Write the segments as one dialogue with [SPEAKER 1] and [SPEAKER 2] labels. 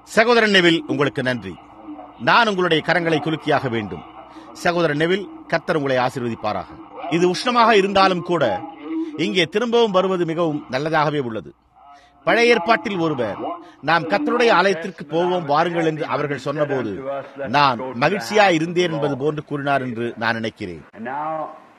[SPEAKER 1] சகோதரன் நெவில் உங்களுக்கு நன்றி நான் உங்களுடைய கரங்களை குலுக்கியாக வேண்டும் சகோதரன் நெவில் கர்த்தர் உங்களை ஆசீர்வதிப்பாராக இது உஷ்ணமாக இருந்தாலும் கூட இங்கே திரும்பவும் வருவது மிகவும் நல்லதாகவே உள்ளது பழைய ஏற்பாட்டில் ஒருவர் நாம் கர்த்தருடைய ஆலயத்திற்கு போவோம் வாருங்கள் என்று அவர்கள் சொன்னபோது நான் மகிழ்ச்சியா இருந்தேன் என்பது போன்று கூறினார் என்று நான் நினைக்கிறேன்
[SPEAKER 2] And now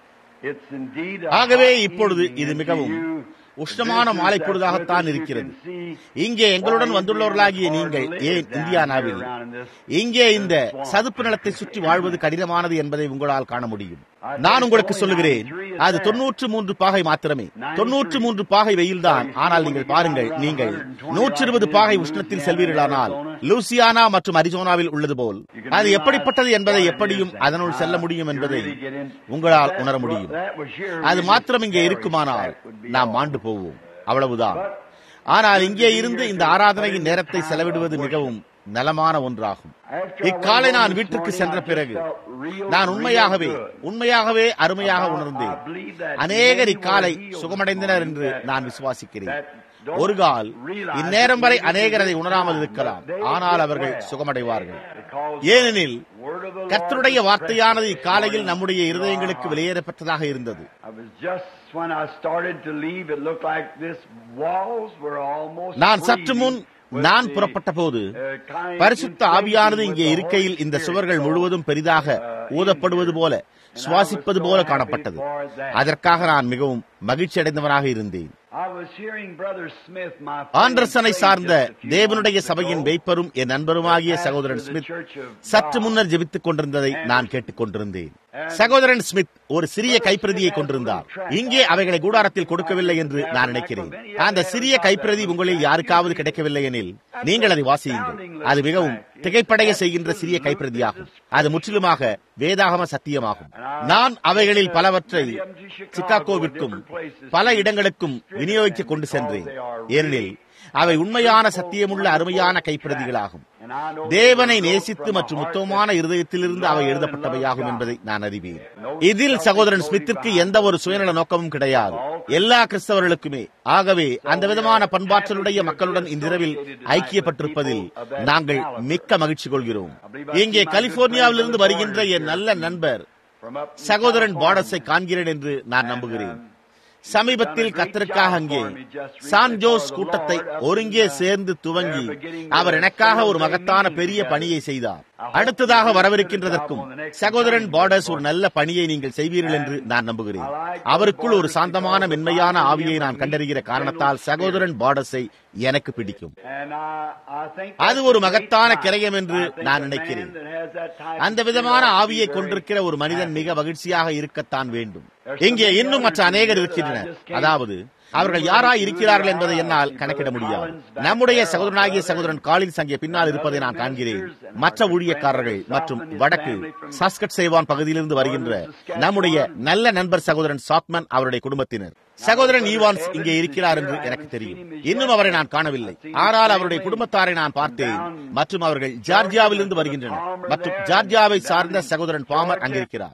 [SPEAKER 2] it's indeed a
[SPEAKER 1] ஆகவே
[SPEAKER 2] hot
[SPEAKER 1] இப்பொழுது
[SPEAKER 2] evening
[SPEAKER 1] இது
[SPEAKER 2] as
[SPEAKER 1] மிகவும்
[SPEAKER 2] you
[SPEAKER 1] உஷ்ணமான
[SPEAKER 2] visit
[SPEAKER 1] மாலை
[SPEAKER 2] that
[SPEAKER 1] பொழுதாகத்தான்
[SPEAKER 2] river, you
[SPEAKER 1] இருக்கிறது
[SPEAKER 2] can see
[SPEAKER 1] இங்கே எங்களுடன்
[SPEAKER 2] why
[SPEAKER 1] வந்துள்ளவர்களாகிய
[SPEAKER 2] Indians
[SPEAKER 1] நீங்கள்
[SPEAKER 2] hard to
[SPEAKER 1] ஏன்
[SPEAKER 2] live down
[SPEAKER 1] இந்தியானாவில்
[SPEAKER 2] here around in this
[SPEAKER 1] இங்கே இந்த சதுப்பு நிலத்தை சுற்றி வாழ்வது கடினமானது என்பதை உங்களால் காண முடியும் நான் உங்களுக்கு சொல்லுகிறேன் அது தொன்னூற்று மூன்று பாகை மாத்திரமே தொன்னூற்று மூன்று பாகை வெயில்தான் ஆனால் நீங்கள் பாருங்கள் நீங்கள் நூற்றி இருபது பாகை உஷ்ணத்தில் செல்வீர்களானால் லூசியானா மற்றும் அரிசோனாவில் உள்ளது போல் அது எப்படிப்பட்டது என்பதை எப்படியும் அதனுள் செல்ல முடியும் என்பதை உங்களால் உணர முடியும் அது மாத்திரம் இங்கே இருக்குமானால் நாம் மாண்டு போவோம் அவ்வளவுதான் ஆனால் இங்கே இருந்து இந்த ஆராதனையின் நேரத்தை செலவிடுவது மிகவும் நலமான ஒன்றாகும் இக்காலை நான் வீட்டிற்கு சென்ற பிறகு நான் உண்மையாகவே உண்மையாகவே அருமையாக உணர்ந்தேன் அநேகர் இக்காலை சுகமடைந்தனர் என்று நான் விசுவாசிக்கிறேன் ஒரு கால் இந்நேரம் வரை அநேகர் அதை உணராமல் இருக்கலாம் ஆனால் அவர்கள் சுகமடைவார்கள் ஏனெனில் கர்த்தருடைய வார்த்தையானது இக்காலையில் நம்முடைய இருதயங்களுக்கு வெளியேறப்பட்டதாக இருந்தது
[SPEAKER 2] I was just when I started to leave, it looked like this walls were almost
[SPEAKER 1] நான் சற்று முன்
[SPEAKER 2] breathing with
[SPEAKER 1] நான்
[SPEAKER 2] the,
[SPEAKER 1] புறப்பட்ட போது
[SPEAKER 2] uh, kind
[SPEAKER 1] பரிசுத்த ஆவியானது
[SPEAKER 2] inflation
[SPEAKER 1] இங்கே
[SPEAKER 2] with the
[SPEAKER 1] இருக்கையில்
[SPEAKER 2] Holy
[SPEAKER 1] இந்த
[SPEAKER 2] Spirit.
[SPEAKER 1] சுவர்கள்
[SPEAKER 2] So,
[SPEAKER 1] முழுவதும் பெரிதாக ஊதப்படுவது போல சுவாசிப்பது போல காணப்பட்டது அதற்காக நான் மிகவும் மகிழ்ச்சி அடைந்தவனாக இருந்தேன்
[SPEAKER 2] I was hearing Brother Smith, my friend,
[SPEAKER 1] ஆண்டர்சனை
[SPEAKER 2] say
[SPEAKER 1] சார்ந்த
[SPEAKER 2] just a few
[SPEAKER 1] தேவனுடைய
[SPEAKER 2] moments
[SPEAKER 1] சபையின்
[SPEAKER 2] ago,
[SPEAKER 1] மெய்ப்பரும் என் நண்பருமாகிய
[SPEAKER 2] that
[SPEAKER 1] சகோதரன்
[SPEAKER 2] pastor of the
[SPEAKER 1] Smith
[SPEAKER 2] Church of
[SPEAKER 1] சற்று
[SPEAKER 2] God
[SPEAKER 1] முன்னர் ஜெபித்துக் கொண்டிருந்ததை நான் கேட்டுக் கொண்டிருந்தேன் சகோதரன் ஸ்மித் ஒரு சிறிய கைப்பிரதியை கொண்டிருந்தார் இங்கே அவைகளை கூடாரத்தில் கொடுக்கவில்லை என்று நான் நினைக்கிறேன் அந்த சிறிய கைப்பிரதி உங்களில் யாருக்காவது கிடைக்கவில்லை எனில் நீங்கள் அதை வாசியுங்கள் அது மிகவும் திகைப்படைய செய்கின்ற சிறிய கைப்பிரதியாகும் அது முற்றிலுமாக வேதாகம சத்தியமாகும் நான் அவைகளில் பலவற்றை சிக்காகோவிற்கும் பல இடங்களுக்கும் விநியோகிக்க கொண்டு சென்றேன் ஏனெனில் அவை உண்மையான சத்தியமுள்ள அருமையான கைப்பிரதிகளாகும்
[SPEAKER 2] and I know
[SPEAKER 1] தேவனை நேசித்து மற்றும் உத்தமமான இருதயத்திலிருந்து அவை எழுதப்பட்டவையாகும் என்பதை நான் அறிவேன் இதில் சகோதரன் ஸ்மித்திற்கு எந்த ஒரு சுயநல நோக்கமும் கிடையாது எல்லா கிறிஸ்தவர்களுக்குமே ஆகவே அந்த விதமான பண்பாற்றலுடைய மக்களுடன் இன்றிரவில் ஐக்கியப்பட்டிருப்பதில் நாங்கள் மிக்க மகிழ்ச்சி கொள்கிறோம் இங்கே கலிபோர்னியாவிலிருந்து வருகின்ற என் நல்ல நண்பர்
[SPEAKER 2] from up
[SPEAKER 1] சகோதரன் பாடஸை காண்கிறேன் என்று நான் நம்புகிறேன் சமீபத்தில் கத்தருக்காக அங்கே சான் ஜோஸ் கூட்டத்தை ஒருங்கே சேர்ந்து துவங்கி அவர் எனக்காக ஒரு மகத்தான பெரிய பணியை செய்தார் அடுத்ததாக வரவிருக்கின்றதற்கும் சகோதரன் பார்டர்ஸ் ஒரு நல்ல பணியை நீங்கள் செய்வீர்கள் என்று நான் நம்புகிறேன் அவருக்குள் ஒரு சாந்தமான மென்மையான ஆவியை நான் கண்டறிகிற காரணத்தால் சகோதரன் பார்டர்ஸை எனக்கு பிடிக்கும்
[SPEAKER 2] And I, I think
[SPEAKER 1] அது ஒரு மகத்தான கிரயம் என்று நான் நினைக்கிறேன் அந்த விதமான ஆவியை கொண்டிருக்கிற ஒரு மனிதன் மிக மகிழ்ச்சியாக இருக்கத்தான் வேண்டும் இங்கே இன்னும் மற்ற அநேகர் இருக்கின்றனர் அதாவது அவர்கள் யாராய் இருக்கிறார்கள் என்பதை என்னால் கணக்கிட முடியாது நம்முடைய சகோதரனாகிய சகோதரன் காலின்ஸ் அங்கே பின்னால் இருப்பதை நான் காண்கிறேன் மற்ற ஊழியக்காரர்கள் மற்றும் வடக்கு சாஸ்கட் சேவான் பகுதியிலிருந்து வருகின்ற நம்முடைய நல்ல நண்பர் சகோதரன் சாத்மன் அவருடைய குடும்பத்தினர் சகோதரன் ஈவான்ஸ் இங்கே இருக்கிறார் என்று எனக்கு தெரியும் இன்னும் அவரை நான் காணவில்லை ஆனால் அவருடைய குடும்பத்தாரை நான் பார்த்தேன் மற்றும் அவர்கள் ஜார்ஜியாவிலிருந்து வருகின்றனர் மற்றும் ஜார்ஜியாவை சார்ந்த சகோதரன் பாமர் அங்கிருக்கிறார்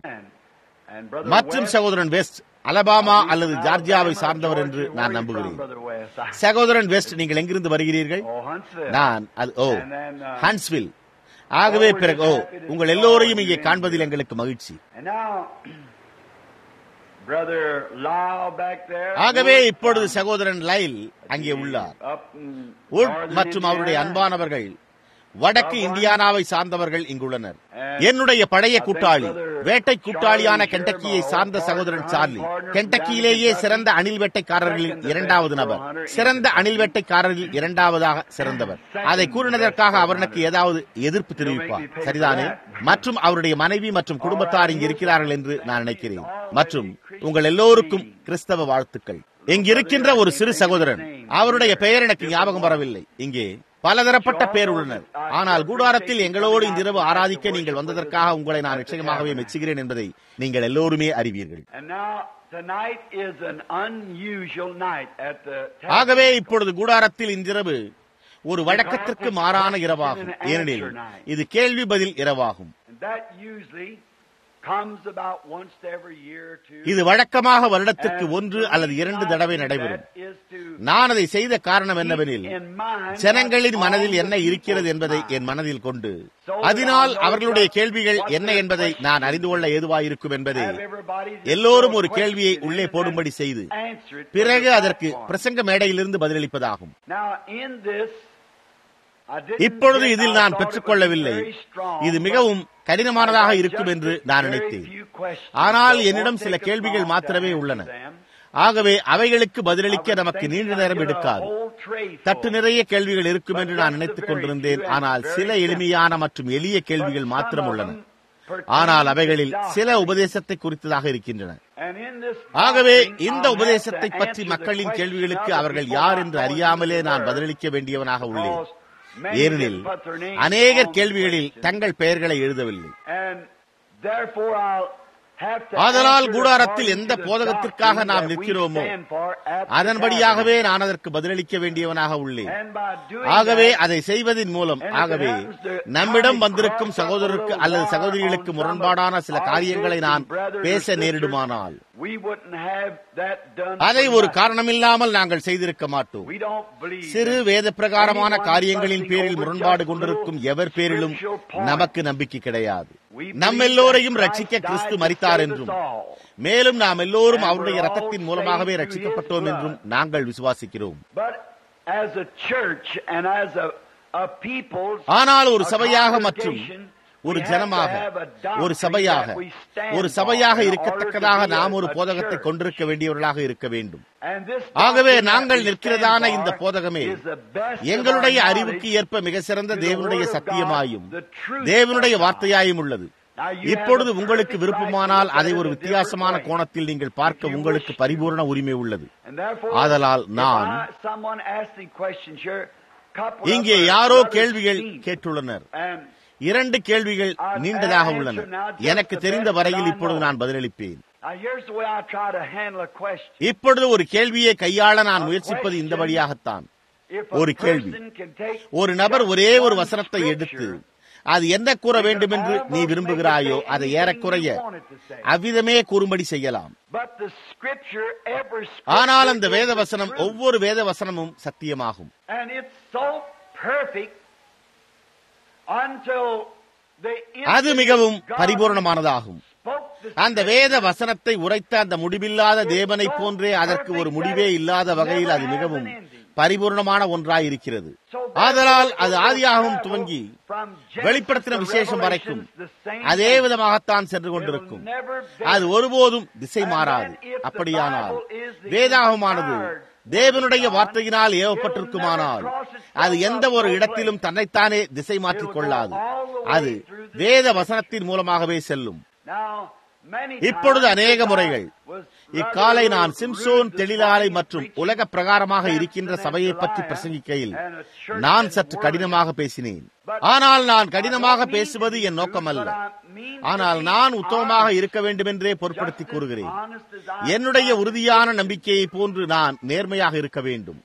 [SPEAKER 2] and brother
[SPEAKER 1] மற்றும்
[SPEAKER 2] West,
[SPEAKER 1] சகோதரன் வெஸ்ட் அலபாமா அல்லது ஜார்ஜியாவை சார்ந்தவர் என்று நான் நம்புகிறேன்
[SPEAKER 2] Brother West. I-
[SPEAKER 1] சகோதரன் வெஸ்ட் நீங்கள் எங்கிருந்து வருகிறீர்கள்
[SPEAKER 2] Oh, Huntsville.
[SPEAKER 1] நான் அது ஓ ஹன்ஸ்வில் ஆகவே பிறகு ஓ உங்கள் எல்லோரையும் இங்கே காண்பதில் எங்களுக்கு மகிழ்ச்சி
[SPEAKER 2] And now, Brother Lyle back there.
[SPEAKER 1] ஆகவே இப்பொழுது சகோதரன் லைல் அங்கே உள்ளார்
[SPEAKER 2] Up in
[SPEAKER 1] உட்
[SPEAKER 2] northern
[SPEAKER 1] மற்றும் அவருடைய
[SPEAKER 2] Indiana.
[SPEAKER 1] அன்பானவர்கள் வடக்கு இந்தியானாவை சார்ந்தவர்கள் இங்குள்ளனர் என்னுடைய பழைய கூட்டாளி வேட்டை கூட்டாளியான கெண்டக்கியை சார்ந்த சகோதரன் சார்லி கெண்டக்கியிலேயே சிறந்த அணில் வேட்டைக்காரர்களில் இரண்டாவது நபர் சிறந்த அணில் வேட்டைக்காரரில் இரண்டாவதாக சிறந்தவர் அதை கூறினதற்காக அவருக்கு ஏதாவது எதிர்ப்பு தெரிவிப்பார் சரிதானே மற்றும் அவருடைய மனைவி மற்றும் குடும்பத்தார் இங்கு இருக்கிறார்கள் என்று நான் நினைக்கிறேன் மற்றும் உங்கள் எல்லோருக்கும் கிறிஸ்தவ வாழ்த்துக்கள் இங்கு இருக்கின்ற ஒரு சிறு சகோதரன் அவருடைய பெயர் எனக்கு ஞாபகம் வரவில்லை இங்கே பலதரப்பட்ட பேர் உள்ளனர் ஆனால் கூடாரத்தில் எங்களோடு இந்த இரவு ஆராதிக்க நீங்கள் வந்ததற்காக உங்களை நான் நிச்சயமாகவே மெச்சுகிறேன் என்பதை நீங்கள் எல்லோருமே அறிவீர்கள்
[SPEAKER 2] And now, tonight is an unusual night at the
[SPEAKER 1] ஆகவே இப்பொழுது கூடாரத்தில் இன்றிரவு ஒரு வழக்கத்திற்கு மாறான இரவாகும் ஏனெனில் இது கேள்வி பதில் இரவாகும்
[SPEAKER 2] And that usually comes about once every year or two.
[SPEAKER 1] இது வழக்கமாக வருடத்திற்கு
[SPEAKER 2] And
[SPEAKER 1] ஒன்று
[SPEAKER 2] the
[SPEAKER 1] அல்லது
[SPEAKER 2] reason
[SPEAKER 1] இரண்டு
[SPEAKER 2] I
[SPEAKER 1] தடவை
[SPEAKER 2] do
[SPEAKER 1] நடைபெறும்
[SPEAKER 2] that is to
[SPEAKER 1] நான் அதை செய்த காரணம் என்னவெனில்
[SPEAKER 2] keep in mind
[SPEAKER 1] ஜனங்களின்
[SPEAKER 2] what's
[SPEAKER 1] மனதில்
[SPEAKER 2] on
[SPEAKER 1] என்ன
[SPEAKER 2] the
[SPEAKER 1] இருக்கிறது
[SPEAKER 2] people's
[SPEAKER 1] என்பதை
[SPEAKER 2] mind.
[SPEAKER 1] என் மனதில் கொண்டு அதனால் அவர்களுடைய கேள்விகள் என்ன என்பதை நான் அறிந்து கொள்ள ஏதுவாயிருக்கும் என்பதே
[SPEAKER 2] Have everybody just
[SPEAKER 1] எல்லோரும்
[SPEAKER 2] throw a
[SPEAKER 1] ஒரு கேள்வியை
[SPEAKER 2] question
[SPEAKER 1] உள்ளே
[SPEAKER 2] in
[SPEAKER 1] போடும்படி
[SPEAKER 2] and
[SPEAKER 1] செய்து
[SPEAKER 2] answer it
[SPEAKER 1] பிறகு
[SPEAKER 2] from the
[SPEAKER 1] அதற்கு
[SPEAKER 2] platform.
[SPEAKER 1] பிரசங்க மேடையிலிருந்து பதிலளிப்பதாகும்
[SPEAKER 2] Now, in this, I didn't
[SPEAKER 1] இப்பொழுது
[SPEAKER 2] get-
[SPEAKER 1] இதில்
[SPEAKER 2] I
[SPEAKER 1] நான்
[SPEAKER 2] thought it was
[SPEAKER 1] பெற்றுக்கொள்ளவில்லை
[SPEAKER 2] very strong,
[SPEAKER 1] இது
[SPEAKER 2] but
[SPEAKER 1] மிகவும் கடினமானதாக
[SPEAKER 2] I got
[SPEAKER 1] இருக்கும்
[SPEAKER 2] just
[SPEAKER 1] என்று
[SPEAKER 2] a
[SPEAKER 1] நான்
[SPEAKER 2] very
[SPEAKER 1] நினைத்தேன்
[SPEAKER 2] few questions,
[SPEAKER 1] ஆனால்
[SPEAKER 2] so it
[SPEAKER 1] என்னிடம்
[SPEAKER 2] won't
[SPEAKER 1] சில
[SPEAKER 2] take us
[SPEAKER 1] கேள்விகள்
[SPEAKER 2] long to
[SPEAKER 1] மாத்திரமே
[SPEAKER 2] answer
[SPEAKER 1] உள்ளன
[SPEAKER 2] them.
[SPEAKER 1] ஆகவே அவைகளுக்கு
[SPEAKER 2] I
[SPEAKER 1] பதிலளிக்க
[SPEAKER 2] was
[SPEAKER 1] நமக்கு
[SPEAKER 2] thinking
[SPEAKER 1] நீண்ட
[SPEAKER 2] I'd
[SPEAKER 1] நேரம்
[SPEAKER 2] get a
[SPEAKER 1] எடுக்காது
[SPEAKER 2] whole tray full.
[SPEAKER 1] தட்டு நிறைய கேள்விகள் இருக்கும் என்று நான் நினைத்துக் கொண்டிருந்தேன் ஆனால் சில எளிமையான மற்றும் எளிய கேள்விகள் மாத்திரம் உள்ளன ஆனால் அவைகளில் சில உபதேசத்தை குறித்ததாக இருக்கின்றன
[SPEAKER 2] And in this
[SPEAKER 1] ஆகவே
[SPEAKER 2] doctrine,
[SPEAKER 1] இந்த
[SPEAKER 2] I'll have
[SPEAKER 1] உபதேசத்தை
[SPEAKER 2] to
[SPEAKER 1] பற்றி
[SPEAKER 2] answer the
[SPEAKER 1] மக்களின்
[SPEAKER 2] question
[SPEAKER 1] கேள்விகளுக்கு
[SPEAKER 2] of
[SPEAKER 1] அவர்கள்
[SPEAKER 2] before
[SPEAKER 1] யார்
[SPEAKER 2] I
[SPEAKER 1] என்று
[SPEAKER 2] call
[SPEAKER 1] அறியாமலே
[SPEAKER 2] you
[SPEAKER 1] நான்
[SPEAKER 2] to
[SPEAKER 1] பதிலளிக்க வேண்டியவனாக உள்ளேன்
[SPEAKER 2] because many
[SPEAKER 1] ஏனெனில்
[SPEAKER 2] didn't put their names on
[SPEAKER 1] அநேகர்
[SPEAKER 2] the
[SPEAKER 1] கேள்விகளில்
[SPEAKER 2] question.
[SPEAKER 1] தங்கள் பெயர்களை எழுதவில்லை
[SPEAKER 2] And therefore I'll have to
[SPEAKER 1] ஆதலால்
[SPEAKER 2] answer
[SPEAKER 1] கூடாரத்தில்
[SPEAKER 2] according
[SPEAKER 1] எந்த
[SPEAKER 2] to the
[SPEAKER 1] போதகத்திற்காக
[SPEAKER 2] doctrine
[SPEAKER 1] நாம்
[SPEAKER 2] that we
[SPEAKER 1] நிற்கிறோமோ
[SPEAKER 2] stand for at the
[SPEAKER 1] அதன்படியாகவே நான் அதற்கு பதிலளிக்க வேண்டியவனாக உள்ளேன்
[SPEAKER 2] And by doing
[SPEAKER 1] ஆகவே
[SPEAKER 2] that,
[SPEAKER 1] அதை செய்வதின் மூலம் ஆகவே நம்மிடம் வந்திருக்கும் சகோதரருக்கு அல்லது சகோதரிகளுக்கு முரண்பாடான சில காரியங்களை நான் பேச நேரிடுமானால்
[SPEAKER 2] we wouldn't have that done
[SPEAKER 1] அதை
[SPEAKER 2] for
[SPEAKER 1] ஒரு
[SPEAKER 2] nothing.
[SPEAKER 1] காரணமில்லாமல் நாங்கள் செய்திருக்க மாட்டோம்
[SPEAKER 2] We don't believe
[SPEAKER 1] சிறு
[SPEAKER 2] that
[SPEAKER 1] வேத பிரகாரமான
[SPEAKER 2] anyone
[SPEAKER 1] காரியங்களின்
[SPEAKER 2] fussing
[SPEAKER 1] பேரில்
[SPEAKER 2] over
[SPEAKER 1] முரண்பாடு
[SPEAKER 2] just
[SPEAKER 1] கொண்டிருக்கும்
[SPEAKER 2] little
[SPEAKER 1] எவர் பேரிலும்
[SPEAKER 2] scriptural points.
[SPEAKER 1] நமக்கு நம்பிக்கை கிடையாது
[SPEAKER 2] We
[SPEAKER 1] நம்
[SPEAKER 2] believe
[SPEAKER 1] எல்லோரையும்
[SPEAKER 2] that
[SPEAKER 1] ரட்சிக்க
[SPEAKER 2] Christ
[SPEAKER 1] கிறிஸ்து
[SPEAKER 2] died to
[SPEAKER 1] மரித்தார்
[SPEAKER 2] save us
[SPEAKER 1] என்றும்
[SPEAKER 2] all.
[SPEAKER 1] மேலும் நாம் எல்லோரும்
[SPEAKER 2] And
[SPEAKER 1] அவருடைய
[SPEAKER 2] we're all
[SPEAKER 1] ரத்தத்தின் மூலமாகவே
[SPEAKER 2] saved through
[SPEAKER 1] ரட்சிக்கப்பட்டோம்
[SPEAKER 2] his
[SPEAKER 1] என்றும்
[SPEAKER 2] blood.
[SPEAKER 1] நாங்கள் விசுவாசிக்கிறோம்
[SPEAKER 2] But as a church and as a, a people,
[SPEAKER 1] ஆனால் ஒரு
[SPEAKER 2] a
[SPEAKER 1] சபையாக மற்றும்
[SPEAKER 2] congregation,
[SPEAKER 1] ஒரு
[SPEAKER 2] we have to
[SPEAKER 1] ஜனமாக
[SPEAKER 2] have a doctrine
[SPEAKER 1] ஒரு சபையாக
[SPEAKER 2] that we stand
[SPEAKER 1] ஒரு
[SPEAKER 2] for
[SPEAKER 1] சபையாக
[SPEAKER 2] in
[SPEAKER 1] இருக்கத்தக்கதாக
[SPEAKER 2] order to be
[SPEAKER 1] நாம்
[SPEAKER 2] a-
[SPEAKER 1] ஒரு
[SPEAKER 2] a
[SPEAKER 1] போதகத்தை
[SPEAKER 2] church.
[SPEAKER 1] கொண்டிருக்க வேண்டியவர்களாக இருக்க வேண்டும்
[SPEAKER 2] And this
[SPEAKER 1] ஆகவே
[SPEAKER 2] doctrine
[SPEAKER 1] நாங்கள்
[SPEAKER 2] that we
[SPEAKER 1] நிற்கிறதான
[SPEAKER 2] stand
[SPEAKER 1] இந்த
[SPEAKER 2] for
[SPEAKER 1] போதகமே
[SPEAKER 2] is the best of
[SPEAKER 1] எங்களுடைய
[SPEAKER 2] our
[SPEAKER 1] அறிவுக்கு
[SPEAKER 2] knowledge
[SPEAKER 1] ஏற்ப மிக சிறந்த
[SPEAKER 2] to the
[SPEAKER 1] தேவனுடைய
[SPEAKER 2] word of
[SPEAKER 1] சத்தியமாயும்
[SPEAKER 2] God, the truth
[SPEAKER 1] தேவனுடைய
[SPEAKER 2] of God.
[SPEAKER 1] வார்த்தையாயும் உள்ளது
[SPEAKER 2] Now you
[SPEAKER 1] இப்பொழுது
[SPEAKER 2] have a
[SPEAKER 1] உங்களுக்கு
[SPEAKER 2] perfect
[SPEAKER 1] விருப்பமானால்
[SPEAKER 2] right to
[SPEAKER 1] அதை
[SPEAKER 2] look
[SPEAKER 1] ஒரு
[SPEAKER 2] at it a
[SPEAKER 1] வித்தியாசமான
[SPEAKER 2] different way.
[SPEAKER 1] கோணத்தில் நீங்கள் பார்க்க
[SPEAKER 2] If you
[SPEAKER 1] உங்களுக்கு
[SPEAKER 2] wish to.
[SPEAKER 1] பரிபூர்ண உரிமை உள்ளது
[SPEAKER 2] And therefore,
[SPEAKER 1] ஆதலால்
[SPEAKER 2] if
[SPEAKER 1] நான்
[SPEAKER 2] I- someone asking questions here, couple
[SPEAKER 1] இங்கே
[SPEAKER 2] of
[SPEAKER 1] யாரோ
[SPEAKER 2] brothers
[SPEAKER 1] கேள்விகள்
[SPEAKER 2] speak.
[SPEAKER 1] கேட்டுள்ளனர்
[SPEAKER 2] And
[SPEAKER 1] இரண்டு கேள்விகள் நீண்டதாக உள்ளன எனக்கு தெரிந்த வரையில் இப்பொழுது நான் பதிலளிப்பேன்
[SPEAKER 2] now here's the way I try to handle a question.
[SPEAKER 1] இப்பொழுது ஒரு கேள்வியை கையாள நான் முயற்சிப்பது இந்த வழியாகத்தான்
[SPEAKER 2] If a
[SPEAKER 1] ஒரு கேள்வி.
[SPEAKER 2] person can take
[SPEAKER 1] ஒரு நபர்
[SPEAKER 2] just
[SPEAKER 1] ஒரே ஒரு
[SPEAKER 2] one
[SPEAKER 1] வசனத்தை எடுத்து
[SPEAKER 2] scripture
[SPEAKER 1] அது என்ன கூற
[SPEAKER 2] and
[SPEAKER 1] வேண்டும் என்று
[SPEAKER 2] almost
[SPEAKER 1] நீ
[SPEAKER 2] make it
[SPEAKER 1] விரும்புகிறாயோ
[SPEAKER 2] say
[SPEAKER 1] அதை
[SPEAKER 2] anything
[SPEAKER 1] ஏறக்குறைய
[SPEAKER 2] you want it to say.
[SPEAKER 1] அவ்விதமே கூறும்படி செய்யலாம்
[SPEAKER 2] But the scripture, every
[SPEAKER 1] ஆனால்
[SPEAKER 2] scripture
[SPEAKER 1] அந்த
[SPEAKER 2] is
[SPEAKER 1] வேத
[SPEAKER 2] the
[SPEAKER 1] வசனம்
[SPEAKER 2] truth.
[SPEAKER 1] ஒவ்வொரு வேத வசனமும் சத்தியமாகும்
[SPEAKER 2] And it's so perfect until the
[SPEAKER 1] அது
[SPEAKER 2] instant
[SPEAKER 1] மிகவும்
[SPEAKER 2] God
[SPEAKER 1] பரிபூர்ணமானதாகும்
[SPEAKER 2] spoke the
[SPEAKER 1] அந்த வேத வசனத்தை உரைத்த அந்த முடிவில்லாத தேவனை போன்றே அதற்கு ஒரு முடிவே இல்லாத வகையில் அது மிகவும் பரிபூர்ணமான ஒன்றாய் இருக்கிறது ஆதலால் அது ஆதியாகவும் துவங்கி வெளிப்படுத்தின விசேஷம் வரைக்கும் அதே விதமாகத்தான் சென்று கொண்டிருக்கும் அது ஒருபோதும் திசை மாறாது அப்படியானால் வேதாகமானது தேவனுடைய வார்த்தையினால் ஏவப்பட்டிருக்குமானால் அது எந்த ஒரு இடத்திலும் தன்னைத்தானே திசை மாற்றிக் கொள்ளாது அது வேத வசனத்தின் மூலமாகவே செல்லும் இப்பொழுது அநேக முறைகள் இக்காலை நான் சிம்சோன் தெளிலாலை மற்றும் உலக பிரகாரமாக இருக்கின்ற சபையை பற்றி பிரசங்கிக்கையில் நான் சற்று கடினமாக பேசினேன் ஆனால் நான் கடினமாக பேசுவது என் நோக்கம் அல்ல ஆனால் நான் உத்தமமாக இருக்க வேண்டுமென்றே பொருட்படுத்தி கூறுகிறேன் என்னுடைய உறுதியான நம்பிக்கையை போன்று நான் நேர்மையாக இருக்க வேண்டும்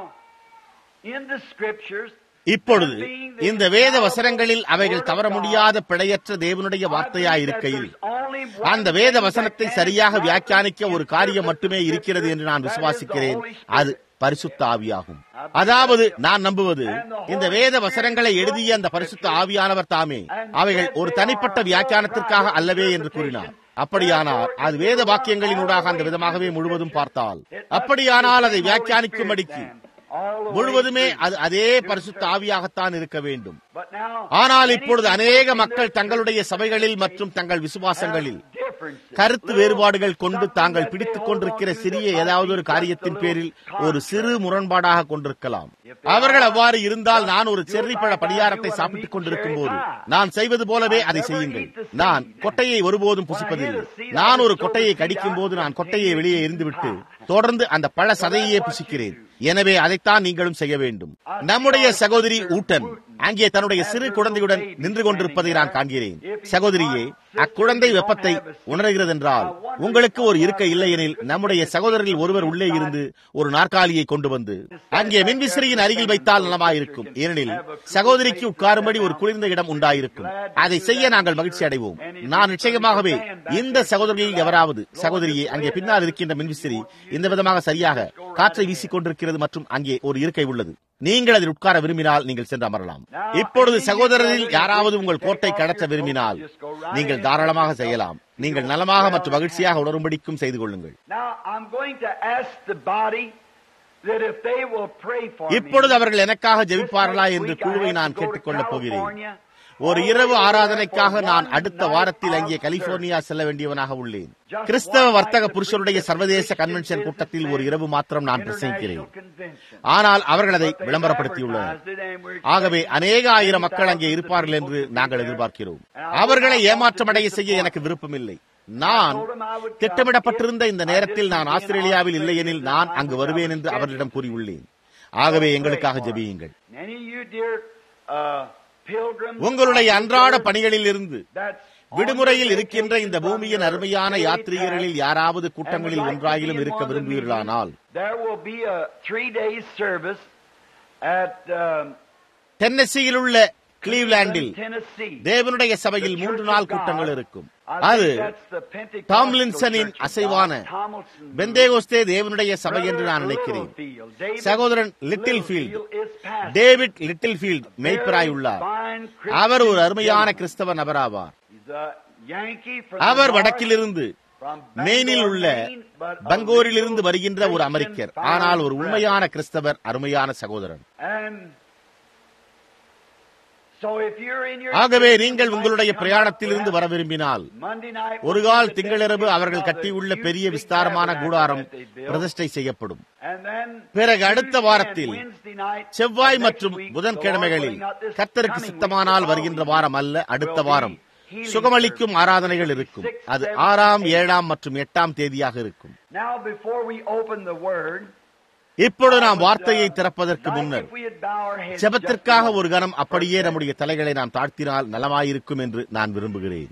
[SPEAKER 1] இப்பொழுது இந்த வேத வசனங்களில் அவைகள் தவற முடியாத பிழையற்ற தேவனுடைய வார்த்தையாயிருக்கையில் அந்த வேத வசனத்தை சரியாக வியாக்கியானிக்க ஒரு காரியம் மட்டுமே இருக்கிறது என்று நான் விசுவாசிக்கிறேன் அது பரிசுத்த ஆவியாகும் அதாவது நான் நம்புவது இந்த வேத வசனங்களை எழுதிய அந்த பரிசுத்த ஆவியானவர் தாமே அவைகள் ஒரு தனிப்பட்ட வியாக்கியானத்திற்காக அல்லவே என்று கூறினார் அப்படியானால் அது வேத வாக்கியங்களினூடாக அந்த விதமாகவே முழுவதும் பார்த்தால் அப்படியானால் அதை வியாக்கியானிக்கும்படிக்கு முழுவதுமே அது அதே பரிசுத்த ஆவியாகத்தான் இருக்க வேண்டும் ஆனால் இப்பொழுது அநேக மக்கள் தங்களுடைய சபைகளில் மற்றும் தங்கள் விசுவாசங்களில் கருத்து வேறுபாடுகள் கொண்டு தாங்கள் பிடித்துக் கொண்டிருக்கிற சிறிய ஏதாவது ஒரு காரியத்தின் பேரில் ஒரு சிறு முரண்பாடாக கொண்டிருக்கலாம் அவர்கள் அவ்வாறு இருந்தால் நான் ஒரு செர்ரி பழ படியாரத்தை சாப்பிட்டுக் கொண்டிருக்கும் போது நான் செய்வது போலவே அதை செய்யுங்கள் நான் கொட்டையை ஒருபோதும் புசிப்பதில்லை நான் ஒரு கொட்டையை கடிக்கும் போது நான் கொட்டையை வெளியே எரிந்துவிட்டு தொடர்ந்து அந்த பழ சதையே புசிக்கிறேன் எனவே அதைத்தான் நீங்களும் செய்ய வேண்டும் நம்முடைய சகோதரி ஊட்டன் அங்கே தன்னுடைய சிறு குழந்தையுடன் நின்று கொண்டிருப்பதை நான் காண்கிறேன் சகோதரியே அக்குழந்தை வெப்பத்தை உணர்கிறதென்றால் உங்களுக்கு ஒரு இருக்கை இல்லையெனில் நம்முடைய சகோதரர்கள் ஒருவர் உள்ளே இருந்து ஒரு நாற்காலியை கொண்டு வந்து அங்கே மின்விசிறியின் அருகில் வைத்தால் நலமாயிருக்கும் ஏனெனில் சகோதரிக்கு உட்காரும்படி ஒரு குளிர்ந்த இடம் உண்டாயிருக்கும் அதை செய்ய நாங்கள் மகிழ்ச்சி அடைவோம் நான் நிச்சயமாகவே இந்த சகோதரிகளில் எவராவது சகோதரியே அங்கே பின்னால் இருக்கின்ற மின்விசிறி இந்த விதமாக சரியாக காற்றை வீசிக் கொண்டிருக்கிறது மற்றும் அங்கே ஒரு இருக்கை உள்ளது நீங்கள் அதில் உட்கார விரும்பினால் நீங்கள் சென்று அமரலாம் இப்பொழுது சகோதரரில் யாராவது உங்கள் கோட்டை கடத்த விரும்பினால் நீங்கள் தாராளமாக செய்யலாம் நீங்கள் நலமாக மற்றும் மகிழ்ச்சியாக உணரும்படிக்கும் செய்து கொள்ளுங்கள்
[SPEAKER 2] Now, I'm going to ask the body that if they will pray for
[SPEAKER 1] இப்பொழுது
[SPEAKER 2] me,
[SPEAKER 1] அவர்கள் எனக்காக
[SPEAKER 2] this
[SPEAKER 1] ஜெபிப்பார்களா
[SPEAKER 2] next
[SPEAKER 1] என்று
[SPEAKER 2] week I
[SPEAKER 1] குழுவை
[SPEAKER 2] have
[SPEAKER 1] நான்
[SPEAKER 2] to go to
[SPEAKER 1] கேட்டுக்கொள்ளப் போகிறேன்
[SPEAKER 2] California.
[SPEAKER 1] ஒரு
[SPEAKER 2] All
[SPEAKER 1] இரவு
[SPEAKER 2] the way
[SPEAKER 1] ஆராதனைக்காக
[SPEAKER 2] there for
[SPEAKER 1] நான்
[SPEAKER 2] one
[SPEAKER 1] அடுத்த
[SPEAKER 2] night
[SPEAKER 1] வாரத்தில்
[SPEAKER 2] of
[SPEAKER 1] அங்கே
[SPEAKER 2] service.
[SPEAKER 1] கலிபோர்னியா செல்ல வேண்டியவனாக உள்ளேன் கிறிஸ்தவ வர்த்தக புருஷருடைய சர்வதேச கன்வென்ஷன் கூட்டத்தில் ஒரு இரவு மாத்திரம் நான் பிரசங்கிக்கிறேன் ஆனால் அவர்கள் அதை விளம்பரப்படுத்தியுள்ளனர் ஆகவே அநேக ஆயிரம் மக்கள் அங்கே இருப்பார்கள் என்று நாங்கள் எதிர்பார்க்கிறோம் அவர்களை ஏமாற்றமடைய செய்ய எனக்கு விருப்பமில்லை நான் திட்டமிடப்பட்டிருந்த இந்த நேரத்தில் நான் ஆஸ்திரேலியாவில் இல்லையெனில் நான் அங்கு வருவேன் என்று அவர்களிடம் கூறியுள்ளேன் ஆகவே எங்களுக்காக ஜெபியுங்கள் உங்களுடைய அன்றாட பணிகளில் இருந்து விடுமுறையில் இருக்கின்ற இந்த பூமியின் அருமையான யாத்ரீகர்களில் யாராவது கூட்டங்களில் ஒன்றாயிலும் இருக்க விரும்புவீர்களானால் டென்னசியில் உள்ள கிளீவ்லாண்டில் தேவனுடைய சபையில் மூன்று நாள் கூட்டங்கள் இருக்கும் அது டாம்லின்சனின் அசைவான பெந்தேகோஸ்தே தேவனுடைய சபை என்று நான் நினைக்கிறேன் சகோதரன் Littlefield David Littlefield மெய்ப்பராய் உள்ளார் அவர் ஒரு அருமையான கிறிஸ்தவ நபராவார் அவர் வடக்கிலிருந்து மெயினில் உள்ள பங்கோரில் இருந்து வருகின்ற ஒரு அமெரிக்கர் ஆனால் ஒரு உண்மையான கிறிஸ்தவர் அருமையான சகோதரன் ஆகவே நீங்கள் உங்களுடைய பிரயாணத்தில் இருந்து வர விரும்பினால் ஒரு கால் திங்களிரவு அவர்கள் கட்டியுள்ள பெரிய விஸ்தாரமான கூடாரம் பிரதிஷ்டை செய்யப்படும் பிறகு அடுத்த வாரத்தில் செவ்வாய் மற்றும் புதன்கிழமைகளில் கத்தருக்கு சித்தமானால் வருகின்ற வாரம் அல்ல அடுத்த வாரம் சுகமளிக்கும் ஆராதனைகள் இருக்கும் அது ஆறாம் ஏழாம் மற்றும் எட்டாம் தேதியாக இருக்கும் இப்பொழுது நாம் வார்த்தையை திறப்பதற்கு முன்னர் ஜெபத்திற்காக ஒரு கணம் அப்படியே நம்முடைய தலைகளை நாம் தாழ்த்தினால் நலமாயிருக்கும் என்று நான் விரும்புகிறேன்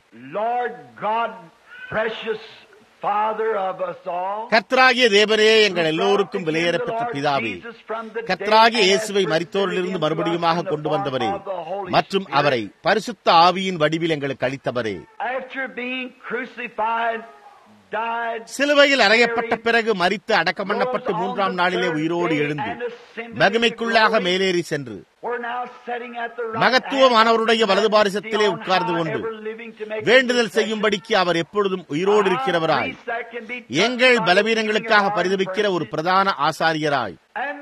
[SPEAKER 1] கத்ராகிய தேவரே எங்கள் எல்லோருக்கும் விலையேறப்பட்ட பிதாவே கத்ராகிய இயேசுவை மரித்தோரிலிருந்து மறுபடியுமாக கொண்டு வந்தவரே மற்றும் அவரை பரிசுத்த ஆவியின் வடிவில் எங்களுக்கு அளித்தவரே சிலுவையில் அறையப்பட்ட பிறகு மறித்து அடக்கம் பண்ணப்பட்டு மூன்றாம் நாளிலே உயிரோடு எழுந்து மகிமைக்குள்ளாக மேலேறி சென்று மகத்துவமானவருடைய வலது பாரிசத்திலே உட்கார்ந்து கொண்டு வேண்டுதல் செய்யும்படிக்கு அவர் எப்பொழுதும் உயிரோடு இருக்கிறவராய் எங்கள் பலவீனங்களுக்காக பரிதவிக்கிற ஒரு பிரதான ஆசாரியராய்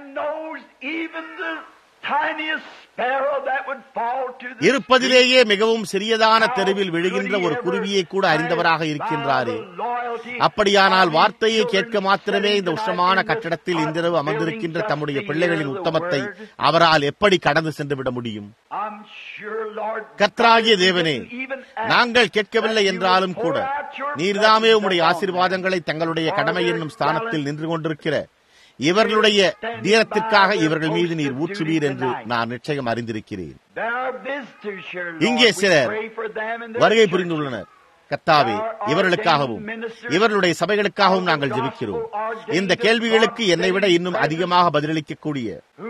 [SPEAKER 1] இருப்பதிலேயே மிகவும் சிறியதான தெருவில் விழுகின்ற ஒரு குருவியை கூட அறிந்தவராக இருக்கின்றாரே அப்படியானால் வார்த்தையை கேட்க மாத்திரமே இந்த உஷ்ணமான கட்டடத்தில் இன்றிரவு அமர்ந்திருக்கின்ற தம்முடைய பிள்ளைகளின் உத்தமத்தை அவரால் எப்படி கடந்து சென்று விட முடியும் கத்ராகிய தேவனே நாங்கள் கேட்கவில்லை என்றாலும் கூட நீர்தாமே உம்முடைய ஆசீர்வாதங்களை தங்களுடைய கடமை என்னும் ஸ்தானத்தில் நின்று கொண்டிருக்கிற இவர்களுடைய தீரத்திற்காக இவர்கள் மீது நீர் ஊற்றுவீர் என்று நான் நிச்சயம் அறிந்திருக்கிறேன் இங்கே சிலர் வருகை புரிந்துள்ளனர் கத்தாவே இவர்களுக்காகவும் இவர்களுடைய சபைகளுக்காகவும் நாங்கள் ஜெபிக்கிறோம் இந்த கேள்விகளுக்கு என்னை விட இன்னும் அதிகமாக பதிலளிக்கக்கூடிய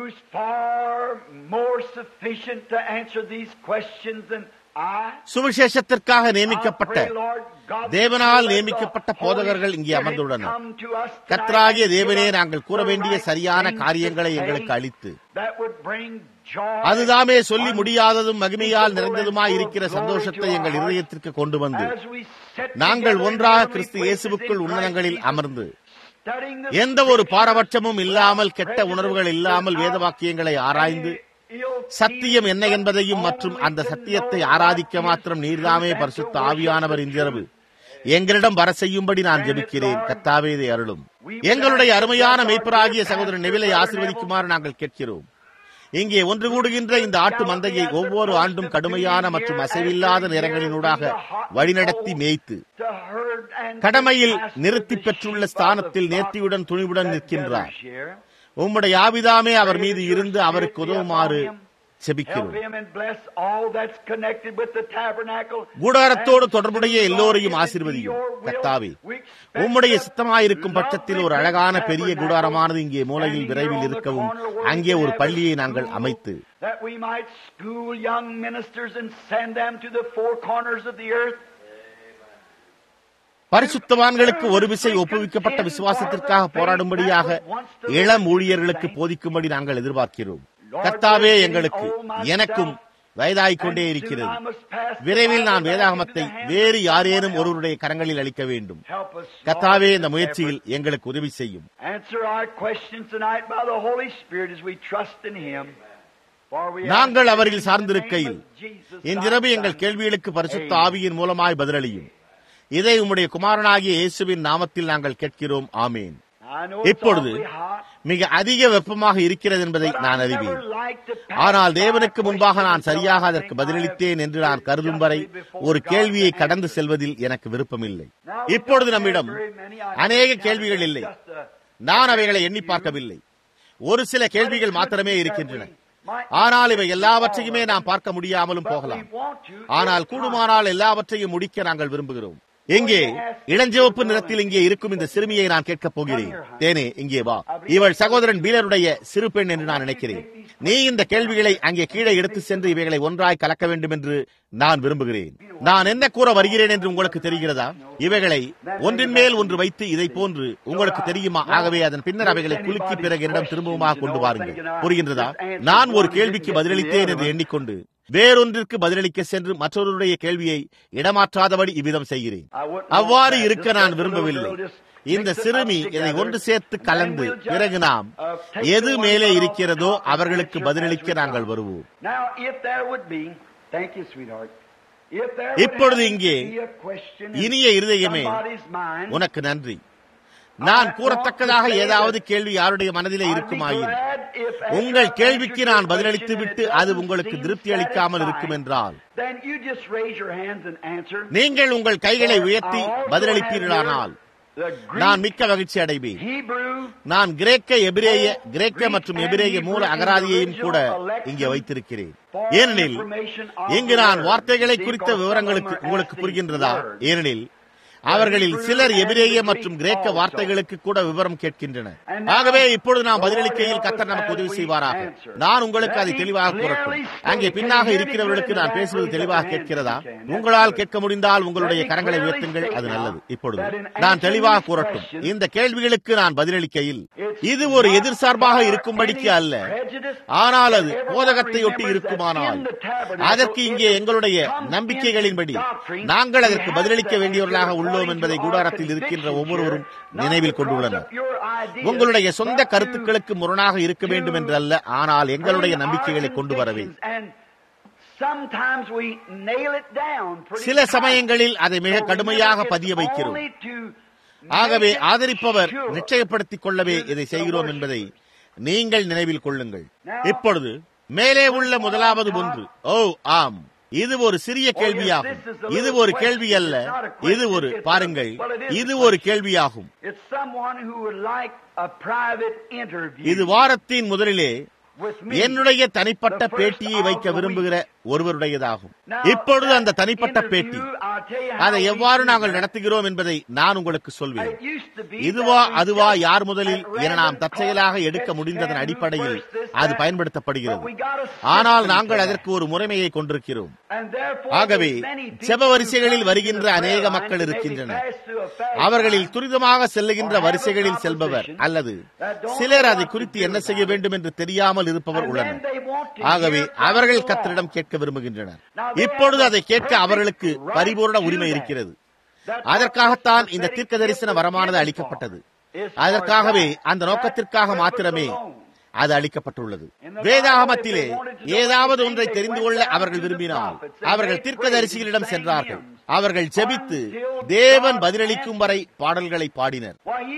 [SPEAKER 1] சுவிசேஷத்திற்காக நியமிக்கப்பட்ட தேவனால் நியமிக்கப்பட்ட போதகர்கள் இங்கே அமர்ந்துள்ளனர் கத்ராகிய தேவனே நாங்கள் கூற வேண்டிய சரியான காரியங்களை எங்களுக்கு அளித்து அதுதாமே சொல்லி முடியாததும் மகிமையால் நிறைந்ததுமாய் இருக்கிற சந்தோஷத்தை எங்கள் இதயத்திற்கு கொண்டு வந்து நாங்கள் ஒன்றாக கிறிஸ்து இயேசுவுக்குள் உன்னதங்களில் அமர்ந்து எந்த ஒரு பாரபட்சமும் இல்லாமல் கெட்ட உணர்வுகள் இல்லாமல் வேத வாக்கியங்களை ஆராய்ந்து சத்தியம் என்ன என்பதையும் மற்றும் அந்த சத்தியத்தை ஆராதிக்க மாத்திரம் நீர்தாமே பரிசுத்த ஆவியானவர் இன்றிரவு எங்களிடம் வர செய்யும்படி நான் ஜெபிக்கிறேன் கத்தாவேதை அருளும் எங்களுடைய அருமையான மெய்ப்பராகிய சகோதரன் நெவிலை ஆசிர்வதிக்குமாறு நாங்கள் கேட்கிறோம் இங்கே ஒன்று கூடுகின்ற இந்த ஆட்டு மந்தையை ஒவ்வொரு ஆண்டும் கடுமையான மற்றும் அசைவில்லாத நேரங்களினூடாக வழிநடத்தி மேய்த்து கடமையில் நிறுத்தி பெற்றுள்ள ஸ்தானத்தில் நேர்த்தியுடன் துணிவுடன் நிற்கின்றார் உம்முடைய ஆவிதாமே அவர் மீது இருந்து அவருக்கு உதவுமாறு செபிக்கிறோம்
[SPEAKER 2] Help him and bless all that's connected with the tabernacle.
[SPEAKER 1] கூடாரத்தோடு தொடர்புடைய எல்லோரையும் ஆசீர்வதியும் கர்த்தாவே உம்முடைய சித்தமாயிருக்கும் பட்சத்தில் ஒரு அழகான பெரிய கூடாரமானது இங்கே மூலையில் விரைவில் இருக்கவும் அங்கே ஒரு பள்ளியை நாங்கள் அமைத்து
[SPEAKER 2] That we might school young ministers and send them to the four corners of the earth.
[SPEAKER 1] பரிசுத்தவான்களுக்கு ஒரு விசை ஒப்புவிக்கப்பட்ட விசுவாசத்திற்காக போராடும்படியாக இளம் ஊழியர்களுக்கு போதிக்கும்படி நாங்கள் எதிர்பார்க்கிறோம் கர்த்தாவே எங்களுக்கு எனக்கும் வயதாகிக் கொண்டே இருக்கிறது விரைவில் நான் வேதாகமத்தை வேறு யாரேனும் ஒருவருடைய கரங்களில் அளிக்க வேண்டும்
[SPEAKER 2] Help us.
[SPEAKER 1] கர்த்தாவே இந்த முயற்சியில் எங்களுக்கு உதவி செய்யும்
[SPEAKER 2] Answer our questions tonight by the Holy Spirit as we trust in Him. For we
[SPEAKER 1] நாங்கள்
[SPEAKER 2] ask
[SPEAKER 1] அவரில்
[SPEAKER 2] in the
[SPEAKER 1] சார்ந்திருக்கையில்
[SPEAKER 2] name of Jesus,
[SPEAKER 1] இன்றிரவு
[SPEAKER 2] thy
[SPEAKER 1] எங்கள்
[SPEAKER 2] Son.
[SPEAKER 1] கேள்விகளுக்கு பரிசுத்த ஆவியின் மூலமாய் பதிலளியும் இதை உம்முடைய குமாரனாகிய இயேசுவின் நாமத்தில் நாங்கள் கேட்கிறோம் ஆமேன்
[SPEAKER 2] I know it's
[SPEAKER 1] இப்பொழுது
[SPEAKER 2] awfully hot,
[SPEAKER 1] மிக அதிக வெப்பமாக இருக்கிறது என்பதை
[SPEAKER 2] but
[SPEAKER 1] நான்
[SPEAKER 2] I
[SPEAKER 1] அறிவேன்
[SPEAKER 2] never like to pass
[SPEAKER 1] ஆனால்
[SPEAKER 2] by
[SPEAKER 1] தேவனுக்கு
[SPEAKER 2] a
[SPEAKER 1] முன்பாக
[SPEAKER 2] question
[SPEAKER 1] நான்
[SPEAKER 2] until
[SPEAKER 1] சரியாக
[SPEAKER 2] I
[SPEAKER 1] அதற்கு
[SPEAKER 2] think
[SPEAKER 1] பதிலளித்தேன்
[SPEAKER 2] I
[SPEAKER 1] என்று
[SPEAKER 2] have
[SPEAKER 1] நான் கருதும் வரை
[SPEAKER 2] justly before
[SPEAKER 1] ஒரு
[SPEAKER 2] God
[SPEAKER 1] கேள்வியை
[SPEAKER 2] to
[SPEAKER 1] கடந்து
[SPEAKER 2] answer.
[SPEAKER 1] செல்வதில் எனக்கு விருப்பமில்லை
[SPEAKER 2] Now, we
[SPEAKER 1] இப்பொழுது
[SPEAKER 2] don't
[SPEAKER 1] நம்மிடம்
[SPEAKER 2] have very many. I
[SPEAKER 1] அநேக
[SPEAKER 2] think
[SPEAKER 1] கேள்விகள்
[SPEAKER 2] now
[SPEAKER 1] இல்லை
[SPEAKER 2] just a-
[SPEAKER 1] நான் அவைகளை எண்ணி பார்க்கவில்லை ஒரு சில கேள்விகள் மாத்திரமே இருக்கின்றன ஆனால் இவை எல்லாவற்றையுமே நாம் பார்க்க முடியாமலும் போகலாம் ஆனால் கூடுமானால் எல்லாவற்றையும் முடிக்க நாங்கள் விரும்புகிறோம் எங்கே இளஞ்சிவப்பு நிறத்தில் இங்கே இருக்கும் இந்த சிறுமியை நான் கேட்கப் போகிறேன் தேனே இங்கே வா இவள் சகோதரன் பீலருடைய சிறு பெண் என்று நான் நினைக்கிறேன் நீ இந்த கேள்விகளை அங்கே கீழே எடுத்து சென்று இவைகளை ஒன்றாய் கலக்க வேண்டும் என்று நான் விரும்புகிறேன் நான் என்ன கூற வருகிறேன் என்று உங்களுக்கு தெரிகிறதா இவைகளை ஒன்றின் மேல் ஒன்று வைத்து இதை போன்று உங்களுக்கு தெரியுமா ஆகவே அதன் பின்னர் அவைகளை குலுக்கி பிறகு என்னிடம் திரும்பவுமாக கொண்டு வாருங்கள் புரிகின்றதா நான் ஒரு கேள்விக்கு பதிலளித்தேன் என்று எண்ணிக்கொண்டு வேறொன்றிற்கு பதிலளிக்க சென்று மற்றொருடைய கேள்வியை இடமாற்றாதபடி இவ்விதம் செய்கிறேன் அவ்வாறு இருக்க நான் விரும்பவில்லை இந்த சிறுமி இதை ஒன்று சேர்த்து கலந்து பிறகு நாம் எது மேலே இருக்கிறதோ அவர்களுக்கு பதிலளிக்க நாங்கள் வருவோம்
[SPEAKER 2] Now, if there would be, thank you, sweetheart. If there
[SPEAKER 1] இப்பொழுது
[SPEAKER 2] would
[SPEAKER 1] இங்கே
[SPEAKER 2] be a question in
[SPEAKER 1] இனிய இருதயமே
[SPEAKER 2] somebody's mind,
[SPEAKER 1] உனக்கு நன்றி நான் கூறத்தக்கதாக ஏதாவது கேள்வி யாருடைய மனதிலே
[SPEAKER 2] I'd be
[SPEAKER 1] இருக்குமாயின்
[SPEAKER 2] glad if after
[SPEAKER 1] உங்கள்
[SPEAKER 2] I've
[SPEAKER 1] கேள்விக்கு
[SPEAKER 2] answered
[SPEAKER 1] நான்
[SPEAKER 2] your
[SPEAKER 1] பதிலளித்து
[SPEAKER 2] question
[SPEAKER 1] விட்டு
[SPEAKER 2] and it
[SPEAKER 1] அது
[SPEAKER 2] doesn't
[SPEAKER 1] உங்களுக்கு
[SPEAKER 2] seem
[SPEAKER 1] திருப்தி அளிக்காமல்
[SPEAKER 2] satisfying,
[SPEAKER 1] இருக்கும் என்றால்
[SPEAKER 2] then you just raise your hands and answer.
[SPEAKER 1] நீங்கள் உங்கள் கைகளை
[SPEAKER 2] For
[SPEAKER 1] உயர்த்தி
[SPEAKER 2] I also
[SPEAKER 1] பதிலளிப்பீர்களானால்
[SPEAKER 2] have here the
[SPEAKER 1] நான்
[SPEAKER 2] Greek,
[SPEAKER 1] மிக்க மகிழ்ச்சி அடைவேன்
[SPEAKER 2] Hebrew,
[SPEAKER 1] நான் கிரேக்க எபிரேய கிரேக்க மற்றும் எபிரேய மூல அகராதியையும் கூட இங்கே வைத்திருக்கிறேன் ஏனெனில் இங்கு நான் வார்த்தைகளை குறித்த விவரங்களுக்கு உங்களுக்கு புரிகின்றதா ஏனெனில் அவர்களில் சிலர் எபிரேய மற்றும் கிரேக்க வார்த்தைகளுக்கு கூட விவரம் கேட்கின்றன ஆகவே இப்பொழுது நாம் பதிலளிக்கையில் கத்தர் நமக்கு உதவி செய்வாராக நான் உங்களுக்கு அதை தெளிவாக கூறட்டும் அங்கே பின்னாக இருக்கிறவர்களுக்கு நான் பேசுவது தெளிவாக கேட்கிறதா உங்களால் கேட்க முடிந்தால் உங்களுடைய கரங்களை உயர்த்துங்கள் அது நல்லது இப்பொழுது நான் தெளிவாக கூறட்டும் இந்த கேள்விகளுக்கு நான் பதிலளிக்கையில் இது ஒரு எதிர்சார்பாக இருக்கும்படிக்கு அல்ல ஆனால் அது போதகத்தையொட்டி இருக்குமானால் அதற்கு இங்கே எங்களுடைய நம்பிக்கைகளின்படி நாங்கள் அதற்கு பதிலளிக்க வேண்டியவர்களாக உள்ளோம் என்பதை கூடாரத்தில் இருக்கின்ற ஒவ்வொருவரும் நினைவில் கொண்டுள்ளனர் உங்களுடைய சொந்த கருத்துக்களுக்கு முரணாக இருக்க வேண்டும் என்றல்ல ஆனால் எங்களுடைய நம்பிக்கைகளை கொண்டு வரவே சில சமயங்களில் அதை மிக கடுமையாக பதிய வைக்கிறோம் ஆகவே ஆதரிப்பவர் நிச்சயப்படுத்திக் கொள்ளவே இதை செய்கிறோம் என்பதை நீங்கள் நினைவில் கொள்ளுங்கள் இப்பொழுது மேலே உள்ள முதலாவது ஒன்று ஓ ஆம் இது ஒரு சிறிய கேள்வியாகும் இது ஒரு கேள்வி அல்ல இது ஒரு பாருங்கள் இது ஒரு கேள்வியாகும் இது வாரத்தின் முதலிலே என்னுடைய தனிப்பட்ட பேட்டியை வைக்க விரும்புகிற ஒருவருடையதாகும் இப்பொழுது அந்த தனிப்பட்ட பேட்டி அதை எவ்வாறு நாங்கள் நடத்துகிறோம் என்பதை நான் உங்களுக்கு சொல்வேன் இதுவா அதுவா யார் முதலில் என நாம் தற்செயலாக எடுக்க முடிந்ததன் அடிப்படையில் அது பயன்படுத்தப்படுகிறது ஆனால் நாங்கள் அதற்கு ஒரு முறைமையை கொண்டிருக்கிறோம் ஆகவே செப வரிசைகளில் வருகின்ற அநேக மக்கள் இருக்கின்றனர் அவர்களில் துரிதமாக செல்லுகின்ற வரிசைகளில் செல்பவர் அல்லது சிலர் அதை குறித்து என்ன செய்ய வேண்டும் என்று தெரியாமல் இருப்பவர் உள்ளனர் ஆகவே அவர்கள் கத்தரிடம் கேட்க விரும்புகின்றனர் இப்பொழுது அதை கேட்க அவர்களுக்கு பரிபூர்ண உரிமை இருக்கிறது அதற்காகத்தான் இந்த தீர்க்க தரிசன வரமானது அளிக்கப்பட்டது அதற்காகவே அந்த நோக்கத்திற்காக மாத்திரமே அது அளிக்கப்பட்டுள்ளது வேதாகமத்திலே ஏதாவது ஒன்றை தெரிந்து கொள்ள அவர்கள் விரும்பினால் அவர்கள் தீர்க்கதரிசிகளிடம் சென்றார்கள் அவர்கள் ஜெபித்து தேவன் பதிலளிக்கும் வரை பாடல்களை பாடினர்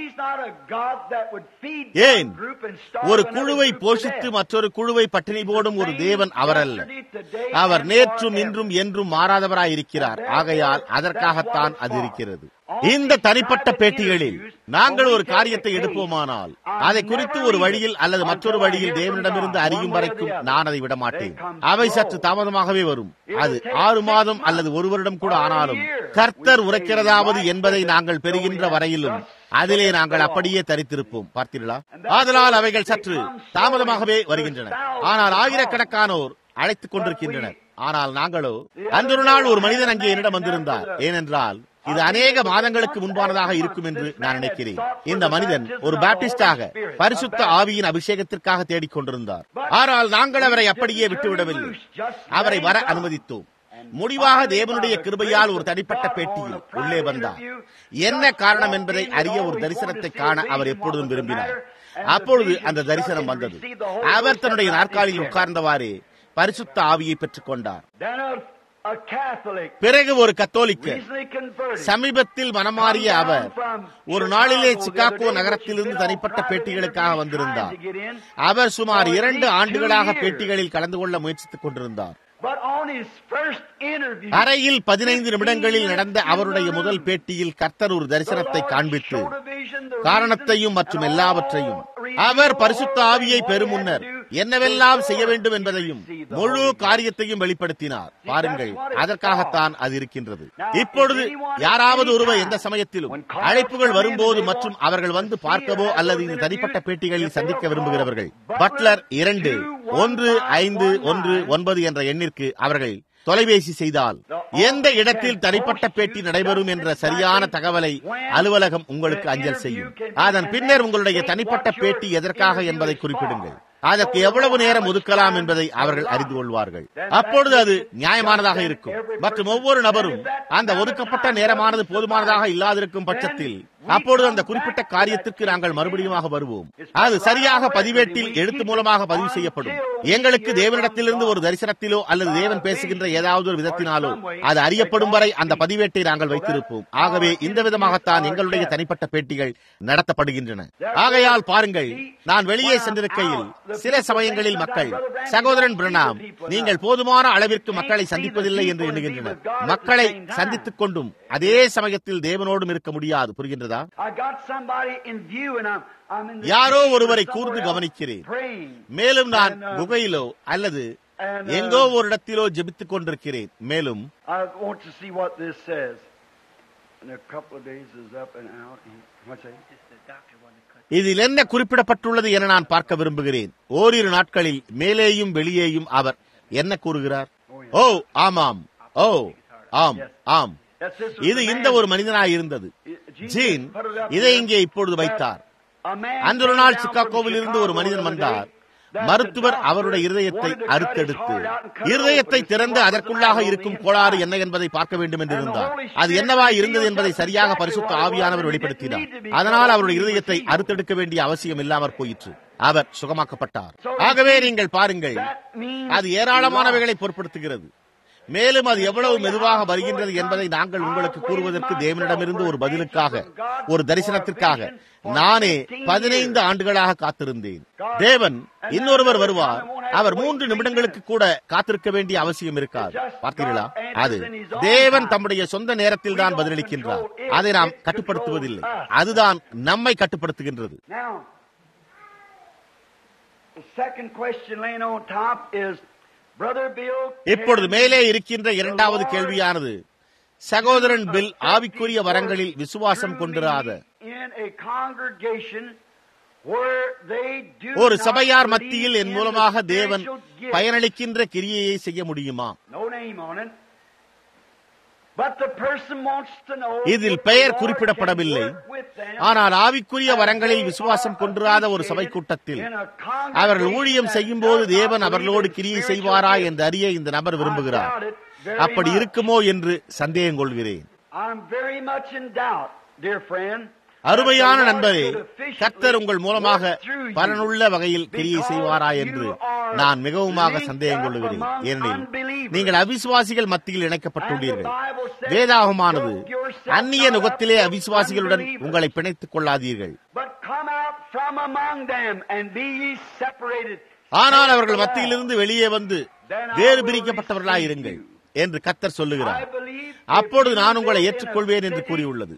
[SPEAKER 1] ஏன் ஒரு குழுவை போஷித்து மற்றொரு குழுவை பட்டினி போடும் ஒரு தேவன் அவரல்ல அவர் நேற்றும் இன்றும் என்றும் மாறாதவராய் இருக்கிறார் ஆகையால் அதற்காகத்தான் அது இருக்கிறது இந்த தனிப்பட்ட பேட்டிகளில் நாங்கள் ஒரு காரியத்தை எடுப்போமானால் அதை குறித்து ஒரு வழியில் அல்லது மற்றொரு வழியில் தேவனிடமிருந்து அறியும் வரைக்கும் நான் அதை விட மாட்டேன் அவை சற்று தாமதமாகவே வரும் அது ஆறு மாதம் அல்லது ஒரு வருடம் கூட ஆனாலும் கர்த்தர் உரைக்கிறதாவது என்பதை நாங்கள் பெறுகின்ற வரையிலும் அதிலே நாங்கள் அப்படியே தரித்திருப்போம் பார்த்தீர்களா ஆதலால் அவைகள் சற்று தாமதமாகவே வருகின்றன ஆனால் ஆயிரக்கணக்கானோர் அழைத்துக் கொண்டிருக்கின்றனர் ஆனால் நாங்களோ அன்றொரு நாள் ஒரு மனிதன் அங்கே என்னிடம் வந்திருந்தார் ஏனென்றால் இது அநேக மாதங்களுக்கு முன்பானதாக இருக்கும் என்று நான் நினைக்கிறேன் இந்த மனிதன் ஒரு பாப்டிஸ்டாக பரிசுத்த ஆவியின் அபிஷேகத்திற்காக தேடிக் கொண்டிருந்தார் ஆனால் நாங்கள் அவரை அப்படியே விட்டுவிடவில்லை அவரை வர அனுமதித்தோம் முடிவாக தேவனுடைய கிருபையால் ஒரு தனிப்பட்ட பேட்டியில் உள்ளே வந்தார் என்ன காரணம் என்பதை அறிய ஒரு தரிசனத்தை காண அவர் எப்பொழுதும் விரும்பினார் அப்பொழுது அந்த தரிசனம் வந்தது அவர் தன்னுடைய நாற்காலியில் உட்கார்ந்தவாறே பரிசுத்த ஆவியை பெற்றுக் கொண்டார் பிறகு ஒரு கத்தோலிக்க சமீபத்தில் மனமாறிய அவர் ஒரு நாளிலே சிகாகோ நகரத்திலிருந்து தனிப்பட்ட பேட்டிகளுக்காக வந்திருந்தார் அவர் சுமார் இரண்டு ஆண்டுகளாக பேட்டிகளில் கலந்து கொள்ள முயற்சித்துக் கொண்டிருந்தார் அறையில் பதினைந்து நிமிடங்களில் நடந்த அவருடைய முதல் பேட்டியில் கர்த்தர் ஒரு தரிசனத்தை காண்பித்து காரணத்தையும் மற்றும் எல்லாவற்றையும் அவர் பரிசுத்த ஆவியை பெறும் முன்னர் என்னவெல்லாம் செய்ய வேண்டும் என்பதையும் முழு காரியத்தையும் வெளிப்படுத்தினார் பாருங்கள் அதற்காகத்தான் அது இருக்கின்றது இப்பொழுது யாராவது ஒருவர் எந்த சமயத்திலும் அழைப்புகள் வரும்போது மற்றும் அவர்கள் வந்து பார்க்கவோ அல்லது இந்த தனிப்பட்ட பேட்டிகளில் சந்திக்க விரும்புகிறவர்கள் பட்லர் இரண்டு ஒன்று ஐந்து ஒன்று ஒன்பது என்ற எண்ணிற்கு அவர்கள் தொலைபேசி செய்தால் எந்த இடத்தில் தனிப்பட்ட பேட்டி நடைபெறும் என்ற சரியான தகவலை அலுவலகம் உங்களுக்கு அஞ்சல் செய்யும் அதன் பின்னர் உங்களுடைய தனிப்பட்ட பேட்டி எதற்காக என்பதை குறிப்பிடுங்கள் அதற்கு எவ்வளவு நேரம் ஒதுக்கலாம் என்பதை அவர்கள் அறிந்து கொள்வார்கள் அப்பொழுது அது நியாயமானதாக இருக்கும் மற்றும் ஒவ்வொரு நபரும் அந்த ஒதுக்கப்பட்ட நேரமானது போதுமானதாக இல்லாதிருக்கும் பட்சத்தில் அப்பொழுது அந்த குறிப்பிட்ட காரியத்திற்கு நாங்கள் மறுபடியும் வருவோம் அது சரியாக பதிவேட்டில் எழுத்து மூலமாக பதிவு செய்யப்படும் எங்களுக்கு தேவனிடத்திலிருந்து ஒரு தரிசனத்திலோ அல்லது தேவன் பேசுகின்ற ஏதாவது ஒரு விதத்தினாலோ அது அறியப்படும் வரை அந்த பதிவேட்டை நாங்கள் வைத்திருப்போம் ஆகவே இந்த விதமாகத்தான் எங்களுடைய தனிப்பட்ட பேட்டிகள் நடத்தப்படுகின்றன ஆகையால் பாருங்கள் நான் வெளியே சென்றிருக்கையில் சில சமயங்களில் மக்கள் சகோதரன் பிரணாம் நீங்கள் போதுமான அளவிற்கு மக்களை சந்திப்பதில்லை என்று எண்ணுகின்றனர் மக்களை சந்தித்துக் கொண்டும் அதே சமயத்தில் தேவனோடும் இருக்க முடியாது புரிகின்றதா யாரோ ஒருவரை கூர்ந்து கவனிக்கிறேன் மேலும் நான் குகையிலோ அல்லது எங்கோ ஒரு இடத்திலோ ஜெபித்துக் கொண்டிருக்கிறேன் மேலும் இதில் என்ன குறிப்பிடப்பட்டுள்ளது என நான் பார்க்க விரும்புகிறேன் ஓரிரு நாட்களில் மேலேயும் வெளியேயும் அவர் என்ன கூறுகிறார் ஓ ஆமாம் ஓ ஆம் ஆம் இது இந்த ஒரு மனிதனாய் இருந்தது ஜீன் இதை இங்கே இப்பொழுது வைத்தார் அன்றொரு நாள் சிக்காகோவில் இருந்து ஒரு மனிதன் வந்தார் மருத்துவர் அவருடைய இருதயத்தை அறுத்தெடுத்து இருதயத்தை திறந்து அதற்குள்ளாக இருக்கும் கோளாறு என்ன என்பதை பார்க்க வேண்டும் என்று இருந்தார் அது என்னவா இருந்தது என்பதை சரியாக பரிசுத்த ஆவியானவர் வெளிப்படுத்தினார் அதனால் அவருடைய இருதயத்தை அறுத்தெடுக்க வேண்டிய அவசியம் இல்லாமற் போயிற்று அவர் சுகமாக்கப்பட்டார் ஆகவே நீங்கள் பாருங்கள் அது ஏராளமானவைகளை பொருட்படுத்துகிறது மேலும் அது எவ்வளவு மெதுவாக வருகின்றது என்பதை நாங்கள் உங்களுக்கு கூறுவதற்கு தேவனிடமிருந்து ஒரு பதிலுக்காக ஒரு தரிசனத்திற்காக நானே பதினைந்து ஆண்டுகளாக காத்திருந்தேன் தேவன் இன்னொருவர் வருவார் அவர் மூன்று நிமிடங்களுக்கு கூட காத்திருக்க வேண்டிய அவசியம் இருக்காது பார்த்தீர்களா அது தேவன் தம்முடைய சொந்த நேரத்தில் தான் பதிலளிக்கின்றார் அதை நாம் கட்டுப்படுத்துவதில்லை அதுதான் நம்மை கட்டுப்படுத்துகின்றது இப்பொழுது மேலே இருக்கின்ற இரண்டாவது கேள்வியானது சகோதரன் பில் ஆவிக்குரிய வரங்களில் விசுவாசம் கொண்டிராத ஒரு சபையார் மத்தியில் என் மூலமாக தேவன் பயனளிக்கின்ற கிரியையை செய்ய முடியுமா இதில் பெயர் குறிப்பிடப்படவில்லை ஆனால் ஆவிக்குரிய வரங்களில் விசுவாசம் கொண்டிராத ஒரு சபை கூட்டத்தில் அவர்கள் ஊழியம் செய்யும் போது தேவன் அவர்களோடு கிரியை செய்வாரா என்று அறிய இந்த நபர் விரும்புகிறார் அப்படி இருக்குமோ என்று சந்தேகம் கொள்கிறேன் அருமையான நண்பரே கர்த்தர் உங்கள் மூலமாக பலனுள்ள வகையில் கிரியை செய்வாரா என்று நான் மிகவுமாக சந்தேகம் கொள்ளுகிறேன் ஏனெனில் நீங்கள் அவிசுவாசிகள் மத்தியில் இணைக்கப்பட்டுள்ளீர்கள் வேதாகமானது அந்நிய நுகத்திலே அவிசுவாசிகளுடன் உங்களை பிணைத்துக் கொள்ளாதீர்கள் ஆனால் அவர்கள் மத்தியிலிருந்து வெளியே வந்து வேறு பிரிக்கப்பட்டவர்களாயிருங்கள் என்று கத்தர் சொல்லுகிறார் அப்பொழுது நான் உங்களை ஏற்றுக்கொள்வேன் என்று கூறியுள்ளது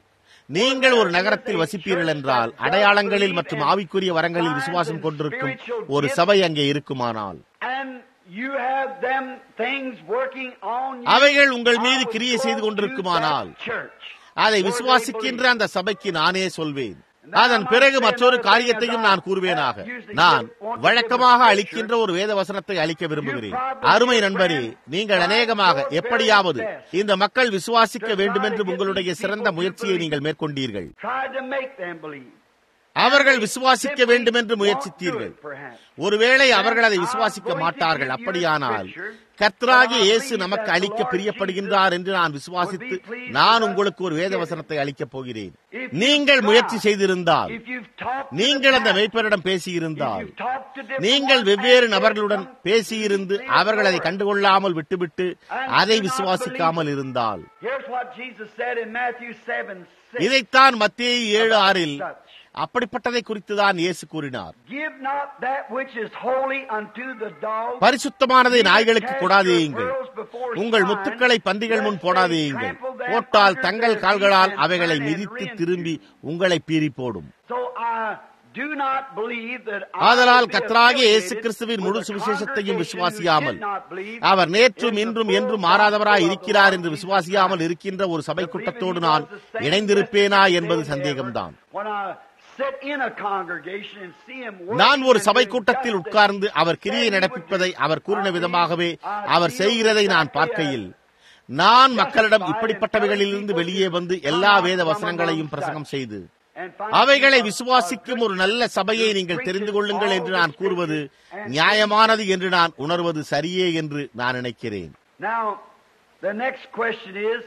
[SPEAKER 1] நீங்கள் ஒரு நகரத்தில் வசிப்பீர்கள் என்றால் அடையாளங்களில் மற்றும் ஆவிக்குரிய வரங்களில் விசுவாசம் கொண்டிருக்கும் ஒரு சபை அங்கே இருக்குமானால்
[SPEAKER 2] And you have them things working on you.
[SPEAKER 1] அவைகள் உங்கள் மீது
[SPEAKER 2] I would
[SPEAKER 1] கிரியை செய்து
[SPEAKER 2] go to
[SPEAKER 1] கொண்டிருக்குமானால்
[SPEAKER 2] that church.
[SPEAKER 1] அதை விசுவாசிக்கின்ற அந்த சபைக்கு நானே சொல்வேன் அதன் பிறகு மற்றொரு காரியத்தையும் நான் கூறுவேனாக நான் வழக்கமாக அளிக்கின்ற ஒரு வேத வசனத்தை அளிக்க விரும்புகிறேன் அருமை நண்பரே நீங்கள் அநேகமாக எப்படியாவது இந்த மக்கள் விசுவாசிக்க வேண்டுமென்று உங்களுடைய சிறந்த முயற்சியை நீங்கள் மேற்கொண்டீர்கள்
[SPEAKER 2] Tried to make them believe.
[SPEAKER 1] அவர்கள் விசுவாசிக்க வேண்டுமென்று முயற்சித்தீர்கள் ஒருவேளை அவர்கள் அதை விசுவாசிக்க மாட்டார்கள் அப்படியானால் கர்த்தராகிய இயேசு நமக்கு அளிக்க பிரியப்படுகின்றார் என்று நான் விசுவாசித்து நான் உங்களுக்கு ஒரு வேத வசனத்தை அளிக்கப் போகிறேன் நீங்கள் முயற்சி செய்திருந்தால்
[SPEAKER 2] If you've talked to
[SPEAKER 1] நீங்கள்
[SPEAKER 2] the
[SPEAKER 1] அந்த
[SPEAKER 2] pastor,
[SPEAKER 1] மெய்ப்பரிடம்
[SPEAKER 2] if
[SPEAKER 1] பேசியிருந்தால்
[SPEAKER 2] you've talked to different
[SPEAKER 1] நீங்கள்
[SPEAKER 2] ones
[SPEAKER 1] வெவ்வேறு
[SPEAKER 2] and
[SPEAKER 1] நபர்களுடன்
[SPEAKER 2] them
[SPEAKER 1] பேசியிருந்து
[SPEAKER 2] to
[SPEAKER 1] அவர்கள் அதை
[SPEAKER 2] the
[SPEAKER 1] கண்டுகொள்ளாமல் விட்டுவிட்டு
[SPEAKER 2] And
[SPEAKER 1] அதை
[SPEAKER 2] do not
[SPEAKER 1] விசுவாசிக்காமல் இருந்தால்
[SPEAKER 2] Here's what Jesus said in Matthew 7 6.
[SPEAKER 1] இதைத்தான் மத்திய ஏழு ஆறில்
[SPEAKER 2] Such.
[SPEAKER 1] அப்படிப்பட்டதை குறித்துதான் இயேசு கூறினார்
[SPEAKER 2] Give not that which is holy unto the dogs.
[SPEAKER 1] பரிசுத்தமானதை நாய்களுக்கு கொடாதேயுங்கள் உங்கள் முத்துக்களை பந்திகள் முன் போடாதேயுங்கள் போட்டால் தங்கள் கால்களால் அவைகளை மிதித்து திரும்பி உங்களை பீறி போடும்
[SPEAKER 2] So I do not believe that I
[SPEAKER 1] ஆதலால்
[SPEAKER 2] will be
[SPEAKER 1] கர்த்தராகிய இயேசு
[SPEAKER 2] affiliated
[SPEAKER 1] கிறிஸ்துவின்
[SPEAKER 2] with
[SPEAKER 1] முழு
[SPEAKER 2] a
[SPEAKER 1] சுவிசேஷத்தையும்
[SPEAKER 2] congregation
[SPEAKER 1] விசுவாசியாமல்
[SPEAKER 2] who did not believe
[SPEAKER 1] அவர் நேற்றும்
[SPEAKER 2] in the
[SPEAKER 1] இன்றும்
[SPEAKER 2] full
[SPEAKER 1] என்றும் மாறாதவராய்
[SPEAKER 2] gospel of
[SPEAKER 1] இருக்கிறார்
[SPEAKER 2] the
[SPEAKER 1] என்று
[SPEAKER 2] Lord
[SPEAKER 1] விசுவாசியாமல்
[SPEAKER 2] Jesus
[SPEAKER 1] இருக்கின்ற ஒரு சபை
[SPEAKER 2] Christ.
[SPEAKER 1] கூட்டத்தோடு
[SPEAKER 2] Believing he
[SPEAKER 1] நான்
[SPEAKER 2] was the same
[SPEAKER 1] இணைந்திருப்பேனா
[SPEAKER 2] yesterday,
[SPEAKER 1] என்பது
[SPEAKER 2] today, and
[SPEAKER 1] சந்தேகம்தான்
[SPEAKER 2] ever. When I sit in a congregation and see him working
[SPEAKER 1] நான் ஒரு
[SPEAKER 2] and
[SPEAKER 1] சபை
[SPEAKER 2] doing
[SPEAKER 1] கூட்டத்தில்
[SPEAKER 2] just
[SPEAKER 1] உட்கார்ந்து
[SPEAKER 2] as he
[SPEAKER 1] அவர் கிரியை
[SPEAKER 2] said he would
[SPEAKER 1] நடப்பிப்பதை
[SPEAKER 2] do,
[SPEAKER 1] அவர் கூறின
[SPEAKER 2] I
[SPEAKER 1] விதமாகவே
[SPEAKER 2] believe, I
[SPEAKER 1] அவர்
[SPEAKER 2] feel
[SPEAKER 1] செய்கிறதை நான்
[SPEAKER 2] exactly
[SPEAKER 1] பார்க்கையில்
[SPEAKER 2] as
[SPEAKER 1] நான் மக்களிடம் இப்படிப்பட்டவைகளிலிருந்து வெளியே வந்து எல்லா வேத வசனங்களையும் பிரசங்கம் செய்து
[SPEAKER 2] and find
[SPEAKER 1] அவைகளை
[SPEAKER 2] a- a
[SPEAKER 1] விசுவாசிக்கும் ஒரு நல்ல சபையை நீங்கள் தெரிந்து கொள்ளுங்கள் என்று நான் கூறுவது நியாயமானது என்று நான் உணர்வது சரியே என்று நான் நினைக்கிறேன்
[SPEAKER 2] Now, the next question is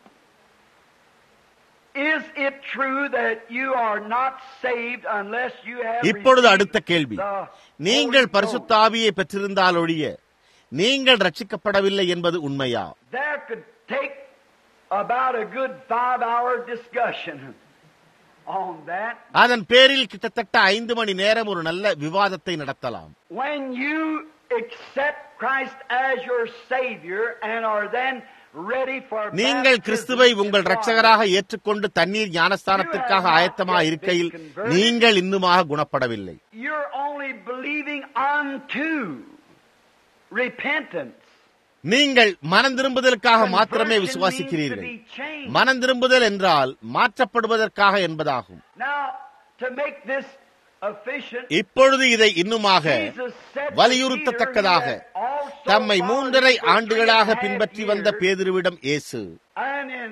[SPEAKER 2] Is it true that you are not saved unless you have
[SPEAKER 1] இப்பொழுது
[SPEAKER 2] received
[SPEAKER 1] அடுத்த கேள்வி
[SPEAKER 2] the
[SPEAKER 1] நீங்கள்
[SPEAKER 2] Holy
[SPEAKER 1] பரிசுத்த
[SPEAKER 2] Ghost?
[SPEAKER 1] ஆவியை பெற்றிருந்தால் ஒழிய நீங்கள் ரட்சிக்கப்படவில்லை என்பது உண்மையா
[SPEAKER 2] There could take about a good five hour discussion on that.
[SPEAKER 1] அதன் பேரில் கிட்டத்தட்ட ஐந்து மணி நேரம் ஒரு நல்ல விவாதத்தை நடத்தலாம்
[SPEAKER 2] When you accept Christ as your Savior and are then ready for
[SPEAKER 1] நீங்கள்
[SPEAKER 2] baptism
[SPEAKER 1] கிறிஸ்துவை
[SPEAKER 2] in
[SPEAKER 1] உங்கள்
[SPEAKER 2] water,
[SPEAKER 1] ரட்சகராக ஏற்றுக்கொண்டு தண்ணீர் ஞானஸ்தானத்திற்காக ஆயத்தமாக இருக்கையில் நீங்கள் இன்னுமாக குணப்படவில்லை
[SPEAKER 2] You're only believing unto repentance.
[SPEAKER 1] நீங்கள் மனம் திரும்புதலுக்காக மாத்திரமே
[SPEAKER 2] Conversion
[SPEAKER 1] விசுவாசிக்கிறீர்கள்
[SPEAKER 2] means to be changed.
[SPEAKER 1] மனம் திரும்புதல் என்றால் மாற்றப்படுவதற்காக என்பதாகும்
[SPEAKER 2] Now, to make this efficient,
[SPEAKER 1] இப்பொழுது இதை இன்னுமாக
[SPEAKER 2] Jesus said to
[SPEAKER 1] வலியுறுத்தத்தக்கதாக
[SPEAKER 2] Peter, he had also
[SPEAKER 1] தம்மை
[SPEAKER 2] followed
[SPEAKER 1] மூன்றரை
[SPEAKER 2] him for
[SPEAKER 1] ஆண்டுகளாக
[SPEAKER 2] three and a half
[SPEAKER 1] பின்பற்றி வந்த
[SPEAKER 2] years.
[SPEAKER 1] பேதுருவிடம் இயேசு
[SPEAKER 2] And in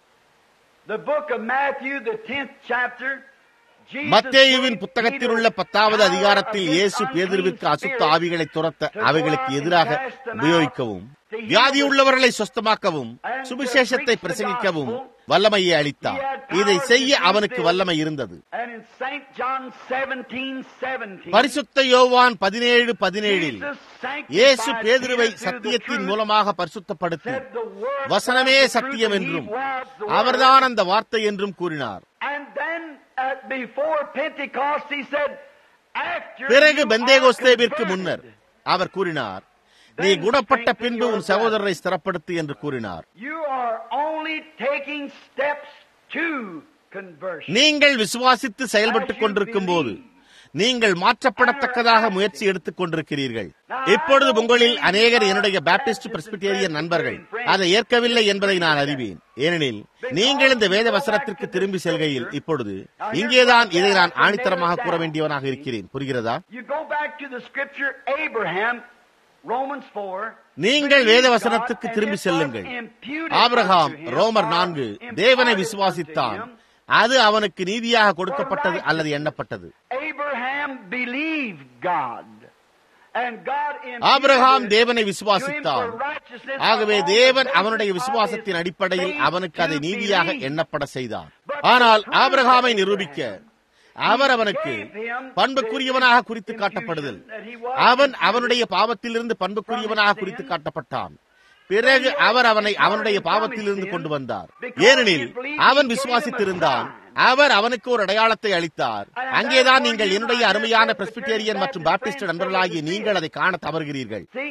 [SPEAKER 2] the book of Matthew, the 10th chapter, Jesus
[SPEAKER 1] மத்தேயுவின்
[SPEAKER 2] gave
[SPEAKER 1] புத்தகத்தில்
[SPEAKER 2] Peter
[SPEAKER 1] உள்ள பத்தாவது
[SPEAKER 2] power
[SPEAKER 1] அதிகாரத்தில்
[SPEAKER 2] of his
[SPEAKER 1] இயேசு
[SPEAKER 2] unclean
[SPEAKER 1] பேதுருவிற்கு அசுத்த
[SPEAKER 2] spirit
[SPEAKER 1] ஆவிகளை துரத்த
[SPEAKER 2] to go
[SPEAKER 1] அவைகளுக்கு
[SPEAKER 2] out and
[SPEAKER 1] எதிராக
[SPEAKER 2] cast them out,
[SPEAKER 1] உபயோகிக்கவும்
[SPEAKER 2] to heal
[SPEAKER 1] வியாதி
[SPEAKER 2] the
[SPEAKER 1] உள்ளவர்களை சொஸ்தமாக்கவும்
[SPEAKER 2] and to
[SPEAKER 1] சுவிசேஷத்தை
[SPEAKER 2] preach the
[SPEAKER 1] பிரசங்கிக்கவும்
[SPEAKER 2] gospel.
[SPEAKER 1] வல்லமையை அளித்தார்
[SPEAKER 2] He had power
[SPEAKER 1] இதை
[SPEAKER 2] to
[SPEAKER 1] செய்ய
[SPEAKER 2] do
[SPEAKER 1] அவனுக்கு
[SPEAKER 2] this.
[SPEAKER 1] வல்லமை இருந்தது
[SPEAKER 2] And in St. John 17, 17,
[SPEAKER 1] பரிசுத்த யோவான் பதினேழு பதினேழில்
[SPEAKER 2] Jesus sanctified
[SPEAKER 1] இயேசு பேதுருவை
[SPEAKER 2] Peter through the
[SPEAKER 1] சத்தியத்தின்
[SPEAKER 2] truth,
[SPEAKER 1] மூலமாக பரிசுத்தப்படுத்தி
[SPEAKER 2] said the word
[SPEAKER 1] வசனமே
[SPEAKER 2] was the
[SPEAKER 1] சத்தியம்
[SPEAKER 2] truth, and he
[SPEAKER 1] என்றும்
[SPEAKER 2] was the word.
[SPEAKER 1] அவர்தான் அந்த வார்த்தை என்றும் கூறினார்
[SPEAKER 2] And then at before Pentecost he said, after
[SPEAKER 1] பிறகு
[SPEAKER 2] you are
[SPEAKER 1] பெந்தேகோஸ்தேவிற்கு
[SPEAKER 2] converted,
[SPEAKER 1] முன்னர் அவர் கூறினார் நீ குணப்பட்ட பின்பு உன் சகோதரரை ஸ்திரப்படுத்து என்று கூறினார்
[SPEAKER 2] You are only taking steps to conversion.
[SPEAKER 1] நீங்கள் விசுவாசித்து செயல்பட்டுக் கொண்டிருக்கும் போது நீங்கள் மாற்றப்படத்தக்கதாக முயற்சி எடுத்துக் கொண்டிருக்கிறீர்கள் இப்பொழுது உங்களில் அநேகர் என்னுடைய பாப்டிஸ்ட் பிரஸ்பிட்டேரியன் நண்பர்கள் அதை ஏற்கவில்லை என்பதை நான் அறிவேன் ஏனெனில் நீங்கள் இந்த வேத வசனத்திற்கு திரும்பி செல்கையில் இப்பொழுது இங்கேதான் இதை நான் ஆணித்தரமாக கூற வேண்டியவனாக இருக்கிறேன் புரிகிறதா
[SPEAKER 2] You go back to the scripture Abraham, Romans 4.
[SPEAKER 1] நீங்கள் வேத வசனத்துக்கு திரும்பி செல்லுங்கள் ஆபிரகாம் ரோமர் நான்கு தேவனை விசுவாசித்தான் அது அவனுக்கு நீதியாக கொடுக்கப்பட்டது அல்லது எண்ணப்பட்டது
[SPEAKER 2] Abraham believed God. And God imputed
[SPEAKER 1] Abraham
[SPEAKER 2] it
[SPEAKER 1] தேவனை
[SPEAKER 2] to him
[SPEAKER 1] விசுவாசித்தான்
[SPEAKER 2] for righteousness
[SPEAKER 1] ஆகவே
[SPEAKER 2] on the
[SPEAKER 1] தேவன்
[SPEAKER 2] basis
[SPEAKER 1] அவனுடைய
[SPEAKER 2] of
[SPEAKER 1] விசுவாசத்தின்
[SPEAKER 2] his
[SPEAKER 1] அடிப்படையில்
[SPEAKER 2] faith
[SPEAKER 1] அவனுக்கு அதை
[SPEAKER 2] to
[SPEAKER 1] நீதியாக
[SPEAKER 2] believe.
[SPEAKER 1] எண்ணப்பட செய்தார் ஆனால் ஆபிரகாமை நிரூபிக்க அவர் அவனுக்கு பண்புக்குரியவனாக குறித்து காட்டப்படுதல் அவன் அவனுடைய பாவத்திலிருந்து பண்புக்குரியவனாக குறித்து காட்டப்பட்டான் பிறகு அவர் அவனை அவனுடைய பாவத்திலிருந்து கொண்டு வந்தார் ஏனெனில் அவன் விசுவாசித்திருந்தான் அவர் அவனுக்கு ஒரு அடையாளத்தை அளித்தார் அங்கேதான் நீங்கள் என்னுடைய அருமையான பிரஸ்பிட்டேரியன் மற்றும் பாப்டிஸ்ட் நண்பர்களாகிய நீங்கள் அதை காண தவறுகிறீர்கள்
[SPEAKER 2] See,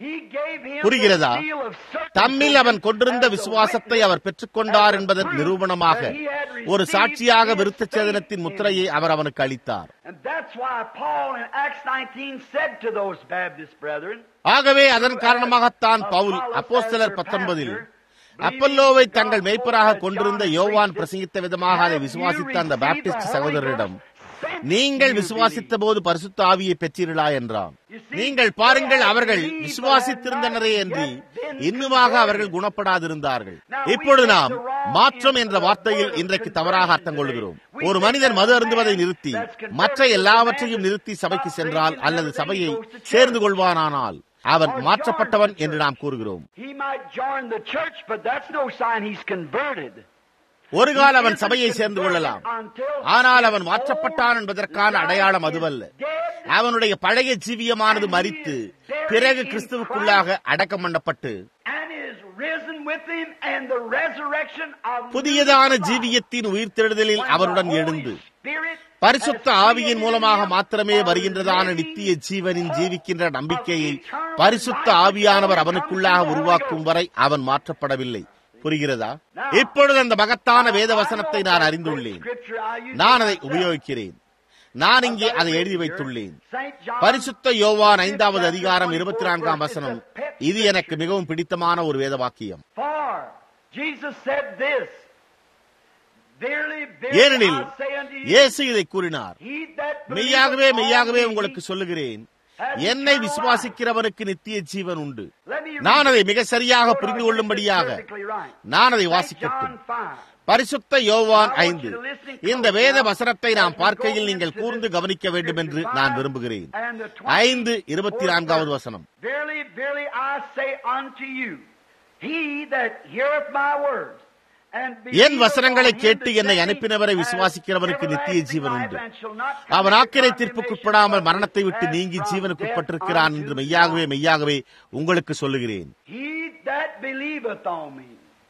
[SPEAKER 2] He gave him
[SPEAKER 1] புரிகிறதா?
[SPEAKER 2] the seal of
[SPEAKER 1] தம்மில் அவன்
[SPEAKER 2] circumcision
[SPEAKER 1] கொண்டிருந்த
[SPEAKER 2] as a
[SPEAKER 1] விசுவாசத்தை
[SPEAKER 2] witness,
[SPEAKER 1] அவர் பெற்றுக்கொண்டார்
[SPEAKER 2] as a
[SPEAKER 1] என்பதன்
[SPEAKER 2] proof
[SPEAKER 1] நிரூபணமாக
[SPEAKER 2] that he had
[SPEAKER 1] ஒரு
[SPEAKER 2] received
[SPEAKER 1] சாட்சியாக
[SPEAKER 2] his
[SPEAKER 1] விருத்த
[SPEAKER 2] faith
[SPEAKER 1] சேதனத்தின்
[SPEAKER 2] in
[SPEAKER 1] முத்திரையை
[SPEAKER 2] him.
[SPEAKER 1] அவர் அவனுக்கு அளித்தார்
[SPEAKER 2] And that's why Paul in Acts 19 said to those Baptist brethren,
[SPEAKER 1] ஆகவே அதன் காரணமாகத்தான் பவுல் அப்போஸ்தலர் பத்தொன்பதில் அப்பல்லோவை தங்கள் மேய்ப்பராக கொண்டிருந்த யோவான் பிரசங்கித்த விதமாக அதை விசுவாசித்த அந்த பாப்டிஸ்ட் சகோதரரிடம் நீங்கள் விசுவாசித்த போது பரிசுத்த ஆவியை பெற்றீர்களா என்றான் நீங்கள் பாருங்கள் அவர்கள் விசுவாசித்திருந்தனரே என்று இன்னுமாக அவர்கள் குணப்படாதிருந்தார்கள் இப்பொழுது நாம் மாற்றம் என்ற வார்த்தையில் இன்றைக்கு தவறாக அர்த்தம் கொள்கிறோம் ஒரு மனிதன் மது அருந்துவதை நிறுத்தி மற்ற எல்லாவற்றையும் நிறுத்தி சபைக்கு சென்றால் அல்லது சபையை சேர்ந்து கொள்வானானால் அவன் மாற்றப்பட்டவன் என்று நாம் கூறுகிறோம்
[SPEAKER 2] he might join the church, but that's no sign he's converted.
[SPEAKER 1] ஒரு கால் அவன் சபையை சேர்ந்து கொள்ளலாம் ஆனால் அவன் மாற்றப்பட்டான் என்பதற்கான அடையாளம் அதுவல்ல அவனுடைய பழைய ஜீவியமானது மறித்து பிறகு கிறிஸ்துவுக்குள்ளாக அடக்கம் பண்ணப்பட்டு
[SPEAKER 2] And is risen with him and the resurrection of
[SPEAKER 1] புதியதான ஜீவியத்தின் உயிர்த்தெழுதலில் அவருடன் எழுந்து பரிசுத்த ஆவியின் மூலமாக மாத்திரமே வருகின்றதான நித்திய ஜீவனின் ஜீவிக்கின்ற நம்பிக்கையை பரிசுத்த ஆவியானவர் அவனுக்குள்ளாக உருவாக்கும் வரை அவன் மாற்றப்படவில்லை புரிகிறதா இப்பொழுது அந்த மகத்தான வேத வசனத்தை நான் அறிந்துள்ளேன் நான் அதை உபயோகிக்கிறேன் நான் இங்கே அதை எழுதி வைத்துள்ளேன் பரிசுத்த யோவான் ஐந்தாவது அதிகாரம் இருபத்தி நான்காம் வசனம் இது எனக்கு மிகவும் பிடித்தமான ஒரு வேத வாக்கியம்
[SPEAKER 2] For Jesus said this, Verily, verily,
[SPEAKER 1] ஏனெனில்
[SPEAKER 2] I say unto you,
[SPEAKER 1] இயேசு இதை கூறினார்
[SPEAKER 2] he that believeth
[SPEAKER 1] மெய்யாகவே
[SPEAKER 2] on
[SPEAKER 1] மெய்யாகவே
[SPEAKER 2] me
[SPEAKER 1] உங்களுக்கு சொல்லுகிறேன்
[SPEAKER 2] has
[SPEAKER 1] என்னை
[SPEAKER 2] eternal
[SPEAKER 1] விசுவாசிக்கிறவனுக்கு நித்திய ஜீவன் உண்டு
[SPEAKER 2] life. Let me read
[SPEAKER 1] நான் அதை
[SPEAKER 2] it.
[SPEAKER 1] மிக சரியாக
[SPEAKER 2] Lord,
[SPEAKER 1] புரிந்து
[SPEAKER 2] I get
[SPEAKER 1] கொள்ளும்படியாக
[SPEAKER 2] this perfectly right.
[SPEAKER 1] நான் அதை
[SPEAKER 2] Saint
[SPEAKER 1] வாசிக்கட்டும்
[SPEAKER 2] John 5.
[SPEAKER 1] பரிசுத்த யோவான் ஐந்து இந்த வேத வசனத்தை நாம் பார்க்கையில் நீங்கள் கூர்ந்து கவனிக்க வேண்டும் என்று நான் விரும்புகிறேன் ஐந்து இருபத்தி நான்காவது வசனம்
[SPEAKER 2] Verily, verily, I say unto you, he that heareth my words, and
[SPEAKER 1] N
[SPEAKER 2] believeth
[SPEAKER 1] வசனங்களை
[SPEAKER 2] on him
[SPEAKER 1] கேட்டு
[SPEAKER 2] that
[SPEAKER 1] என்னை
[SPEAKER 2] sent me
[SPEAKER 1] அனுப்பினவரை
[SPEAKER 2] has
[SPEAKER 1] விசுவாசிக்கிறவனுக்கு நித்திய
[SPEAKER 2] everlasting
[SPEAKER 1] ஜீவன்
[SPEAKER 2] life
[SPEAKER 1] உண்டு
[SPEAKER 2] and shall not come
[SPEAKER 1] அவன்
[SPEAKER 2] into
[SPEAKER 1] ஆக்கிரை
[SPEAKER 2] condemnation,
[SPEAKER 1] தீர்ப்புக்குட்படாமல்
[SPEAKER 2] but
[SPEAKER 1] மரணத்தை விட்டு
[SPEAKER 2] has
[SPEAKER 1] நீங்கி
[SPEAKER 2] from
[SPEAKER 1] ஜீவனுக்குட்பட்டிருக்கிறான்
[SPEAKER 2] death
[SPEAKER 1] என்று
[SPEAKER 2] unto
[SPEAKER 1] மெய்யாகவே
[SPEAKER 2] life.
[SPEAKER 1] மெய்யாகவே உங்களுக்கு சொல்லுகிறேன்
[SPEAKER 2] He that believeth on me.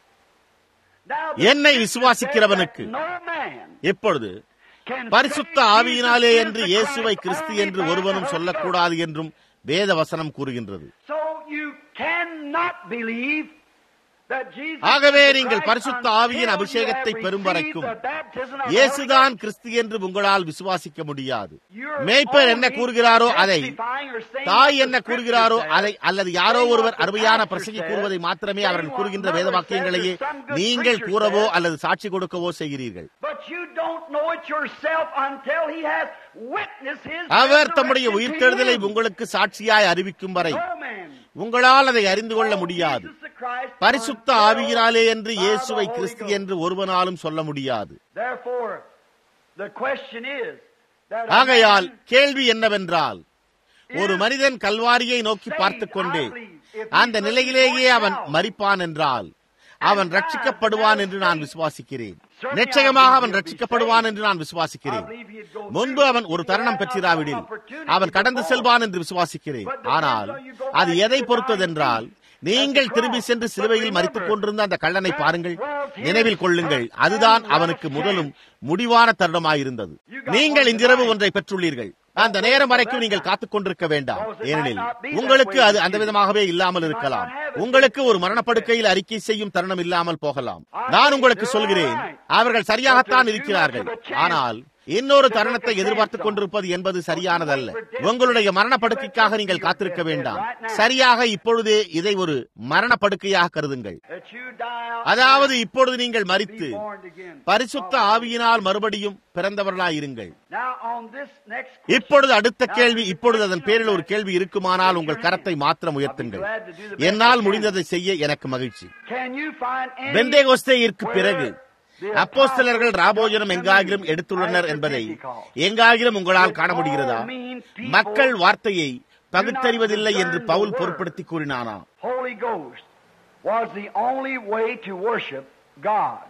[SPEAKER 2] Now,
[SPEAKER 1] என்னை
[SPEAKER 2] the
[SPEAKER 1] விசுவாசிக்கிறவனுக்கு
[SPEAKER 2] scripture says that no man
[SPEAKER 1] இப்பொழுது
[SPEAKER 2] can
[SPEAKER 1] பரிசுத்த
[SPEAKER 2] say
[SPEAKER 1] ஆவியினாலே
[SPEAKER 2] Jesus is
[SPEAKER 1] என்று
[SPEAKER 2] the
[SPEAKER 1] இயேசுவை
[SPEAKER 2] Christ
[SPEAKER 1] கிறிஸ்து
[SPEAKER 2] only
[SPEAKER 1] என்று
[SPEAKER 2] by
[SPEAKER 1] ஒருவனும்
[SPEAKER 2] the
[SPEAKER 1] சொல்லக்கூடாது என்றும் வேத வசனம் கூறுகின்றது
[SPEAKER 2] So you cannot believe that Jesus
[SPEAKER 1] ஆகவே
[SPEAKER 2] is the
[SPEAKER 1] நீங்கள்
[SPEAKER 2] Christ
[SPEAKER 1] பரிசுத்த
[SPEAKER 2] until
[SPEAKER 1] ஆவியின்
[SPEAKER 2] you
[SPEAKER 1] அபிஷேகத்தை
[SPEAKER 2] have
[SPEAKER 1] பெறும்
[SPEAKER 2] received
[SPEAKER 1] வரைக்கும்
[SPEAKER 2] the baptism of the
[SPEAKER 1] இயேசுதான்
[SPEAKER 2] Holy
[SPEAKER 1] கிறிஸ்து என்று உங்களால் விசுவாசிக்க முடியாது
[SPEAKER 2] Ghost. You're
[SPEAKER 1] மேய்ப்பர் என்ன
[SPEAKER 2] only
[SPEAKER 1] கூறுகிறாரோ அதை
[SPEAKER 2] testifying or saying
[SPEAKER 1] தாய்
[SPEAKER 2] what
[SPEAKER 1] என்ன
[SPEAKER 2] the
[SPEAKER 1] கூறுகிறாரோ
[SPEAKER 2] Scripture
[SPEAKER 1] அதை
[SPEAKER 2] says,
[SPEAKER 1] அல்லது யாரோ
[SPEAKER 2] saying
[SPEAKER 1] ஒருவர்
[SPEAKER 2] what the
[SPEAKER 1] அருமையான
[SPEAKER 2] pastor
[SPEAKER 1] பிரசங்கி
[SPEAKER 2] says,
[SPEAKER 1] கூறுவதை மாத்திரமே
[SPEAKER 2] saying
[SPEAKER 1] அவர்கள்
[SPEAKER 2] what
[SPEAKER 1] கூறுகின்ற
[SPEAKER 2] mother
[SPEAKER 1] வேத
[SPEAKER 2] says, or
[SPEAKER 1] வாக்கியங்களையே
[SPEAKER 2] some good
[SPEAKER 1] நீங்கள்
[SPEAKER 2] preacher
[SPEAKER 1] கூறவோ
[SPEAKER 2] says.
[SPEAKER 1] அல்லது சாட்சி கொடுக்கவோ செய்கிறீர்கள்
[SPEAKER 2] But you don't know it yourself until he has witnessed his
[SPEAKER 1] அவர் தம்முடைய
[SPEAKER 2] resurrection to
[SPEAKER 1] உயிர்த்தெழுதலை
[SPEAKER 2] you.
[SPEAKER 1] உங்களுக்கு சாட்சியாய் அறிவிக்கும் வரை
[SPEAKER 2] No man.
[SPEAKER 1] உங்களால் அதை அறிந்து கொள்ள முடியாது
[SPEAKER 2] Jesus the Christ
[SPEAKER 1] பரிசுத்த
[SPEAKER 2] until
[SPEAKER 1] ஆவியினாலே என்று
[SPEAKER 2] by the
[SPEAKER 1] இயேசுவை
[SPEAKER 2] Holy
[SPEAKER 1] கிறிஸ்து
[SPEAKER 2] Ghost.
[SPEAKER 1] என்று ஒருவனாலும் சொல்ல முடியாது
[SPEAKER 2] Therefore, the question is that a
[SPEAKER 1] ஆகையால்
[SPEAKER 2] man
[SPEAKER 1] கேள்வி என்னவென்றால் ஒரு மனிதன் கல்வாரியை நோக்கி பார்த்துக் கொண்டே அந்த நிலையிலேயே அவன் மரிப்பான் என்றால் அவன் ரட்சிக்கப்படுவான் என்று நான் விசுவாசிக்கிறேன் நிச்சயமாக அவன் ரட்சிக்கப்படுவான் என்று நான் விசுவாசிக்கிறேன் முன்பு அவன் ஒரு தருணம் பெற்றிராவிடில் அவன் கடந்து செல்வான் என்று விசுவாசிக்கிறேன் ஆனால் அது எதை பொறுத்ததென்றால் நீங்கள் திரும்பி சென்று சிலுவையில் மறித்துக் கொண்டிருந்த அந்த கள்ளனை பாருங்கள் நினைவில் கொள்ளுங்கள் அதுதான் அவனுக்கு முதலும் முடிவான தருணமாயிருந்தது நீங்கள் இன்றிரவு ஒன்றை பெற்றுள்ளீர்கள் அந்த நேரம் வரைக்கும் நீங்கள் காத்துக் கொண்டிருக்க வேண்டாம் ஏனெனில் உங்களுக்கு அது அந்த விதமாகவே இல்லாமல் இருக்கலாம் உங்களுக்கு ஒரு மரணப்படுக்கையில் அறிக்கை செய்யும் தருணம் இல்லாமல் போகலாம் நான் உங்களுக்கு சொல்கிறேன் அவர்கள் சரியாகத்தான் இருக்கிறார்கள் ஆனால் இன்னொரு தருணத்தை எதிர்பார்த்துக் கொண்டிருப்பது என்பது சரியானதல்ல உங்களுடைய மரணப்படுக்கைக்காக நீங்கள் காத்திருக்க வேண்டாம் சரியாக இப்பொழுதே இதை ஒரு மரணப்படுக்கையாக கருதுங்கள்
[SPEAKER 2] that you die out
[SPEAKER 1] அதாவது இப்பொழுது நீங்கள்
[SPEAKER 2] be
[SPEAKER 1] மறித்து
[SPEAKER 2] born again.
[SPEAKER 1] பரிசுத்த ஆவியினால் மறுபடியும் பிறந்தவர்களாயிருங்கள்
[SPEAKER 2] Now on this next
[SPEAKER 1] இப்பொழுது அடுத்த கேள்வி இப்பொழுது அதன் பேரில் ஒரு கேள்வி இருக்குமானால் உங்கள் கரத்தை மாத்திரம் உயர்த்துங்கள் என்னால் முடிந்ததை செய்ய எனக்கு மகிழ்ச்சி
[SPEAKER 2] can you find any
[SPEAKER 1] பெந்தேகோஸ்தேயிற்கு பிறகு அப்போஸ்தலர்கள் ராபோஜனம் எங்காகிலும் எடுத்துள்ளனர் என்பதை எங்காகிலும் உங்களால் காண முடிகிறதா மக்கள் வார்த்தையை பகுத்தறிவதில்லை என்று Pavul பொருட்படுத்தி கூறினானா
[SPEAKER 2] Holy Ghost was the only way to worship God.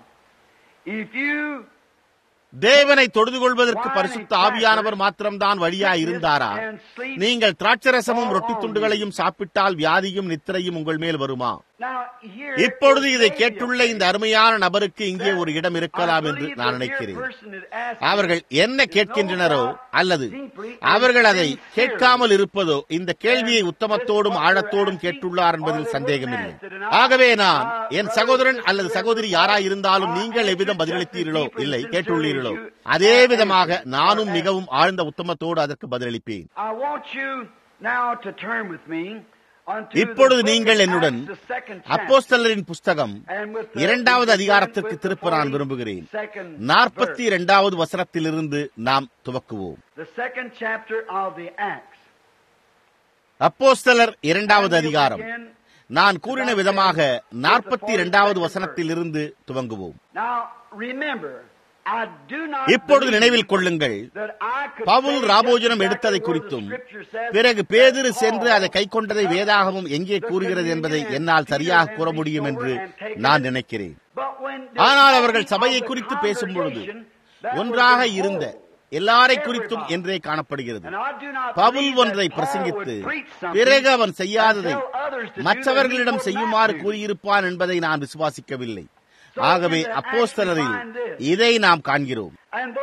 [SPEAKER 2] If you
[SPEAKER 1] தேவனை தொழுது கொள்வதற்கு பரிசுத்த ஆவியானவர் மாத்திரம்தான் வழியா இருந்தாரா நீங்கள் திராட்சரசமும் ரொட்டி துண்டுகளையும் சாப்பிட்டால் வியாதியும் நித்திரையும் உங்கள் மேல் வருமா இப்பொழுது இதை கேட்டுள்ள இந்த அருமையான நபருக்கு இங்கே ஒரு இடம் இருக்கலாம் என்று நான் நினைக்கிறேன் அவர்கள் என்ன கேட்கின்றனரோ அல்லது அவர்கள் அதை கேட்காமல் இருப்பதோ இந்த கேள்வியை உத்தமத்தோடும் ஆழத்தோடும் கேட்டுள்ளார் என்பதில் சந்தேகமில்லை ஆகவே நான் என் சகோதரன் அல்லது சகோதரி யாராயிருந்தாலும் நீங்கள் எவ்விதம் பதிலளித்தீர்களோ இல்லை கேட்டுள்ளீர்களோ அதே விதமாக நானும் மிகவும் ஆழ்ந்த உத்தமத்தோடு அதற்கு பதிலளிப்பேன் இப்பொழுது நீங்கள் என்னுடன் அப்போஸ்தலரின் புஸ்தகம் இரண்டாவது அதிகாரத்திற்கு திருப்ப நான் விரும்புகிறேன் நாற்பத்தி இரண்டாவது வசனத்திலிருந்து நாம் துவக்குவோம் அப்போஸ்தலர் இரண்டாவது அதிகாரம் நான் கூறின விதமாக நாற்பத்தி இரண்டாவது வசனத்திலிருந்து துவங்குவோம் இப்பொழுது நினைவில் கொள்ளுங்கள் பவுல் ராபோஜனம் எடுத்ததை குறித்தும் பிறகு பேதிரு சென்று அதை கை கொண்டதை வேதாகமும் எங்கே கூறுகிறது என்பதை என்னால் சரியாக கூற முடியும் என்று நான் நினைக்கிறேன் ஆனால் அவர்கள் சபையை குறித்து பேசும் பொழுது ஒன்றாக இருந்த எல்லாரை குறித்தும் என்றே காணப்படுகிறது பவுல் ஒன்றை பிரசங்கித்து பிறகு அவன் செய்யாததை மற்றவர்களிடம் செய்யுமாறு கூறியிருப்பான் என்பதை நான் விசுவாசிக்கவில்லை ஆகவே அப்போஸ்தலரில் இதை நாம் காண்கிறோம்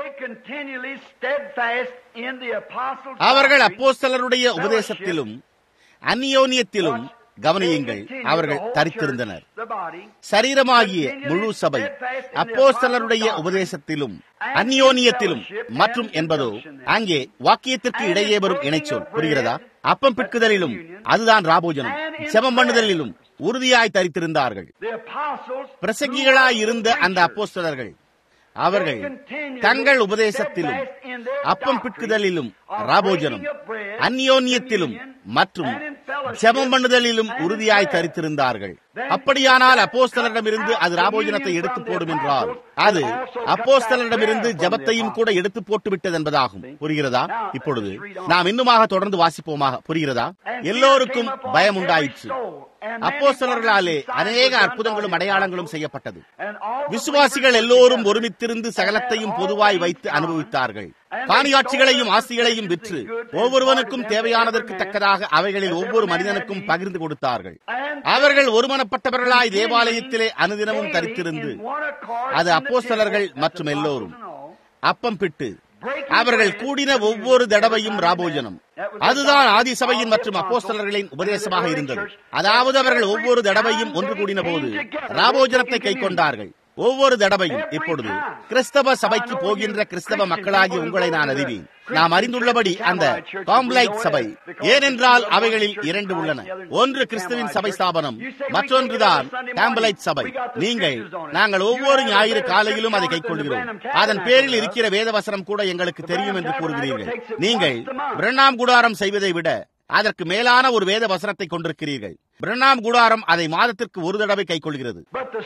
[SPEAKER 1] அவர்கள் அப்போஸ்தலருடைய உபதேசத்திலும் அந்நியோனியத்திலும் கவனியுங்கள் அவர்கள் தரித்திருந்தனர் சரீரமாகிய முழு சபை அப்போஸ்தலருடைய உபதேசத்திலும் அந்நியோனியத்திலும் மற்றும் என்பதோ அங்கே வாக்கியத்திற்கு இடையே வரும் இணைச்சொல் புரிகிறதா அப்பம் பிற்குதலிலும் அதுதான் ராபோஜனம் செமம் பண்ணுதலிலும் உறுதியாய் தரித்திருந்தார்கள் பிரசங்கிகளாய் இருந்த அந்த அப்போஸ்தலர்கள் அவர்கள் தங்கள் உபதேசத்திலும் அப்பம் பிட்குதலிலும் ராபோஜனம் அந்யோன்யத்திலும் மற்றும் ஜெபம் பண்ணுதலிலும் உறுதியாய் தரித்திருந்தார்கள் அப்படியானால் அப்போஸ்தலரிடமிருந்து அது ராபோஜனத்தை எடுத்து போடும் என்றால் அது அப்போஸ்தலரிடமிருந்து ஜபத்தையும் கூட எடுத்து போட்டு விட்டது என்பதாகும் புரிகிறதா இப்பொழுது நாம் இன்னுமாக தொடர்ந்து வாசிப்போமாக புரிகிறதா எல்லோருக்கும் பயம் உண்டாயிற்று அப்போஸ்தலர்களாலே அநேக அற்புதங்களும் அடையாளங்களும் செய்யப்பட்டது விசுவாசிகள் எல்லோரும் ஒருமித்திருந்து சகலத்தையும் பொதுவாய் வைத்து அனுபவித்தார்கள் காணியாட்சிகளையும் ஆஸ்திகளையும் விற்று ஒவ்வொருவனுக்கும் தேவையானதற்கு தக்கதாக அவைகளில் ஒவ்வொரு மனிதனுக்கும் பகிர்ந்து கொடுத்தார்கள் அவர்கள் ஒருமனப்பட்டவர்களாய் தேவாலயத்திலே அனுதினமும் தரித்திருந்து அது அப்போஸ்தலர்கள் மற்றும் எல்லோரும் அப்பம் பிட்டு அவர்கள் கூடின ஒவ்வொரு தடவையும் ராபோஜனம் அதுதான் ஆதி சபையின் மற்றும் அப்போஸ்தலர்களின் உபதேசமாக இருந்தது அதாவது அவர்கள் ஒவ்வொரு தடவையும் ஒன்று கூடின போது ராபோஜனத்தை கை கொண்டார்கள் ஒவ்வொரு தடவையும் இப்பொழுது கிறிஸ்தவ சபைக்கு போகின்ற கிறிஸ்தவ மக்களாகி உங்களை நான் அறிவேன் நாம் அறிந்துள்ளபடி அந்த காம்ப்ளைட் சபை ஏனென்றால் அவைகளில் இரண்டு உள்ளன ஒன்று கிறிஸ்துவின் சபை ஸ்தாபனம் மற்றொன்றுதான் காம்பலைட் சபை நீங்கள் நாங்கள் ஒவ்வொரு ஞாயிறு காலையிலும் அதை கைக்கொள்கிறோம் அதன் பேரில் இருக்கிற வேதவசனம் கூட எங்களுக்கு தெரியும் என்று கூறுகிறீர்கள் நீங்கள் பிரணாம் குடாரம் செய்வதை விட அதற்கு மேலான ஒரு வேத வசனத்தை கொண்டிருக்கிறீர்கள் பிரணாம் குடாரம் அதை மாதத்திற்கு ஒரு தடவை கைக்கொள்கிறது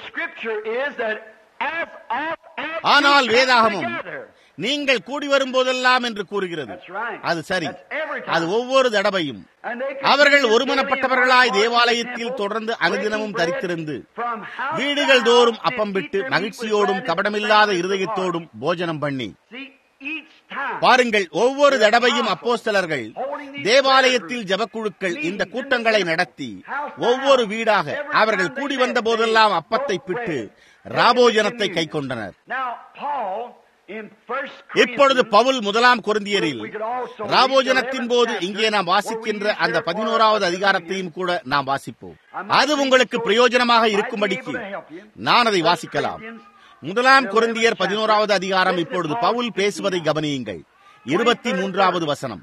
[SPEAKER 1] ஆனால் வேதாகமும் நீங்கள் கூடி வரும்போதெல்லாம் என்று கூறுகிறது அது சரி அது ஒவ்வொரு தடவையும் அவர்கள் ஒருமனப்பட்டவர்களாய் தேவாலயத்தில் தொடர்ந்து அனுதினமும் தரித்திருந்து வீடுகள் தோறும் அப்பம் விட்டு மகிழ்ச்சியோடும் கபடமில்லாத இருதயத்தோடும் போஜனம் பண்ணி பாருங்கள் ஒவ்வொரு தடவையும் அப்போஸ்தலர்கள் தேவாலயத்தில் ஜபக்குழுக்கள் இந்த கூட்டங்களை நடத்தி ஒவ்வொரு வீடாக அவர்கள் கூடி வந்த போதெல்லாம் அப்பத்தை பிட்டு ராபோஜனத்தை கை கொண்டனர் இப்பொழுது பவுல் முதலாம் குருந்தியரில் ராபோஜனத்தின் போது இங்கே நாம் வாசிக்கின்ற அந்த பதினோராவது அதிகாரத்தையும் கூட நாம் வாசிப்போம் அது உங்களுக்கு பிரயோஜனமாக இருக்கும்படிக்கு நான் அதை வாசிக்கலாம் முதலாம் குருந்தியர் பதினோராவது அதிகாரம் இப்பொழுது பவுல் பேசுவதை கவனியுங்கள் இருபத்தி மூன்றாவது வசனம்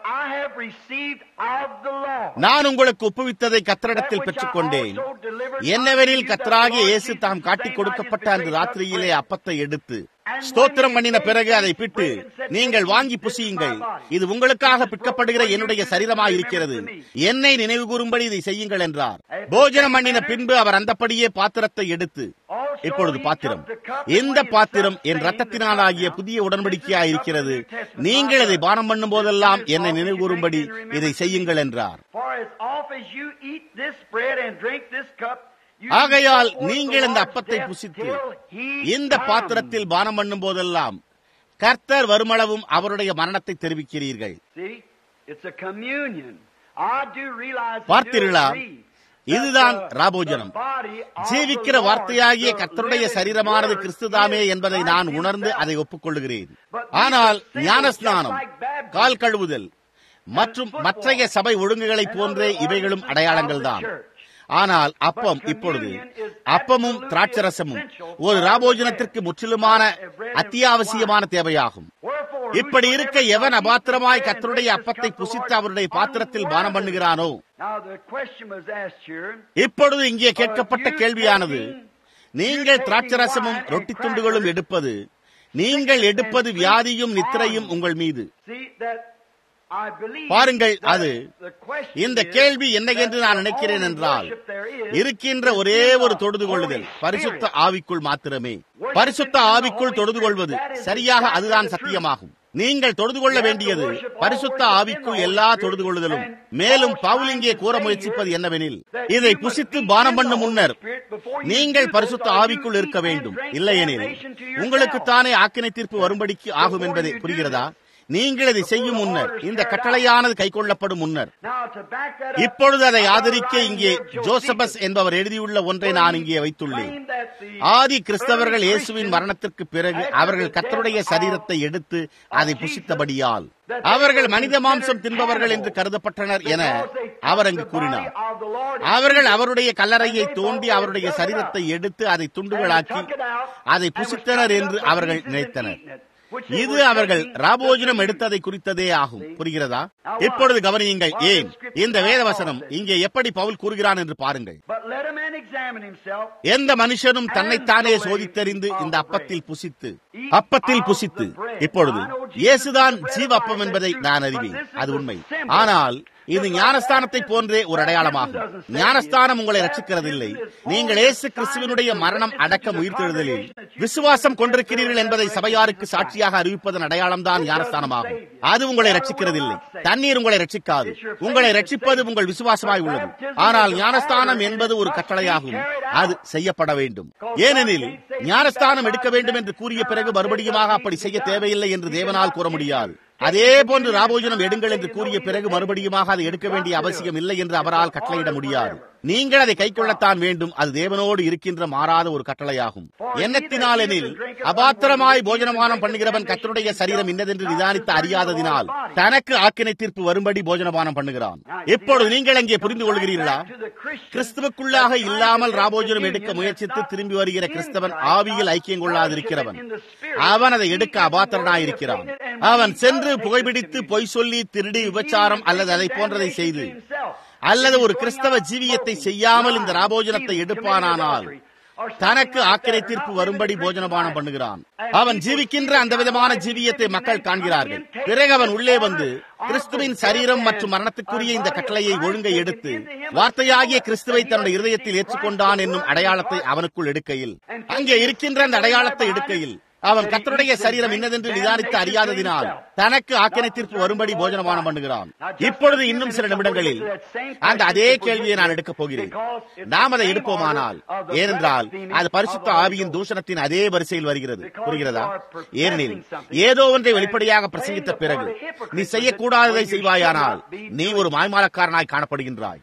[SPEAKER 1] நான் உங்களுக்கு ஒப்புவித்ததை கத்தரிடத்தில் பெற்றுக்கொண்டேன் என்னவெனில் கத்தராகிய இயேசு தாம் காட்டிக் கொடுக்கப்பட்ட அந்த ராத்திரியிலே அப்பத்தை எடுத்து ஸ்தோத்திரம் பண்ணின பிறகு அதை பிட்டு நீங்கள் வாங்கி புசியுங்கள் இது உங்களுக்காக பிற்கப்படுகிற என்னுடைய சரீரமாக இருக்கிறது என்னை நினைவு கூறும்படி இதை செய்யுங்கள் என்றார் போஜனம் பண்ணின பின்பு அவர் அந்தப்படியே பாத்திரத்தை எடுத்து இப்பொழுது பாத்திரம் இந்த பாத்திரம் என் ரத்தத்தினால் ஆகிய புதிய உடன்படிக்கையா இருக்கிறது நீங்கள் இதை பானம் பண்ணும் போதெல்லாம் என்னை நினைவு கூறும்படி இதை செய்யுங்கள் என்றார் ஆகையால் நீங்கள் இந்த அப்பத்தை புசித்து இந்த பாத்திரத்தில் பானம் பண்ணும் போதெல்லாம் கர்த்தர் வருமளவும் அவருடைய மரணத்தை தெரிவிக்கிறீர்கள் பார்த்தீர்களா இதுதான் ராபோஜனம் ஜீவிக்கிற வார்த்தையாகிய கர்த்தருடைய சரீரமானது கிறிஸ்துதாமே என்பதை நான் உணர்ந்து அதை ஒப்புக்கொள்கிறேன் ஆனால் ஞானஸ்நானம் கால் கழுவுதல் மற்றும் மற்றைய சபை ஒழுங்குகளைப் போன்றே இவைகளும் அடையாளங்கள் தான் ஆனால் அப்பம் இப்பொழுது அப்பமும் திராட்சரசமும் ஒரு ராபோஜனத்திற்கு முற்றிலுமான அத்தியாவசியமான தேவையாகும் இப்படி இருக்க எவன் அபாத்திரமாய் கத்தருடைய அப்பத்தை புசித்து அவருடைய பாத்திரத்தில் பானம் பண்ணுகிறானோ இப்பொழுது இங்கே கேட்கப்பட்ட கேள்வியானது நீங்கள் திராட்சரசமும் ரொட்டி துண்டுகளும் எடுப்பது நீங்கள் எடுப்பது வியாதியும் நித்திரையும் உங்கள் மீது பாருங்கள் அது இந்த கேள்வி என்ன என்று நான் நினைக்கிறேன் என்றால் இருக்கின்ற ஒரே ஒரு தொடுது கொள்ளுதல் பரிசுத்த ஆவிக்குள் மாத்திரமே பரிசுத்த ஆவிக்குள் தொடுது கொள்வது சரியாக அதுதான் சத்தியமாகும் நீங்கள் தொடுது கொள்ள வேண்டியது பரிசுத்த ஆவிக்குள் எல்லா தொடுது கொள்ளுதலும் மேலும் பவுல் இங்கே கூற முயற்சிப்பது என்னவெனில் இதை புசித்து பானம் பண்ணும் முன்னர் நீங்கள் பரிசுத்த ஆவிக்குள் இருக்க வேண்டும் இல்லையெனில் உங்களுக்கு தானே ஆக்கினை தீர்ப்பு வரும்படிக்கு ஆகும் என்பதை புரிகிறதா நீங்கள் இதை செய்யும் முன்னர் இந்த கட்டளையானது கைக்கொள்ளப்படும் முன்னர் இப்பொழுது அதை ஆதரிக்க இங்கே ஜோசபஸ் என்பவர் எழுதியுள்ள ஒன்றை நான் இங்கே வைத்துள்ளேன் ஆதி கிறிஸ்தவர்கள் இயேசுவின் மரணத்திற்கு பிறகு அவர்கள் கத்தருடைய சரீரத்தை எடுத்து அதை புசித்தபடியால் அவர்கள் மனித மாம்சம் தின்பவர்கள் என்று கருதப்பட்டனர் என அவர் அங்கு கூறினார் அவர்கள் அவருடைய கல்லறையை தோண்டி அவருடைய சரீரத்தை எடுத்து அதை துண்டுகளாக்கி அதை புசித்தனர் என்று அவர்கள் நினைத்தனர் இது அவர்கள் ராபோஜனம் எடுத்ததை குறித்ததே ஆகும் புரிகிறதா இப்பொழுது கவனியுங்கள் ஏன் இந்த வேதவசனம் இங்கே எப்படி பவுல் கூறுகிறான் என்று பாருங்கள் எந்த மனுஷனும் தன்னைத்தானே சோதித்தறிந்து இந்த அப்பத்தில் புசித்து அப்பத்தில் புசித்து இப்பொழுது இயேசுதான் ஜீவ அப்பம் என்பதை நான் அறிவேன் அது உண்மை ஆனால் இது ஞானஸ்தானத்தை போன்றே ஒரு அடையாளமாகும் ஞானஸ்தானம் உங்களை ரட்சிக்கிறதில்லை நீங்கள் இயேசு கிறிஸ்துவனுடைய மரணம் அடக்கம் உயிர்த்தெழுதலில் விசுவாசம் கொண்டிருக்கிறீர்கள் என்பதை சபையாருக்கு சாட்சியாக அறிவிப்பதன் அடையாளம் தான் ஞானஸ்தானமாகும் அது உங்களை ரட்சிக்கிறதில்லை தண்ணீர் உங்களை ரட்சிக்காது உங்களை ரட்சிப்பது உங்கள் விசுவாசமாய் உள்ளது ஆனால் ஞானஸ்தானம் என்பது ஒரு கட்டளையாகும் அது செய்யப்பட வேண்டும் ஏனெனில் ஞானஸ்தானம் எடுக்க வேண்டும் என்று கூறிய பிறகு மறுபடியுமாக அப்படி செய்ய தேவையில்லை என்று தேவனால் கூற முடியாது அதே போன்று ராபோஜனம் எடுங்கள் என்று கூறிய பிறகு மறுபடியுமாக அதை எடுக்க வேண்டிய அவசியம் இல்லை என்று அவரால் கட்டளையிட முடியாது நீங்கள் அதை கைக்கொள்ளத்தான் வேண்டும் அது தேவனோடு இருக்கின்ற மாறாத ஒரு கட்டளையாகும் எண்ணத்தினால் எனில் அபாத்திரமாய் போஜனமானம் பண்ணுகிறவன் கத்தருடைய சரீரம் இன்னதென்று நிதானித்து அறியாததினால் தனக்கு ஆக்கினை தீர்ப்பு வரும்படி போஜனமானம் பண்ணுகிறான் இப்பொழுது நீங்கள் அங்கே புரிந்து கொள்கிறீர்களா கிறிஸ்துவுக்குள்ளாக இல்லாமல் ராபோஜனம் எடுக்க முயற்சித்து திரும்பி வருகிற கிறிஸ்தவன் ஆவியில் ஐக்கியம் கொள்ளாதிருக்கிறவன் அவன் அதை எடுக்க அபாத்திரனாயிருக்கிறான் அவன் சென்று புகைப்பிடித்து பொய் சொல்லி திருடி விபச்சாரம் அல்லது அதை போன்றதை செய்து அல்லது ஒரு கிறிஸ்தவ ஜீவியத்தை செய்யாமல் இந்த ராபோஜனத்தை எடுப்பானானால் தனக்கு ஆக்கிரை தீர்ப்பு வரும்படி போஜனபானம் பண்ணுகிறான் அவன் ஜீவிக்கின்ற அந்த விதமான ஜீவியத்தை மக்கள் காண்கிறார்கள் பிறகு அவன் உள்ளே வந்து கிறிஸ்துவின் சரீரம் மற்றும் மரணத்துக்குரிய இந்த கட்டளையை ஒழுங்கை எடுத்து வார்த்தையாகிய கிறிஸ்துவை தன்னுடைய இருதயத்தில் ஏற்றுக்கொண்டான் என்னும் அடையாளத்தை அவனுக்குள் எடுக்கையில் அங்கே இருக்கின்ற அந்த அடையாளத்தை எடுக்கையில் அவன் கத்தருடைய சரீரம் இன்னதென்று நிதானித்து அறியாததினால் தனக்கு ஆக்கினை தீர்ப்பு வரும்படி போஜனமானம் பண்ணுகிறான் இப்பொழுது இன்னும் சில நிமிடங்களில் அந்த அதே கேள்வியை நான் எடுக்கப் போகிறேன் நாம் அதை எடுப்போமானால் ஏனென்றால் அது பரிசுத்த ஆவியின் தூஷணத்தின் அதே வரிசையில் வருகிறது புரிகிறதா ஏனெனில் ஏதோ ஒன்றை வெளிப்படையாக பிரசங்கித்த பிறகு நீ செய்யக்கூடாததை செய்வாயானால் நீ ஒரு மாய்மாலக்காரனாய் காணப்படுகின்றாய்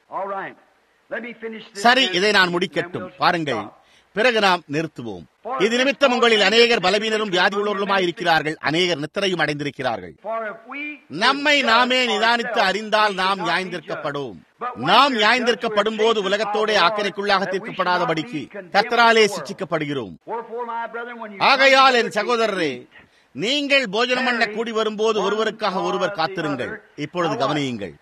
[SPEAKER 1] சரி இதை நான் முடிக்கட்டும் பாருங்கள் பிறகு நாம் நிறுத்துவோம் இது நிமித்தம் உங்களில் அநேகர் பலவீனரும் வியாதியுள்ளவர்களுமாய் இருக்கிறார்கள் அநேகர் நித்திரையும் அடைந்திருக்கிறார்கள் நம்மை நாமே நிதானித்து அறிந்தால் நாம் நியாய்ந்திருக்கப்படும் நாம் நியாய்ந்திருக்கப்படும் போது உலகத்தோட ஆக்கிரைக்குள்ளாக தீர்க்கப்படாதபடிக்கு கத்தராலே சிச்சிக்கப்படுகிறோம் ஆகையால் என் சகோதரரே நீங்கள் போஜனம் பண்ண கூடி வரும்போது ஒருவருக்காக ஒருவர் காத்திருங்கள் இப்பொழுது கவனியுங்கள்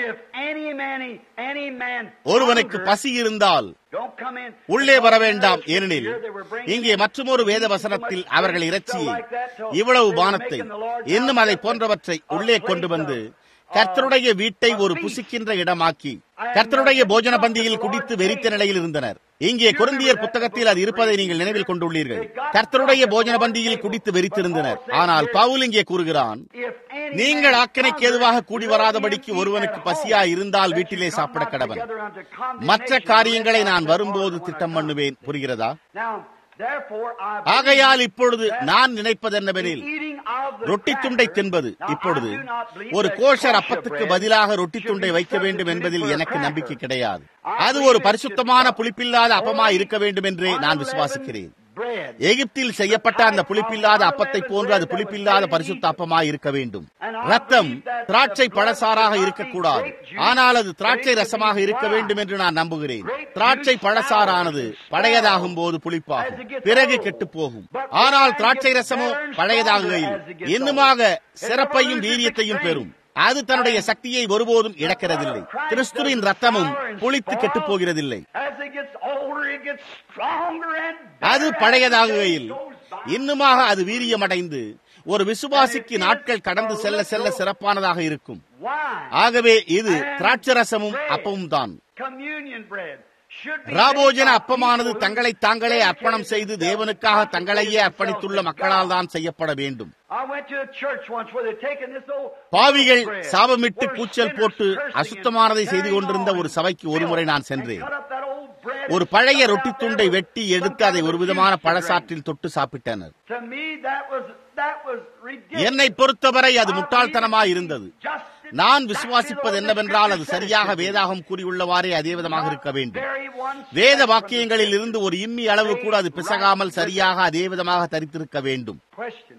[SPEAKER 1] ஒருவனுக்கு பசி இருந்தால் உள்ளே வர வேண்டாம் ஏனெனில் இங்கே மற்றொரு வேத வசனத்தில் அவர்கள் இறைச்சியை இவ்வளவு பானத்தை இன்னும் அதை போன்றவற்றை உள்ளே கொண்டு வந்து கர்த்தருடைய வீட்டை ஒரு புசிக்கின்ற இடமாக்கி கர்த்தருடைய போஜன பந்தியில் குடித்து வெறித்த நிலையில் இருந்தனர் இங்கே குருந்தியர் புத்தகத்தில் அது இருப்பதை நீங்கள் நினைவில் கொண்டுள்ளீர்கள் கர்த்தருடைய போஜன பந்தியில் குடித்து வெறித்திருந்தனர் ஆனால் பவுல் இங்கே கூறுகிறான் நீங்கள் ஆக்கணைக்கு எதுவாக கூடி வராதபடிக்கு ஒருவனுக்கு பசியா இருந்தால் வீட்டிலே சாப்பிட கடவன் மற்ற காரியங்களை நான் வரும்போது திட்டம் பண்ணுவேன் புரிகிறதா
[SPEAKER 2] Therefore, I
[SPEAKER 1] ஆகையால்
[SPEAKER 2] believe
[SPEAKER 1] இப்பொழுது
[SPEAKER 2] that
[SPEAKER 1] நான் நினைப்பது என்னவெனில்
[SPEAKER 2] the eating of the
[SPEAKER 1] ரொட்டி துண்டை
[SPEAKER 2] cracker-
[SPEAKER 1] தின்பது
[SPEAKER 2] Now,
[SPEAKER 1] இப்பொழுது
[SPEAKER 2] I do not believe
[SPEAKER 1] ஒரு
[SPEAKER 2] that
[SPEAKER 1] கோஷர்
[SPEAKER 2] kosher
[SPEAKER 1] அப்பத்துக்கு
[SPEAKER 2] bread
[SPEAKER 1] பதிலாக ரொட்டி
[SPEAKER 2] should
[SPEAKER 1] துண்டை
[SPEAKER 2] be
[SPEAKER 1] வைக்க வேண்டும்
[SPEAKER 2] substituted
[SPEAKER 1] என்பதில்
[SPEAKER 2] for a
[SPEAKER 1] எனக்கு
[SPEAKER 2] cracker.
[SPEAKER 1] நம்பிக்கை கிடையாது
[SPEAKER 2] I
[SPEAKER 1] அது
[SPEAKER 2] believe
[SPEAKER 1] ஒரு
[SPEAKER 2] it
[SPEAKER 1] பரிசுத்தமான
[SPEAKER 2] should be
[SPEAKER 1] புளிப்பில்லாத அப்பமா
[SPEAKER 2] holy,
[SPEAKER 1] இருக்க வேண்டும் என்றே நான்
[SPEAKER 2] unleavened
[SPEAKER 1] விசுவாசிக்கிறேன்
[SPEAKER 2] bread.
[SPEAKER 1] எகிப்தில் செய்யப்பட்ட அந்த புளிப்பில்லாத அப்பத்தை போன்று அது புளிப்பில்லாத பரிசுத்த அப்பமாய் இருக்க வேண்டும் ரத்தம் திராட்சை பழசாராக இருக்கக்கூடாது ஆனால் அது திராட்சை ரசமாக இருக்க வேண்டும் என்று நான் நம்புகிறேன் திராட்சை பழசாரானது பழையதாகும் போது புளிப்பாகும் பிறகு கெட்டு போகும் ஆனால் திராட்சை ரசமோ பழையதாகுகையில் இன்னுமாக சிறப்பையும் வீரியத்தையும் பெறும் அது தன்னுடைய சக்தியை ஒருபோதும் இழக்கிறதில்லை கிறிஸ்துவின் ரத்தமும் புளித்து கெட்டு போகிறதில்லை
[SPEAKER 2] As it gets older, it gets stronger and
[SPEAKER 1] அது
[SPEAKER 2] better
[SPEAKER 1] பழையதாகுகையில்
[SPEAKER 2] as it goes by.
[SPEAKER 1] இன்னுமாக அது வீரியமடைந்து ஒரு விசுவாசிக்கு நாட்கள் கடந்து செல்ல செல்ல சிறப்பானதாக இருக்கும்
[SPEAKER 2] Why?
[SPEAKER 1] ஆகவே இது திராட்சரசமும் அப்பமும் தான்
[SPEAKER 2] Communion bread should be
[SPEAKER 1] ராபோஜன
[SPEAKER 2] made by
[SPEAKER 1] அப்பமானது
[SPEAKER 2] people who
[SPEAKER 1] தங்களை தாங்களே அர்ப்பணம் செய்து தேவனுக்காக தங்களையே அர்ப்பணித்துள்ள மக்களால் தான் செய்யப்பட வேண்டும்
[SPEAKER 2] I went to a church once where they'd taken this old
[SPEAKER 1] பாவிகள்
[SPEAKER 2] bread,
[SPEAKER 1] சாபமிட்டு
[SPEAKER 2] where
[SPEAKER 1] கூச்சல்
[SPEAKER 2] sinners
[SPEAKER 1] போட்டு
[SPEAKER 2] cursing
[SPEAKER 1] அசுத்தமானதை
[SPEAKER 2] and
[SPEAKER 1] செய்து
[SPEAKER 2] carrying
[SPEAKER 1] கொண்டிருந்த
[SPEAKER 2] on
[SPEAKER 1] ஒரு
[SPEAKER 2] and
[SPEAKER 1] சபைக்கு ஒரு முறை நான்
[SPEAKER 2] filth
[SPEAKER 1] சென்றேன்
[SPEAKER 2] and cut up that old bread
[SPEAKER 1] ஒரு
[SPEAKER 2] and
[SPEAKER 1] பழைய
[SPEAKER 2] stuck it
[SPEAKER 1] ரொட்டி
[SPEAKER 2] out
[SPEAKER 1] துண்டை
[SPEAKER 2] there
[SPEAKER 1] வெட்டி
[SPEAKER 2] with
[SPEAKER 1] எடுத்து
[SPEAKER 2] some
[SPEAKER 1] அதை
[SPEAKER 2] kind
[SPEAKER 1] ஒரு
[SPEAKER 2] of
[SPEAKER 1] விதமான
[SPEAKER 2] juice to drink.
[SPEAKER 1] பழசாற்றில் தொட்டு சாப்பிட்டனர்
[SPEAKER 2] To me, that was that was ridiculous.
[SPEAKER 1] என்னை பொறுத்தவரை அது
[SPEAKER 2] I
[SPEAKER 1] முட்டாள்தனமாய்
[SPEAKER 2] believe
[SPEAKER 1] இருந்தது
[SPEAKER 2] just
[SPEAKER 1] நான்
[SPEAKER 2] exactly
[SPEAKER 1] விசுவாசிப்பது
[SPEAKER 2] what the
[SPEAKER 1] என்னவென்றால் அது
[SPEAKER 2] scripture
[SPEAKER 1] சரியாக
[SPEAKER 2] says it should be.
[SPEAKER 1] வேதாகம் கூறியுள்ளவாறே அதே விதமாக இருக்க வேண்டும்
[SPEAKER 2] Very one
[SPEAKER 1] வேத
[SPEAKER 2] step from
[SPEAKER 1] வாக்கியங்களில்
[SPEAKER 2] the
[SPEAKER 1] இருந்து ஒரு இம்மி அளவு கூட அது பிசகாமல் சரியாக அதே விதமாக தரித்திருக்க வேண்டும்
[SPEAKER 2] Question.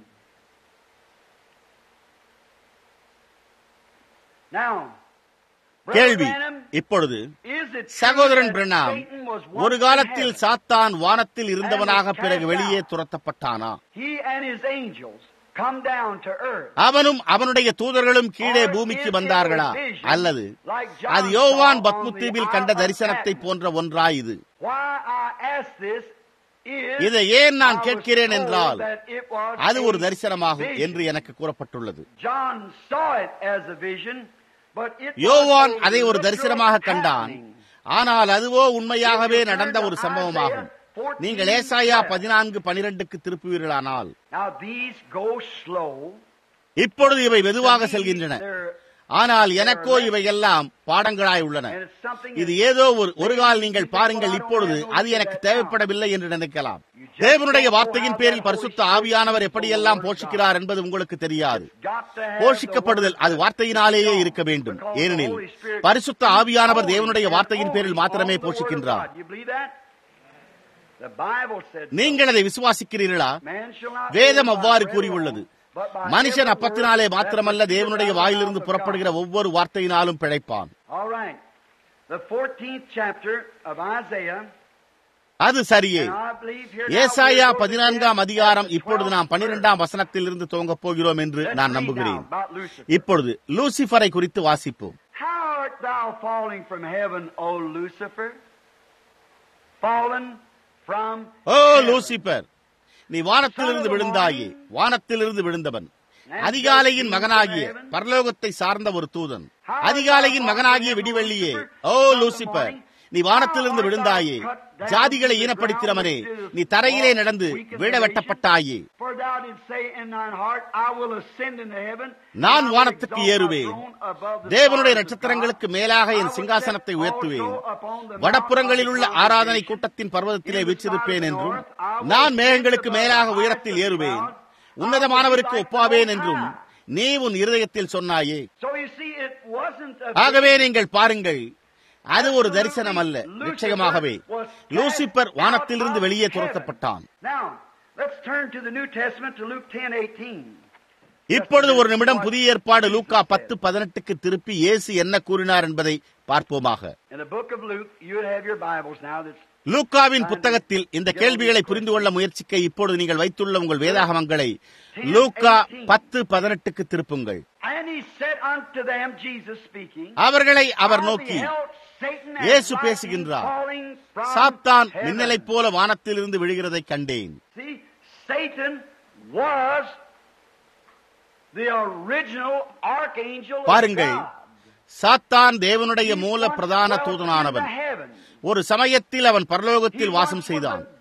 [SPEAKER 2] Now, Brother
[SPEAKER 1] கேள்வி
[SPEAKER 2] Branham,
[SPEAKER 1] இப்பொழுது
[SPEAKER 2] is it true
[SPEAKER 1] சகோதரன்
[SPEAKER 2] that
[SPEAKER 1] Pranam
[SPEAKER 2] Satan was once
[SPEAKER 1] ஒரு
[SPEAKER 2] in
[SPEAKER 1] காலத்தில்
[SPEAKER 2] heaven?
[SPEAKER 1] சாத்தான் வானத்தில் இருந்தவனாக பிறகு வெளியே துரத்தப்பட்டானா
[SPEAKER 2] He and his angels come down to earth.
[SPEAKER 1] அவனும் அவனுடைய தூதர்களும் கீழே பூமிக்கு வந்தார்களா அல்லது அது யோவான் பத்முத்தீவில் கண்ட தரிசனத்தை போன்ற ஒன்றா இது
[SPEAKER 2] Why I ask this is
[SPEAKER 1] இதை ஏன் நான்
[SPEAKER 2] I was
[SPEAKER 1] கேட்கிறேன்
[SPEAKER 2] told
[SPEAKER 1] என்றால்
[SPEAKER 2] that it was
[SPEAKER 1] அது ஒரு
[SPEAKER 2] a
[SPEAKER 1] தரிசனமாகும்
[SPEAKER 2] vision.
[SPEAKER 1] என்று எனக்கு கூறப்பட்டுள்ளது
[SPEAKER 2] John saw it as a vision, but it was
[SPEAKER 1] யோவான்
[SPEAKER 2] a
[SPEAKER 1] அதை ஒரு
[SPEAKER 2] literal
[SPEAKER 1] தரிசனமாக கண்டான்
[SPEAKER 2] happening.
[SPEAKER 1] ஆனால் அதுவோ உண்மையாகவே நடந்த ஒரு சம்பவமாகும் நீங்கள் ஏசாயா பதினான்கு பனிரெண்டுக்கு திருப்புவீர்களானால்
[SPEAKER 2] Now these go slow.
[SPEAKER 1] இப்பொழுது இவை வெதுவாக செல்கின்றன
[SPEAKER 2] They're-
[SPEAKER 1] ஆனால் எனக்கோ இவையெல்லாம் பாடங்களாய் உள்ளன
[SPEAKER 2] and it's something
[SPEAKER 1] இது
[SPEAKER 2] that-
[SPEAKER 1] ஏதோ ஒரு ஒரு கால் நீங்கள் பாருங்கள் இப்பொழுது அது எனக்கு தேவைப்படவில்லை என்று நினைக்கலாம் தேவனுடைய வார்த்தையின் பேரில் பரிசுத்த ஆவியானவர் எப்படியெல்லாம் போஷிக்கிறார் என்பது உங்களுக்கு தெரியாது
[SPEAKER 2] got to have
[SPEAKER 1] போஷிக்கப்படுதல் அது வார்த்தையினாலேயே இருக்க வேண்டும் ஏனெனில் பரிசுத்த ஆவியானவர் தேவனுடைய வார்த்தையின் பேரில் மாத்திரமே போஷிக்கின்றார்
[SPEAKER 2] You believe that? The Bible said so.
[SPEAKER 1] நீங்கள் அதை விசுவாசிக்கிறீர்களா
[SPEAKER 2] Man shall not
[SPEAKER 1] வேதம்
[SPEAKER 2] live by
[SPEAKER 1] அவ்வாறு
[SPEAKER 2] bread
[SPEAKER 1] கூறியுள்ளது
[SPEAKER 2] alone, but by
[SPEAKER 1] மனுஷன்
[SPEAKER 2] every
[SPEAKER 1] அப்பத்தினாலே
[SPEAKER 2] word that
[SPEAKER 1] மாத்திரமல்ல
[SPEAKER 2] proceedeth
[SPEAKER 1] தேவனுடைய
[SPEAKER 2] out of the
[SPEAKER 1] வாயிலிருந்து
[SPEAKER 2] mouth of
[SPEAKER 1] புறப்படுகிற
[SPEAKER 2] God.
[SPEAKER 1] ஒவ்வொரு வார்த்தையினாலும் பிழைப்பான்
[SPEAKER 2] All right. The 14th chapter of Isaiah.
[SPEAKER 1] அது சரியே
[SPEAKER 2] And I believe here now
[SPEAKER 1] ஏசாயா
[SPEAKER 2] we're going to
[SPEAKER 1] பதினான்காம்
[SPEAKER 2] get
[SPEAKER 1] அதிகாரம்
[SPEAKER 2] the
[SPEAKER 1] இப்பொழுது
[SPEAKER 2] 12th
[SPEAKER 1] நாம் பனிரெண்டாம் வசனத்தில் இருந்து துவங்கப் போகிறோம் என்று
[SPEAKER 2] verse.
[SPEAKER 1] நான்
[SPEAKER 2] Let's read
[SPEAKER 1] நம்புகிறேன்
[SPEAKER 2] now about Lucifer.
[SPEAKER 1] இப்பொழுது லூசிஃபரை குறித்து வாசிப்போம்
[SPEAKER 2] How art thou falling from heaven, O Lucifer? Fallen from
[SPEAKER 1] O
[SPEAKER 2] heaven.
[SPEAKER 1] Lucifer நீ வானத்திலிருந்து விழுந்தாயே வானத்திலிருந்து விழுந்தவன் அதிகாலையின் மகனாகிய பரலோகத்தை சார்ந்த ஒரு தூதன் அதிகாலையின் மகனாகிய விடிவெள்ளியே ஓ லூசிபர் நீ வானத்திலிருந்து விழுந்தாயே ஜாதிகளை ஈனப்படுத்தினவனே நீ தரையிலே நடந்து வீழ வெட்டப்பட்டாயே
[SPEAKER 2] For thou didst say in thine heart, I will ascend into heaven.
[SPEAKER 1] நான்
[SPEAKER 2] I will
[SPEAKER 1] வானத்துக்கு
[SPEAKER 2] exalt my
[SPEAKER 1] ஏறுவேன்
[SPEAKER 2] throne above the
[SPEAKER 1] தேவனுடைய
[SPEAKER 2] stars of
[SPEAKER 1] நட்சத்திரங்களுக்கு
[SPEAKER 2] God.
[SPEAKER 1] மேலாக
[SPEAKER 2] I
[SPEAKER 1] என்
[SPEAKER 2] will
[SPEAKER 1] சிங்காசனத்தை
[SPEAKER 2] set
[SPEAKER 1] உயர்த்துவேன்
[SPEAKER 2] also upon the
[SPEAKER 1] வடப்புறங்களில் உள்ள
[SPEAKER 2] mount of the
[SPEAKER 1] ஆராதனை
[SPEAKER 2] congregation.
[SPEAKER 1] கூட்டத்தின் பர்வதத்திலே வீற்றிருப்பேன் என்றும் நான் மேகங்களுக்கு மேலாக உயரத்தில் ஏறுவேன் உன்னதமானவருக்கு ஒப்பாவேன் என்றும் நீ உன் இருதயத்தில் சொன்னாயே
[SPEAKER 2] So you see, it wasn't a
[SPEAKER 1] ஆகவே நீங்கள் பாருங்கள் அது ஒரு தரிசனம் அல்ல நிச்சயமாகவே லூசிபர் வானத்திலிருந்து வெளியே துரத்தப்பட்டான்
[SPEAKER 2] Now, let's turn to the New Testament to Luke 10:18.
[SPEAKER 1] இப்பொழுது ஒரு நிமிடம் புதிய ஏற்பாடு லூக்கா பத்து பதினெட்டுக்கு திருப்பி இயேசு என்ன கூறினார் என்பதை பார்ப்போமாக
[SPEAKER 2] In the book of Luke, you would have your Bibles now. That's
[SPEAKER 1] லூக்காவின் புத்தகத்தில் இந்த கேள்விகளை புரிந்து கொள்ள முயற்சிக்க இப்பொழுது நீங்கள் வைத்துள்ள உங்கள் வேதாகமங்களை லூக்கா பத்து பதினெட்டுக்கு திருப்புங்கள்
[SPEAKER 2] and he said unto them, Jesus speaking,
[SPEAKER 1] அவர்களை அவர்
[SPEAKER 2] I
[SPEAKER 1] நோக்கி
[SPEAKER 2] beheld Satan as
[SPEAKER 1] இயேசு
[SPEAKER 2] lightning
[SPEAKER 1] பேசுகின்றார்
[SPEAKER 2] falling from
[SPEAKER 1] சாத்தான்
[SPEAKER 2] heaven."
[SPEAKER 1] மின்னலைப் போல வானத்திலிருந்து விழுகிறதை கண்டேன்
[SPEAKER 2] See, Satan was the original archangel of
[SPEAKER 1] பாருங்கள்
[SPEAKER 2] God.
[SPEAKER 1] சாத்தான் தேவனுடைய மூல
[SPEAKER 2] He
[SPEAKER 1] பிரதான
[SPEAKER 2] once dwelt
[SPEAKER 1] தூதனானவன்
[SPEAKER 2] in the heavens.
[SPEAKER 1] ஒரு சமயத்தில் அவன்
[SPEAKER 2] He
[SPEAKER 1] பரலோகத்தில்
[SPEAKER 2] once
[SPEAKER 1] வாசம்
[SPEAKER 2] was
[SPEAKER 1] செய்தான்
[SPEAKER 2] the greatest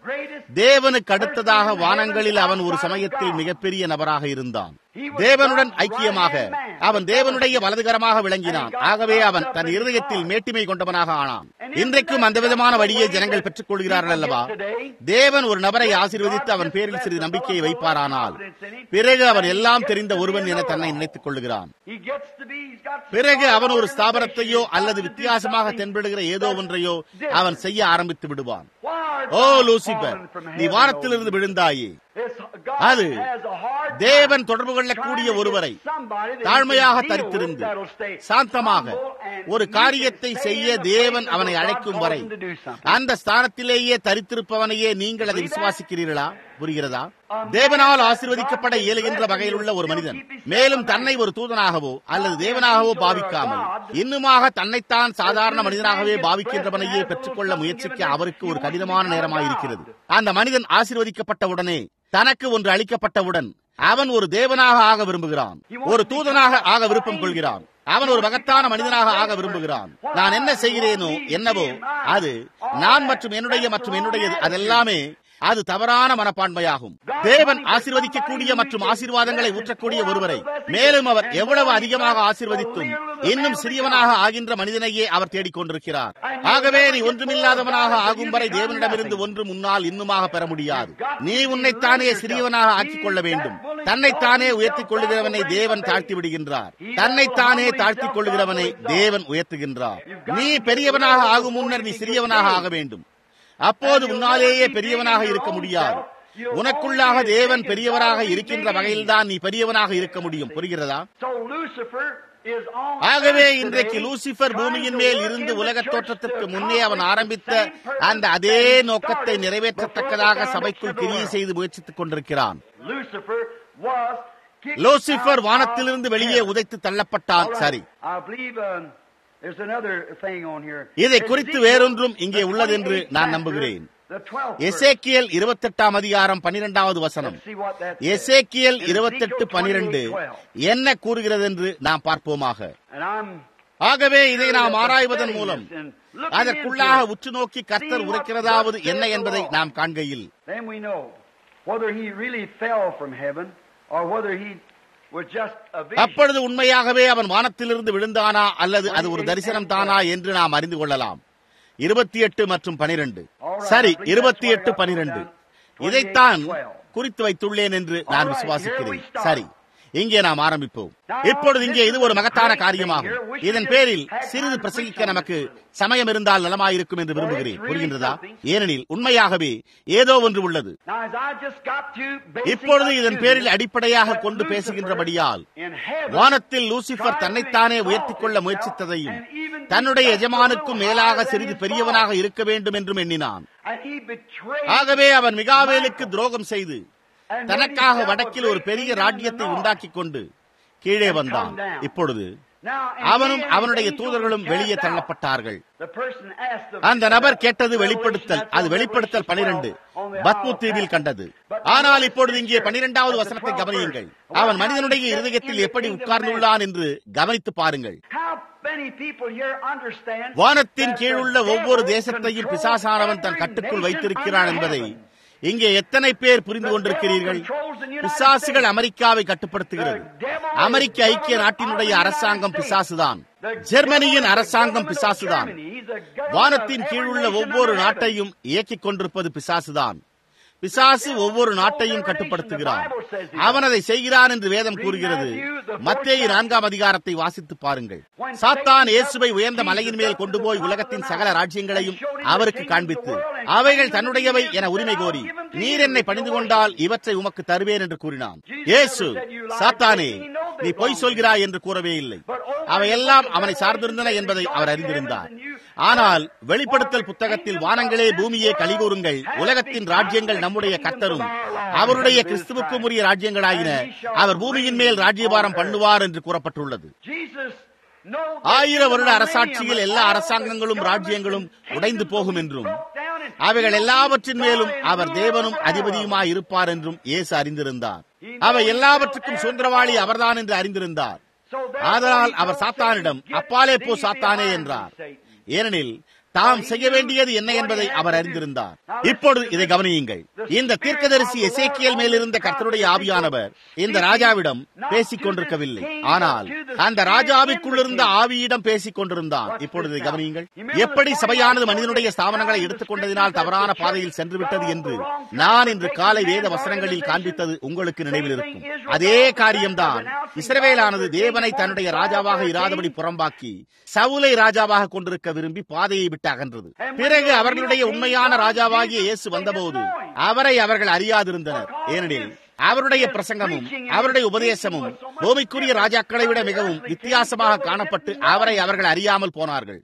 [SPEAKER 1] தேவனுக்கு அடுத்ததாக வானங்களில் அவன் ஒரு சமயத்தில் மிகப்பெரிய நபராக இருந்தான் தேவனுடன் ஐக்கியமாக அவன் தேவனுடைய வலதுகரமாக விளங்கினான் ஆகவே அவன் தன் இருதயத்தில் மேட்டிமை கொண்டவனாக ஆனான் இன்றைக்கும் அந்த விதமான வழியை ஜனங்கள் பெற்றுக் கொள்கிறார்கள் அல்லவா தேவன் ஒரு நபரை ஆசீர்வதித்து அவன் பேரில் சிறிது நம்பிக்கையை வைப்பாரானால் பிறகு அவன் எல்லாம் தெரிந்த ஒருவன் என தன்னை நினைத்துக் கொள்கிறான்
[SPEAKER 2] He gets to be, he's got
[SPEAKER 1] பிறகு அவன் ஒரு ஸ்தாபனத்தையோ அல்லது வித்தியாசமாக தென்படுகிற ஏதோ ஒன்றையோ அவன் செய்ய ஆரம்பித்து விடுவான்
[SPEAKER 2] Why art
[SPEAKER 1] O
[SPEAKER 2] thou
[SPEAKER 1] Lucifer
[SPEAKER 2] fallen from
[SPEAKER 1] நீ
[SPEAKER 2] heaven,
[SPEAKER 1] வானத்திலிருந்து விழுந்தாயே
[SPEAKER 2] This God
[SPEAKER 1] அது
[SPEAKER 2] has a hard time
[SPEAKER 1] தேவன் தொடர்பு கொள்ளக்கூடிய
[SPEAKER 2] trying to
[SPEAKER 1] ஒருவரை
[SPEAKER 2] get somebody that he
[SPEAKER 1] தாழ்மையாக
[SPEAKER 2] can deal
[SPEAKER 1] தரித்திருந்து
[SPEAKER 2] with that'll stay
[SPEAKER 1] சாந்தமாக
[SPEAKER 2] humble and
[SPEAKER 1] ஒரு
[SPEAKER 2] meek
[SPEAKER 1] காரியத்தை
[SPEAKER 2] and stay
[SPEAKER 1] செய்ய
[SPEAKER 2] in the
[SPEAKER 1] தேவன்
[SPEAKER 2] place
[SPEAKER 1] அவனை
[SPEAKER 2] of God
[SPEAKER 1] அழைக்கும்
[SPEAKER 2] calls
[SPEAKER 1] வரை
[SPEAKER 2] him to do something.
[SPEAKER 1] அந்த ஸ்தானத்திலேயே தரித்திருப்பவனையே நீங்கள் அதை விசுவாசிக்கிறீர்களா புரிகிறதா தேவனால் ஆசீர்வதிக்கப்பட இயலுகின்ற வகையில் உள்ள ஒரு மனிதன் மேலும் தன்னை ஒரு தூதனாகவோ அல்லது தேவனாகவோ பாவிக்காமல் இன்னுமாக தன்னைத்தான் சாதாரண மனிதனாகவே பாவிக்கின்றவனையே பெற்றுக்கொள்ள முயற்சிக்க அவருக்கு ஒரு கடினமான நேரமாயிருக்கிறது அந்த மனிதன் ஆசீர்வதிக்கப்பட்டவுடனே தனக்கு ஒன்று அளிக்கப்பட்டவுடன் அவன் ஒரு தேவனாக ஆக விரும்புகிறான் ஒரு தூதனாக ஆக விருப்பம் கொள்கிறான் அவன் ஒரு மகத்தான மனிதனாக ஆக விரும்புகிறான் நான் என்ன செய்கிறேனோ என்னவோ அது நான் மற்றும் என்னுடைய மற்றும் என்னுடையது அதெல்லாமே அது தவறான மனப்பான்மையாகும் தேவன் ஆசீர்வதிக்கக்கூடிய மற்றும் ஆசீர்வாதங்களை ஊற்றக்கூடிய ஒருவரை மேலும் அவர் எவ்வளவு அதிகமாக ஆசீர்வதித்தும் இன்னும் சிறியவனாக ஆகின்ற மனிதனையே அவர் தேடிக்கொண்டிருக்கிறார் ஆகவே நீ ஒன்றுமில்லாதவனாக ஆகும் வரை தேவனிடமிருந்து ஒன்று முன்னால் இன்னுமாக பெற முடியாது நீ உன்னைத்தானே சிறியவனாக ஆக்கிக் கொள்ள வேண்டும் தன்னைத்தானே உயர்த்திக் கொள்ளுகிறவனை தேவன் தாழ்த்தி விடுகின்றார் தன்னைத்தானே தாழ்த்திக் கொள்ளுகிறவனை தேவன் உயர்த்துகின்றார் நீ பெரியவனாக ஆகும் முன்னர் நீ சிறியவனாக ஆக வேண்டும் அப்போது உன்னாலேயே பெரியவனாக இருக்க முடியாது உனக்குள்ளாக தேவன் பெரியவராக இருக்கின்ற வகையில்தான் நீ பெரியவனாக இருக்க முடியும் புரிகிறதா
[SPEAKER 2] So Lucifer is on
[SPEAKER 1] ஆகவே
[SPEAKER 2] earth
[SPEAKER 1] இன்றைக்கு
[SPEAKER 2] today
[SPEAKER 1] லூசிபர் பூமியின்
[SPEAKER 2] trying to
[SPEAKER 1] மேல்
[SPEAKER 2] work
[SPEAKER 1] இருந்து
[SPEAKER 2] in the
[SPEAKER 1] உலகத்
[SPEAKER 2] church
[SPEAKER 1] தோற்றத்திற்கு
[SPEAKER 2] to
[SPEAKER 1] முன்னே அவன்
[SPEAKER 2] accomplish
[SPEAKER 1] ஆரம்பித்த
[SPEAKER 2] the same purpose
[SPEAKER 1] அந்த அதே
[SPEAKER 2] that he
[SPEAKER 1] நோக்கத்தை
[SPEAKER 2] started
[SPEAKER 1] நிறைவேற்றத்தக்கதாக
[SPEAKER 2] before the
[SPEAKER 1] சபைக்குள்
[SPEAKER 2] foundation of the
[SPEAKER 1] கிரியை
[SPEAKER 2] world.
[SPEAKER 1] செய்து முயற்சித்துக் கொண்டிருக்கிறான்
[SPEAKER 2] Lucifer was kicked
[SPEAKER 1] Lucifer
[SPEAKER 2] out
[SPEAKER 1] வானத்திலிருந்து
[SPEAKER 2] of
[SPEAKER 1] வெளியே
[SPEAKER 2] heaven.
[SPEAKER 1] உதைத்து தள்ளப்பட்டான்
[SPEAKER 2] All right.
[SPEAKER 1] சரி
[SPEAKER 2] I believe um, there's another thing on here.
[SPEAKER 1] இதை குறித்து
[SPEAKER 2] Ezekiel,
[SPEAKER 1] வேறொன்றும் இங்கே
[SPEAKER 2] the
[SPEAKER 1] உள்ளதென்று
[SPEAKER 2] 28th
[SPEAKER 1] நான்
[SPEAKER 2] chapter,
[SPEAKER 1] நம்புகிறேன்
[SPEAKER 2] the 12th verse.
[SPEAKER 1] எசேக்கியல் இருபத்தெட்டாம் அதிகாரம் பனிரெண்டாவது வசனம்
[SPEAKER 2] Let's see what that says.
[SPEAKER 1] Ezekiel
[SPEAKER 2] In
[SPEAKER 1] இருபத்தெட்டு
[SPEAKER 2] Ezekiel
[SPEAKER 1] பனிரெண்டு
[SPEAKER 2] 28:12.
[SPEAKER 1] என்ன கூறுகிறது என்று நாம் பார்ப்போமாக
[SPEAKER 2] And I'm
[SPEAKER 1] ஆகவே இதை
[SPEAKER 2] sure
[SPEAKER 1] நாம்
[SPEAKER 2] that the
[SPEAKER 1] ஆராய்வதன்
[SPEAKER 2] studying
[SPEAKER 1] மூலம்
[SPEAKER 2] this and looking
[SPEAKER 1] அதற்குள்ளாக
[SPEAKER 2] into it,
[SPEAKER 1] உற்று நோக்கி கர்த்தர்
[SPEAKER 2] seeing what
[SPEAKER 1] உரைக்கிறதாவது
[SPEAKER 2] thus
[SPEAKER 1] என்ன
[SPEAKER 2] saith the
[SPEAKER 1] என்பதை
[SPEAKER 2] Lord.
[SPEAKER 1] நாம் காண்கையில்
[SPEAKER 2] Then we know whether he really fell from heaven or whether he was just a vision.
[SPEAKER 1] அப்பொழுது உண்மையாகவே அவன் வானத்திலிருந்து விழுந்தானா அல்லது அது ஒரு தரிசனம் தானா என்று நாம் அறிந்து கொள்ளலாம் இருபத்தி எட்டு மற்றும் பனிரெண்டு சரி இருபத்தி எட்டு பனிரெண்டு இதைத்தான் குறித்து வைத்துள்ளேன் என்று நான் விசுவாசிக்கிறேன் சரி இங்கே நாம் ஆரம்பிப்போம் இப்பொழுது இங்கே இது ஒரு மகத்தான காரியமாகும் இதன் பேரில் சிறிது பிரசங்கிக்க நமக்கு சமயம் இருந்தால் நலமாயிருக்கும் என்று விரும்புகிறேன் புரிகின்றதா ஏனெனில் உண்மையாகவே ஏதோ ஒன்று உள்ளது
[SPEAKER 2] Now, as I just got to basing
[SPEAKER 1] இப்பொழுது
[SPEAKER 2] up
[SPEAKER 1] இதன்
[SPEAKER 2] to
[SPEAKER 1] பேரில்
[SPEAKER 2] that
[SPEAKER 1] அடிப்படையாக கொண்டு
[SPEAKER 2] Lucifer
[SPEAKER 1] பேசுகின்றபடியால்
[SPEAKER 2] in heaven
[SPEAKER 1] வானத்தில் லூசிபர்
[SPEAKER 2] tried to
[SPEAKER 1] தன்னைத்தானே
[SPEAKER 2] exalt
[SPEAKER 1] உயர்த்திக் கொள்ள
[SPEAKER 2] himself
[SPEAKER 1] முயற்சித்ததையும்
[SPEAKER 2] and even
[SPEAKER 1] தன்னுடைய
[SPEAKER 2] be just a
[SPEAKER 1] எஜமானுக்கும்
[SPEAKER 2] little
[SPEAKER 1] மேலாக
[SPEAKER 2] higher than
[SPEAKER 1] சிறிது
[SPEAKER 2] his
[SPEAKER 1] பெரியவனாக
[SPEAKER 2] boss.
[SPEAKER 1] இருக்க வேண்டும் என்றும் எண்ணினான்
[SPEAKER 2] And he betrayed
[SPEAKER 1] ஆகவே அவன் மிகாவேலுக்கு
[SPEAKER 2] Michael.
[SPEAKER 1] துரோகம் செய்து
[SPEAKER 2] And
[SPEAKER 1] தனக்காக
[SPEAKER 2] made himself a
[SPEAKER 1] வடக்கில் ஒரு
[SPEAKER 2] great
[SPEAKER 1] பெரிய
[SPEAKER 2] kingdom in the
[SPEAKER 1] ராஜ்யத்தை
[SPEAKER 2] north.
[SPEAKER 1] உண்டாக்கிக் கொண்டு கீழே
[SPEAKER 2] And
[SPEAKER 1] வந்தான்
[SPEAKER 2] come down.
[SPEAKER 1] இப்பொழுது
[SPEAKER 2] Now, and
[SPEAKER 1] அவனும்
[SPEAKER 2] he and his
[SPEAKER 1] அவனுடைய
[SPEAKER 2] angels
[SPEAKER 1] தூதர்களும்
[SPEAKER 2] were
[SPEAKER 1] வெளியே
[SPEAKER 2] cast out.
[SPEAKER 1] தள்ளப்பட்டார்கள்
[SPEAKER 2] The person asked the-
[SPEAKER 1] அந்த நபர் கேட்டது
[SPEAKER 2] Revelation,
[SPEAKER 1] வெளிப்படுத்தல்
[SPEAKER 2] that's
[SPEAKER 1] அது
[SPEAKER 2] what
[SPEAKER 1] வெளிப்படுத்தல்
[SPEAKER 2] Revelation
[SPEAKER 1] பனிரெண்டு
[SPEAKER 2] 12 on the
[SPEAKER 1] பத்மு
[SPEAKER 2] Isle of
[SPEAKER 1] தீவில்
[SPEAKER 2] Patmos.
[SPEAKER 1] கண்டது
[SPEAKER 2] But
[SPEAKER 1] ஆனால்
[SPEAKER 2] notice
[SPEAKER 1] இப்பொழுது
[SPEAKER 2] this
[SPEAKER 1] இங்கே
[SPEAKER 2] here,
[SPEAKER 1] பனிரெண்டாவது
[SPEAKER 2] at the
[SPEAKER 1] வசனத்தை
[SPEAKER 2] 12th
[SPEAKER 1] கவனியுங்கள்
[SPEAKER 2] verse.
[SPEAKER 1] அவன்
[SPEAKER 2] What
[SPEAKER 1] மனிதனுடைய
[SPEAKER 2] how he
[SPEAKER 1] இருதயத்தில்
[SPEAKER 2] sat in
[SPEAKER 1] எப்படி
[SPEAKER 2] the kingdom
[SPEAKER 1] உட்கார்ந்துள்ளான் என்று கவனித்து பாருங்கள்
[SPEAKER 2] How many people here understand
[SPEAKER 1] வானத்தின்
[SPEAKER 2] that
[SPEAKER 1] கீழுள்ள
[SPEAKER 2] the
[SPEAKER 1] ஒவ்வொரு
[SPEAKER 2] devil
[SPEAKER 1] தேசத்தையும்
[SPEAKER 2] controls
[SPEAKER 1] பிசாசானவன் தன்
[SPEAKER 2] every
[SPEAKER 1] கட்டுக்குள்
[SPEAKER 2] nation
[SPEAKER 1] வைத்திருக்கிறான்
[SPEAKER 2] under
[SPEAKER 1] என்பதை
[SPEAKER 2] heaven?
[SPEAKER 1] இங்கே எத்தனை பேர் புரிந்து கொண்டிருக்கிறீர்கள் பிசாசுகள் அமெரிக்காவை கட்டுப்படுத்துகிறது அமெரிக்க ஐக்கிய நாட்டினுடைய அரசாங்கம் பிசாசுதான் ஜெர்மனியின் அரசாங்கம் பிசாசுதான் வானத்தின் கீழுள்ள ஒவ்வொரு நாட்டையும் இயக்கிக் கொண்டிருப்பது பிசாசுதான் பிசாசு ஒவ்வொரு நாட்டையும் கட்டுப்படுத்துகிறான் அவன் அதை செய்கிறான் என்று வேதம் கூறுகிறது மத்தேயு நான்காம் அதிகாரத்தை வாசித்து பாருங்கள் சாத்தான் இயேசுவை உயர்ந்த மலையின் மேல் கொண்டு போய் உலகத்தின் சகல ராஜ்யங்களையும் அவருக்கு காண்பித்து அவைகள் தன்னுடையவை என உரிமை கோரி நீர் என்னை பணிந்து கொண்டால் இவற்றை உமக்கு தருவேன் என்று கூறினான் இயேசு சாத்தானே நீ பொய் சொல்கிறாய் என்று கூறவே இல்லை அவையெல்லாம் அவனை சார்ந்திருந்தன என்பதை அவர் அறிந்திருந்தார் ஆனால் வெளிப்படுத்தல் புத்தகத்தில் வானங்களே பூமியே கலிகூறுங்கள் உலகத்தின் ராஜ்யங்கள் நம்முடைய கர்த்தரும் அவருடைய கிறிஸ்துவுக்கும் உரிய ராஜ்யங்களாயின அவர் பூமியின் மேல் ராஜ்யபாரம் பண்ணுவார் என்று கூறப்பட்டுள்ளது ஆயிர வருட அரசாட்சியில் எல்லா அரசாங்கங்களும் ராஜ்யங்களும் உடைந்து போகும் என்றும் அவைகள் எல்லாவற்றின் மேலும் அவர் தேவனும் அதிபதியுமாய் இருப்பார் என்றும் இயேசு அறிந்திருந்தார் அவை எல்லாவற்றுக்கும் சுதந்திரவாளி அவர்தான் என்று அறிந்திருந்தார் ஆதலால் அவர் சாத்தானிடம் அப்பாலே போ சாத்தானே என்றார் ஏனெனில் தாம் செய்ய வேண்டியது என்ன என்பதை அவர் அறிந்திருந்தார் இப்பொழுது இதை கவனியுங்கள் இந்த தீர்க்கதரிசி எசேக்கியல் மேலிருந்த கர்த்தருடைய ஆவியானவர் இந்த ராஜாவிடம் பேசிக் கொண்டிருக்கவில்லை ஆனால் அந்த ராஜாவிற்குள்ளிருந்த ஆவியிடம் பேசிக் கொண்டிருந்தான் இப்பொழுது இதை கவனியுங்கள் எப்படி சபையானது மனிதனுடைய ஸ்தாபனங்களை எடுத்துக் கொண்டதினால் தவறான பாதையில் சென்று விட்டது என்று நான் இன்று காலை வேத வசனங்களில் காண்பித்தது உங்களுக்கு நினைவில் இருக்கும் அதே காரியம்தான் இஸ்ரவேலானது தேவனை தன்னுடைய ராஜாவாக இராதபடி புறம்பாக்கி சவுலை ராஜாவாக கொண்டிருக்க விரும்பி பாதையை விட்டு அகன்றது பிறகு அவர்களுடைய உண்மையான ராஜாவாகிய இயேசு வந்தபோது அவரை அவர்கள் அறியாதிருந்தனர் ஏனெனில் அவருடைய பிரசங்கமும் அவருடைய உபதேசமும் பூமிக்குரிய ராஜாக்களை விட மிகவும் வித்தியாசமாக காணப்பட்டு அவரை அவர்கள் அறியாமல் போனார்கள்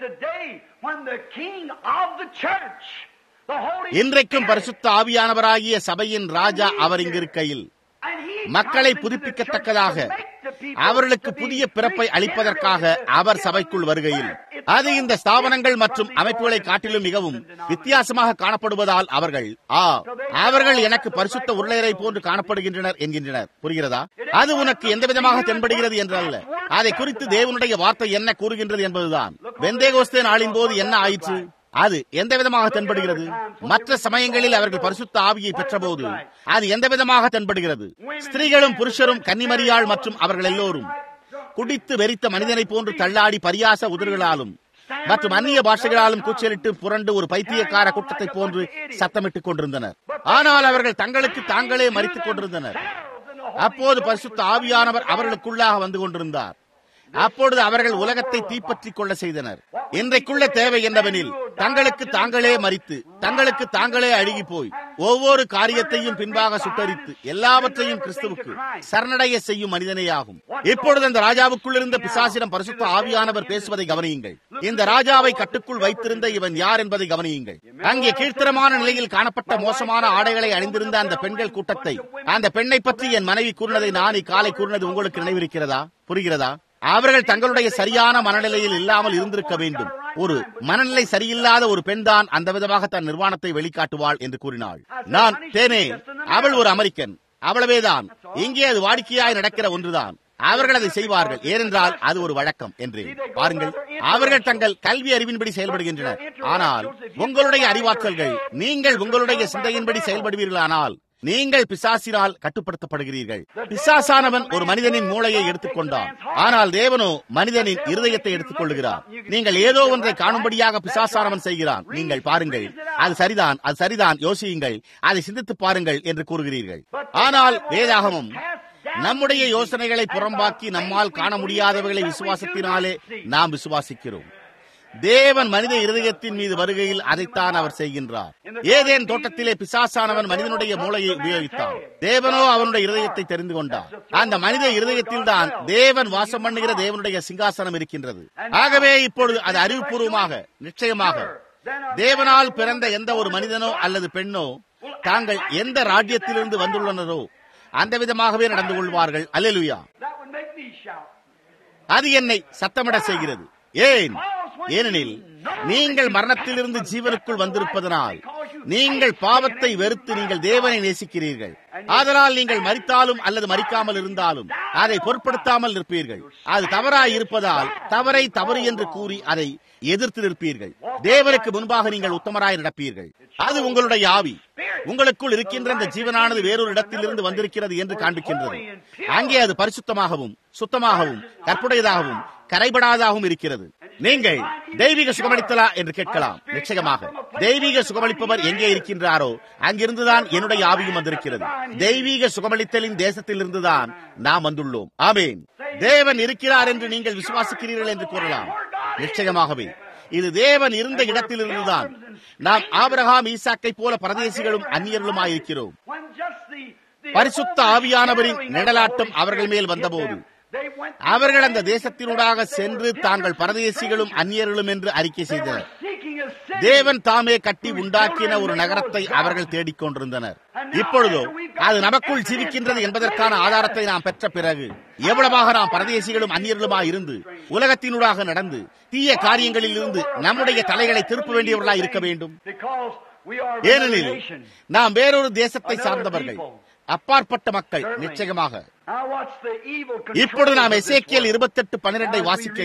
[SPEAKER 1] இன்றைக்கும் பரிசுத்த ஆவியானவராகிய சபையின் ராஜா அவர் இங்கிருக்கையில் மக்களை புதுப்பிக்கத்தக்கதாக அவர்களுக்கு புதிய பிறப்பை அளிப்பதற்காக அவர் சபைக்குள் வருகையில் அது இந்த ஸ்தாபனங்கள் மற்றும் அமைப்புகளை காட்டிலும் மிகவும் வித்தியாசமாக காணப்படுவதால் அவர்கள் ஆ அவர்கள் எனக்கு பரிசுத்த உருளையரை போன்று காணப்படுகின்றனர் என்கின்றனர் புரிகிறதா அது உனக்கு எந்த விதமாக தென்படுகிறது என்றல்ல அதை குறித்து தேவனுடைய வார்த்தை என்ன கூறுகின்றது என்பதுதான் வெந்தேகோஸ்தே நாளின் போது என்ன ஆயிற்று அது எந்த விதமாக தென்படுகிறது மற்ற சமயங்களில் அவர்கள் பரிசுத்த ஆவியை பெற்றபோது அது எந்த விதமாக தென்படுகிறது ஸ்திரீகளும் புருஷரும் கன்னிமரியாள் மற்றும் அவர்கள் எல்லோரும் குடித்து வெறித்த மனிதனை போன்று தள்ளாடி பரியாச உதறுகளாலும் மற்றும் அந்நிய பாஷைகளாலும் கூச்சலிட்டு புரண்டு ஒரு பைத்தியக்கார கூட்டத்தை போன்று சத்தமிட்டுக் கொண்டிருந்தனர் ஆனால் அவர்கள் தங்களுக்கு தாங்களே மறித்துக் கொண்டிருந்தனர் அப்போது பரிசுத்த ஆவியானவர் அவர்களுக்குள்ளாக வந்து கொண்டிருந்தார் அப்பொழுது அவர்கள் உலகத்தை தீப்பற்றிக் கொள்ள செய்தனர் இன்றைக்குள்ள தேவை என்னவெனில் தங்களுக்கு தாங்களே மறித்து தங்களுக்கு தாங்களே அழுகி போய் ஒவ்வொரு காரியத்தையும் பின்பாக சுட்டரித்து எல்லாவற்றையும் கிறிஸ்துவுக்கு சரணடைய செய்யும் மனிதனே ஆகும் இப்பொழுது அந்த ராஜாவுக்குள் இருந்த பிசாசிடம் பரிசுத்த ஆவியானவர் பேசுவதை கவனியுங்கள் இந்த ராஜாவை கட்டுக்குள் வைத்திருந்த இவன் யார் என்பதை கவனியுங்கள் அங்கே கீழ்த்தரமான நிலையில் காணப்பட்ட மோசமான ஆடைகளை அணிந்திருந்த அந்த பெண்கள் கூட்டத்தை அந்த பெண்ணை பற்றி என் மனைவி கூறினதை நான் இக்காலை கூறினது உங்களுக்கு நினைவிருக்கிறதா புரிகிறதா அவர்கள் தங்களுடைய சரியான மனநிலையில் இல்லாமல் இருந்திருக்க வேண்டும் ஒரு மனநிலை சரியில்லாத ஒரு பெண் தான் அந்த விதமாக தன் நிர்வாணத்தை வெளிக்காட்டுவாள் என்று கூறினாள் நான் தேனே அவள் ஒரு அமெரிக்கன் அவ்வளவேதான் இங்கே அது வாடிக்கையாய் நடக்கிற ஒன்றுதான் அவர்கள் அதை செய்வார்கள் ஏனென்றால் அது ஒரு வழக்கம் என்று பாருங்கள் அவர்கள் தங்கள் கல்வி அறிவின்படி செயல்படுகின்றனர் ஆனால் உங்களுடைய அறிவாற்றல்கள் நீங்கள் உங்களுடைய சிந்தையின்படி செயல்படுவீர்களானால் நீங்கள் பிசாசினால் கட்டுப்படுத்தப்படுகிறீர்கள் பிசாசானவன் ஒரு மனிதனின் மூளையை எடுத்துக்கொண்டான் ஆனால் தேவனோ மனிதனின் இருதயத்தை எடுத்துக் கொள்ளுகிறார் நீங்கள் ஏதோ ஒன்றை காணும்படியாக பிசாசானவன் செய்கிறான் நீங்கள் பாருங்கள் அது சரிதான் அது சரிதான் யோசியுங்கள் அதை சிந்தித்து பாருங்கள் என்று கூறுகிறீர்கள் ஆனால் வேதாகமும் நம்முடைய யோசனைகளை புறம்பாக்கி நம்மால் காண முடியாதவைகளை விசுவாசத்தினாலே நாம் விசுவாசிக்கிறோம் தேவன் மனித இருதயத்தின் மீது வருகையில் அதைத்தான் அவர் செய்கின்றார் ஏதேன் தோட்டத்திலே பிசாசானவன் மனிதனுடைய மூளையை உபயோகித்தான் தேவனோ அவனுடைய இருதயத்தை தெரிந்து கொண்டார் அந்த மனித இருதயத்தில் தான் தேவன் வாசம் பண்ணுகிற தேவனுடைய சிங்காசனம் இருக்கின்றது ஆகவே இப்பொழுது அது அறிவுபூர்வமாக நிச்சயமாக தேவனால் பிறந்த எந்த ஒரு மனிதனோ அல்லது பெண்ணோ தாங்கள் எந்த ராஜ்யத்திலிருந்து வந்துள்ளனரோ அந்த விதமாகவே நடந்து கொள்வார்கள் அல்லேலுயா அது என்னை சத்தமிட செய்கிறது ஏன் ஏனெனில் நீங்கள் மரணத்திலிருந்து ஜீவனுக்குள் வந்திருப்பதனால் நீங்கள் பாவத்தை வெறுத்து நீங்கள் தேவனை நேசிக்கிறீர்கள் ஆதலால் நீங்கள் மறித்தாலும் அல்லது மறிக்காமல் இருந்தாலும் அதை பொருட்படுத்தாமல் நிற்பீர்கள் அது தவறாய் இருப்பதால் தவறை தவறு என்று கூறி அதை எதிர்த்து நிற்பீர்கள் தேவனுக்கு முன்பாக நீங்கள் உத்தமராய் நடப்பீர்கள் அது உங்களுடைய ஆவி உங்களுக்குள் இருக்கின்ற அந்த ஜீவனானது வேறொரு இடத்திலிருந்து வந்திருக்கிறது என்று காண்பிக்கின்றது அங்கே அது பரிசுத்தமாகவும் சுத்தமாகவும் கற்புடையதாகவும் கரைபடாதாகவும் இருக்கிறது நீங்கள் தெய்வீக சுகமளித்தலா என்று கேட்கலாம் நிச்சயமாக தெய்வீக சுகமளிப்பவர் எங்கே இருக்கின்றாரோ அங்கிருந்துதான் என்னுடைய ஆவியும் வந்திருக்கிறது தெய்வீக சுகமளித்தலின் தேசத்திலிருந்துதான் நாம் வந்துள்ளோம் ஆமேன் தேவன் இருக்கிறார் என்று நீங்கள் விசுவாசிக்கிறீர்கள் என்று கூறலாம் நிச்சயமாகவே இது தேவன் இருந்த இடத்திலிருந்துதான் நாம் ஆபிரகாம் ஈசாக்கை போல பரதேசிகளும் அந்நியர்களுமாயிருக்கிறோம் பரிசுத்த ஆவியானவரின் நிழலாட்டம் அவர்கள் மேல் வந்தபோது அவர்கள் அந்த தேசத்தினூடாக சென்று தாங்கள் பரதேசிகளும் அந்நியர்களும் என்று அறிக்கை செய்தனர் தேவன் தாமே கட்டி உண்டாக்கின ஒரு நகரத்தை அவர்கள் தேடிக்கொண்டிருந்தனர் இப்பொழுதோ அது நமக்குள் ஜீவிக்கின்றது என்பதற்கான ஆதாரத்தை நாம் பெற்ற பிறகு எவ்வளவாக நாம் பரதேசிகளும் அந்நியர்களுமாய் இருந்து உலகத்தினூடாக நடந்து தீய காரியங்களில் இருந்து நம்முடைய தலைகளை திருப்ப வேண்டியவர்களாய் இருக்க வேண்டும் ஏனெனில் நாம் வேறொரு தேசத்தை சார்ந்தவர்கள் அப்பாற்பட்ட மக்கள் நிச்சயமாக இப்பொழுது நாம் எசேக்கியல் இருபத்தெட்டு பன்னிரெண்டை வாசிக்கையில்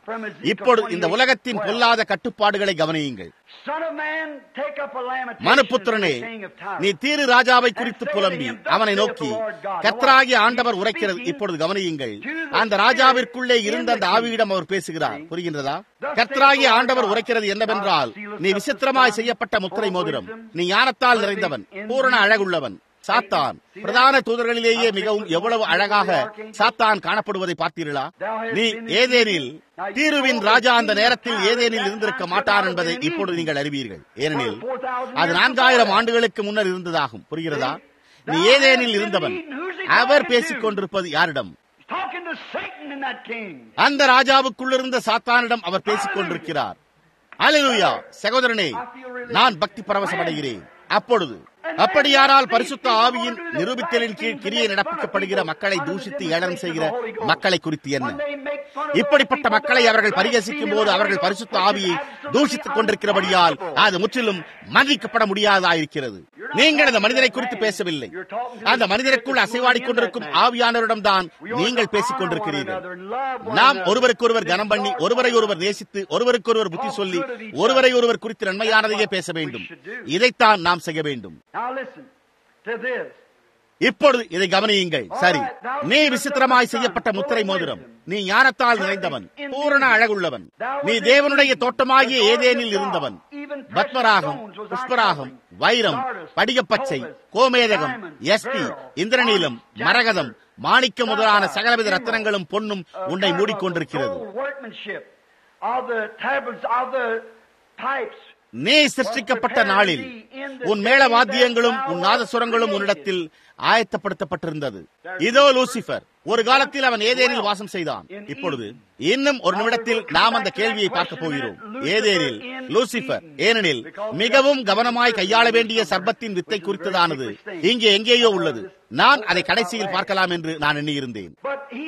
[SPEAKER 2] from Ezekiel
[SPEAKER 1] இப்பொழுது இந்த
[SPEAKER 2] 28,
[SPEAKER 1] உலகத்தின்
[SPEAKER 2] 12.
[SPEAKER 1] பொல்லாத கட்டுப்பாடுகளை கவனியுங்கள்
[SPEAKER 2] Son of man, take up a lamentation
[SPEAKER 1] மனுப்புத்திரனே
[SPEAKER 2] for the king of Tyre.
[SPEAKER 1] நீ தீரு ராஜாவை குறித்து புலம்பி அவனை நோக்கி கத்ராகிய ஆண்டவர் உரைக்கிறது இப்பொழுது கவனியுங்கள் அந்த ராஜாவிற்குள்ளே இருந்த அந்த ஆவியிடம் அவர் பேசுகிறார் புரிகின்றதா கத்ராகிய ஆண்டவர் உரைக்கிறது என்னவென்றால் நீ விசித்திரமாய் செய்யப்பட்ட முத்திரை மோதிரம் நீ ஞானத்தால் நிறைந்தவன் பூரண அழகுள்ளவன் சாத்தான் பிரதான தூதர்களிலேயே மிகவும் எவ்வளவு அழகாக சாத்தான் காணப்படுவதை பார்த்தீர்களா நீ ஏதேனில் தீருவின் ராஜா அந்த நேரத்தில் ஏதேனில் இருந்திருக்க மாட்டார் என்பதை இப்பொழுது நீங்கள் அறிவீர்கள் ஏனெனில் அது நான்காயிரம் ஆண்டுகளுக்கு முன்னர் இருந்ததாகும் புரிகிறதா நீ ஏதேனில் இருந்தவன் அவர் பேசிக் கொண்டிருப்பது யாரிடம்
[SPEAKER 2] He's talking to Satan and that king.
[SPEAKER 1] அந்த ராஜாவுக்குள்ளிருந்த சாத்தானிடம் அவர் பேசிக் கொண்டிருக்கிறார் அல்லேலூயா சகோதரனே நான் பக்தி பரவசமடைகிறேன் அப்பொழுது அப்படியானால் பரிசுத்த ஆவியின் நிரூபித்தலின் கீழ் கிரியை நடப்பிக்கப்படுகிற மக்களை தூஷித்து ஏளனம் செய்கிற மக்களை குறித்து என்ன இப்படிப்பட்ட மக்களை அவர்கள் பரிகசிக்கும் போது அவர்கள் பரிசுத்த ஆவியை தூஷித்துக் கொண்டிருக்கிறபடியால் அது முற்றிலும் மன்னிக்கப்பட முடியாதாயிருக்கிறது நீங்கள் அந்த மனிதரை குறித்து பேசவில்லை அந்த மனிதருக்குள் அசைவாடிக் கொண்டிருக்கும் ஆவியானவரிடம் தான் நீங்கள் பேசிக் கொண்டிருக்கிறீர்கள் நாம் ஒருவருக்கொருவர் கனம் பண்ணி ஒருவரை ஒருவர் நேசித்து ஒருவருக்கொருவர் புத்தி சொல்லி ஒருவரை ஒருவர் குறித்து நன்மையானதையே பேச வேண்டும் இதைத்தான் நாம் செய்ய வேண்டும்
[SPEAKER 2] Now listen to this.
[SPEAKER 1] இப்பொழுது இதை கவனியுங்கள் சரி நீ விசித்திரமாய் செய்யப்பட்ட முத்திரை மோதிரம் நீ ஞானத்தால் நிறைந்தவன் பூரண அழகுள்ளவன் நீ தேவனுடைய தோட்டமாகிய ஏதேனில் இருந்தவன் பத்மராகம் புஷ்பராகம் வைரம் படிகப்பச்சை கோமேதகம் எஸ்பி இந்திரநீலம் மரகதம் மாணிக்க முதலான சகலவித ரத்தனங்களும் பொன்னும் உன்னை மூடிக்கொண்டிருக்கிறது
[SPEAKER 2] Gold workmanship of the tablets of the pipes.
[SPEAKER 1] நீ சிருஷ்டிக்கப்பட்ட நாளில் உன் மேள வாத்தியங்களும் உன் நாதசுரங்களும் உன்னிடத்தில் ஆயத்தப்படுத்தப்பட்டிருந்தது இதோ லூசிபர் ஒரு காலத்தில் அவன் ஏதேனில் வாசம் செய்தான் இப்பொழுது இன்னும் ஒரு நிமிடத்தில் நாம் அந்த கேள்வியை பார்க்க போகிறோம் ஏதேனில் லூசிபர் ஏனெனில் மிகவும் கவனமாய் கையாள வேண்டிய சர்பத்தின் வித்தை குறித்ததானது இங்கே எங்கேயோ உள்ளது நான் அதை கடைசியில் பார்க்கலாம் என்று நான் எண்ணியிருந்தேன்
[SPEAKER 2] But he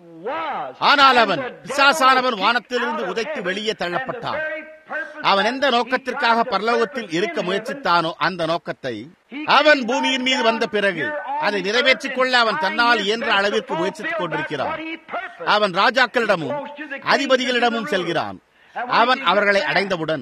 [SPEAKER 2] was.
[SPEAKER 1] ஆனால் அவன்
[SPEAKER 2] And the
[SPEAKER 1] பிசாசானவன்
[SPEAKER 2] devil
[SPEAKER 1] வானத்திலிருந்து
[SPEAKER 2] kicked
[SPEAKER 1] உதைத்து
[SPEAKER 2] out of
[SPEAKER 1] வெளியே
[SPEAKER 2] heaven.
[SPEAKER 1] தள்ளப்பட்டான்
[SPEAKER 2] And the very purpose
[SPEAKER 1] அவன்
[SPEAKER 2] that
[SPEAKER 1] எந்த
[SPEAKER 2] he
[SPEAKER 1] நோக்கத்திற்காக
[SPEAKER 2] tried to
[SPEAKER 1] பரலோகத்தில்
[SPEAKER 2] purpose
[SPEAKER 1] இருக்க
[SPEAKER 2] in
[SPEAKER 1] முயற்சித்தானோ அந்த நோக்கத்தை அவன் பூமியின் மீது வந்த பிறகு அதை நிறைவேற்றிக் கொள்ள அவன் தன்னால் இயன்ற அளவிற்கு முயற்சித்துக் கொண்டிருக்கிறான் அவன் ராஜாக்களிடமும் அதிபதிகளிடமும் செல்கிறான் அவன் அவர்களை அடைந்தவுடன்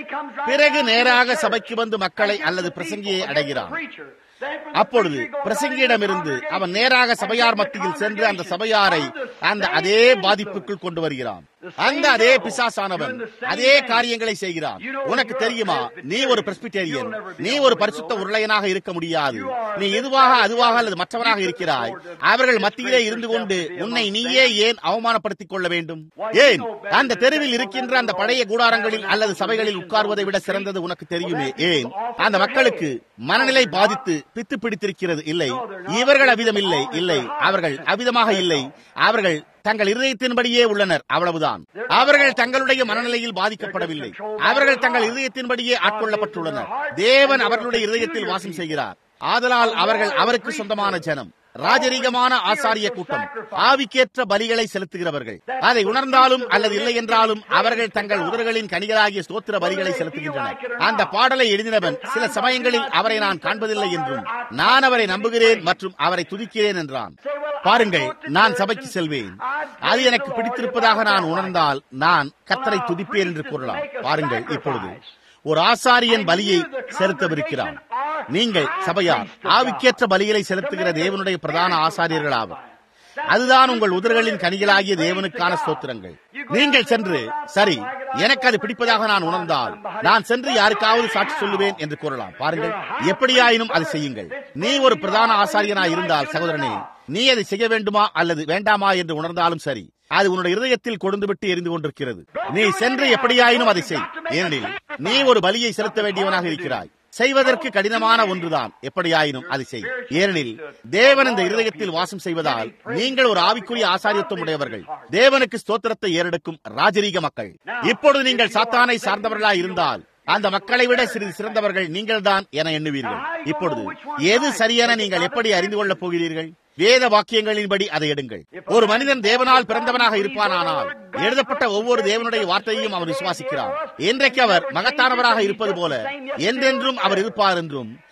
[SPEAKER 1] பிறகு நேராக சபைக்கு வந்து மக்களை அல்லது பிரசங்கியை அடைகிறான் அப்பொழுது பிரசங்கியிடமிருந்து அவன் நேராக சபையார் மத்தியில் சென்று அந்த சபையாரை அந்த அதே பாதிப்புக்குள் கொண்டு வருகிறான் அந்த அதே பிசாசானவன் அதே காரியங்களை செய்கிறான் உனக்கு தெரியுமா நீ ஒரு பிரஸ்பிட்டேரியன் நீ ஒரு பரிசுத்த உருளையனாக இருக்க முடியாது நீ இதுவாக அதுவாக அல்லது மற்றவனாக இருக்கிறாய் அவர்கள் மத்தியிலே இருந்து கொண்டு உன்னை நீயே ஏன் அவமானப்படுத்திக் கொள்ள வேண்டும் ஏன் அந்த தெருவில் இருக்கின்ற அந்த பழைய கூடாரங்களில் அல்லது சபைகளில் உட்கார்வதை விட சிறந்தது உனக்கு தெரியுமே ஏன் அந்த மக்களுக்கு மனநிலை பாதித்து பித்து பிடித்திருக்கிறது இல்லை இவர்கள் அவிதம் இல்லை இல்லை அவர்கள் அவிதமாக இல்லை அவர்கள் தங்கள் இருதயத்தின்படியே உள்ளனர் அவ்வளவுதான் அவர்கள் தங்களுடைய மனநிலையில் பாதிக்கப்படவில்லை அவர்கள் தங்கள் இருதயத்தின்படியே ஆட்கொள்ளப்பட்டுள்ளனர் தேவன் அவர்களுடைய இருதயத்தில் வாசம் செய்கிறார் ஆதலால் அவர்கள் அவருக்கு சொந்தமான ஜனம் ராஜரீகமான ஆசாரிய கூட்டம் ஆவிக்கேற்ற பலிகளை செலுத்துகிறவர்கள் அதை உணர்ந்தாலும் அல்லது இல்லை என்றாலும் அவர்கள் தங்கள் உதடுகளின் கனிகளாகிய ஸ்தோத்திர பலிகளை செலுத்துகின்றனர் அந்த பாடலை எழுதினவன் சில சமயங்களில் அவரை நான் காண்பதில்லை என்றும் நான் அவரை நம்புகிறேன் மற்றும் அவரை துதிக்கிறேன் என்றான் பாருங்கள் நான் சபைக்கு செல்வேன் அது எனக்கு பிடித்திருப்பதாக நான் உணர்ந்தால் நான் கத்தரை துதிப்பேன் என்று கூறலாம் பாருங்கள் இப்பொழுது ஒரு ஆசாரியன் பலியை செலுத்தவிருக்கிறான் நீங்கள் சபையார் ஆவிக்கேற்ற பலிகளை செலுத்துகிற தேவனுடைய பிரதான ஆசாரியர்கள் ஆவர் அதுதான் உங்கள் உதர்களின் கனிகளாகிய தேவனுக்கான ஸ்தோத்திரங்கள் நீங்கள் சென்று சரி எனக்கு அது பிடிப்பதாக நான் உணர்ந்தால் நான் சென்று யாருக்காவது சாட்சி சொல்லுவேன் என்று கூறலாம் பாருங்கள் எப்படியாயினும் அதை செய்யுங்கள் நீ ஒரு பிரதான ஆசாரியனாய் இருந்தால் சகோதரனே நீ அதை செய்ய வேண்டுமா அல்லது வேண்டாமா என்று உணர்ந்தாலும் சரி அது உன்னுடைய இருதயத்தில் கொழுந்துவிட்டு எரிந்து கொண்டிருக்கிறது நீ சென்று எப்படியாயினும் அதை செய் ஏனெனில் நீ ஒரு பலியை செலுத்த வேண்டியவனாக இருக்கிறாய் செய்வதற்கு கடினமான ஒன்றுதான் எப்படியாயினும் அதை செய் ஏனெனில் தேவன் இந்த இருதயத்தில் வாசம் செய்வதால் நீங்கள் ஒரு ஆவிக்குரிய ஆசாரியத்துவம் உடையவர்கள் தேவனுக்கு ஸ்தோத்திரத்தை ஏறெடுக்கும் ராஜரீக மக்கள் இப்பொழுது நீங்கள் சாத்தானை சார்ந்தவர்களாய் இருந்தால் அந்த மக்களை விட சிறிது சிறந்தவர்கள் நீங்கள் தான் என எண்ணுவீர்கள் இப்பொழுது எது சரியென நீங்கள் எப்படி அறிந்து கொள்ளப் போகிறீர்கள் வேத வாக்கியங்களின்படி அதை எடுங்கள் ஒரு மனிதன் தேவனால் பிறந்தவனாக இருப்பானானால் எழுதப்பட்ட ஒவ்வொரு தேவனுடைய வார்த்தையையும் அவர் விசுவாசிக்கிறார் இன்றைக்கு அவர் மகத்தானவராக இருப்பது போல என்றென்றும் அவர் இருப்பார் என்றும்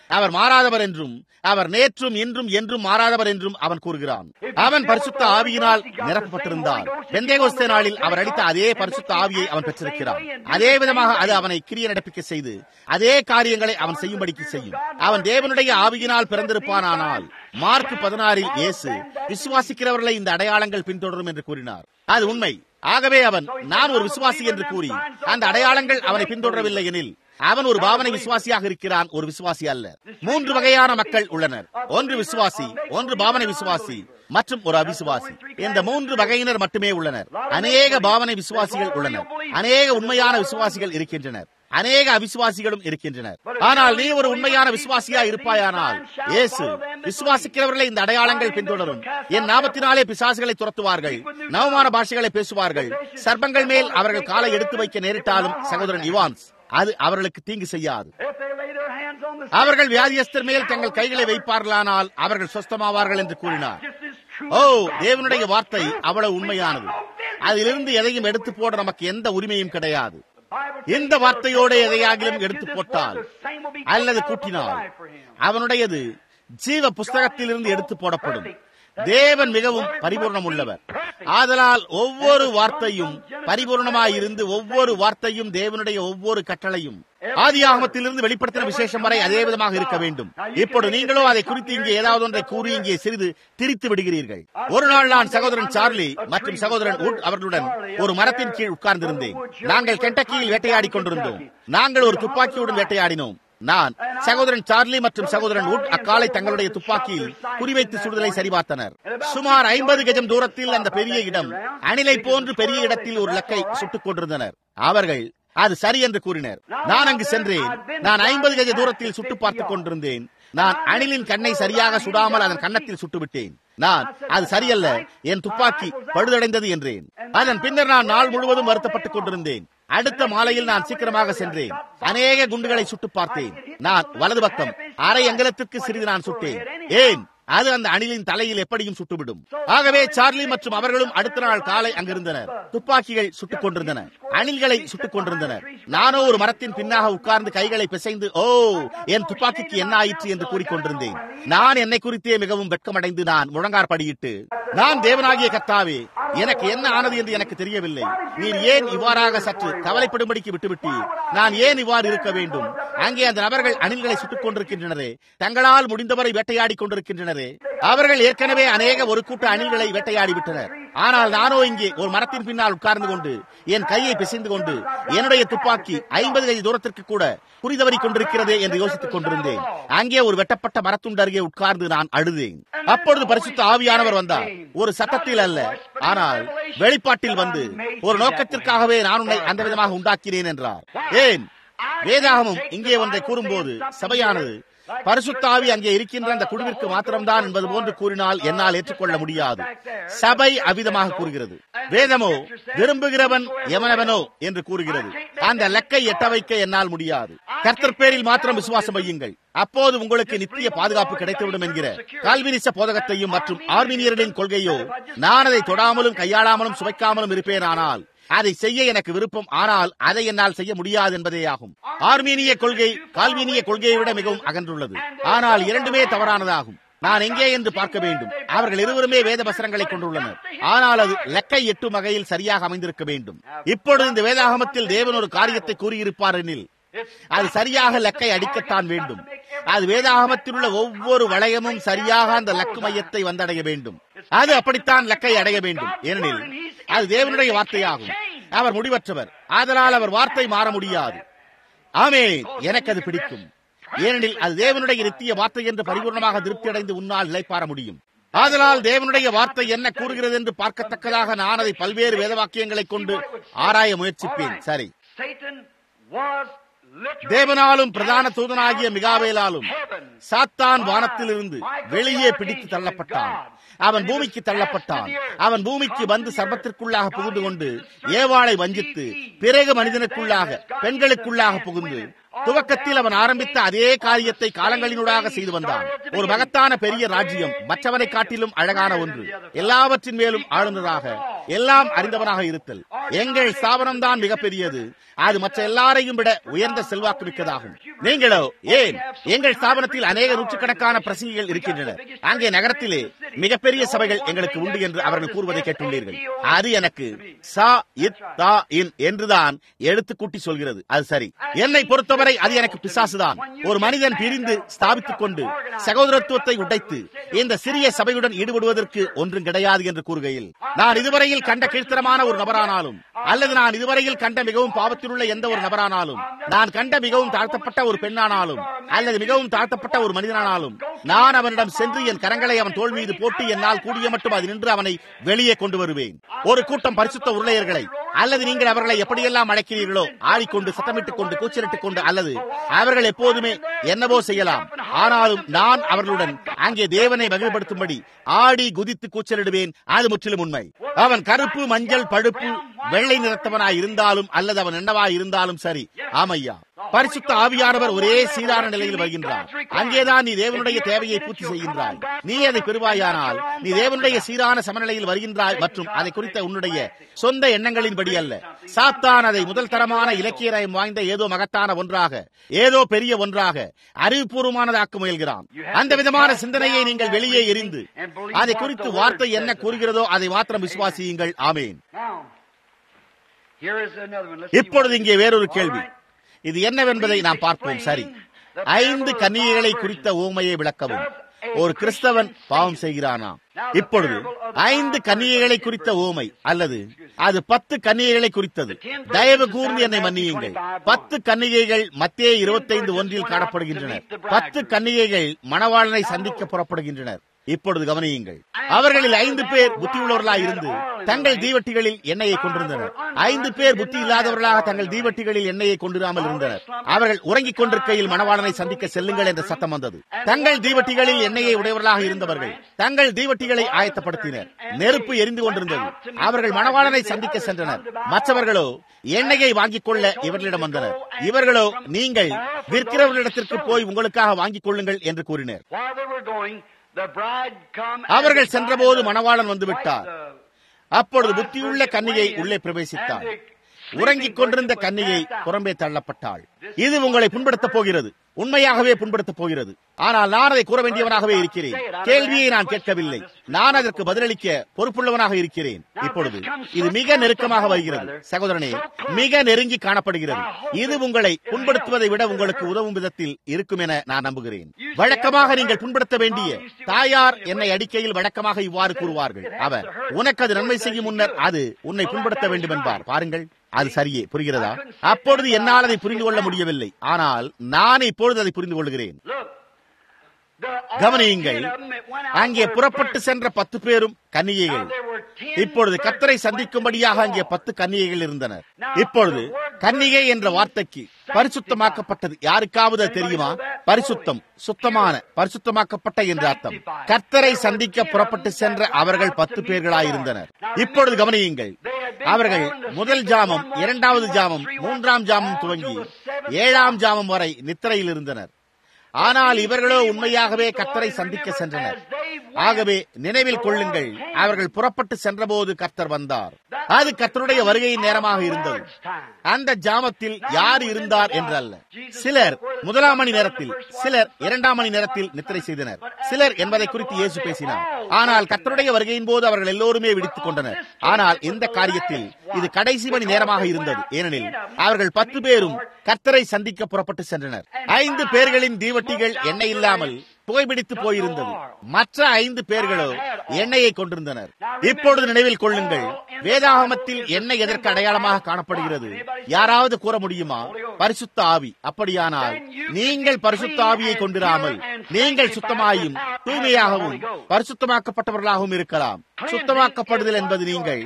[SPEAKER 1] அவர் மாறாதவர் என்றும் அவர் நேற்றும் இன்றும் என்றும் மாறாதவர் என்றும் அவன் கூறுகிறான் அவன் பரிசுத்த ஆவியினால் நிரப்பப்பட்டிருந்தான் பெந்தேகோஸ்தே நாளில் அவர் அளித்த அதே பரிசுத்த ஆவியை அவன் பெற்றிருக்கிறான் அதே விதமாக அது அவனை கிரிய நடப்பிக்க செய்து அதே காரியங்களை அவன் செய்யும்படிக்கு செய்யும் அவன் தேவனுடைய ஆவியினால் பிறந்திருப்பானானால் மார்க் பதினாறில் இயேசு விசுவாசிக்கிறவர்களை இந்த அடையாளங்கள் பின்தொடரும் என்று கூறினார் அது உண்மை ஆகவே அவன் நான் ஒரு விசுவாசி என்று கூறி அந்த அடையாளங்கள் அவனை பின்தொடரவில்லை எனில் அவன் ஒரு பாவனை விசுவாசியாக இருக்கிறான் ஒரு விசுவாசி அல்ல மூன்று வகையான மக்கள் உள்ளனர் ஒன்று விசுவாசி ஒன்று பாவனை விசுவாசி மற்றும் ஒரு அவிசுவாசி இந்த மூன்று வகையினர் மட்டுமே உள்ளனர் அநேக பாவனை விசுவாசிகள் உள்ளனர் அநேக உண்மையான விசுவாசிகள் இருக்கின்றனர் அநேக அவிசுவாசிகளும் இருக்கின்றனர் ஆனால் நீ ஒரு உண்மையான விசுவாசியா இருப்பாயானால் இயேசு விசுவாசிக்கிறவர்களை இந்த அடையாளங்கள் பின்தொடரும் என் நாமத்தினாலே பிசாசுகளை துரத்துவார்கள் நவமான பாஷைகளை பேசுவார்கள் சர்ப்பங்கள் மேல் அவர்கள் காலை எடுத்து வைக்க நேரிட்டாலும் சகோதரன் இவான்ஸ் அது அவர்களுக்கு தீங்கு செய்யாது அவர்கள் வியாதியஸ்தர் மேல் தங்கள் கைகளை வைப்பார்களானால் அவர்கள் சொஸ்தமாவார்கள் என்று கூறினார் ஓ தேவனுடைய வார்த்தை அவ்வளவு உண்மையானது அதிலிருந்து எதையும் எடுத்து போட நமக்கு எந்த உரிமையும் கிடையாது இந்த வார்த்தையோடு எதையாகிலும் எடுத்து போட்டால் அல்லது கூட்டினால் அவனுடையது ஜீவ புஸ்தகத்திலிருந்து எடுத்து போடப்படும் தேவன் மிகவும் பரிபூர்ணம் உள்ளவர் ஆதலால் ஒவ்வொரு வார்த்தையும் பரிபூர்ணமாயிருந்து ஒவ்வொரு வார்த்தையும் தேவனுடைய ஒவ்வொரு கட்டளையும் ஆதி ஆகமத்திலிருந்து வெளிப்படுத்தின விசேஷம் வரை அதே விதமாக இருக்க வேண்டும் இப்போது நீங்களோ அதை குறித்து இங்கே ஏதாவது ஒன்றை கூறி இங்கே சிறிது திரித்து விடுகிறீர்கள் ஒரு நாள் நான் சகோதரன் சார்லி மற்றும் சகோதரன் உட் அவர்களுடன் ஒரு மரத்தின் கீழ் உட்கார்ந்திருந்தேன் நாங்கள் கெண்டக்கியில் வேட்டையாடி கொண்டிருந்தோம் நாங்கள் ஒரு துப்பாக்கியுடன் வேட்டையாடினோம் நான் சகோதரன் சார்லி மற்றும் சகோதரன் உட் அக்காலை தங்களுடைய துப்பாக்கியில் குறிவைத்து சுடுதலை சரிபார்த்தனர் சுமார் ஐம்பது கஜம் தூரத்தில் அந்த பெரிய இடம் அணிலை போன்று பெரிய இடத்தில் ஒரு லக்கை சுட்டுக் கொண்டிருந்தனர் அவர்கள் அது சரி என்று கூறினர் நான் அங்கு சென்றேன் நான் ஐம்பது கஜ தூரத்தில் சுட்டு பார்த்துக் கொண்டிருந்தேன் நான் அணிலின் கண்ணை சரியாக சுடாமல் அதன் கன்னத்தில் சுட்டுவிட்டேன் நான் அது சரியல்ல என் துப்பாக்கி பழுதடைந்தது என்றேன் அதன் பின்னர் நான் நாள் முழுவதும் வருத்தப்பட்டுக் கொண்டிருந்தேன் அடுத்த மாலையில் நான் சீக்கிரமாக சென்றேன் அநேக குண்டுகளை சுட்டு பார்த்தேன் நான் வலது பக்கம் அரை அங்கலத்திற்கு சிறிது நான் சுட்டேன் ஏன் அது அந்த அணிலின் தலையில் எப்படியும் சுட்டுவிடும் ஆகவே சார்லி மற்றும் அவர்களும் அடுத்த நாள் காலை அங்கிருந்தனர் துப்பாக்கிகள் சுட்டுக் கொண்டிருந்தன அணில்களை சுட்டுக் கொண்டிருந்தனர் நானோ ஒரு மரத்தின் பின்னாக உட்கார்ந்து கைகளை பிசைந்து ஓ என் துப்பாக்கிக்கு என்ன ஆயிற்று என்று கூறிக்கொண்டிருந்தேன் நான் என்னை குறித்தே மிகவும் வெட்கமடைந்து நான் முழங்கார் படியிட்டு நான் தேவனாகிய கத்தாவே எனக்கு என்ன ஆனது என்று எனக்கு தெரியவில்லை நீர் ஏன் இவ்வாறாக சற்று கவலைப்படும்படிக்கு விட்டுவிட்டீர் நான் ஏன் இவ்வாறு இருக்க வேண்டும் அங்கே அந்த நபர்கள் அணில்களை சுட்டுக் கொண்டிருக்கின்றனரே தங்களால் முடிந்தவரை வேட்டையாடி கொண்டிருக்கின்றனரே அவர்கள் ஏற்கனவே அநேக ஒரு கூட்ட அணில்களை வேட்டையாடி விட்டனர் ஆனால் நானோ இங்கே ஒரு மரத்தின் பின்னால் உட்கார்ந்து கொண்டு என் கையை பிசைந்து கொண்டு என்னுடைய துப்பாக்கி ஐம்பது கை தூரத்திற்கு கூட குறிதவறி கொண்டிருக்கிறதே என்று யோசித்துக் கொண்டிருந்தேன் அங்கே ஒரு வெட்டப்பட்ட மரத்துண்டு அருகே உட்கார்ந்து நான் அழுதேன் அப்பொழுது பரிசுத்த ஆவியானவர் வந்தார் ஒரு சத்தத்தில் அல்ல ஆனால் வெளிப்பாட்டில் வந்து ஒரு நோக்கத்திற்காகவே நான் உன்னை அந்த விதமாக உண்டாக்கினேன் என்றார் ஏன் வேதாகமும் இங்கே ஒன்றை கூறும்போது சபையானது பரிசுத்தாவி அங்கே இருக்கின்ற அந்த குழுவிற்கு மாத்திரம்தான் என்பது போன்று கூறினால் என்னால் ஏற்றுக்கொள்ள முடியாது சபை அவிதமாக கூறுகிறது வேதமோ விரும்புகிறவன் எவனவனோ என்று கூறுகிறது அந்த லக்கை எட்ட வைக்க என்னால் முடியாது கர்த்தர் பேரில் மாத்திரம் விசுவாசம் வையுங்கள் அப்போது உங்களுக்கு நித்திய பாதுகாப்பு கிடைத்துவிடும் என்கிற கால்வினிச போதகத்தையும் மற்றும் ஆர்மினியர்களின் கொள்கையோ நான் அதை தொடாமலும் கையாளாமலும் சுவைக்காமலும் இருப்பேனானால் அதை செய்ய எனக்கு விருப்பம் ஆனால் அதை என்னால் செய்ய முடியாது என்பதே ஆகும் ஆர்மீனிய கொள்கை கால்வீனிய கொள்கையை விட மிகவும் அகன்றுள்ளது ஆனால் இரண்டுமே தவறானதாகும் நான் எங்கே என்று பார்க்க வேண்டும் அவர்கள் இருவருமே வேத வசனங்களை கொண்டுள்ளனர் ஆனால் அது லக்கை எட்டும் வகையில் சரியாக அமைந்திருக்க வேண்டும் இப்பொழுது இந்த வேதாகமத்தில் தேவன் ஒரு காரியத்தை கூறியிருப்பார் எனில் அது சரியாக லக்கை அடிக்கத்தான் வேண்டும் அது வேதாகமத்தில் உள்ள ஒவ்வொரு வளையமும் சரியாக அந்த லக்கு மையத்தை வந்தடைய வேண்டும் அது அப்படித்தான் லக்கை அடைய வேண்டும் ஏனெனில் அது தேவனுடைய வார்த்தையாகும் அவர் முடிவற்றவர் ஆதலால் அவர் வார்த்தை மாற முடியாது ஆமே எனக்கு அது பிடிக்கும் ஏனெனில் அது தேவனுடைய நித்திய வார்த்தை என்று பரிபூர்ணமாக திருப்தி அடைந்து உன்னால் நிலைப்பார முடியும் ஆதலால் தேவனுடைய வார்த்தை என்ன கூறுகிறது என்று பார்க்கத்தக்கதாக நான் அதை பல்வேறு வேத வாக்கியங்களை கொண்டு ஆராய முயற்சிப்பேன் சரி தேவனாலும் பிரதான தூதனாகிய மிகாவேலாலும் சாத்தான் வானத்திலிருந்து வெளியே பிடித்து தள்ளப்பட்டான் அவன் பூமிக்கு தள்ளப்பட்டான் அவன் பூமிக்கு வந்து சர்பத்திற்குள்ளாக புகுந்து கொண்டு ஏவாளை வஞ்சித்து பிறகு மனிதனுக்குள்ளாக பெண்களுக்குள்ளாக புகுந்து துவக்கத்தில் அவன் ஆரம்பித்த அதே காரியத்தை காலங்களினூடாக செய்து வந்தான் ஒரு மகத்தான பெரிய ராஜ்யம் மற்றவனை காட்டிலும் அழகான ஒன்று எல்லாவற்றின் மேலும் ஆளுநராக எல்லாம் அறிந்தவனாக இருத்தல் எங்கள் ஸ்தாபனம் தான் மிகப்பெரியது அது மற்ற எல்லாரையும் விட உயர்ந்த செல்வாக்கு மிக்கதாகும் நீங்களோ ஏன் எங்கள் ஸ்தாபனத்தில் அநேக நூற்றுக்கணக்கான பிரசங்கிகள் இருக்கின்றனர் அங்கே நகரத்திலே மிகப்பெரிய சபைகள் எங்களுக்கு உண்டு என்று அவர்கள் கூறுவதை கேட்டுள்ளீர்கள் அது எனக்கு சா இத் தா இன் என்றுதான் எடுத்து கூட்டி சொல்கிறது அது சரி என்னை பொறுத்தவரை அது எனக்கு பிசாசுதான் ஒரு மனிதன் பிரிந்து ஸ்தாபித்துக் கொண்டு சகோதரத்துவத்தை உடைத்து இந்த சிறிய சபையுடன் ஈடுபடுவதற்கு ஒன்றும் கிடையாது என்று கூறுகையில் நான் இதுவரையில் கண்ட கீழ்த்தரமான ஒரு நபரானாலும் அல்லது நான் இதுவரையில் கண்ட மிகவும் பாவத்தில் உள்ள எந்த ஒரு நபரானாலும் நான் கண்ட மிகவும் தாழ்த்தப்பட்ட ஒரு பெண்ணானாலும் அல்லது மிகவும் தாழ்த்தப்பட்ட ஒரு மனிதனானாலும் நான் அவனிடம் சென்று என் கரங்களை அவன் தோல் மீது போட்டு என்னால் கூடிய மட்டும் அது நின்று அவனை வெளியே கொண்டு வருவேன் ஒரு கூட்டம் பரிசுத்த உருளையர்களை அல்லது நீங்கள் அவர்களை எப்படியெல்லாம் அழைக்கிறீர்களோ ஆடிக்கொண்டு சத்தமிட்டுக் கொண்டு கூச்சலிட்டுக் கொண்டு அல்லது அவர்கள் எப்போதுமே என்னவோ செய்யலாம் ஆனாலும் நான் அவர்களுடன் அங்கே தேவனை மகிழ்படுத்தும்படி ஆடி குதித்து கூச்சலிடுவேன் அது முற்றிலும் உண்மை அவன் கருப்பு மஞ்சள் பழுப்பு வெள்ளை நிறத்தவனாய் இருந்தாலும் அல்லது அவன் என்னவாய் இருந்தாலும் சரி ஆமையா பரிசுத்த ஆவியானவர் ஒரே சீரான நிலையில் வருகின்றார் அங்கேதான் நீ தேவனுடைய தேவையை பூர்த்தி செய்கின்றாய் நீ அதை பெறுவாயானால் நீ தேவனுடைய சீரான சமநிலையில் வருகின்றாய் மற்றும் அதை குறித்த உன்னுடைய சொந்த எண்ணங்களின்படி அல்ல சாத்தான் அதை முதல் தரமான இலக்கிய நயம் வாய்ந்த ஏதோ மகத்தான ஒன்றாக ஏதோ பெரிய ஒன்றாக அறிவுபூர்வமானதாக்க முயல்கிறான் அந்த விதமான சிந்தனையை நீங்கள் வெளியே எரிந்து அதை குறித்து வார்த்தை என்ன கூறுகிறதோ அதை மாத்திரம் விசுவாசியுங்கள் ஆமேன் இப்பொழுது இங்கே வேறொரு கேள்வி இது என்னவென்பதை நாம் பார்ப்போம் சரி ஐந்து கன்னிகைகளை குறித்த ஊமையை விளக்கவும் ஒரு கிறிஸ்தவன் பாவம் செய்கிறானா இப்பொழுது ஐந்து கன்னிகைகளை குறித்த ஓமை அல்லது அது பத்து கன்னிகைகளை குறித்தது தயவு கூர்ந்து என்னை மன்னியுங்கள் பத்து கன்னிகைகள் மத்திய இருபத்தைந்து ஒன்றில் காணப்படுகின்றனர் பத்து கன்னிகைகள் மணவாளனை சந்திக்க புறப்படுகின்றனர் இப்பொழுது கவனியுங்கள் அவர்களில் ஐந்து பேர் புத்தியுள்ளவர்களாக இருந்து தங்கள் தீவட்டிகளில் எண்ணெயை கொண்டிருந்தனர் ஐந்து பேர் புத்தி இல்லாதவர்களாக தங்கள் தீவட்டிகளில் எண்ணெயை கொண்டிராமல் இருந்தனர் அவர்கள் உறங்கிக் கொண்டிருக்கையில் மணவாளனை சந்திக்க செல்லுங்கள் என்ற சத்தம் வந்தது தங்கள் தீவட்டிகளில் எண்ணெயை உடையவர்களாக இருந்தவர்கள் தங்கள் தீவட்டிகளை ஆயத்தப்படுத்தினர் நெருப்பு எரிந்து கொண்டிருந்தது அவர்கள் மணவாளனை சந்திக்க சென்றனர் மற்றவர்களோ எண்ணெயை வாங்கிக் கொள்ள இவர்களிடம் வந்தனர் இவர்களோ நீங்கள் விற்கிறவர்களிடத்திற்கு போய் உங்களுக்காக வாங்கிக் கொள்ளுங்கள் என்று கூறினர் அவர்கள் சென்றபோது மணவாளன் வந்துவிட்டார் அப்பொழுது புத்தியுள்ள கன்னிகை உள்ளே பிரவேசித்தார் உறங்கிக் கொண்டிருந்த கன்னிகை புறம்பே தள்ளப்பட்டாள் இது உங்களை புண்படுத்தப் போகிறது உண்மையாகவே புண்படுத்தப் போகிறது ஆனால் நான் அதை கூற வேண்டியவனாகவே இருக்கிறேன் கேள்வியை நான் கேட்கவில்லை நான் அதற்கு பதிலளிக்க பொறுப்புள்ளவனாக இருக்கிறேன் இப்பொழுது இது மிக நெருக்கமாக வருகிறது சகோதரனே மிக நெருங்கி காணப்படுகிறது இது உங்களை புண்படுத்துவதை விட உங்களுக்கு உதவும் விதத்தில் இருக்கும் என நான் நம்புகிறேன் வழக்கமாக நீங்கள் புண்படுத்த வேண்டிய தாயார் என்னை அடிக்கையில் வழக்கமாக இவ்வாறு கூறுவார்கள் அவர் உனக்கு அது நன்மை செய்யும் முன்னர் அது உன்னை புண்படுத்த வேண்டும் என்பார் பாருங்கள் அது சரியே புரிகிறதா அப்பொழுது என்னால் அதை புரிந்து கொள்ள முடியவில்லை ஆனால் நான் இப்பொழுது அதை புரிந்து கொள்கிறேன் கவனியுங்கள் அங்கே புறப்பட்டு சென்ற பத்து பேரும் கன்னிகைகள் இப்பொழுது கத்தரை சந்திக்கும்படியாக அங்கே பத்து கன்னிகைகள் இருந்தனர் இப்பொழுது கன்னிகை என்ற வார்த்தைக்கு பரிசுத்தமாக்கப்பட்டது யாருக்காவது தெரியுமா பரிசுத்தம் சுத்தமான பரிசுத்தமாக்கப்பட்ட என்ற அர்த்தம் கர்த்தரை சந்திக்க புறப்பட்டு சென்ற அவர்கள் பத்து பேர்களாயிருந்தனர் இப்பொழுது கவனியுங்கள் அவர்கள் முதல் ஜாமம் இரண்டாவது ஜாமம் மூன்றாம் ஜாமம் துவங்கி ஏழாம் ஜாமம் வரை நித்திரையில் இருந்தனர் ஆனால் இவர்களோ உண்மையாகவே கர்த்தரை சந்திக்க சென்றனர் ஆகவே நினைவில் கொள்ளுங்கள் அவர்கள் புறப்பட்டு சென்றபோது கர்த்தர் வந்தார் அது கர்த்தருடைய வருகையின் நேரமாக இருந்தது அந்த ஜாமத்தில் யார் இருந்தார் என்றல்ல சிலர் முதலாம் மணி நேரத்தில் சிலர் இரண்டாம் மணி நேரத்தில் நித்திரை செய்தனர் சிலர் என்பதை குறித்து இயேசு பேசினார் ஆனால் கர்த்தருடைய வருகையின் போது அவர்கள் எல்லோருமே விடுத்துக் கொண்டனர் ஆனால் இந்த காரியத்தில் இது கடைசி மணி நேரமாக இருந்தது ஏனெனில் அவர்கள் பத்து பேரும் கர்த்தரை சந்திக்க புறப்பட்டு சென்றனர் ஐந்து பேர்களின் தீவட்டிகள் எண்ணெய் இல்லாமல் புகைப்பிடித்து போயிருந்தது மற்ற ஐந்து பேர்களோ எண்ணெயை கொண்டிருந்தனர் இப்பொழுது நினைவில் கொள்ளுங்கள் வேதாகமத்தில் எண்ணெய் எதற்கு அடையாளமாக காணப்படுகிறது யாராவது கூற முடியுமா பரிசுத்த ஆவி அப்படியானால் நீங்கள் பரிசுத்த ஆவியை கொண்டிராமல் நீங்கள் சுத்தமாயும் தூய்மையாகவும் பரிசுத்தமாக்கப்பட்டவர்களாகவும் இருக்கலாம் சுத்தமாக்கப்படுதல் என்பது நீங்கள்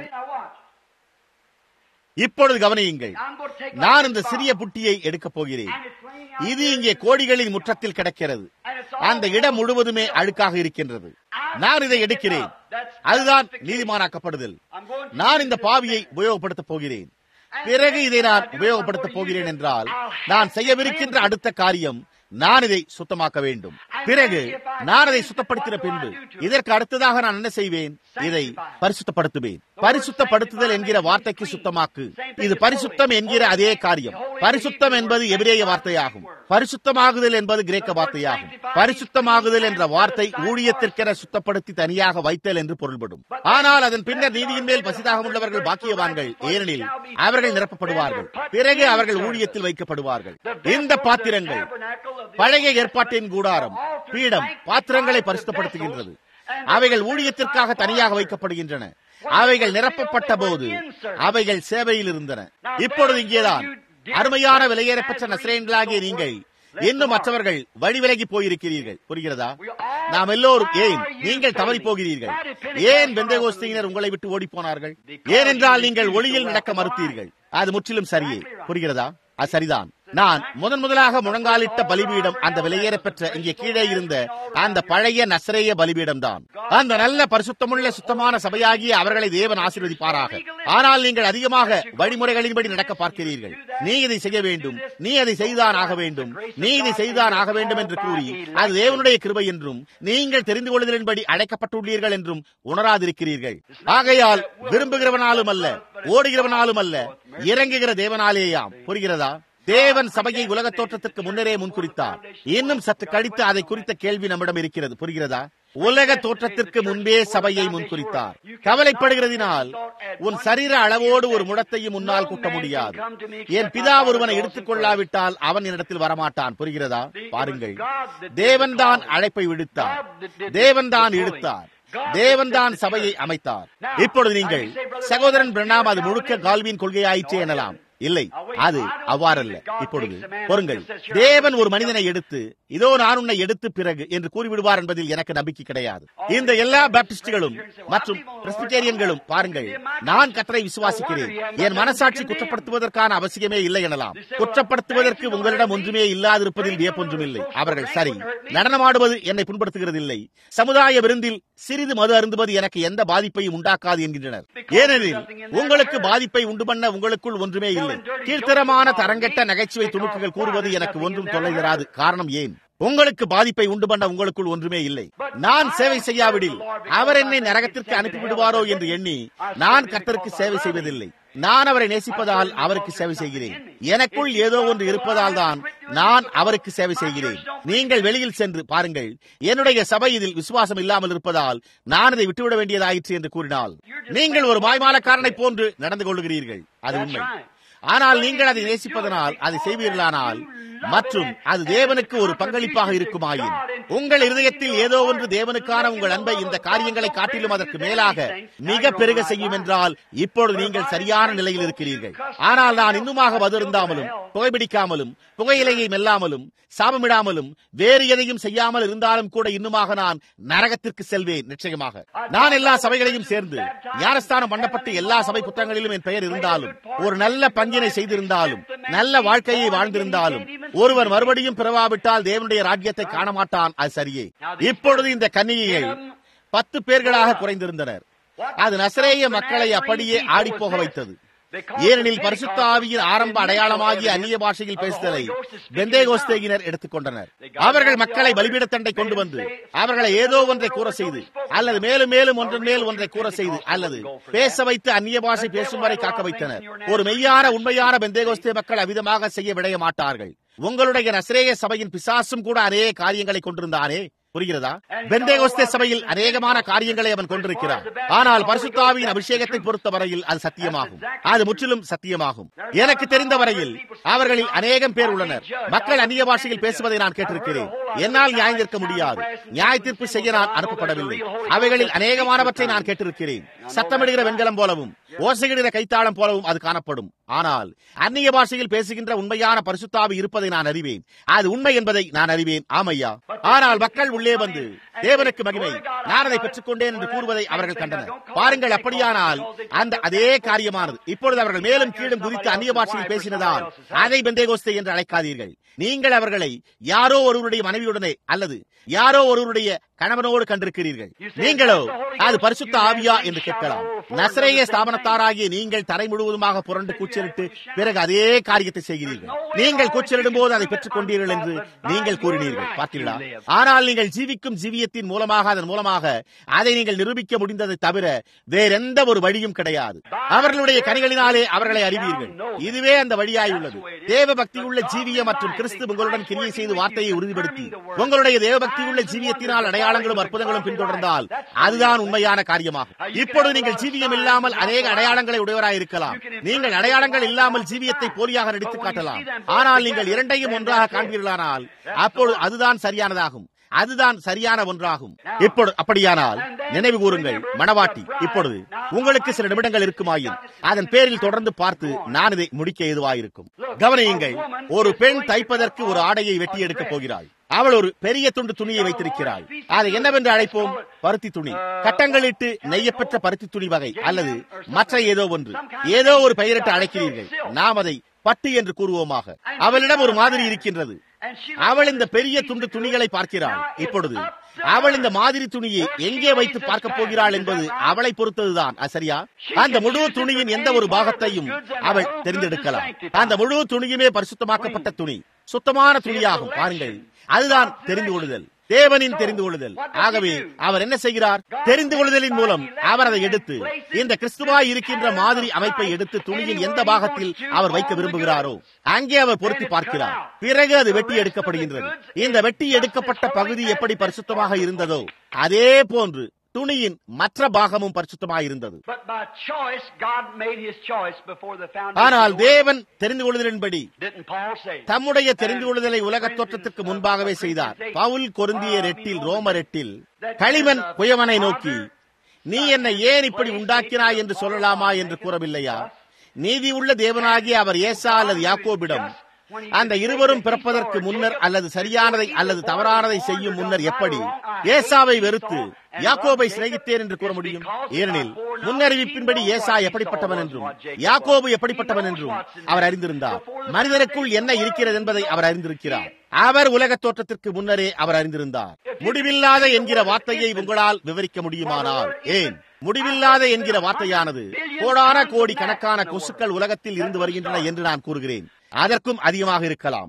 [SPEAKER 1] இப்பொழுது கவனியுங்கள் நான் இந்த சிறிய புட்டியை எடுக்கப் போகிறேன் இது இங்கே கோடிகளின் முற்றத்தில் கிடக்கிறது அந்த இடம் முழுவதுமே அழுக்காக இருக்கின்றது நான் இதை எடுக்கிறேன் அதுதான் நீதிமானாக்கப்படுதல் நான் இந்த பாவியை உபயோகப்படுத்தப் போகிறேன் பிறகு இதை நான் உபயோகப்படுத்தப் போகிறேன் என்றால் நான் செய்யவிருக்கின்ற அடுத்த காரியம் நான் இதை சுத்தமாக்க வேண்டும் பிறகு நான் அதை சுத்தப்படுத்தின பின்பு இதற்கு அடுத்ததாக நான் என்ன செய்வேன் இதை பரிசுத்தப்படுத்துவேன் பரிசுத்தப்படுத்துதல் என்கிற வார்த்தைக்கு சுத்தமாக்கு இது பரிசுத்தம் என்கிற அதே காரியம் பரிசுத்தம் என்பது எபிரேய வார்த்தையாகும் பரிசுத்தமாகுதல் என்பது கிரேக்க வார்த்தையாகும் பரிசுத்தமாகுதல் என்ற வார்த்தை ஊழியத்திற்கென சுத்தப்படுத்தி தனியாக வைத்தல் என்று பொருள்படும் ஆனால் அதன் பின்னர் நீதியின் மேல் பசிதாக உள்ளவர்கள் பாக்கியவான்கள் ஏனெனில் அவர்கள் நிரப்பப்படுவார்கள் பிறகு அவர்கள் ஊழியத்தில் வைக்கப்படுவார்கள் இந்த பாத்திரங்கள் பழைய ஏற்பாட்டின் கூடாரம் பீடம் பாத்திரங்களை பரிசுத்தப்படுத்துகின்றது அவைகள் ஊழியத்திற்காக தனியாக வைக்கப்படுகின்றன அவைகள் நிரப்பப்பட்ட போது அவைகள் சேவையில் இருந்தன இப்பொழுது இங்கேதான் அருமையான விலையேறப்பட்ட நசிரேன்களாகிய நீங்கள் இன்னும் மற்றவர்கள் வழி விலகி போயிருக்கிறீர்கள் புரிகிறதா நாம் எல்லோரும் ஏன் நீங்கள் தவறி போகிறீர்கள் ஏன் பெந்தகோஸ்தியினர் உங்களை விட்டு ஓடி போனார்கள் ஏனென்றால் நீங்கள் ஒளியில் நடக்க மறுத்தீர்கள் அது முற்றிலும் சரியே புரிகிறதா அது சரிதான் நான் முதன் முதலாக முழங்காலிட்ட பலிபீடம் அந்த விலையேற பெற்ற இங்கே கீழே இருந்த அந்த பழைய நசரேய பலிபீடம் தான் அந்த நல்ல பரிசுத்தமுள்ள சுத்தமான சபையாகிய அவர்களை தேவன் ஆசீர்வதிப்பாராக ஆனால் நீங்கள் அதிகமாக வழிமுறைகளின்படி நடக்க பார்க்கிறீர்கள் நீ இதை செய்ய வேண்டும் நீ அதை செய்தான் ஆக வேண்டும் நீ இதை செய்தான் ஆக வேண்டும் என்று கூறி அது தேவனுடைய கிருபை என்றும் நீங்கள் தெரிந்து கொள்ளுதலின்படி அழைக்கப்பட்டுள்ளீர்கள் என்றும் உணராதிருக்கிறீர்கள் ஆகையால் விரும்புகிறவனாலும் அல்ல ஓடுகிறவனாலும் அல்ல இறங்குகிற தேவனாலேயாம் புரிகிறதா தேவன் சபையை உலக தோற்றத்திற்கு முன்னரே முன்குறித்தார் இன்னும் சற்று கழித்து அதை குறித்த கேள்வி நம்மிடம் இருக்கிறது புரிகிறதா உலக தோற்றத்திற்கு முன்பே சபையை முன்குறித்தார் கவலைப்படுகிறதினால் உன் சரீர அளவோடு ஒரு முடத்தையும் முன்னால் கூட்ட முடியாது என் பிதா ஒருவனை எடுத்துக் கொள்ளாவிட்டால் அவன் என்னிடத்தில் வரமாட்டான் புரிகிறதா பாருங்கள் தேவன்தான் அழைப்பை விடுத்தார் தேவன்தான் இழுத்தார் தேவன்தான் சபையை அமைத்தார் இப்பொழுது நீங்கள் சகோதரன் பிரணாம் அது முழுக்க கால்வின் கொள்கையாயிற்றே எனலாம் இல்லை அது அவ்வாறல்ல இப்பொழுது பொருங்கள் தேவன் ஒரு மனிதனை எடுத்து இதோ நான் உன்னை எடுத்து பிறகு என்று கூறிவிடுவார் என்பதில் எனக்கு நம்பிக்கை கிடையாது இந்த எல்லா பேப்டிஸ்டுகளும் மற்றும் பிரஸ்பிட்டேரியன்களும் பாருங்கள் நான் கத்தரை விசுவாசிக்கிறேன் என் மனசாட்சி குற்றப்படுத்துவதற்கான அவசியமே இல்லை எனலாம் குற்றப்படுத்துவதற்கு உங்களிடம் ஒன்றுமே இல்லாதிருப்பதில் வியப்பொன்றும் இல்லை அவர்கள் சரி நடனமாடுவது என்னை புண்படுத்துகிறதில்லை சமுதாய விருந்தில் சிறிது மது அருந்துவது எனக்கு எந்த பாதிப்பையும் உண்டாக்காது என்கின்றனர் ஏனெனில் உங்களுக்கு பாதிப்பை உண்டு பண்ண உங்களுக்குள் ஒன்றுமே இல்லை கீழ்த்தரமான தரங்கெட்ட நகைச்சுவை துணுக்குகள் கூறுவது எனக்கு ஒன்றும் தொல்லை தராது காரணம் ஏன் உங்களுக்கு பாதிப்பை உண்டு பண்ண உங்களுக்குள் ஒன்றுமே இல்லை நான் சேவை செய்யாவிடில் அவர் என்னை நரகத்திற்கு அனுப்பிவிடுவாரோ என்று எண்ணி நான் கர்த்தருக்கு சேவை செய்வதில்லை நான் அவரை நேசிப்பதால் அவருக்கு சேவை செய்கிறேன் எனக்குள் ஏதோ ஒன்று இருப்பதால் தான் நான் அவருக்கு சேவை செய்கிறேன் நீங்கள் வெளியில் சென்று பாருங்கள் என்னுடைய சபை இதில் விசுவாசம் இல்லாமல் இருப்பதால் நான் இதை விட்டுவிட வேண்டியதாயிற்று என்று கூறினால் நீங்கள் ஒரு மாய்மாலக்காரனை போன்று நடந்து கொள்கிறீர்கள் அது உண்மை ஆனால் நீங்கள் அதை நேசிப்பதனால் அதை செய்வீர்களானால் மற்றும் அது தேவனுக்கு ஒரு பங்களிப்பாக இருக்குமாயின் உங்கள் இருதயத்தில் ஏதோ ஒன்று தேவனுக்கான உங்கள் அன்பை இந்த காரியங்களை காட்டிலும் அதற்கு மேலாக மிக பெருக செய்யும் என்றால் இப்பொழுது நீங்கள் சரியான நிலையில் இருக்கிறீர்கள் ஆனால் நான் இன்னுமாக மதுருந்தாமலும் புகைப்பிடிக்காமலும் புகையிலையை மெல்லாமலும் சாபமிடாமலும் வேறு எதையும் செய்யாமல் இருந்தாலும் கூட இன்னுமாக நான் நரகத்திற்கு செல்வேன் நிச்சயமாக நான் எல்லா சபைகளையும் சேர்ந்து ஞானஸ்தானம் பண்ணப்பட்டு எல்லா சபை புத்தகங்களிலும் என் பெயர் இருந்தாலும் ஒரு நல்ல பங்கினை செய்திருந்தாலும் நல்ல வாழ்க்கையை வாழ்ந்திருந்தாலும் ஒருவர் மறுபடியும் பிறவாவிட்டால் தேவனுடைய ராஜ்யத்தை காண மாட்டான் அது சரியே இப்பொழுது இந்த கன்னிகைகள் பத்து பேர்களாக குறைந்திருந்தனர் அது நசரேய மக்களை அப்படியே ஆடிப்போக வைத்தது ஏனெனில் பரிசுத்த ஆவியின் ஆரம்ப அடையாளமாகிய அந்நிய பாஷையில் பேசுதலை பெந்தேகோஸ்தேகினர் எடுத்துக்கொண்டனர் அவர்கள் மக்களை பலிபீடத்தண்டை கொண்டு வந்து அவர்களை ஏதோ ஒன்றை கூற செய்து அல்லது மேலும் மேலும் ஒன்றன் மேல் ஒன்றை கூற செய்து அல்லது பேச வைத்து அந்நிய பாஷை பேசும் வரை காக்க வைத்தனர் ஒரு மெய்யான உண்மையான பெந்தேகோஸ்தே மக்கள் அவ்விதமாக செய்ய விடைய மாட்டார்கள் உங்களுடைய நசிரேய சபையின் பிசாசும் கூட அநேக காரியங்களை கொண்டிருந்தானே புரிகிறதா பெந்தேகோஸ்தே சபையில் அநேகமான காரியங்களை அவன் கொண்டிருக்கிறார் ஆனால் பரிசுத்தாவியின் அபிஷேகத்தை பொறுத்த வரையில் அது சத்தியமாகும் அது முற்றிலும் சத்தியமாகும் எனக்கு தெரிந்த வரையில் அவர்களில் அநேகம் பேர் உள்ளனர் மக்கள் அந்நிய பாஷையில் பேசுவதை நான் கேட்டிருக்கிறேன் என்னால் நியாயம் முடியாது நியாய தீர்ப்பு செய்ய நான் அனுப்பப்படவில்லை அவைகளில் அநேகமானவற்றை நான் கேட்டிருக்கிறேன் சத்தமிடுகிற வெண்கலம் போலவும் ஓசையிடுகிற கைத்தாளம் போலவும் அது காணப்படும் ஆனால் அந்நிய பாஷையில் பேசுகின்ற உண்மையான பரிசுத்தாவி இருப்பதை நான் அறிவேன் அது உண்மை என்பதை நான் அறிவேன் ஆமையா ஆனால் மக்கள் உள்ளே வந்து தேவனுக்கு மகிமை நான் அதை பெற்றுக்கொண்டேன் என்று கூறுவதை அவர்கள் கண்டனர் பாருங்கள் அப்படியானால் அந்த அதே காரியமானது இப்பொழுது அவர்கள் மேலும் கீழும் குறித்து அந்நிய பாஷையில் பேசினதால் அதை பெந்தேகோஸ்தே என்று அழைக்காதீர்கள் நீங்கள் அவர்களை யாரோ ஒருவருடைய மனைவியுடனே அல்லது யாரோ ஒருவருடைய கணவனோடு கண்டிருக்கிறீர்கள் நீங்களோ அது பரிசுத்த ஆவியா என்று கேட்கலாம் நசரேய ஸ்தாபனத்தாராகிய நீங்கள் தரை முழுவதுமாக புரண்டு கூச்சலிட்டு பிறகு அதே காரியத்தை செய்கிறீர்கள் நீங்கள் கூச்சலிடும் போது அதை பெற்றுக் கொண்டீர்கள் என்று நீங்கள் கூறினீர்கள் பார்த்தீர்களா ஆனால் நீங்கள் ஜீவிக்கும் ஜீவியத்தின் மூலமாக அதன் மூலமாக அதை நீங்கள் நிரூபிக்க முடிந்ததை தவிர வேறெந்த ஒரு வழியும் கிடையாது அவர்களுடைய கனிகளினாலே அவர்களை அறிவீர்கள் இதுவே அந்த வழியாயுள்ளது தேவ பக்தியுள்ள ஜீவியம் மற்றும் கிறிஸ்து உங்களுடன் கிரியை செய்து வார்த்தையை உறுதிப்படுத்தி உங்களுடைய தேவ பக்தியுள்ள ஜீவியத்தினால் அடையாளங்களும் அற்புதங்களும் பின்தொடர்ந்தால் அதுதான் உண்மையான காரியமாகும் இப்பொழுது நீங்கள் ஜீவியம் இல்லாமல் அநேக அடையாளங்களை உடையவராயிருக்கலாம் நீங்கள் அடையாளங்கள் இல்லாமல் ஜீவியத்தை போலியாக நடித்து காட்டலாம் ஆனால் நீங்கள் இரண்டையும் ஒன்றாக காண்பீர்களானால் அப்பொழுது அதுதான் சரியானதாகும் அதுதான் சரியான ஒன்றாகும் இப்பொழுது அப்படியானால் நினைவு கூறுங்கள் மணவாட்டி இப்பொழுது உங்களுக்கு சில நிமிடங்கள் இருக்குமாயின் அதன் பேரில் தொடர்ந்து பார்த்து நான் இதை முடிக்க ஏதுவாயிருக்கும் கவனியுங்கள் ஒரு பெண் தைப்பதற்கு ஒரு ஆடையை வெட்டி எடுக்கப் போகிறாள் அவள் ஒரு பெரிய துண்டு துணியை வைத்திருக்கிறாள் அதை என்னவென்று அழைப்போம் பருத்தி துணி கட்டங்களிட்டு நெய்யப்பெற்ற பருத்தி துணி வகை அல்லது மற்ற ஏதோ ஒன்று ஏதோ ஒரு பெயரிட்டு அழைக்கிறீர்கள் நாம் அதை பட்டு என்று கூறுவோமாக அவளிடம் ஒரு மாதிரி இருக்கின்றது அவள் இந்த பெரிய துண்டு துணிகளை பார்க்கிறாள் இப்பொழுது அவள் இந்த மாதிரி துணியை எங்கே வைத்து பார்க்க போகிறாள் என்பது அவளை பொறுத்ததுதான் சரியா அந்த முழு துணியின் எந்த ஒரு பாகத்தையும் அவள் தெரிந்தெடுக்கலாம் அந்த முழு துணியுமே பரிசுத்தமாக்கப்பட்ட துணி சுத்தமான துணியாகும் பாருங்கள் அதுதான் தெரிந்து கொள்ளுதல் தேவனின் தெரிந்து கொள்ளுதல் ஆகவே அவர் என்ன செய்கிறார் தெரிந்து கொள்ளுதலின் மூலம் அவர் அதை எடுத்து இந்த கிறிஸ்துவாய் இருக்கின்ற மாதிரி அமைப்பை எடுத்து துணியின் எந்த பாகத்தில் அவர் வைக்க விரும்புகிறாரோ அங்கே அவர் பொருத்தி பார்க்கிறார் பிறகு அது வெட்டி எடுக்கப்படுகின்றது இந்த வெட்டி எடுக்கப்பட்ட பகுதி எப்படி பரிசுத்தமாக இருந்ததோ அதே போன்று துணியின் மற்ற பாகமும் பரிசுத்தமாக இருந்தது ஆனால் தேவன் தெரிந்து கொள்ளுதலின்படி தம்முடைய தெரிந்து கொள்ளுதலை உலக தோற்றத்திற்கு முன்பாகவே செய்தார் பவுல் கொருந்திய ரெட்டில் ரோம ரெட்டில் களிமன் குயவனை நோக்கி நீ என்னை ஏன் இப்படி உண்டாக்கினாய் என்று சொல்லலாமா என்று கூறவில்லையா நீதி உள்ள தேவனாகிய அவர் ஏசா அல்லது யாக்கோபிடம் அந்த இருவரும் பிறப்பதற்கு முன்னர் அல்லது சரியானதை அல்லது தவறானதை செய்யும் முன்னர் எப்படி ஏசாவை வெறுத்து யாக்கோபை சிநேகித்தேன் என்று கூற முடியும் ஏனெனில் முன்னறிவிப்பின்படி ஏசா எப்படிப்பட்டவன் என்றும் யாக்கோபு எப்படிப்பட்டவன் என்றும் அவர் அறிந்திருந்தார் மனிதனுக்குள் என்ன இருக்கிறது என்பதை அவர் அறிந்திருக்கிறார் அவர் உலக தோற்றத்திற்கு முன்னரே அவர் அறிந்திருந்தார் முடிவில்லாத என்கிற வார்த்தையை உங்களால் விவரிக்க முடியுமானால் ஏன் முடிவில்லாத என்கிற வார்த்தையானது கோடான கோடி கணக்கான கொசுக்கள் உலகத்தில் இருந்து வருகின்றன என்று நான் கூறுகிறேன் அதற்கும் அதிகமாக இருக்கலாம்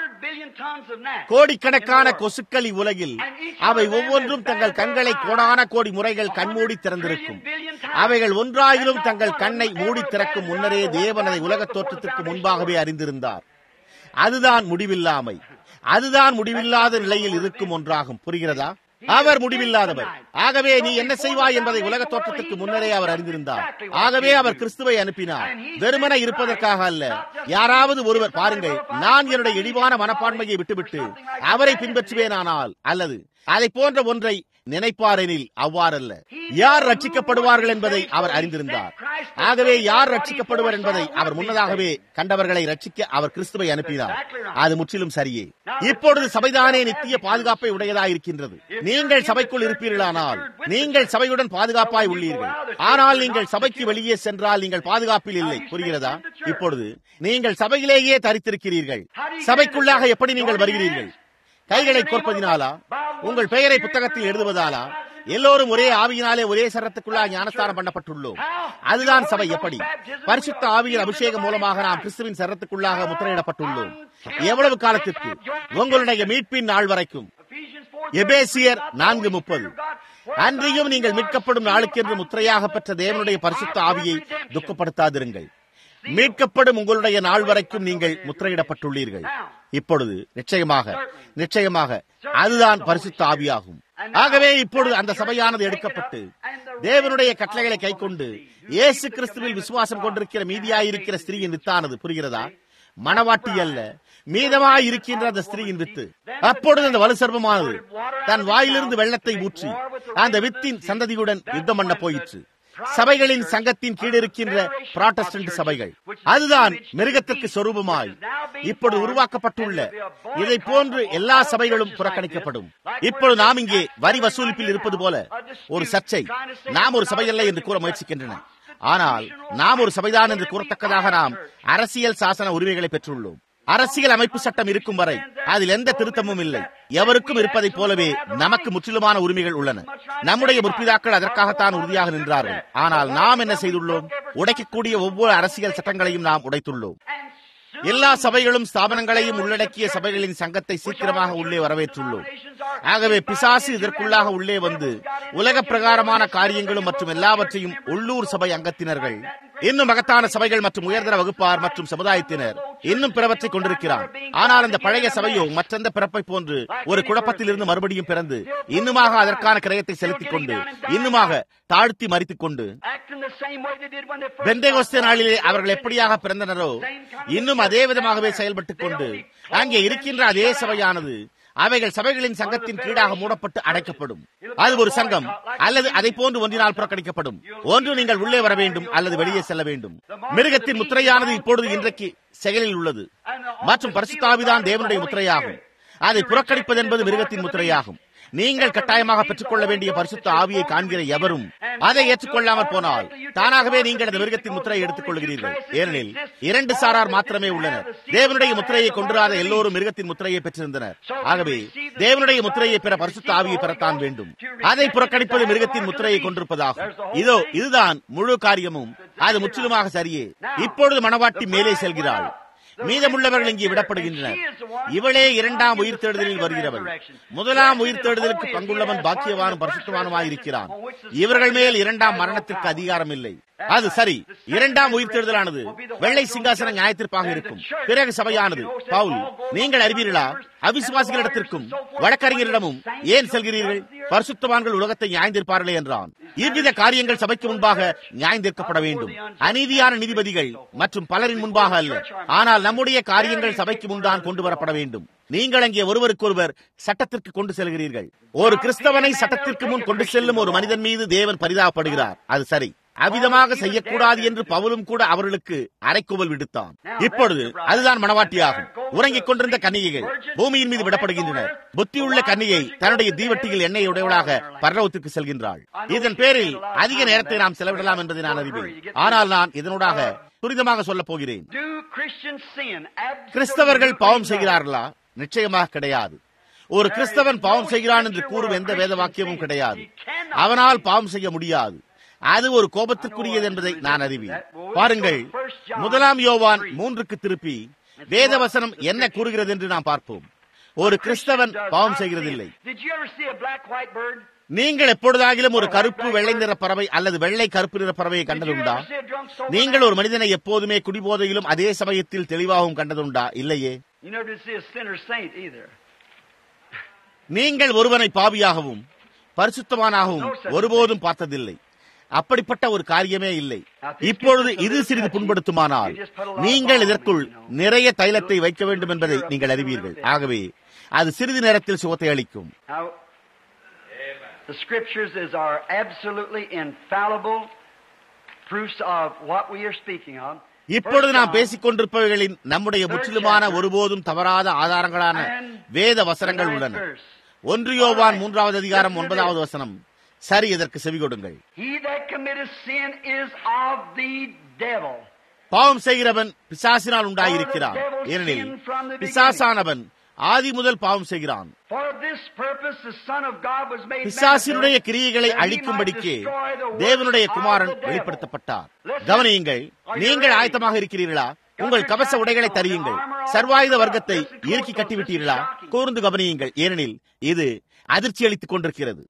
[SPEAKER 1] கோடிக்கணக்கான கொசுக்கள் இவ்வுலகில் அவை ஒவ்வொன்றும் தங்கள் கண்களை கோடான கோடி முறைகள் கண்மூடி திறந்திருக்கும் அவைகள் ஒன்றாயிலும் தங்கள் கண்ணை மூடி திறக்கும் முன்னரே தேவன் அதை உலக தோற்றத்திற்கு முன்பாகவே அறிந்திருந்தார் அதுதான் முடிவில்லாமை அதுதான் முடிவில்லாத நிலையில் இருக்கும் ஒன்றாகும் புரிகிறதா அவர் முடிவில்லாதவர் ஆகவே நீ என்ன செய்வாய் என்பதை உலக தோற்றத்திற்கு முன்னரே அவர் அறிந்திருந்தார் ஆகவே அவர் கிறிஸ்துவை அனுப்பினார் வெறுமன இருப்பதற்காக அல்ல யாராவது ஒருவர் பாருங்கள் நான் என்னுடைய இழிவான மனப்பான்மையை விட்டுவிட்டு அவரை பின்பற்றுவேனானால் அல்லது அதை போன்ற ஒன்றை நினைப்பாரெனில் அவ்வாறல்ல யார் ரட்சிக்கப்படுவார்கள் என்பதை அவர் அறிந்திருந்தார் ஆகவே யார் ரட்சிக்கப்படுவர் என்பதை அவர் முன்னதாகவே கண்டவர்களை ரட்சிக்க அவர் கிறிஸ்துவை அனுப்பினார் அது முற்றிலும் சரியே இப்பொழுது சபைதானே நித்திய பாதுகாப்பை உடையதாயிருக்கின்றது நீங்கள் சபைக்குள் இருப்பீர்களானால் நீங்கள் சபையுடன் பாதுகாப்பாய் உள்ளீர்கள் ஆனால் நீங்கள் சபைக்கு வெளியே சென்றால் நீங்கள் பாதுகாப்பில் இல்லை புரிகிறதா இப்பொழுது நீங்கள் சபையிலேயே தரித்திருக்கிறீர்கள் சபைக்குள்ளாக எப்படி நீங்கள் வருகிறீர்கள் கைகளை கோர்ப்பதினாலா உங்கள் பெயரை புத்தகத்தில் எழுதுவதாலா எல்லோரும் ஒரே ஆவியினாலே ஒரே சரத்துக்குள்ளாக ஞானஸ்தானம் பண்ணப்பட்டுள்ளோம் அதுதான் சபை எப்படி பரிசுத்த ஆவியின் அபிஷேகம் மூலமாக நாம் கிறிஸ்துவின் சரத்துக்குள்ளாக முத்திரையிடப்பட்டுள்ளோம் எவ்வளவு காலத்திற்கு உங்களுடைய மீட்பின் நாள் வரைக்கும் எபேசியர் நான்கு முப்பது அன்றியும் நீங்கள் மீட்கப்படும் நாளுக்கென்று முத்திரையாக பெற்ற தேவனுடைய பரிசுத்த ஆவியை துக்கப்படுத்தாதிருங்கள் மீட்கப்படும் உங்களுடைய நாள் வரைக்கும் நீங்கள் முத்திரையிடப்பட்டுள்ளீர்கள் இப்பொழுது நிச்சயமாக நிச்சயமாக அதுதான் பரிசுத்த ஆவியாகும் ஆகவே இப்பொழுது அந்த சபையானது எடுக்கப்பட்டு தேவனுடைய கட்டளைகளை கை கொண்டு இயேசு கிறிஸ்துவில் விசுவாசம் கொண்டிருக்கிற மீதியாயிருக்கிற ஸ்திரீயின் வித்தானது புரிகிறதா மணவாட்டி அல்ல மீதமாய் இருக்கின்ற அந்த ஸ்திரீயின் வித்து அப்பொழுது அந்த வலு சர்வமானது தன் வாயிலிருந்து வெள்ளத்தை ஊற்றி அந்த வித்தின் சந்ததியுடன் யுத்தம் பண்ண போயிற்று சபைகளின் சங்கத்தின் கீழ் இருக்கின்ற புராட்டஸ்டன்ட் சபைகள் அதுதான் மிருகத்திற்கு சொரூபமாய் இப்பொழுது உருவாக்கப்பட்டுள்ள இதை போன்று எல்லா சபைகளும் புறக்கணிக்கப்படும் இப்பொழுது நாம் இங்கே வரி வசூலிப்பில் இருப்பது போல ஒரு சர்ச்சை நாம் ஒரு சபையல்ல என்று கூற முயற்சிக்கின்றன ஆனால் நாம் ஒரு சபைதான் என்று கூறத்தக்கதாக நாம் அரசியல் சாசன உரிமைகளை பெற்றுள்ளோம் அரசியல் அமைப்பு சட்டம் இருக்கும் வரை அதில் எந்த திருத்தமும் இல்லை எவருக்கும் இருப்பதைப் போலவே நமக்கு முற்றிலுமான உரிமைகள் உள்ளன நம்முடைய முற்பிதாக்கள் அதற்காகத்தான் உறுதியாக நின்றார்கள் ஆனால் நாம் என்ன செய்துள்ளோம் உடைக்கக்கூடிய ஒவ்வொரு அரசியல் சட்டங்களையும் நாம் உடைத்துள்ளோம் எல்லா சபைகளும் ஸ்தாபனங்களையும் உள்ளடக்கிய சபைகளின் சங்கத்தை சீக்கிரமாக உள்ளே வரவேற்றுள்ளோம் ஆகவே பிசாசு இதற்குள்ளாக உள்ளே வந்து உலக பிரகாரமான காரியங்களும் மற்றும் எல்லாவற்றையும் உள்ளூர் சபை அங்கத்தினர்கள் இன்னும் மகத்தான சபைகள் மற்றும் உயர்தர வகுப்பார் மற்றும் சமுதாயத்தினர் இன்னும் பிறவற்றை கொண்டிருக்கிறார் ஆனால் அந்த பழைய சபையோ மற்றெந்த பிறப்பை போன்று ஒரு குழப்பத்திலிருந்து மறுபடியும் பிறந்து இன்னுமாக அதற்கான கிரயத்தை செலுத்திக் கொண்டு இன்னுமாக தாழ்த்தி மறித்துக் கொண்டு பெந்தேகோஸ்தே நாளிலே அவர்கள் எப்படியாக பிறந்தனரோ இன்னும் அதே விதமாகவே செயல்பட்டுக் கொண்டு அங்கே இருக்கின்ற அதே சபையானது அவைகள் சபைகளின் சங்கத்தின் கீழாக மூடப்பட்டு அடைக்கப்படும் அது ஒரு சங்கம் அல்லது அதை போன்று ஒன்றினால் புறக்கணிக்கப்படும் ஒன்று நீங்கள் உள்ளே வர வேண்டும் அல்லது வெளியே செல்ல வேண்டும் மிருகத்தின் முத்திரையானது இப்பொழுது இன்றைக்கு செயலில் உள்ளது மற்றும் பரிசுத்தாவிதான் தேவனுடைய முத்திரையாகும் அதை புறக்கணிப்பது என்பது மிருகத்தின் முத்திரையாகும் நீங்கள் கட்டாயமாக பெற்றுக்கொள்ள வேண்டிய பரிசுத்த ஆவியை காண்கிற எவரும் அதை ஏற்றுக்கொள்ளாமல் போனால் தானாகவே நீங்கள் அந்த மிருகத்தின் முத்திரையை எடுத்துக் கொள்கிறீர்கள் ஏனெனில் இரண்டு சாரார் மாத்திரமே உள்ளனர் தேவனுடைய முத்திரையை கொண்டுராத எல்லோரும் மிருகத்தின் முத்திரையை பெற்றிருந்தனர் ஆகவே தேவனுடைய முத்திரையை பெற பரிசுத்த ஆவியை பெறத்தான் வேண்டும் அதை புறக்கணிப்பது மிருகத்தின் முத்திரையை கொண்டிருப்பதாகும் இதோ இதுதான் முழு காரியமும் அது முற்றிலுமாக சரியே இப்பொழுது மணவாட்டி மேலே செல்கிறாள் மீதமுள்ளவர்கள் இங்கே விடப்படுகின்றனர் இவளே இரண்டாம் உயிர் தேடுதலில் வருகிறவள் முதலாம் உயிர் தேடுதலுக்கு பங்குள்ளவன் பாக்கியவானும் பரிசுத்தவானுமாயிருக்கிறான் இவர்கள் மேல் இரண்டாம் மரணத்திற்கு அதிகாரம் இல்லை அது சரி இரண்டாம் உயிர் தேடுதலானது வெள்ளை சிங்காசன நியாயத்திற்காக இருக்கும் பிறகு சபையானது பவுல் நீங்கள் அறிவீர்களா அவிசுவாசிகளிடத்திற்கும் வழக்கறிஞரிடமும் ஏன் செல்கிறீர்கள் பரிசுத்தவான்கள் உலகத்தை நியாயந்திருப்பார்களே என்றான் இவ்வித காரியங்கள் சபைக்கு முன்பாக நியாயந்திருக்கப்பட வேண்டும் அநீதியான நீதிபதிகள் மற்றும் பலரின் முன்பாக அல்ல ஆனால் நம்முடைய காரியங்கள் சபைக்கு முன்தான் கொண்டு வரப்பட வேண்டும் நீங்கள் அங்கே ஒருவருக்கொருவர் சட்டத்திற்கு கொண்டு செல்கிறீர்கள் ஒரு கிறிஸ்தவனை சட்டத்திற்கு முன் கொண்டு செல்லும் ஒரு மனிதன் மீது தேவன் பரிதாபப்படுகிறார் அது சரி அவிதமாக செய்யக்கூடாது என்று பவுலும் கூட அவர்களுக்கு அரைக்குவல் விடுத்தான் இப்பொழுது அதுதான் மனவாட்டியாகும் உறங்கிக் கொண்டிருந்த கன்னிகைகள் பூமியின் மீது விடப்படுகின்றனர் புத்தியுள்ள கன்னிகை தன்னுடைய தீவட்டியில் எண்ணெய் உடையவளாக பரலோகத்திற்கு செல்கின்றாள் இதன் பேரில் அதிக நேரத்தை நாம் செலவிடலாம் என்பதை நான் அறிவேன் ஆனால் நான் இதனூடாக துரிதமாக சொல்லப் போகிறேன் கிறிஸ்தவர்கள் பாவம் செய்கிறார்களா நிச்சயமாக கிடையாது ஒரு கிறிஸ்தவன் பாவம் செய்கிறான் என்று கூறும் எந்த வேத வாக்கியமும் கிடையாது அவனால் பாவம் செய்ய முடியாது அது ஒரு கோபத்திற்குரியது என்பதை நான் அறிவேன் பாருங்கள் முதலாம் யோவான் மூன்றுக்கு திருப்பி வேதவசனம் என்ன கூறுகிறது என்று நாம் பார்ப்போம் ஒரு கிறிஸ்தவன் பாவம் செய்கிறதில்லை நீங்கள் எப்பொழுதாகிலும் ஒரு கருப்பு வெள்ளை நிற பறவை அல்லது வெள்ளை கருப்பு நிற பறவையை கண்டதுண்டா நீங்கள் ஒரு மனிதனை எப்போதுமே குடிபோதையிலும் அதே சமயத்தில் தெளிவாகவும் கண்டதுண்டா இல்லையே நீங்கள் ஒருவனை பாவியாகவும் பரிசுத்தமானாகவும் ஒருபோதும் பார்த்ததில்லை அப்படிப்பட்ட ஒரு காரியமே இல்லை இப்பொழுது இது சிறிது புண்படுத்துமானால் நீங்கள் இதற்குள் நிறைய தைலத்தை வைக்க வேண்டும் என்பதை நீங்கள் அறிவீர்கள் ஆகவே அது சிறிது நேரத்தில் சுகத்தை அளிக்கும்
[SPEAKER 2] The scriptures is our absolutely infallible proofs of what we are speaking of.
[SPEAKER 1] இப்பொழுது நாம் பேசிக் கொண்டிருப்பவைகளின் நம்முடைய முற்றிலுமான ஒருபோதும் தவறாத ஆதாரங்களான வேத வசனங்கள் உள்ளன ஒன்று யோவான் மூன்றாவது அதிகாரம் ஒன்பதாவது வசனம் சரி இதற்கு செவி கொடுங்கள் பாவம் செய்கிறவன் பிசாசினால் உண்டாயிருக்கிறான் ஏனெனில் பிசாசானவன் ஆதி முதல் பாவம் செய்கிறான் பிசாசினுடைய கிரியைகளை அழிக்கும்படிக்கு தேவனுடைய குமாரன் வெளிப்படுத்தப்பட்டார் கவனியுங்கள் நீங்கள் ஆயத்தமாக இருக்கிறீர்களா உங்கள் கவச உடைகளை தரியுங்கள் சர்வாயுத வர்க்கத்தை இறுக்கி கட்டிவிட்டீர்களா கூர்ந்து கவனியுங்கள் ஏனெனில் இது அதிர்ச்சி அளித்துக் கொண்டிருக்கிறது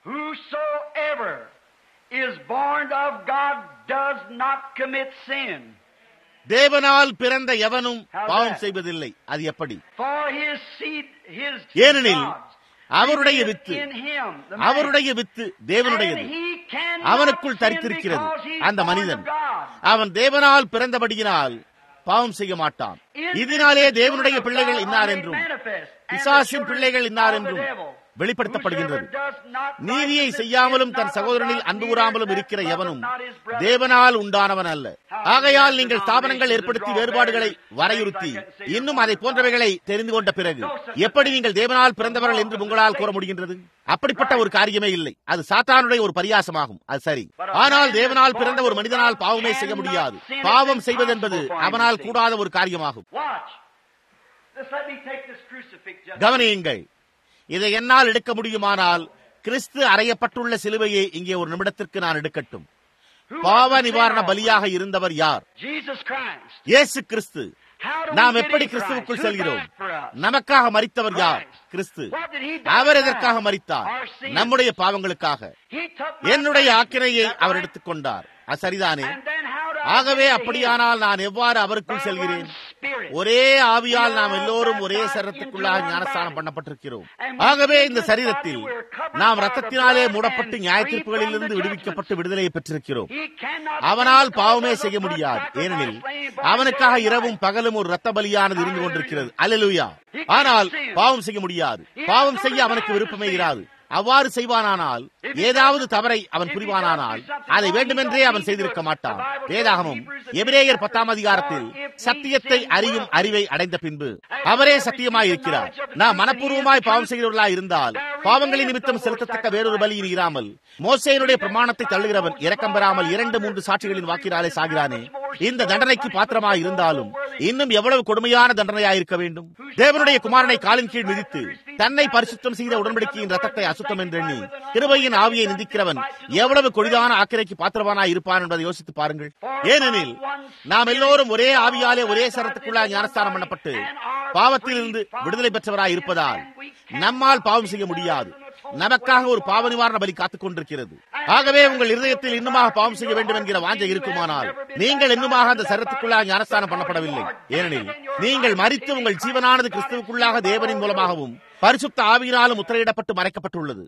[SPEAKER 1] தேவனால் பிறந்த எவனும் பாவம் செய்வதில்லை அது எப்படி ஏனெனில் அவருடைய வித்து அவருடைய வித்து தேவனுடையது அவனுக்குள் தரித்திருக்கிறது அந்த மனிதன் அவன் தேவனால் பிறந்தபடியினால் பாவம் செய்ய மாட்டான் இதனாலே தேவனுடைய பிள்ளைகள் இன்னார் என்றும் பிசாசின் பிள்ளைகள் இன்னார் என்றும் வெளிப்படுத்தப்படுகின்றது நீதியை செய்யாமலும் தன் சகோதரனில் அன்பு கூறாமலும் இருக்கிற எவனும் தேவனால் உண்டானவன் அல்ல ஆகையால் நீங்கள் ஸ்தாபனங்கள் ஏற்படுத்தி வேறுபாடுகளை வரையுறுத்தி இன்னும் அதை போன்றவைகளை தெரிந்து கொண்ட பிறகு எப்படி நீங்கள் தேவனால் பிறந்தவர்கள் என்று உங்களால் கூற முடிகின்றது அப்படிப்பட்ட ஒரு காரியமே இல்லை அது சாத்தானுடைய ஒரு பரியாசமாகும் அது சரி ஆனால் தேவனால் பிறந்த ஒரு மனிதனால் பாவமே செய்ய முடியாது பாவம் செய்வதென்பது அவனால் கூடாத ஒரு காரியமாகும்
[SPEAKER 2] Just let me take this crucifix just
[SPEAKER 1] கவனியுங்கள் இதை என்னால் எடுக்க முடியுமானால் கிறிஸ்து அறையப்பட்டுள்ள சிலுவையை இங்கே ஒரு நிமிடத்திற்கு நான் எடுக்கட்டும் பாவ நிவாரண பலியாக இருந்தவர் யார்
[SPEAKER 2] Jesus Christ.
[SPEAKER 1] இயேசு கிறிஸ்து
[SPEAKER 2] How do we
[SPEAKER 1] நாம்
[SPEAKER 2] get
[SPEAKER 1] எப்படி
[SPEAKER 2] in
[SPEAKER 1] கிறிஸ்துவுக்குள்
[SPEAKER 2] Christ? Who
[SPEAKER 1] செல்கிறோம்
[SPEAKER 2] died for us?
[SPEAKER 1] நமக்காக மரித்தவர் யார் கிறிஸ்து
[SPEAKER 2] What did he die
[SPEAKER 1] our
[SPEAKER 2] for?
[SPEAKER 1] எதற்காக மரித்தார்
[SPEAKER 2] Our sins.
[SPEAKER 1] நம்முடைய பாவங்களுக்காக
[SPEAKER 2] He took my
[SPEAKER 1] என்னுடைய
[SPEAKER 2] sin.
[SPEAKER 1] ஆக்கினையை
[SPEAKER 2] Is that
[SPEAKER 1] our
[SPEAKER 2] right?
[SPEAKER 1] எடுத்துக்கொண்டார் அது சரிதானே
[SPEAKER 2] And then how do I
[SPEAKER 1] ஆகவே
[SPEAKER 2] get to
[SPEAKER 1] அப்படியானால் நான் எவ்வாறு
[SPEAKER 2] him?
[SPEAKER 1] அவருக்குள்
[SPEAKER 2] By
[SPEAKER 1] செல்கிறேன்
[SPEAKER 2] one Spirit.
[SPEAKER 1] ஒரே ஆவியால் நாம் எல்லோரும் ஒரே சரத்துக்குள்ளாக ஞானஸ்தானம் பண்ணப்பட்டிருக்கிறோம் ஆகவே இந்த சரீரத்தில் நாம் ரத்தத்தினாலே மூடப்பட்டு நியாயத்தீர்ப்புகளிலிருந்து விடுவிக்கப்பட்டு விடுதலையை பெற்றிருக்கிறோம்
[SPEAKER 2] He cannot
[SPEAKER 1] அவனால் பாவமே செய்ய முடியாது ஏனெனில் அவனுக்காக இரவும் பகலும் ஒரு ரத்த பலியானது இருந்து கொண்டிருக்கிறது அல்லேலூயா ஆனால் பாவம் செய்ய முடியாது பாவம் செய்ய அவனுக்கு விருப்பமே இராது அவ்வாறு செய்வானானால் ஏதாவது தவறை அவன் புரிவானானால் அதை வேண்டுமென்றே அவன் செய்திருக்க மாட்டான் வேதாகமும் எபிரேயர் பத்தாம் அதிகாரத்தில் சத்தியத்தை அறியும் அறிவை அடைந்த பின்பு அவரே சத்தியமாய் இருக்கிறார் நாம் மனப்பூர்வமாய் பாவம் செய்கிறவர்களாய் இருந்தால் பாவங்களின் நிமித்தம் செலுத்தத்தக்க வேறொரு பலியின் இராமல் மோசையினுடைய பிரமாணத்தை தள்ளுகிறவன் இரக்கம் பெறாமல் இரண்டு மூன்று சாட்சிகளின் வாக்கினாலே சாகிறானே இந்த தண்டனைக்கு பாத்திரமாய் இருந்தாலும் இன்னும் எவ்வளவு கொடுமையான தண்டனையாய் இருக்க வேண்டும் தேவனுடைய குமாரனை காலின் கீழ் மிதித்து தன்னை பரிசுத்தம் செய்த உடன்படிக்கையின் ரத்தத்தை அசுத்தம் என்றெண்ணி கிருபையின் ஆவியை நிந்திக்கிறவன் எவ்வளவு கொடிதான ஆக்கிரைக்கு பாத்திரவானாய் இருப்பான் என்பதை யோசித்து பாருங்கள் ஏனெனில் நாம் எல்லோரும் ஒரே ஆவியாலே ஒரே சரத்துக்குள்ளாக ஞானஸ்தானம் பண்ணப்பட்டு பாவத்திலிருந்து விடுதலை பெற்றவராய் இருப்பதால் நம்மால் பாவம் செய்ய முடியாது நமக்காக ஒரு பாவ நிவாரண பலி காத்துக் கொண்டிருக்கிறது ஆகவே உங்கள் இருதயத்தில் இன்னுமாக பாவம் செய்ய வேண்டும் என்கிற வாஞ்சை இருக்குமானால் நீங்கள் இன்னுமாக அந்த சரத்துக்குள்ளாக ஞானஸ்தானம் பண்ணப்படவில்லை ஏனெனில் நீங்கள் மறித்து உங்கள் ஜீவனானது கிறிஸ்துவுக்குள்ளாக தேவனின் மூலமாகவும் பரிசுத்த ஆவியினாலும் முத்திரையிடப்பட்டு மறைக்கப்பட்டுள்ளது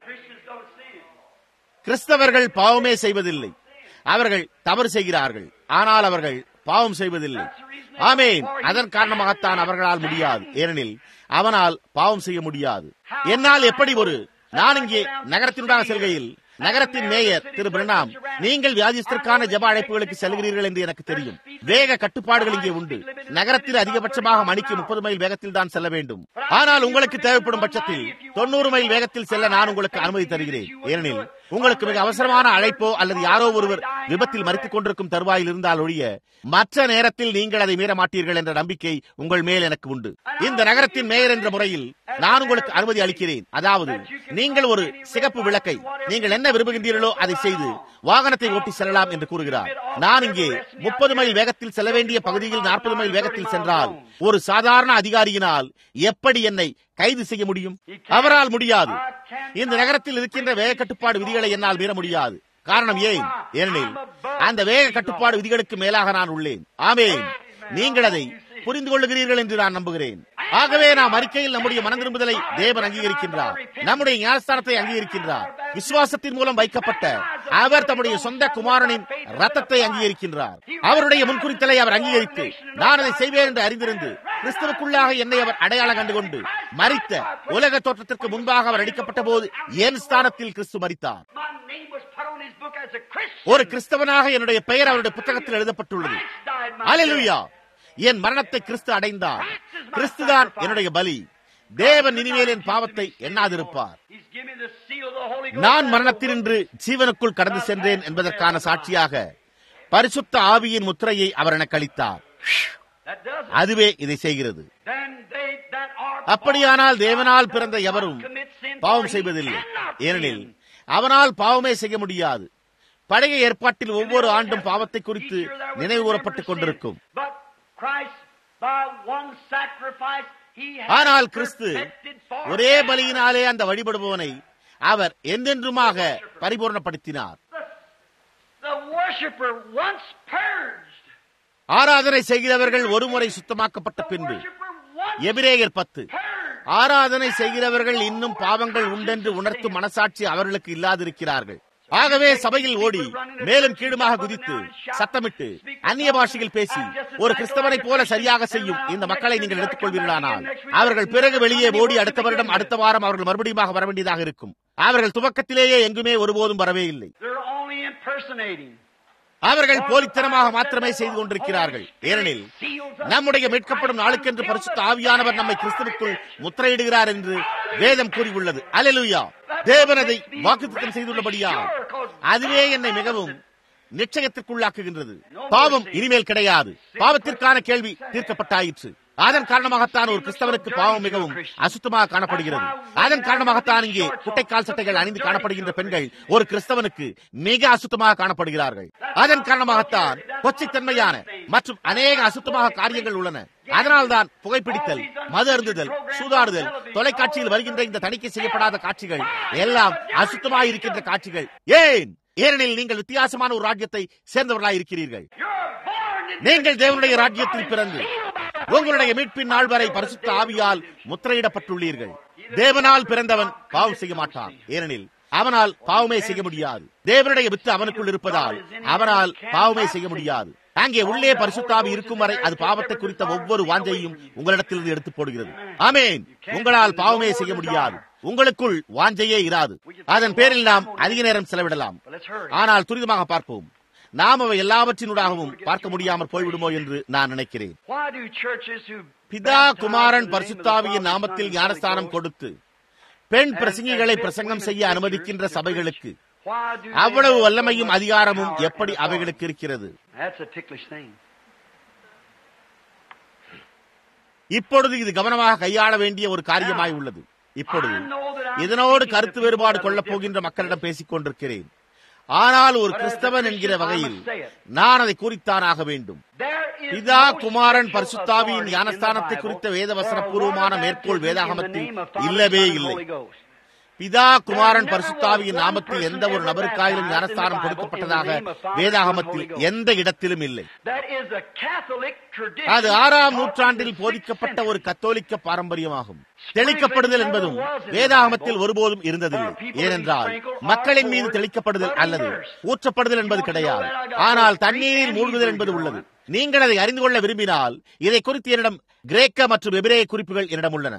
[SPEAKER 1] கிறிஸ்தவர்கள் பாவமே செய்வதில்லை அவர்கள் தவறு செய்கிறார்கள் ஆனால் அவர்கள் பாவம் செய்வதில்லை ஆமேன் அதன் காரணமாகத்தான் அவர்களால் முடியாது ஏனெனில் அவனால் பாவம் செய்ய முடியாது என்னால் எப்படி ஒரு நான் இங்கே நகரத்தினுடாக செல்கையில் நகரத்தின் மேயர் திரு பிரணாம் நீங்கள் வியாதிஸ்தருக்கான ஜப அழைப்புகளுக்கு செல்கிறீர்கள் என்று எனக்கு தெரியும் வேக கட்டுப்பாடுகள் இங்கே உண்டு நகரத்தில் அதிகபட்சமாக மணிக்கு முப்பது மைல் வேகத்தில் தான் செல்ல வேண்டும் ஆனால் உங்களுக்கு தேவைப்படும் பட்சத்தில் தொண்ணூறு மைல் வேகத்தில் செல்ல நான் உங்களுக்கு அனுமதி தருகிறேன் ஏனெனில் உங்களுக்கு மிக அவசரமான அழைப்போ அல்லது யாரோ ஒருவர் விபத்தில் மறித்துக் கொண்டிருக்கும் தருவாயில் இருந்தால் ஒழிய மற்ற நேரத்தில் நீங்கள் அதை மீற மாட்டீர்கள் என்ற நம்பிக்கை உங்கள் மேல் எனக்கு உண்டு இந்த நகரத்தின் மேயர் என்ற முறையில் நான் உங்களுக்கு அனுமதி அளிக்கிறேன் அதாவது நீங்கள் ஒரு சிகப்பு விளக்கை நீங்கள் என்ன விரும்புகின்றீர்களோ அதை செய்து வாகனத்தை ஓட்டி செல்லலாம் என்று கூறுகிறார் நான் இங்கே முப்பது மைல் வேகத்தில் செல்ல வேண்டிய பகுதியில் நாற்பது மைல் வேகத்தில் சென்றால் ஒரு சாதாரண அதிகாரியினால் எப்படி என்னை கைது செய்ய முடியும் அவரால் முடியாது இந்த நகரத்தில் இருக்கின்ற வேக கட்டுப்பாடு விதிகளை என்னால் மீற முடியாது காரணம் ஏன் ஏனெனில் அந்த வேக கட்டுப்பாடு விதிகளுக்கு மேலாக நான் உள்ளேன் ஆமேன் நீங்கள் அதை புரிந்து கொள்ளுகிறீர்கள் என்று நான் நம்புகிறேன் ஆகவே நாம் அறிக்கையில் நம்முடைய மனம் திரும்புதலை தேவன் அங்கீகரிக்கின்றார் நம்முடைய ஞானஸ்தானத்தை அங்கீகரிக்கின்றார் விசுவாசத்தின் மூலம் வைக்கப்பட்ட அவர் தம்முடைய சொந்த குமாரனின் ரத்தத்தை அங்கீகரிக்கின்றார் அவருடைய முன்குறித்தலை அவர் அங்கீகரித்து நான் அதை செய்வேன் என்று அறிந்திருந்து கிறிஸ்துவுக்குள்ளாக என்னை அவர் அடையாளம் கண்டுகொண்டு மறித்த உலக தோற்றத்திற்கு முன்பாக அவர் அடிக்கப்பட்ட போது என் ஸ்தானத்தில் கிறிஸ்து மறித்தார்
[SPEAKER 2] My name was put on his book as a Christian.
[SPEAKER 1] ஒரு கிறிஸ்தவனாக என்னுடைய பெயர் அவருடைய புத்தகத்தில் எழுதப்பட்டுள்ளது
[SPEAKER 2] Christ died my
[SPEAKER 1] அலலுயா என் மரணத்தை கிறிஸ்து அடைந்தார் கிறிஸ்துதான் என்னுடைய பலி தேவன் இனிமேல் என் பாவத்தை எண்ணாதிருப்பார்
[SPEAKER 2] death. He's given me the seal of the Holy Ghost.
[SPEAKER 1] நான் மரணத்தினின்று ஜீவனுக்குள் கடந்து சென்றேன் என்பதற்கான சாட்சியாக பரிசுத்த ஆவியின் முத்திரையை அவர் எனக்கு அளித்தார்
[SPEAKER 2] That does it.
[SPEAKER 1] அதுவே இதை செய்கிறது
[SPEAKER 2] Then they that are
[SPEAKER 1] அப்படியானால் தேவனால் பிறந்த எவரும்
[SPEAKER 2] commit sin, for
[SPEAKER 1] பாவம்
[SPEAKER 2] he
[SPEAKER 1] செய்வதில்லை
[SPEAKER 2] cannot
[SPEAKER 1] ஏனெனில்
[SPEAKER 2] sin.
[SPEAKER 1] அவனால் பாவமே செய்ய முடியாது பழைய ஏற்பாட்டில் ஒவ்வொரு ஆண்டும் பாவத்தை குறித்து நினைவு கூறப்பட்டுக் கொண்டிருக்கும்
[SPEAKER 2] But Christ, by one sacrifice, he has
[SPEAKER 1] ஆனால் கிறிஸ்து
[SPEAKER 2] perfected for
[SPEAKER 1] ஒரே பலியினாலே அந்த வழிபடுபவனை அவர் என்றென்றுமாக பரிபூர்ணப்படுத்தினார்
[SPEAKER 2] the worshipper once purged.
[SPEAKER 1] ஆராதனை செய்கிறவர்கள் ஒருமுறை சுத்தமாக்கப்பட்ட
[SPEAKER 2] The
[SPEAKER 1] பின்பு
[SPEAKER 2] worshipper once
[SPEAKER 1] எபிரேயர் பத்து
[SPEAKER 2] purged.
[SPEAKER 1] ஆராதனை செய்கிறவர்கள் இன்னும் பாவங்கள் உண்டென்று உணர்த்தும் மனசாட்சி அவர்களுக்கு இல்லாதிருக்கிறார்கள் ஆகவே சபையில் ஓடி மேலும் கீழுமாக குதித்து சத்தமிட்டு அந்நிய பாஷையில் பேசி ஒரு கிறிஸ்தவனைப் போல சரியாக செய்யும் இந்த மக்களை நீங்கள் எடுத்துக் கொள்வீர்களானால் அவர்கள் பிறகு வெளியே ஓடி அடுத்த வருடம் அடுத்த வாரம் அவர்கள் மறுபடியும் வர வேண்டியதாக இருக்கும் அவர்கள் துவக்கத்திலேயே எங்குமே ஒருபோதும் வரவே இல்லை
[SPEAKER 2] They're only impersonating.
[SPEAKER 1] அவர்கள் போலித்தனமாக மாத்திரமே செய்து கொண்டிருக்கிறார்கள் ஏனெனில் நம்முடைய மீட்கப்படும் நாளுக்கென்று பரிசுத்த ஆவியானவர் நம்மை கிறிஸ்துவுக்குள் முத்திரையிடுகிறார் என்று வேதம் கூறியுள்ளது அலலுயா தேவன் அதை வாக்குத்தம் செய்துள்ளபடியால் அதுவே என்னை மிகவும் நிச்சயத்திற்குள்ளாக்குகின்றது பாவம் இனிமேல் கிடையாது பாவத்திற்கான கேள்வி தீர்க்கப்பட்டாயிற்று அதன் காரணமாகத்தான் ஒரு கிறிஸ்தவனுக்கு பாவம் மிகவும் அசுத்தமாக காணப்படுகிறது அதன் காரணமாகத்தான் இங்கே குட்டைக்கால் சட்டைகள் அணிந்து காணப்படுகின்ற பெண்கள் ஒரு கிறிஸ்தவனுக்கு மிக அசுத்தமாக காணப்படுகிறார்கள் அதன் காரணமாகத்தான் கொச்சைத்தன்மையான மற்றும் அநேக அசுத்தமாக காரியங்கள் உள்ளன அதனால்தான் புகைப்பிடித்தல் மது அருந்துதல் சூதாடுதல் தொலைக்காட்சியில் வருகின்ற இந்த தணிக்கை செய்யப்படாத காட்சிகள் எல்லாம் அசுத்தமாக இருக்கின்ற காட்சிகள் ஏன் ஏனெனில் நீங்கள் வித்தியாசமான ஒரு ராஜ்யத்தை சேர்ந்தவர்களாக இருக்கிறீர்கள் நீங்கள் தேவனுடைய ராஜ்யத்தில் பிறந்து உங்களுடைய மீட்பின் நாள் வரை பரிசுத்த ஆவியால் முத்திரையிடப்பட்டுள்ளீர்கள் தேவனால் பிறந்தவன் பாவம் செய்ய மாட்டான் ஏனெனில் அவனால் பாவமே செய்ய முடியாது தேவனுடைய வித்து அவனுக்குள் இருப்பதால் அவனால் பாவமே செய்ய முடியாது அங்கே உள்ளே பரிசுத்தாவி இருக்கும் வரை அது பாவத்தை குறித்த ஒவ்வொரு வாஞ்சையும் உங்களிடத்திலிருந்து எடுத்து போடுகிறது ஆமேன் உங்களால் பாவமே செய்ய முடியாது உங்களுக்குள் வாஞ்சையே இராது அதன் பேரில் நாம் அதிக நேரம் செலவிடலாம் ஆனால் துரிதமாக பார்ப்போம் நாம் அவை எல்லாவற்றினூடாகவும் பார்க்க முடியாமல் போய்விடுமோ என்று நான் நினைக்கிறேன் பிதா குமாரன் பரிசுத்தாவியின் நாமத்தில் ஞானஸ்தானம் கொடுத்து பெண் பிரசங்கிகளை பிரசங்கம் செய்ய அனுமதிக்கின்ற சபைகளுக்கு அவ்வளவு வல்லமையும் அதிகாரமும் எப்படி அவைகளுக்கு இருக்கிறது இப்பொழுது இது கவனமாக கையாள வேண்டிய ஒரு காரியமாய் உள்ளது இப்பொழுது இதனோடு கருத்து வேறுபாடு கொள்ளப் போகின்ற மக்களிடம் பேசிக் கொண்டிருக்கிறேன் ஆனால் ஒரு கிறிஸ்தவன் என்கிற வகையில் நான் அதை குறித்தானாக வேண்டும் பிதா குமாரன் பரிசுத்தாவியின் ஞானஸ்தானத்தை குறித்த வேதவசன பூர்வமான மேற்கோள் வேதாகமத்தில் இல்லவே இல்லை பிதா குமாரன் பரிசுத்தாவியின் நாமத்தில் எந்த ஒரு நபருக்காயிலும் ஞானஸ்தானம் கொடுக்கப்பட்டதாக வேதாகமத்தில் எந்த இடத்திலும் இல்லை அது ஆறாம் நூற்றாண்டில் போதிக்கப்பட்ட ஒரு கத்தோலிக்க பாரம்பரியமாகும் தெளிக்கப்படுதல் என்பதும் வேதாகமத்தில் ஒருபோதும் இருந்ததில்லை ஏனென்றால் மக்களின் மீது தெளிக்கப்படுதல் அல்லது ஊற்றப்படுதல் என்பது கிடையாது ஆனால் தண்ணீரில் மூழ்குதல் என்பது உள்ளது நீங்கள் அதை அறிந்து கொள்ள விரும்பினால் இதை குறித்து என்னிடம் கிரேக்க மற்றும் எபிரேய குறிப்புகள் என்னிடம் உள்ளன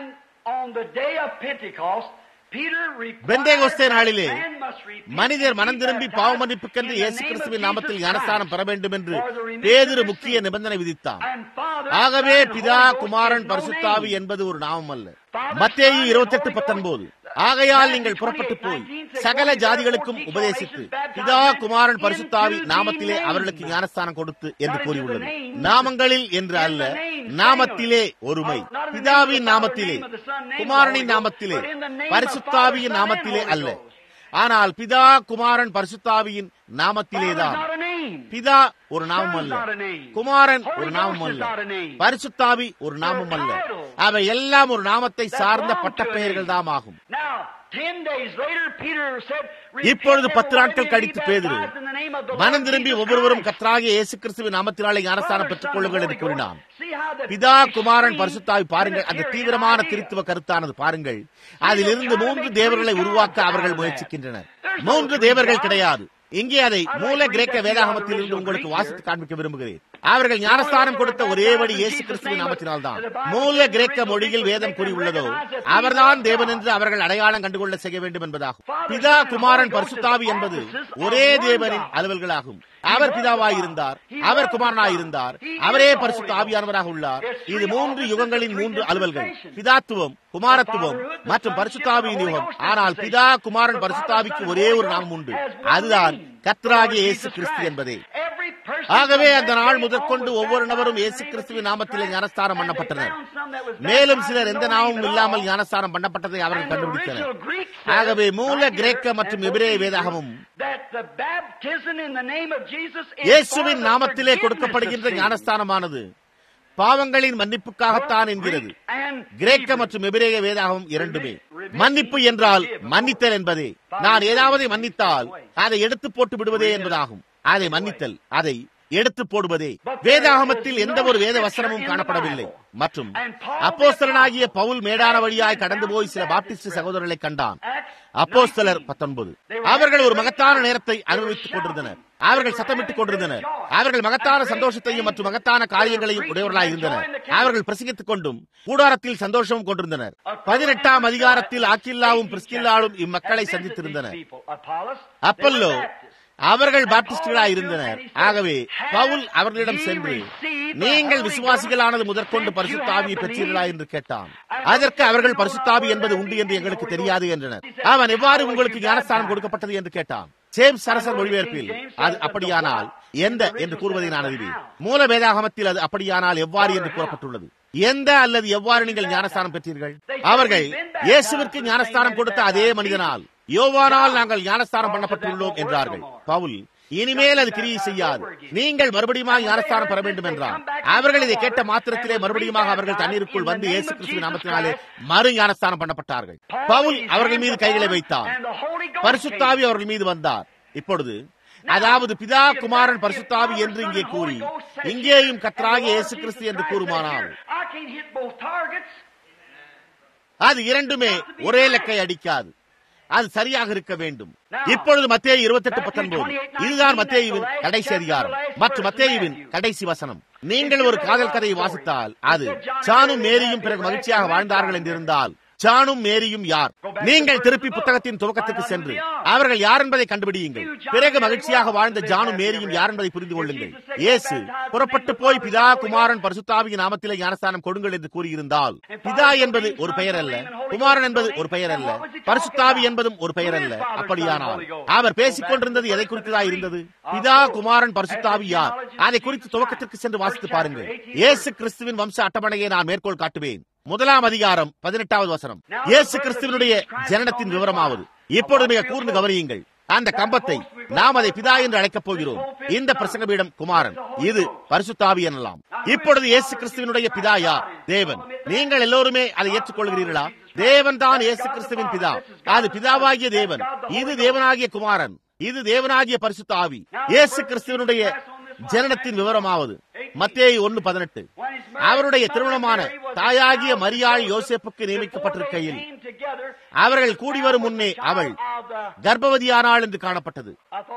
[SPEAKER 1] பெந்தேகோஸ்தே நாளிலே மனிதர் மனம் திரும்பி பாவ மன்னிப்புக்கென்று இயேசு கிறிஸ்துவின் நாமத்தில் ஞானஸ்தானம் பெற வேண்டும் என்று பேதிரு முக்கிய நிபந்தனை விதித்தான் ஆகவே பிதா குமாரன் பரிசுத்தாவி என்பது ஒரு நாமம் அல்ல மத்தேயு இருபத்தி எட்டு பத்தொன்பது ஆகையால் நீங்கள் புறப்பட்டு போய் சகல ஜாதிகளுக்கும் உபதேசித்து பிதா குமாரன் பரிசுத்தாவி நாமத்திலே அவர்களுக்கு ஞானஸ்தானம் கொடுத்து என்று கூறியுள்ளது நாமங்களில் என்று அல்ல நாமத்திலே ஒருமை பிதாவின் நாமத்திலே குமாரனின் நாமத்திலே பரிசுத்தாவியின் நாமத்திலே அல்ல ஆனால் பிதா குமாரன் பரிசுத்தாவியின் நாமத்திலேதான் பிதா ஒரு நாமம் அல்ல குமாரன் ஒரு நாமம் அல்ல பரிசுத்தாவி ஒரு நாமம் அல்ல அவை எல்லாம் ஒரு நாமத்தை சார்ந்த பட்டப்பெயர்கள் தாம் ஆகும் இப்பொழுது பத்து நாட்கள் கழித்து பேதிரு மனம் திரும்பி ஒவ்வொருவரும் கத்தராகிய இயேசு கிறிஸ்துவின் நாமத்தினாலே ஞானஸ்தானம் பெற்றுக் கொள்ளுங்கள் என்று கூறினான் பிதா குமாரன் பரிசுத்தாவி பாருங்கள் அந்த தீவிரமான திருத்துவ கருத்தானது பாருங்கள் அதிலிருந்து மூன்று தேவர்களை உருவாக்க அவர்கள் முயற்சிக்கின்றனர் மூன்று தேவர்கள் கிடையாது இங்கே அதை மூல கிரேக்க வேதாகமத்தில் இருந்து உங்களுக்கு வாசித்து காண்பிக்க விரும்புகிறேன் அவர்கள் ஞானஸ்தானம் கொடுத்த ஒரே வழி இயேசு கிறிஸ்துவின் நாமத்தினால் தான் மூல கிரேக்க மொழியில் வேதம் கூறியுள்ளதோ அவர்தான் தேவன் என்று அவர்கள் அடையாளம் கண்டுகொள்ள செய்ய வேண்டும் என்பதாகும் பிதா குமாரன் பரிசுத்தாவி என்பது ஒரே தேவனின் அலுவல்களாகும் அவர் பிதாவாயிருந்தார் அவர் குமாரனாயிருந்தார் அவரே பரிசுத்த ஆவியானவராக உள்ளார் இது மூன்று யுகங்களின் மூன்று அலுவல்கள் பிதாத்துவம் குமாரத்துவம் மற்றும் பரிசுத்தாவியின் யுகம் ஆனால் பிதா குமாரன் பரிசுத்தாவிக்கு ஒரே ஒரு நாமம் உண்டு அதுதான் கத்ராகிய இயேசு கிறிஸ்து என்பதே ஆகவே அந்த நாள் முதற்கொண்டு ஒவ்வொரு நபரும் இயேசு கிறிஸ்துவின் நாமத்திலே ஞானஸ்தானம் பண்ணப்பட்டனர் மேலும் சிலர் எந்த நாமமும் இல்லாமல் ஞானஸ்தானம் பண்ணப்பட்டதை அவர்கள் கண்டுபிடித்தனர் ஆகவே மூல கிரேக்க மற்றும் எபிரேய வேதாகமும் இயேசுவின் நாமத்திலே கொடுக்கப்படுகின்ற ஞானஸ்தானமானது பாவங்களின் மன்னிப்புக்காகத்தான் என்கிறது கிரேக்க மற்றும் எபிரேய வேதாகவும் இரண்டுமே மன்னிப்பு என்றால் மன்னித்தல் என்பதே நான் ஏதாவது மன்னித்தால் அதை எடுத்து போட்டு விடுவதே என்பதாகும் அதை மன்னித்தல் அதை எடுத்து போடுவதே வேதாகமத்தில் எந்த ஒரு வேத வசனமும் காணப்படவில்லை மற்றும் அப்போஸ்தலனாகிய பவுல் மேடான வழியாய் கடந்து போய் சில பாப்டிஸ்ட் சகோதரர்களை கண்டான் அப்போஸ்தலர் பத்தொன்பது அவர்கள் ஒரு மகத்தான நேரத்தை அனுபவித்துக் கொண்டிருந்தனர் அவர்கள் சத்தமிட்டுக் கொண்டிருந்தனர் அவர்கள் மகத்தான சந்தோஷத்தையும் மற்றும் மகத்தான காரியங்களையும் உடையவர்களாய் இருந்தனர் அவர்கள் பிரசங்கித்துக் கொண்டும் கூடாரத்தில் சந்தோஷமும் கொண்டிருந்தனர் பதினெட்டாம் அதிகாரத்தில் ஆக்கில்லாவும் பிரிஸ்கில்லாவும் இம்மக்களை சந்தித்திருந்தனர் அப்பல்லோ அவர்கள் பாப்டிஸ்டுகளாய் இருந்தனர் ஆகவே பவுல் அவர்களிடம் சென்று நீங்கள் விசுவாசிகளானது முதற்கொண்டு பரிசுத்தாவியை பெற்றீர்களா என்று கேட்டான் அதற்கு அவர்கள் பரிசுத்தாவி என்பது உண்டு என்று எங்களுக்கு தெரியாது என்றனர் அவன் எவ்வாறு உங்களுக்கு ஞானஸ்தானம் கொடுக்கப்பட்டது என்று கேட்டான் ஜேம்ஸ் அரசர் மொழிபெயர்ப்பில் அது அப்படியானால் எந்த என்று கூறுவதை நான் அறிவேன் மூல வேதாகமத்தில் அது அப்படியானால் எவ்வாறு என்று கூறப்பட்டுள்ளது எந்த அல்லது எவ்வாறு நீங்கள் ஞானஸ்தானம் பெற்றீர்கள் அவர்கள் இயேசுவிற்கு ஞானஸ்தானம் கொடுத்த அதே மனிதனால் யோவானால் நாங்கள் ஞானஸ்தானம் பண்ணப்பட்டுள்ளோம் என்றார்கள் பவுல் இனிமேல் அது கிரியை செய்யாது நீங்கள் மறுபடியும் ஞானஸ்தானம் பெற வேண்டும் என்றார் அவர்கள் இதை கேட்ட மாத்திரத்திலே மறுபடியும் அவர்கள் தண்ணீருக்குள் வந்து இயேசு கிறிஸ்துவின் நாமத்தினாலே மறு ஞானஸ்தானம் பண்ணப்பட்டார்கள் பவுல் அவர்கள் மீது கைகளை வைத்தார் பரிசுத்தாவி அவர்கள் மீது வந்தார் இப்பொழுது அதாவது பிதா குமாரன் பரிசுத்தாவி என்று இங்கே கூறி இங்கேயும் கத்ராகி இயேசு கிறிஸ்து என்று கூறுமானால் அது இரண்டுமே ஒரே லக்கை அடிக்காது அது சரியாக இருக்க வேண்டும் இப்பொழுது மத்திய இருபத்தி எட்டு பத்தொன்பது இதுதான் மத்தேயுவின் கடைசி அதிகாரம் மற்றும் மத்தேயுவின் கடைசி வசனம் நீங்கள் ஒரு காதல் கதையை வாசித்தால் அது சானும் மேரியும் பிறகு மகிழ்ச்சியாக வாழ்ந்தார்கள் என்றிருந்தால் ஜானும் மேரியும் யார் நீங்கள் திருப்பி புத்தகத்தின் துவக்கத்துக்கு சென்று அவர்கள் யார் என்பதை கண்டுபிடியுங்கள் பிறகு மகிழ்ச்சியாக வாழ்ந்த ஜானும் மேரியும் யார் என்பதை புரிந்து கொள்ளுங்கள் இயேசு புறப்பட்டு போய் பிதா குமாரன் பரிசுத்தாவியின் நாமத்திலே ஞானஸ்தானம் கொடுங்கள் என்று கூறியிருந்தால் பிதா என்பது ஒரு பெயர் அல்ல குமாரன் என்பது ஒரு பெயர் அல்ல பரிசுத்தாவி என்பதும் ஒரு பெயர் அல்ல அப்படியானால் அவர் பேசிக் கொண்டிருந்தது எதை குறித்ததா இருந்தது பிதா குமாரன் பரிசுத்தாவி யார் அதை குறித்து துவக்கத்திற்கு சென்று வாசித்து பாருங்கள் இயேசு கிறிஸ்துவின் வம்ச அட்டவணையை நான் மேற்கோள் காட்டுவேன் முதலாம் அதிகாரம் பதினெட்டாவது வசனம் இயேசு கிறிஸ்துவனுடைய ஜனனத்தின் விவரமாவது இப்பொழுது மிக கூர்ந்து கவனியுங்கள் அந்த கம்பத்தை நாம் அதை பிதா என்று அழைக்கப் போகிறோம் இந்த பிரசங்கபீடம் குமாரன் இது பரிசுத்தாவி எனலாம் இப்பொழுது இயேசு கிறிஸ்துவனுடைய பிதா யார் தேவன் நீங்கள் எல்லோருமே அதை ஏற்றுக்கொள்கிறீர்களா தேவன் தான் இயேசு கிறிஸ்துவின் பிதா அது பிதாவாகிய தேவன் இது தேவனாகிய குமாரன் இது தேவனாகிய பரிசுத்த ஆவி இயேசு கிறிஸ்துவனுடைய ஜனனத்தின் விவரமாவது மத்திய ஒன்னு பதினெட்டு அவருடைய திருமணமான தாயாகிய மரியாள் யோசேப்புக்கு நியமிக்கப்பட்டிருக்கையில் அவர்கள் கூடி வரும் முன்னே அவள் கர்ப்பவதியானாள் என்று காணப்பட்டது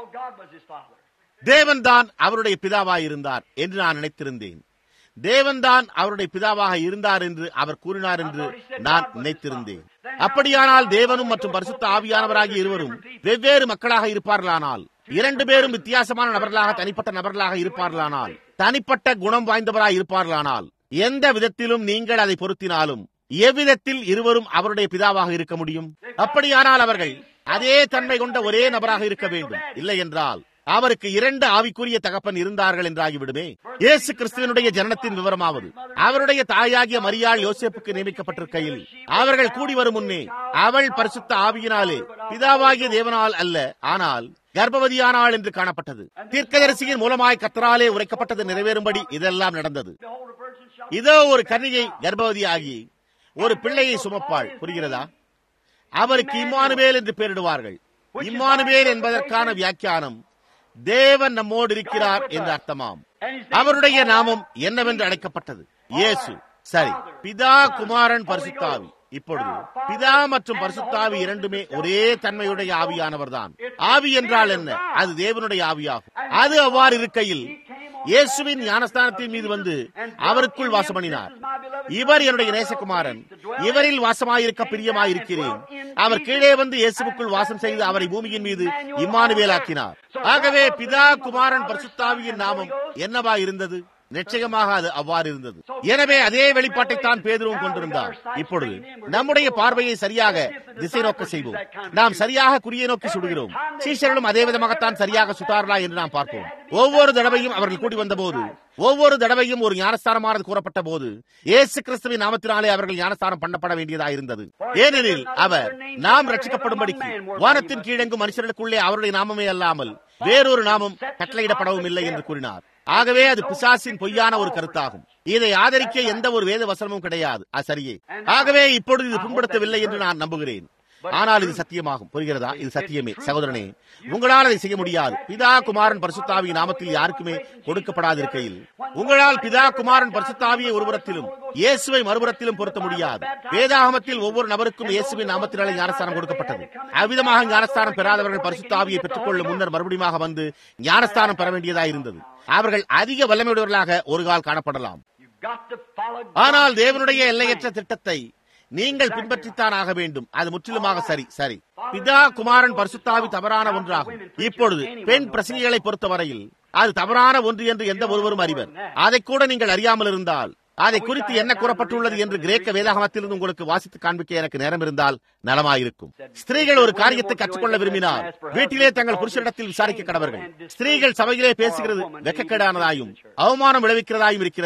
[SPEAKER 1] தேவன் தான் அவருடைய பிதாவாய் இருந்தார் என்று நான் நினைத்திருந்தேன் தேவன்தான் அவருடைய பிதாவாக இருந்தார் என்று அவர் கூறினார் என்று நான் நினைத்திருந்தேன் அப்படியானால் தேவனும் மற்றும் பரிசுத்த ஆவியானவராகிய இருவரும் வெவ்வேறு மக்களாக இருப்பார்களானால் இரண்டு பேரும் வித்தியாசமான நபர்களாக தனிப்பட்ட நபர்களாக இருப்பார்களானால் தனிப்பட்ட குணம் வாய்ந்தவராக இருப்பார்களானால் எந்த விதத்திலும் நீங்கள் அதை பொருத்தினாலும் எவ்விதத்தில் இருவரும் அவருடைய பிதாவாக இருக்க முடியும் அப்படியானால் அவர்கள் அதே தன்மை கொண்ட ஒரே நபராக இருக்க வேண்டும் இல்லை என்றால் அவருக்கு இரண்டு ஆவிக்குரிய தகப்பன் இருந்தார்கள் என்றாகிவிடுமே இயேசு கிறிஸ்துவனுடைய ஜனனத்தின் விவரமாவது அவருடைய தாயாகிய மரியாள் யோசேப்புக்கு நியமிக்கப்பட்டிருக்கையில் அவர்கள் கூடி வரும் முன்னே அவள் பரிசுத்த ஆவியினாலே பிதாவாகிய தேவனால் அல்ல ஆனால் கர்ப்பவதியானாள் என்று காணப்பட்டது தீர்க்கதரிசியின் மூலமாய் கத்தராலே உரைக்கப்பட்டது நிறைவேறும்படி இதெல்லாம் நடந்தது இதோ ஒரு கன்னிகை கர்ப்பவதியாகி ஒரு பிள்ளையை சுமப்பாள் புரிகிறதா அவருக்கு இம்மானுவேல் என்று பெயரிடுவார்கள் இம்மானுவேல் என்பதற்கான வியாக்கியானம் தேவன் நம்மோடு இருக்கிறார் என்று அர்த்தமாம் அவருடைய நாமம் என்னவென்று அழைக்கப்பட்டது இயேசு சரி பிதா குமாரன் பரிசுத்தாவி இப்பொழுது பிதா மற்றும் பரிசுத்தாவி இரண்டுமே ஒரே தன்மையுடைய ஆவியானவர் தான் ஆவி என்றால் என்ன அது தேவனுடைய ஆவியாகும் அது அவ்வாறு இருக்கையில் இயேசுவின் ஞானஸ்தானத்தின் மீது வந்து அவருக்குள் வாசம் பண்ணினார் இவர் என்னுடைய நேசகுமாரன் இவரில் வாசமாயிருக்க பிரியமாயிருக்கிறேன் அவர் கீழே வந்து இயேசுவுக்குள் வாசம் செய்து அவரை பூமியின் மீது இம்மானுவேலாக்கினார் ஆகவே பிதா குமாரன் பரிசுத்தாவியின் நாமம் என்னவா இருந்தது நிச்சயமாக அது அவ்வாறு இருந்தது எனவே அதே வெளிப்பாட்டை தான் பேதுருவும் கொண்டிருந்தார் இப்பொழுது நம்முடைய பார்வையை சரியாக திசை நோக்க செய்வோம் நாம் சரியாக குறியை நோக்கி சுடுகிறோம் சீஷர்களும் அதே விதமாகத்தான் சரியாக சுட்டார்களா என்று நாம் பார்ப்போம் ஒவ்வொரு தடவையும் அவர்கள் கூடி வந்த போது ஒவ்வொரு தடவையும் ஒரு ஞானஸ்தானமானது கூறப்பட்ட போது இயேசு கிறிஸ்துவின் நாமத்தினாலே அவர்கள் ஞானஸ்தானம் பண்ணப்பட வேண்டியதாக இருந்தது ஏனெனில் அவர் நாம் ரட்சிக்கப்படும்படிக்கு வானத்தின் கீழெங்கும் மனுஷர்களுக்குள்ளே அவருடைய நாமமே அல்லாமல் வேறொரு நாமம் கட்டளையிடப்படவும் இல்லை என்று கூறினார் ஆகவே அது பிசாசின் பொய்யான ஒரு கருத்தாகும் இதை ஆதரிக்க எந்த ஒரு வேத வசனமும் கிடையாது அது சரியே ஆகவே இப்பொழுது இது புண்படுத்தவில்லை என்று நான் நம்புகிறேன் ஆனால் இது சத்தியமாகும் புரிகிறதா இது சத்தியமே சகோதரனே உங்களால் அதை செய்ய முடியாது பிதா குமாரன் பரிசுத்தாவிய நாமத்தில் யாருக்குமே கொடுக்கப்படாதிருக்கையில் உங்களால் பிதா குமாரன் பரிசுத்தாவியை ஒருபுறத்திலும் இயேசுவை மறுபுறத்திலும் பொருத்த முடியாது வேதாகமத்தில் ஒவ்வொரு நபருக்கும் இயேசுவின் நாமத்தினாலே ஞானஸ்தானம் கொடுக்கப்பட்டது அவ்விதமாக ஞானஸ்தானம் பெறாதவர்கள் பரிசுத்தாவியை பெற்றுக்கொள்ளும் முன்னர் மறுபடியும் வந்து ஞானஸ்தானம் பெற வேண்டியதாக இருந்தது அவர்கள் அதிக வல்லமையுடையவர்களாக ஒரு கால் காணப்படலாம் ஆனால் தேவனுடைய எல்லையற்ற திட்டத்தை நீங்கள் பின்பற்றித்தான் ஆக வேண்டும் அது முற்றிலுமாக சரி சரி பிதா குமாரன் பரிசுத்தாவி தவறான ஒன்றாகும் இப்பொழுது பெண் பிரசங்கிகளை பொறுத்தவரையில் அது தவறான ஒன்று என்று எந்த ஒருவரும் அறிவர் அதை கூட நீங்கள் அறியாமல் இருந்தால் அதை குறித்து என்ன கூறப்பட்டுள்ளது என்று கிரேக்க வேதாகமத்திலிருந்து உங்களுக்கு வாசித்து காண்பிக்க எனக்கு நேரம் இருந்தால் நலமாயிருக்கும் ஸ்திரீகள் ஒரு காரியத்தை கற்றுக்கொள்ள விரும்பினால் வீட்டிலே தங்கள் புருஷனிடத்தில் விசாரிக்க கடவர்கள் ஸ்திரீகள் சபையிலே பேசுகிறது வெக்கக்கேடானதாயும் அவமானம் விளைவிக்கிறதாயும் இருக்கிறதே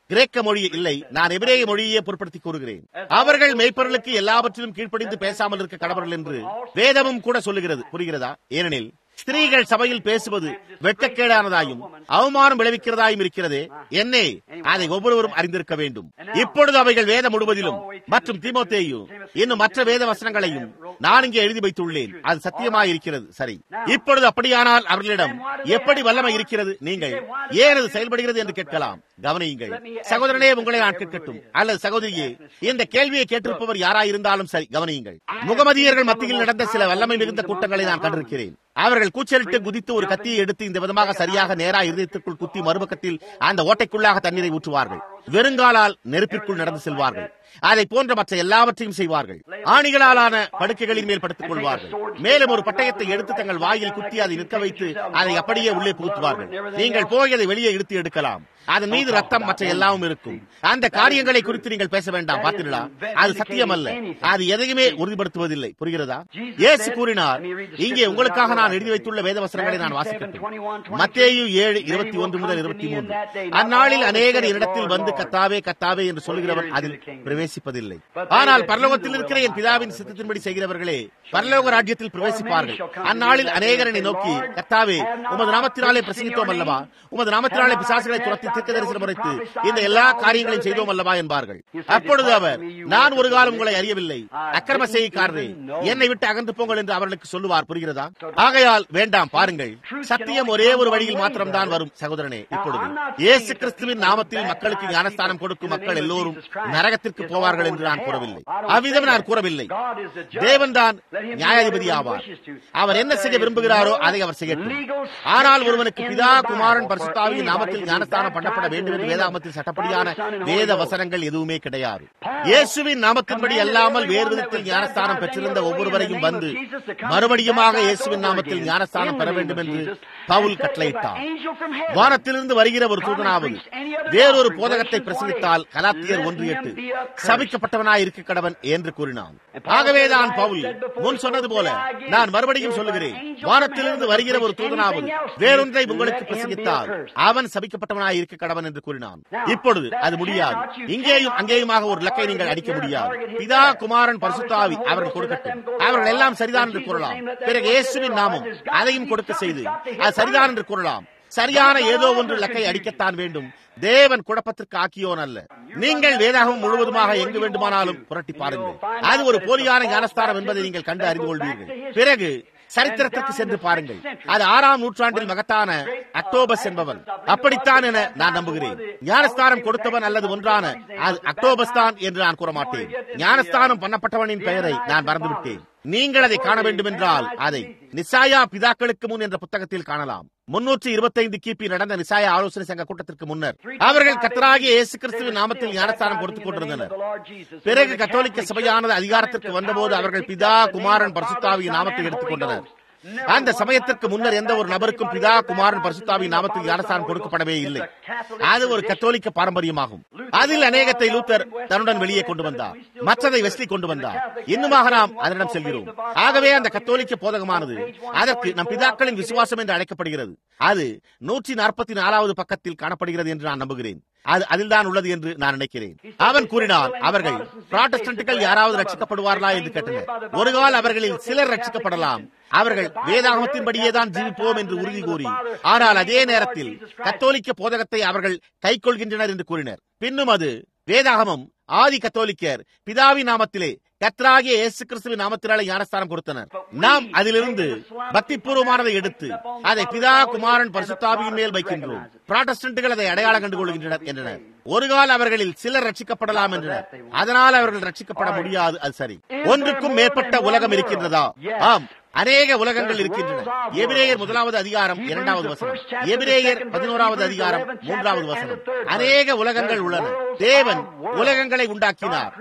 [SPEAKER 1] கிரேக்க மொழி இல்லை நான் எபிரேய மொழியே பொருட்படுத்தி கூறுகிறேன் அவர்கள் மெய்ப்பொருளுக்கு எல்லாவற்றிலும் கீழ்ப்படிந்து பேசாமல் இருக்க கடவர்கள் என்று வேதமும் கூட சொல்லுகிறது புரிகிறதா ஏனெனில் ஸ்திரீகள் சபையில் பேசுவது வெட்கக்கேடானதாயும் அவமானம் விளைவிக்கிறதாயும் இருக்கிறதே என்னே அதை ஒவ்வொருவரும் அறிந்திருக்க வேண்டும் இப்பொழுது அவைகள் வேதம் முழுவதிலும் மற்றும் தீமோத்தேயு இன்னும் மற்ற வேத வசனங்களையும் நான் இங்கே எழுதி வைத்துள்ளேன் அது சத்தியமாய் இருக்கிறது சரி இப்பொழுது அப்படியானால் அவர்களிடம் எப்படி வல்லமை இருக்கிறது நீங்கள் ஏன் அது செயல்படுகிறது என்று கேட்கலாம் கவனியுங்கள் சகோதரனே உங்களை நான் கேட்கட்டும் அல்லது சகோதரியே இந்த கேள்வியை கேட்டிருப்பவர் யாராயிருந்தாலும் சரி கவனியுங்கள் முகமதியர்கள் மத்தியில் நடந்த சில வல்லமை மிகுந்த கூட்டங்களை நான் கண்டிருக்கிறேன் அவர்கள் கூச்சலிட்டு குதித்து ஒரு கத்தியை எடுத்து இந்த விதமாக சரியாக நேரா இருதயத்திற்குள் குத்தி மறுபக்கத்தில் அந்த ஓட்டைக்குள்ளாக தண்ணீரை ஊற்றுவார்கள் வெறுங்காலால் நெருப்பிற்குள் நடந்து செல்வார்கள் அதை போன்ற மற்ற எல்லாவற்றையும் செய்வார்கள் ஆணிகளாலான படுக்கைகளின் மேல் படுத்துக் கொள்வார்கள் மேலும் ஒரு பட்டயத்தை எடுத்து தங்கள் வாயில் குத்தி அதை நிற்க வைத்து அதை அப்படியே உள்ளே புகுத்துவார்கள் நீங்கள் போய் அதை வெளியே இழுத்து எடுக்கலாம் அதன் மீது ரத்தம் மற்ற எல்லாமும் இருக்கும் அந்த காரியங்களை குறித்து நீங்கள் பேச வேண்டாம் பார்த்தீர்களா அது சத்தியம் அல்ல அது எதையுமே உறுதிப்படுத்துவதில்லை புரிகிறதா இயேசு கூறினார் இங்கே உங்களுக்காக நான் எழுதி வைத்துள்ள வேதவசனங்களை நான் வாசிக்கட்டும் மத்தேயு ஏழு இருபத்தி ஒன்று முதல் இருபத்தி மூன்று அந்நாளில் அநேகர் என்னிடத்தில் வந்து கத்தாவே கத்தாவே என்று சொல்கிறவர் அதில் பிரவேசிப்பதில்லை ஆனால் பரலோகத்தில் இருக்கிற என் பிதாவின் சித்தத்தின்படி செய்கிறவர்களே பரலோக ராஜ்யத்தில் பிரவேசிப்பார்கள் அந்நாளில் அநேகர் என்னை நோக்கி கத்தாவே உமது நாமத்தினாலே பிரசங்கித்தோம் அல்லவா உமது நாமத்தினாலே பிசாசுகளை துரத்தி தீர்க்க தரிசனம் உரைத்து இந்த எல்லா காரியங்களையும் செய்தோம் அல்லவா என்பார்கள் அப்பொழுது அவர் நான் ஒரு காலம் உங்களை அறியவில்லை அக்கிரம செய்கைக்காரரே என்னை விட்டு அகன்று போங்கள் என்று அவர்களுக்கு சொல்லுவார் புரிகிறதா ஆகையால் வேண்டாம் பாருங்கள் சத்தியம் ஒரே ஒரு வழியில் மாத்திரம்தான் வரும் சகோதரனே இப்பொழுது இயேசு கிறிஸ்துவின் நாமத்தில் மக்களுக்கு ஞானஸ்தானம் கொடுக்கும் மக்கள் எல்லோரும் நரகத்திற்கு போவார்கள் என்று நான் கூறவில்லை அவ்விதம் நான் கூறவில்லை தேவன் தான் நியாயாதிபதி ஆவார் அவர் என்ன செய்ய விரும்புகிறாரோ அதை அவர் செய்யட்டும் ஆனால் ஒருவனுக்கு பிதா குமாரன் பரிசுத்தாவின் நாமத்தில் ஞானஸ்தானம் பண்ணப்பட வேண்டும் என்று வேதாமத்தில் சட்டப்படியான வேத வசனங்கள் எதுவுமே கிடையாது இயேசுவின் நாமத்தின்படி அல்லாமல் வேறு விதத்தில் ஞானஸ்தானம் பெற்றிருந்த ஒவ்வொருவரையும் வந்து மறுபடியுமாக இயேசுவின் நாமத்தில் ஞானஸ்தானம் பெற வேண்டும் என்று பவுல் கட்டளையிட்டார் வானத்திலிருந்து வருகிற ஒரு தூதனாவது வேறொரு போதகத்தை பிரசங்கித்தால் கலாத்தியர் ஒன்று எட்டு சபிக்கப்பட்டவனாய் இருக்க கடவன் என்று கூறினான் ஆகவேதான் பவுல் முன் சொன்னது போல நான் மறுபடியும் சொல்லுகிறேன் வானத்திலிருந்து வருகிற ஒரு தூதனாவது வேறொன்றை உங்களுக்கு பிரசங்கித்தால் அவன் சபிக்கப்பட்டவனாய் இருக்க கடவன் என்று கூறினான் இப்பொழுது அது முடியாது இங்கேயும் அங்கேயுமாக ஒரு லக்கை நீங்கள் அடிக்க முடியாது பிதா குமாரன் பரிசுத்தாவி அவர்கள் கொடுக்கட்டும் அவர்கள் எல்லாம் சரிதான் என்று கூறலாம் பிறகு இயேசுவின் நாமம் அதையும் கொடுக்க செய்து அது சரிதான் என்று கூறலாம் சரியான ஏதோ ஒன்று லக்கை அடிக்கத்தான் வேண்டும் தேவன் குழப்பத்திற்கு ஆக்கியோன் அல்ல நீங்கள் வேதாகம் முழுவதுமாக எங்கு வேண்டுமானாலும் புரட்டி பாருங்கள் அது ஒரு போலியான ஞானஸ்தானம் என்பதை நீங்கள் கண்டு அறிந்து கொள்வீர்கள் பிறகு சரித்திரத்திற்கு சென்று பாருங்கள் அது ஆறாம் நூற்றாண்டில் மகத்தான அக்டோபஸ் என்பவன் அப்படித்தான் என நான் நம்புகிறேன் ஞானஸ்தானம் கொடுத்தவன் அல்லது ஒன்றான அது அக்டோபஸ் தான் என்று நான் கூற மாட்டேன் ஞானஸ்தானம் பண்ணப்பட்டவனின் பெயரை நான் மறந்துவிட்டேன் நீங்கள் அதை காண வேண்டும் என்றால் அதை நிசாயா பிதாக்களுக்கு முன் என்ற புத்தகத்தில் காணலாம் முன்னூற்றி இருபத்தைந்து கிபி நடந்த நிசாய ஆலோசனை சங்க கூட்டத்திற்கு முன்னர் அவர்கள் கத்தராகிய இயேசு கிறிஸ்துவின் நாமத்தில் ஞானஸ்தானம் கொடுத்துக் கொண்டிருந்தனர் பிறகு கத்தோலிக்க சபையானது அதிகாரத்திற்கு வந்தபோது அவர்கள் பிதா குமாரன் பரிசுத்தாவியின் நாமத்தை எடுத்துக் கொண்டனர் அந்த சமயத்திற்கு முன்னர் எந்த ஒரு நபருக்கும் பிதா குமாரன் பரிசுத்தாவின் நாமத்தில் ஞானஸ்தானம் கொடுக்கப்படவே இல்லை அது ஒரு கத்தோலிக்க பாரம்பரியமாகும் அதில் அநேகத்தை லூத்தர் தன்னுடன் வெளியே கொண்டு வந்தார் மற்றதை வெஸ்லி கொண்டு வந்தார் இன்னுமாக நாம் அதனிடம் செல்கிறோம் ஆகவே அந்த கத்தோலிக்க போதகமானது அதற்கு நம் பிதாக்களின் விசுவாசம் என்று அழைக்கப்படுகிறது அது நூற்றி நாற்பத்தி நாலாவது பக்கத்தில் காணப்படுகிறது என்று நான் நம்புகிறேன் அது அதில்தான் உள்ளது என்று நான் நினைக்கிறேன் அவன் கூறினான் அவர்கள் புராட்டஸ்டன்ட்டுகள் யாராவது ரட்சிக்கப்படுவார்களா என்று கேட்டனர் ஒரு கால் அவர்களில் சிலர் ரட்சிக்கப்படலாம் அவர்கள் வேதாகமத்தின்படியே தான் ஜீவிப்போம் என்று உறுதி கூறி ஆனால் அதே நேரத்தில் கத்தோலிக்க போதகத்தை அவர்கள் கைக்கொள்கின்றனர் என்று கூறினர் பின்னும் அது வேதாகமம் ஆதி கத்தோலிக்கர் பிதாவி நாமத்திலே கத்ராகிய இயேசு கிறிஸ்துவின் நாமத்தினாலே ஞானஸ்தானம் கொடுத்தனர் நாம் அதிலிருந்து பக்தி பூர்வமானதை எடுத்து அதை பிதா குமாரன் பரிசுத்தாவியின் மேல் வைக்கின்றோம் புராட்டஸ்டன்ட்டுகள் அதை அடையாளம் கண்டு கொள்கின்றனர் என்றனர் ஒரு கால அவர்களில் சிலர் ரட்சிக்கப்படலாம் என்றனர் அதனால் அவர்கள் ரட்சிக்கப்பட முடியாது அது சரி ஒன்றுக்கும் மேற்பட்ட உலகம் இருக்கின்றதா ஆம் அநேக உலகங்கள் இருக்கின்றன எபிரேயர் முதலாவது அதிகாரம் இரண்டாவது வசனம் எபிரேயர் பதினோராவது அதிகாரம் மூன்றாவது வசனம் அநேக உலகங்கள் உள்ளன தேவன் உலகங்களை உண்டாக்கினார்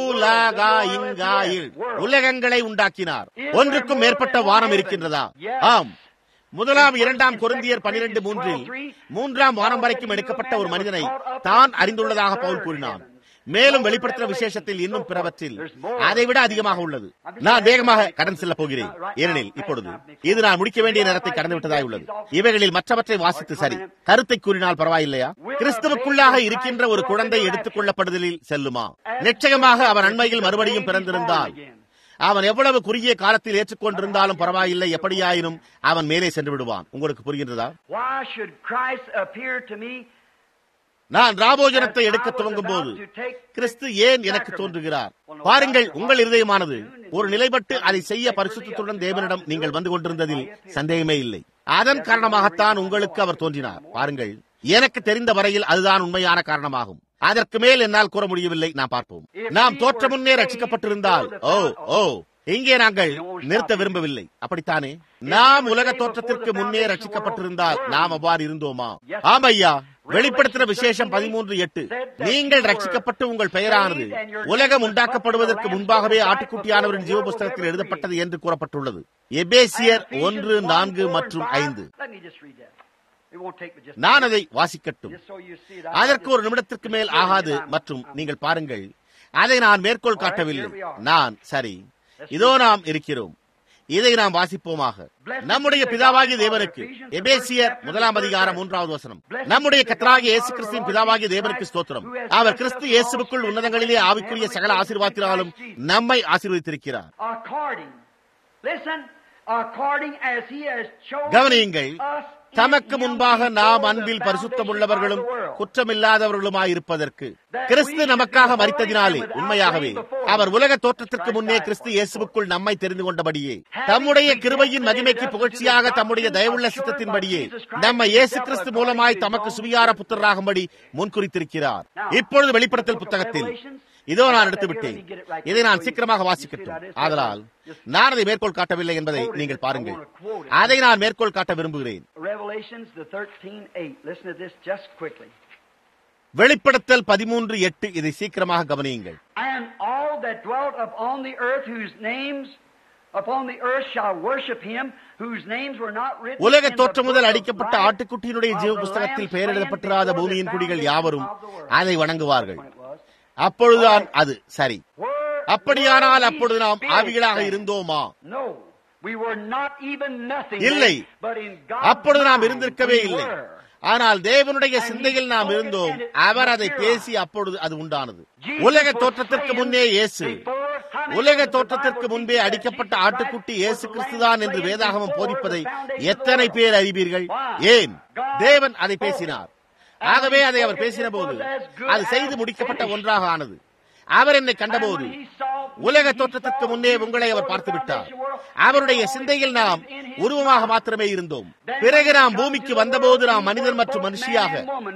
[SPEAKER 1] உலகங்களை உண்டாக்கினார் ஒன்றுக்கும் மேற்பட்ட வானம் இருக்கின்றதா ஆம் முதலாம் இரண்டாம் கொருந்தியர் பனிரெண்டு மூன்றில் மூன்றாம் வானம் வரைக்கும் எடுக்கப்பட்ட ஒரு மனிதனை தான் அறிந்துள்ளதாக பவுல் கூறினான் மேலும் வெளிப்படுத்துகிற விசேஷத்தில் இன்னும் பிறவற்றில் அதைவிட அதிகமாக உள்ளது நான் வேகமாக கடன் செல்ல போகிறேன் ஏனெனில் இப்பொழுது இது நான் முடிக்க வேண்டிய நேரத்தை கடந்து விட்டதாய் உள்ளது இவைகளில் மற்றவற்றை வாசித்து சரி கருத்தை கூறினால் பரவாயில்லையா கிறிஸ்துவுக்குள்ளாக இருக்கின்ற ஒரு குழந்தை எடுத்துக் கொள்ளப்படுதலில் செல்லுமா நிச்சயமாக அவன் அண்மையில் மறுபடியும் பிறந்திருந்தால் அவன் எவ்வளவு குறுகிய காலத்தில் ஏற்றுக்கொண்டிருந்தாலும் பரவாயில்லை எப்படியாயினும் அவன் மேலே சென்று விடுவான் உங்களுக்கு புரிகின்றதா
[SPEAKER 2] Why should Christ appear to me
[SPEAKER 1] நான் ராபோஜனத்தை எடுக்க துவங்கும் போது கிறிஸ்து ஏன் எனக்கு தோன்றுகிறார் பாருங்கள் உங்கள் இருதயமானது ஒரு நிலைப்பட்டு அதை செய்ய பரிசுத்தத்துடன் தேவனிடம் நீங்கள் வந்து கொண்டிருந்ததில் சந்தேகமே இல்லை அதன் காரணமாகத்தான் உங்களுக்கு அவர் தோன்றினார் பாருங்கள் எனக்கு தெரிந்த வரையில் அதுதான் உண்மையான காரணமாகும் அதற்கு மேல் என்னால் கூற முடியவில்லை நாம் பார்ப்போம் நாம் தோற்ற முன்னே ரட்சிக்கப்பட்டிருந்தால் ஓ ஓ இங்கே நாங்கள் நிறுத்த விரும்பவில்லை அப்படித்தானே நாம் உலக தோற்றத்திற்கு முன்னே ரட்சிக்கப்பட்டிருந்தால் நாம் அவ்வாறு இருந்தோமா ஆமையா வெளிப்படுத்தின விசேஷம் பதிமூன்று எட்டு நீங்கள் ரட்சிக்கப்பட்டு உங்கள் பெயரானது உலகம் உண்டாக்கப்படுவதற்கு முன்பாகவே ஆட்டுக்குட்டியானவரின் ஜீவ புஸ்தகத்தில் எழுதப்பட்டது என்று கூறப்பட்டுள்ளது எபேசியர் ஒன்று நான்கு மற்றும் ஐந்து
[SPEAKER 2] Let me just read that. It won't take me just
[SPEAKER 1] நான் அதை வாசிக்கட்டும்
[SPEAKER 2] just so you see it.
[SPEAKER 1] அதற்கு ஒரு நிமிடத்திற்கு மேல் ஆகாது மற்றும் நீங்கள் பாருங்கள் அதை நான் மேற்கோள் காட்டவில்லை நான் சரி இதோ நாம் இருக்கிறோம் இதை நாம் வாசிப்போமாக நம்முடைய பிதாவாகிய தேவனுக்கு எபேசியர் முதலாம் அதிகாரம் மூன்றாவது வசனம் நம்முடைய கத்தராகிய இயேசு கிறிஸ்துவின் பிதாவாகிய தேவனுக்கு ஸ்தோத்திரம் அவர் கிறிஸ்து இயேசுவுக்குள் உன்னதங்களிலே ஆவிக்குரிய சகல ஆசீர்வாதத்தினாலும் நம்மை ஆசீர்வதித்திருக்கிறார்
[SPEAKER 2] According, listen, according as he has chosen
[SPEAKER 1] கவனியுங்கள்
[SPEAKER 2] us in
[SPEAKER 1] தமக்கு
[SPEAKER 2] him
[SPEAKER 1] முன்பாக
[SPEAKER 2] before
[SPEAKER 1] நாம்
[SPEAKER 2] the
[SPEAKER 1] Anbil
[SPEAKER 2] foundation
[SPEAKER 1] பரிசுத்தமுள்ளவர்களும்
[SPEAKER 2] of the world.
[SPEAKER 1] குற்றமில்லாதவர்களுமாயிருப்பதற்கு கிறிஸ்து நமக்காக மறித்ததினாலே உண்மையாகவே அவர் உலக தோற்றத்திற்கு முன்னே கிறிஸ்து இயேசுவுக்குள் நம்மை தெரிந்து கொண்டபடியே தம்முடைய கிருபையின் மகிமைக்கு புகழ்ச்சியாக தம்முடைய தயவுள்ள சித்தத்தின்படியே நம்ம இயேசு கிறிஸ்து மூலமாய் தமக்கு சுவியார புத்திரராகும்படி முன்குறித்திருக்கிறார் இப்பொழுது வெளிப்படுத்தல் புத்தகத்தில் இதோ நான் எடுத்து விட்டேன் இதை நான் சீக்கிரமாக வாசிக்கட்டும் ஆதலால் நான் அதை மேற்கோள் காட்டவில்லை என்பதை நீங்கள் பாருங்கள் அதை நான் மேற்கோள் காட்ட விரும்புகிறேன்
[SPEAKER 2] Revelations, the 13 8. Listen to this just quickly.
[SPEAKER 1] வெளிப்படுத்தல் பதிமூன்று எட்டு இதை சீக்கிரமாக கவனியுங்கள்
[SPEAKER 2] And all that dwelt upon the earth, whose names upon the earth shall worship him, whose names were not written
[SPEAKER 1] உலக
[SPEAKER 2] in the
[SPEAKER 1] தோற்றம் முதல்
[SPEAKER 2] book of
[SPEAKER 1] அடிக்கப்பட்ட
[SPEAKER 2] life
[SPEAKER 1] ஆட்டுக்குட்டியினுடைய ஜீவ
[SPEAKER 2] of the
[SPEAKER 1] புஸ்தகத்தில்
[SPEAKER 2] Lamb
[SPEAKER 1] பெயர்
[SPEAKER 2] slain
[SPEAKER 1] எழுதப்பட்டிராத
[SPEAKER 2] before the
[SPEAKER 1] பூமியின் குடிகள்
[SPEAKER 2] foundation
[SPEAKER 1] யாவரும்
[SPEAKER 2] of the world.
[SPEAKER 1] அதை வணங்குவார்கள்
[SPEAKER 2] When it was.
[SPEAKER 1] அப்பொழுதுதான் அது சரி
[SPEAKER 2] Were-
[SPEAKER 1] அப்படியானால்
[SPEAKER 2] were
[SPEAKER 1] அப்பொழுது நாம்
[SPEAKER 2] we
[SPEAKER 1] ஆவிகளாக
[SPEAKER 2] spirits
[SPEAKER 1] இருந்தோமா
[SPEAKER 2] then? No, we were not even nothing
[SPEAKER 1] இல்லை.
[SPEAKER 2] then, but in God's
[SPEAKER 1] அப்பொழுது நாம்
[SPEAKER 2] mind
[SPEAKER 1] இருந்திருக்கவே
[SPEAKER 2] we
[SPEAKER 1] இல்லை
[SPEAKER 2] were.
[SPEAKER 1] ஆனால் தேவனுடைய சிந்தையில் நாம் இருந்தோம் அவர் அதை பேசி அப்பொழுது அது உண்டானது உலக தோற்றத்திற்கு முன்னே இயேசு உலக தோற்றத்திற்கு முன்பே அடிக்கப்பட்ட ஆட்டுக்குட்டி இயேசு கிறிஸ்துதான் என்று வேதாகமம் போதிப்பதை எத்தனை பேர் அறிவீர்கள் ஏன் தேவன் அதை பேசினார் ஆகவே அதை அவர் பேசின போது அது செய்து முடிக்கப்பட்ட ஒன்றாக ஆனது அவர் என்னை கண்டபோது உலக தோற்றத்திற்கு முன்னே உங்களை அவர் பார்த்து விட்டார் அவருடைய சிந்தையில் நாம் உருவமாக மாத்திரமே இருந்தோம் பிறகு நாம் பூமிக்கு வந்தபோது நாம் மனிதன் மற்றும் மனுஷியாக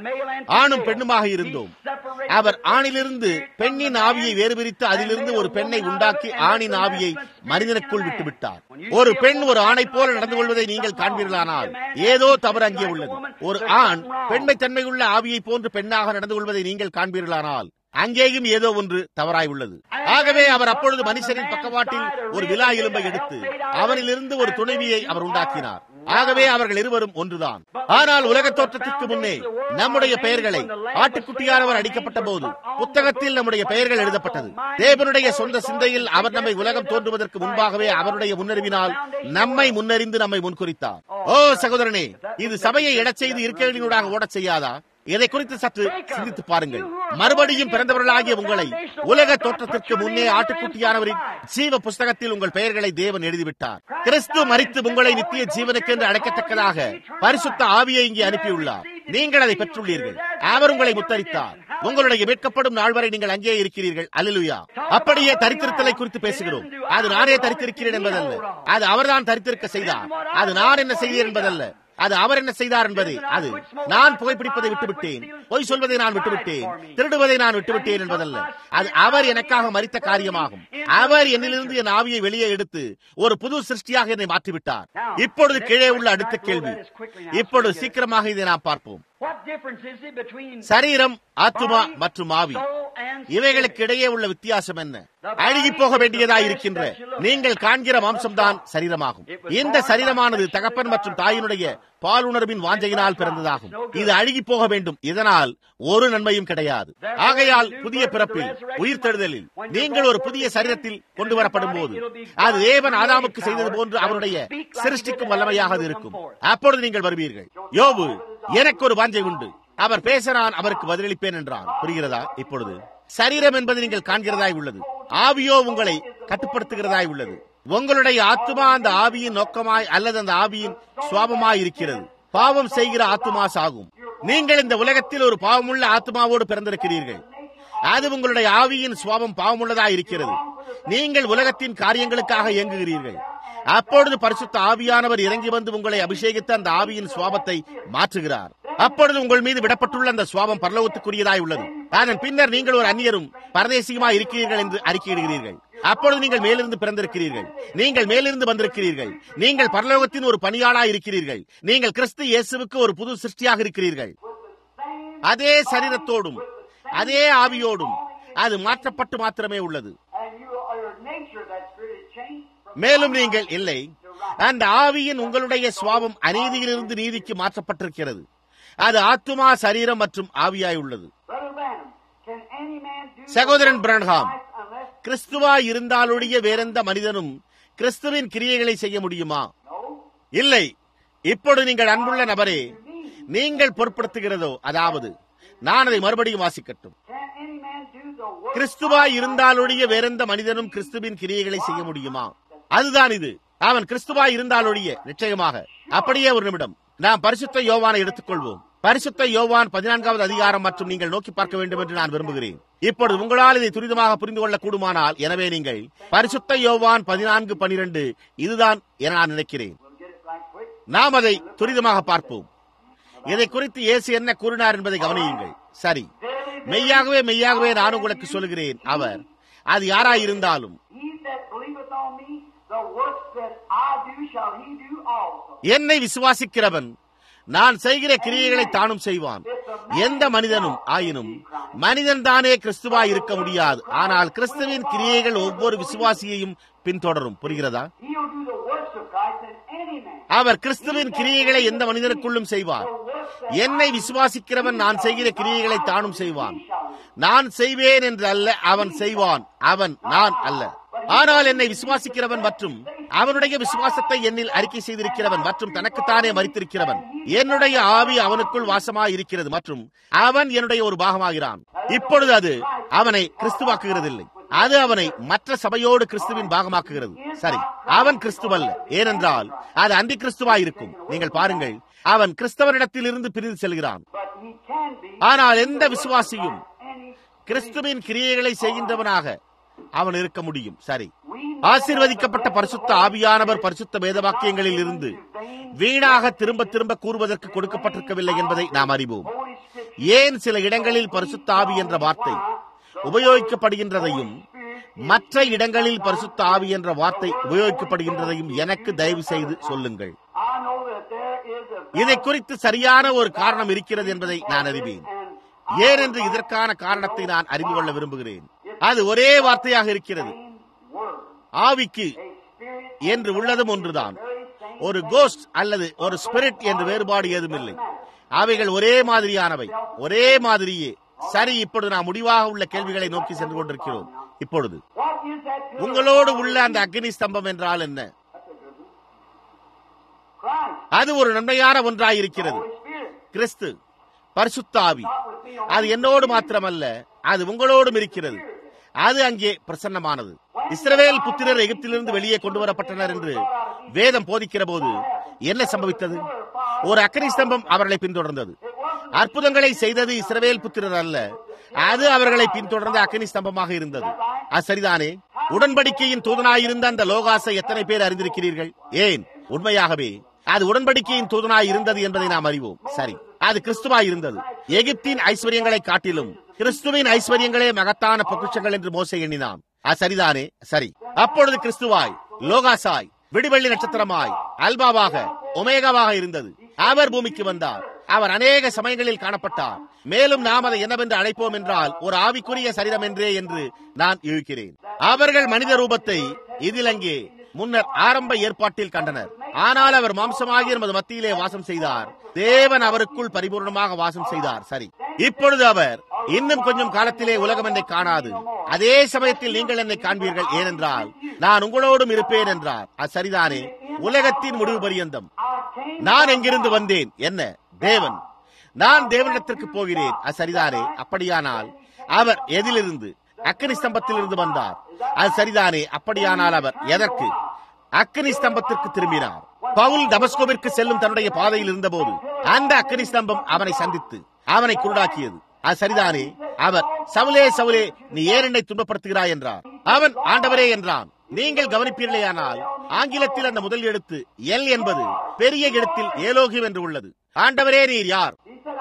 [SPEAKER 1] ஆணும் பெண்ணுமாக இருந்தோம் அவர் ஆணிலிருந்து பெண்ணின் ஆவியை வேறுபிரித்து அதிலிருந்து ஒரு பெண்ணை உண்டாக்கி ஆணின் ஆவியை மனிதனுக்குள் விட்டு விட்டார் ஒரு பெண் ஒரு ஆணை போல நடந்து கொள்வதை நீங்கள் காண்பீர்களானால் ஏதோ தவறு அங்கே உள்ளது ஒரு ஆண் பெண்மை தன்மையுள்ள ஆவியை போன்று பெண்ணாக நடந்து கொள்வதை நீங்கள் காண்பீர்களானால் அங்கேயும் ஏதோ ஒன்று தவறாய் உள்ளது ஆகவே அவர் அப்பொழுது மனுஷனின் பக்கவாட்டில் ஒரு விழா எலும்பை எடுத்து அவனிலிருந்து ஒரு துணைவியை அவர் உண்டாக்கினார் ஆகவே அவர்கள் இருவரும் ஒன்றுதான் ஆனால் உலக தோற்றத்திற்கு முன்னே நம்முடைய பெயர்களை ஆட்டுக்குட்டியானவர் அடிக்கப்பட்ட போது புத்தகத்தில் நம்முடைய பெயர்கள் எழுதப்பட்டது தேவனுடைய சொந்த சிந்தையில் அவர் நம்மை உலகம் தோன்றுவதற்கு முன்பாகவே அவருடைய முன்னறிவினால் நம்மை முன்னறிந்து நம்மை முன்குறித்தார் ஓ சகோதரனே இது சபையை எடச் செய்து இருக்கைகளினூடாக ஓடச் செய்யாதா இதை குறித்து சற்று சிந்தித்து பாருங்கள் மறுபடியும் பிறந்தவர்களாகிய உங்களை உலக தோற்றத்திற்கு முன்னே ஆட்டுக்குட்டியானவரின் ஜீவ புஸ்தகத்தில் உங்கள் பெயர்களை தேவன் எழுதிவிட்டார் கிறிஸ்து மறித்து உங்களை நித்திய ஜீவனுக்கென்று அழைக்கத்தக்கதாக பரிசுத்த ஆவியை இங்கே அனுப்பியுள்ளார் நீங்கள் அதை பெற்றுள்ளீர்கள் அவர் உங்களை முத்தரித்தார் உங்களுடைய மீட்கப்படும் நாள் வரை நீங்கள் அங்கே இருக்கிறீர்கள் அல்லலுயா அப்படியே தரித்திருத்தலை குறித்து பேசுகிறோம் அது நானே தரித்திருக்கிறேன் என்பதல்ல அது அவர்தான் தரித்திருக்க செய்தார் அது நான் என்ன செய்தேன் என்பதல்ல அது அவர் என்ன செய்தார் என்பதே அது நான் புகைப்பிடிப்பதை விட்டுவிட்டேன் பொய் சொல்வதை நான் விட்டுவிட்டேன் திருடுவதை நான் விட்டுவிட்டேன் என்பதல்ல அது அவர் எனக்காக மறித்த காரியமாகும் அவர் என்னிலிருந்து என் ஆவியை வெளியே எடுத்து ஒரு புது சிருஷ்டியாக என்னை மாற்றிவிட்டார் இப்பொழுது கீழே உள்ள அடுத்த கேள்வி இப்பொழுது சீக்கிரமாக இதை நாம் பார்ப்போம்
[SPEAKER 2] What difference is it between
[SPEAKER 1] சரீரம் ஆத்துமா மற்றும் ஆவி
[SPEAKER 2] soul and
[SPEAKER 1] இவைகளுக்கு இடையே உள்ள வித்தியாசம் என்ன அழுகி போக வேண்டியதாய் இருக்கின்ற நீங்கள் காண்கிற மாம்சம்தான் சரீரமாகும் இந்த சரீரமானது தகப்பன் மற்றும் தாயினுடைய பாலுணர்வின் வாஞ்சையினால் பிறந்ததாகும் இது அழுகி போக வேண்டும் இதனால் ஒரு நன்மையும் கிடையாது ஆகையால் புதிய பிறப்பில் உயிர்த்தெழுதலில் நீங்கள் ஒரு புதிய சரீரத்தில் கொண்டு வரப்படும் போது அது தேவன் ஆதாமுக்கு செய்தது போன்று அவருடைய சிருஷ்டிக்கும் வல்லமையாக அது இருக்கும் அப்பொழுது நீங்கள் வருவீர்கள் யோபு எனக்கு ஒரு வாஞ்சை உண்டு அவர் பேச நான் அவருக்கு பதிலளிப்பேன் என்றான் புரிகிறதா இப்பொழுது சரீரம் என்பது நீங்கள் காண்கிறதாய் உள்ளது ஆவியோ உங்களை கட்டுப்படுத்துகிறதாய் உள்ளது உங்களுடைய ஆத்துமா அந்த ஆவியின் நோக்கமாய் அல்லது அந்த ஆவியின் சுவாபமாய் இருக்கிறது பாவம் செய்கிற ஆத்துமா சாகும் நீங்கள் இந்த உலகத்தில் ஒரு பாவமுள்ள ஆத்துமாவோடு பிறந்திருக்கிறீர்கள் அது உங்களுடைய ஆவியின் சுவாபம் பாவமுள்ளதாய் இருக்கிறது நீங்கள் உலகத்தின் காரியங்களுக்காக இயங்குகிறீர்கள் அப்பொழுது பரிசுத்த ஆவியானவர் இறங்கி வந்து உங்களை அபிஷேகித்த அந்த ஆவியின் சுவாபத்தை மாற்றுகிறார் அப்பொழுது உங்கள் மீது விடப்பட்டுள்ள அந்த சுவாபம் பரலோகத்துக்குரியதாய் உள்ளது அதன் பின்னர் நீங்கள் ஒரு அந்நியரும் பரதேசியுமாய் இருக்கிறீர்கள் என்று அறிக்கையிடுகிறீர்கள் அப்பொழுது நீங்கள் மேலிருந்து பிறந்திருக்கிறீர்கள் நீங்கள் மேலிருந்து வந்திருக்கிறீர்கள் நீங்கள் பரலோகத்தின் ஒரு பணியாளாய் இருக்கிறீர்கள் நீங்கள் கிறிஸ்து இயேசுவுக்கு ஒரு புது சிருஷ்டியாக இருக்கிறீர்கள் அதே சரீரத்தோடும் அதே ஆவியோடும் அது மாற்றப்பட்டு மாத்திரமே உள்ளது
[SPEAKER 3] and you are your nature, that spirit is changed from
[SPEAKER 1] மேலும் நீங்கள் இல்லை அந்த ஆவியின் உங்களுடைய சுவாபம் அநீதியிலிருந்து நீதிக்கு மாற்றப்பட்டிருக்கிறது அது ஆத்துமா சரீரம் மற்றும் ஆவியாய் உள்ளது
[SPEAKER 3] Brother Branham. Can any man do
[SPEAKER 1] சகோதரன் பிரன்ஹாம்
[SPEAKER 3] life unless
[SPEAKER 1] கிறிஸ்துவாய் இருந்தாலொழிய வேறெந்த மனிதனும் கிறிஸ்துவின் கிரியைகளை செய்ய முடியுமா
[SPEAKER 3] no?
[SPEAKER 1] இல்லை இப்பொழுது நீங்கள் அன்புள்ள நபரே நீங்கள் பொருட்படுத்துகிறதோ அதாவது நான் அதை மறுபடியும் வாசிக்கட்டும்
[SPEAKER 3] Can any man do the work
[SPEAKER 1] கிறிஸ்துவாய் இருந்தாலொழிய வேறெந்த மனிதனும் கிறிஸ்துவின் கிரியைகளை செய்ய முடியுமா அதுதான் இது அவன் கிறிஸ்துவாய் இருந்தாலொழிய நிச்சயமாக அப்படியே ஒரு நிமிடம் நாம் பரிசுத்த யோவானை எடுத்துக்கொள்வோம் பரிசுத்த யோவான் பதினான்காவது அதிகாரம் மற்றும் நீங்கள் நோக்கி பார்க்க வேண்டும் என்று நான் விரும்புகிறேன் இப்பொழுது உங்களால் இதை துரிதமாக புரிந்து கொள்ள கூடுமானால் எனவே நீங்கள் பரிசுத்த யோவான் பதினான்கு பனிரெண்டு இதுதான் என நான் நினைக்கிறேன்
[SPEAKER 3] We'll get it right quick.
[SPEAKER 1] நாம் அதை துரிதமாக பார்ப்போம் இதை குறித்து இயேசு என்ன கூறினார் என்பதை கவனியுங்கள் சரி மெய்யாகவே மெய்யாகவே நான் உங்களுக்கு சொல்கிறேன் அவர் அது யாராயிருந்தாலும்
[SPEAKER 3] He that believeth on me, the works that I do shall he do also.
[SPEAKER 1] என்னை விசுவாசிக்கிறவன் நான் செய்கிற கிரியைகளை தானும் செய்வான் எந்த மனிதனும் ஆயினும் மனிதன் தானே கிறிஸ்துவாய் இருக்க முடியாது ஆனால் கிறிஸ்துவின் கிரியைகள் ஒவ்வொரு விசுவாசியையும் பின்தொடரும் புரிகிறதா
[SPEAKER 3] He'll do the works of Christ in any man.
[SPEAKER 1] அவர் கிறிஸ்துவின் கிரியைகளை எந்த மனிதனுக்குள்ளும் செய்வார் என்னை விசுவாசிக்கிறவன் நான் செய்கிற கிரியைகளை தானும் செய்வான் நான் செய்வேன் என்று அல்ல அவன் செய்வான் அவன் நான் அல்ல ஆனால் என்னை விசுவாசிக்கிறவன் மற்றும் அவனுடைய விசுவாசத்தை என்னில் அறிக்கை செய்திருக்கிறவன் மற்றும் தனக்குத்தானே மறித்திருக்கிறவன் என்னுடைய ஆவி அவனுக்குள் வாசமாய் இருக்கிறது மற்றும் அவன் என்னுடைய ஒரு பாகமாகிறான் இப்பொழுது அது அவனை கிறிஸ்துவாக்குகிறதில்லை அது அவனை மற்ற சபையோடு கிறிஸ்துவின் பாகமாக்குகிறது சரி அவன் கிறிஸ்துவல்ல ஏனென்றால் அது அந்தி கிறிஸ்துவாய் இருக்கும் நீங்கள் பாருங்கள் அவன் கிறிஸ்தவனிடத்தில் இருந்து பிரிந்து செல்கிறான்
[SPEAKER 3] But he can be
[SPEAKER 1] ஆனால் எந்த விசுவாசியும்
[SPEAKER 3] any
[SPEAKER 1] கிறிஸ்துவின் கிரியைகளை செய்கின்றவனாக அவன் இருக்க முடியும் சரி
[SPEAKER 3] we
[SPEAKER 1] ஆசீர்வதிக்கப்பட்ட பரிசுத்த ஆவியானவர் பரிசுத்த வேதவாக்கியங்களில் இருந்து வீணாக திரும்ப திரும்ப கூறுவதற்கு கொடுக்கப்பட்டிருக்கவில்லை என்பதை நாம் அறிவோம்
[SPEAKER 3] Holy Scripture
[SPEAKER 1] ஏன் சில இடங்களில் பரிசுத்த ஆவி என்ற வார்த்தை உபயோகிக்கப்படுகின்றதையும் மற்ற இடங்களில் பரிசுத்த ஆவி என்ற வார்த்தை உபயோகிக்கப்படுகின்றதையும் எனக்கு தயவு செய்து சொல்லுங்கள்
[SPEAKER 3] I know that there is a
[SPEAKER 1] இதை குறித்து சரியான ஒரு காரணம் இருக்கிறது என்பதை நான் அறிவேன்
[SPEAKER 3] and
[SPEAKER 1] ஏனென்று இதற்கான காரணத்தை நான் அறிந்து கொள்ள விரும்புகிறேன் அது ஒரே வார்த்தையாக இருக்கிறது
[SPEAKER 3] same word,
[SPEAKER 1] ஆவிக்கு
[SPEAKER 3] a spirit,
[SPEAKER 1] என்று உள்ளதும் ஒன்றுதான்
[SPEAKER 3] very same
[SPEAKER 1] ஒரு கோஸ்ட் அல்லது ஒரு ஸ்பிரிட் என்று வேறுபாடு ஏதுமில்லை அவைகள் ஒரே மாதிரியானவை ஒரே மாதிரியே சரி இப்பொழுது நாம் முடிவாக உள்ள கேள்விகளை நோக்கி சென்று கொண்டிருக்கிறோம் இப்பொழுது
[SPEAKER 3] What is that pillar?
[SPEAKER 1] உங்களோடு உள்ள அந்த அக்னி ஸ்தம்பம் என்றால் என்ன
[SPEAKER 3] That's a good one. Christ,
[SPEAKER 1] அது ஒரு நன்மையான ஒன்றாயிருக்கிறது
[SPEAKER 3] Holy Spirit,
[SPEAKER 1] கிறிஸ்து பரிசுத்த ஆவி
[SPEAKER 3] not with me on
[SPEAKER 1] அது என்னோடு மாத்திரமல்ல அது உங்களோடும் இருக்கிறது அது அங்கே பிரசன்னமானது இஸ்ரவேல் புத்திரர் எகிப்திலிருந்து வெளியே கொண்டு வரப்பட்டனர் என்று வேதம் போதிக்கிற போது என்ன சம்பவித்தது ஒரு அக்கனி ஸ்தம்பம் அவர்களை பின்தொடர்ந்தது அற்புதங்களை செய்தது இஸ்ரவேல் புத்திரர் அல்ல அது அவர்களை பின்தொடர்ந்த அக்கனி ஸ்தம்பமாக இருந்தது அது சரிதானே உடன்படிக்கையின் தூதனாயிருந்த அந்த லோகாசை எத்தனை பேர் அறிந்திருக்கிறீர்கள் ஏன் உண்மையாகவே அது உடன்படிக்கையின் தூதனாய் இருந்தது என்பதை நாம் அறிவோம் சரி அது கிறிஸ்துவாய் இருந்தது எகிப்தின் ஐஸ்வர்யங்களை காட்டிலும் கிறிஸ்துவின் ஐஸ்வர்யங்களே மகத்தான பொக்கிஷங்கள் என்று மோசை எண்ணினான் அது சரிதானே சரி அப்பொழுது கிறிஸ்துவாய் லோகாசாய் விடிவெள்ளி நட்சத்திரமாய் அல்பாவாக ஒமேகாவாக இருந்தது அவர் பூமிக்கு வந்தார் அவர் அநேக சமயங்களில் காணப்பட்டார் மேலும் நாம் அதை என்னவென்று அழைப்போம் என்றால் ஒரு ஆவிக்குரிய சரீரம் என்றே என்று நான் இழுக்கிறேன் அவர்கள் மனித ரூபத்தை இதில் அங்கே முன்னர் ஆரம்ப ஏற்பாட்டில் கண்டனர் ஆனால் அவர் மாம்சமாகிய நமது மத்தியிலே வாசம் செய்தார் தேவன் அவருக்குள் பரிபூர்ணமாக வாசம் செய்தார் சரி இப்பொழுது அவர் இன்னும் கொஞ்சம் காலத்திலே உலகம் என்னை காணாது அதே சமயத்தில் நீங்கள் என்னை காண்பீர்கள் ஏனென்றால் நான் உங்களோடும் இருப்பேன் என்றார் அது சரிதானே உலகத்தின் முடிவு பரியந்தம் நான் எங்கிருந்து வந்தேன் என்ன தேவன் நான் தேவனிடத்திற்கு போகிறேன் அது சரிதானே அப்படியானால் அவர் எதிலிருந்து அக்கனி ஸ்தம்பத்திலிருந்து வந்தார் அது சரிதானே அப்படியானால் அவர் எதற்கு அக்கனி ஸ்தம்பத்திற்கு திரும்பினார் பவுல் தமஸ்கோவிற்கு செல்லும் தன்னுடைய பாதையில் இருந்தபோது அந்த அக்கனி ஸ்தம்பம் அவனை சந்தித்து அவனை குருடாக்கியது அது சரிதானே அவர் சவுலே சவுலே நீ ஏன் என்னை துன்பப்படுத்துகிறாய் என்றார் அவன் ஆண்டவரே என்றான் நீங்கள் கவனிப்பீர்களேயானால் ஆங்கிலத்தில் அந்த முதல் எழுத்து எல் என்பது பெரிய எழுத்தில் ஏலோகியம் என்று உள்ளது ஆண்டவரே நீர் யார்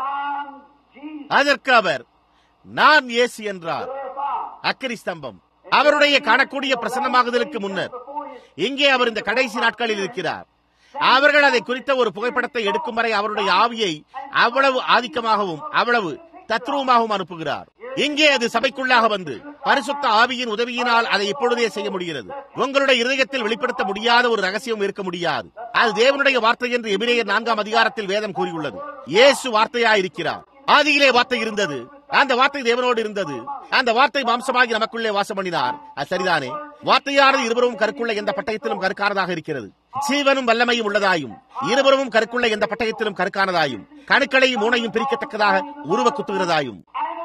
[SPEAKER 1] அதற்கு அவர் நான் இயேசு என்றார் அக்கரி ஸ்தம்பம் அவருடைய காணக்கூடிய பிரசன்னமாகுதலுக்கு முன்னர் இங்கே அவர் இந்த கடைசி நாட்களில் இருக்கிறார் அவர்கள் அதை குறித்த ஒரு புகைப்படத்தை எடுக்கும் வரை அவருடைய ஆவியை அவ்வளவு ஆதிக்கமாகவும் அவ்வளவு தத்ரூபமாகவும் அனுப்புகிறார் இங்கே அது சபைக்குள்ளாக வந்து பரிசுத்த ஆவியின் உதவியினால் அதை இப்பொழுதே செய்ய முடிகிறது உங்களுடைய இருதயத்தில் வெளிப்படுத்த முடியாத ஒரு ரகசியம் இருக்க முடியாது அது தேவனுடைய வார்த்தை என்று எபிரேயர் நான்காம் அதிகாரத்தில் வேதம் கூறியுள்ளது இயேசு வார்த்தையாயிருக்கிறார் ஆதியிலே வார்த்தை இருந்தது அந்த வார்த்தை தேவனோடு இருந்தது அந்த வார்த்தை மாம்சமாகி நமக்குள்ளே வாசம் பண்ணினார் அது சரிதானே வார்த்தையானது இருவரும் கருக்குள்ள எந்த பட்டயத்திலும் கருக்கானதாக இருக்கிறது ஜீவனும் வல்லமையும் உள்ளதாயும் இருவரும் கருக்குள்ள எந்த பட்டயத்திலும் கருக்கானதாயும் கணுக்களையும் ஊனையும் பிரிக்கத்தக்கதாக உருவ குத்துகிறதாயும்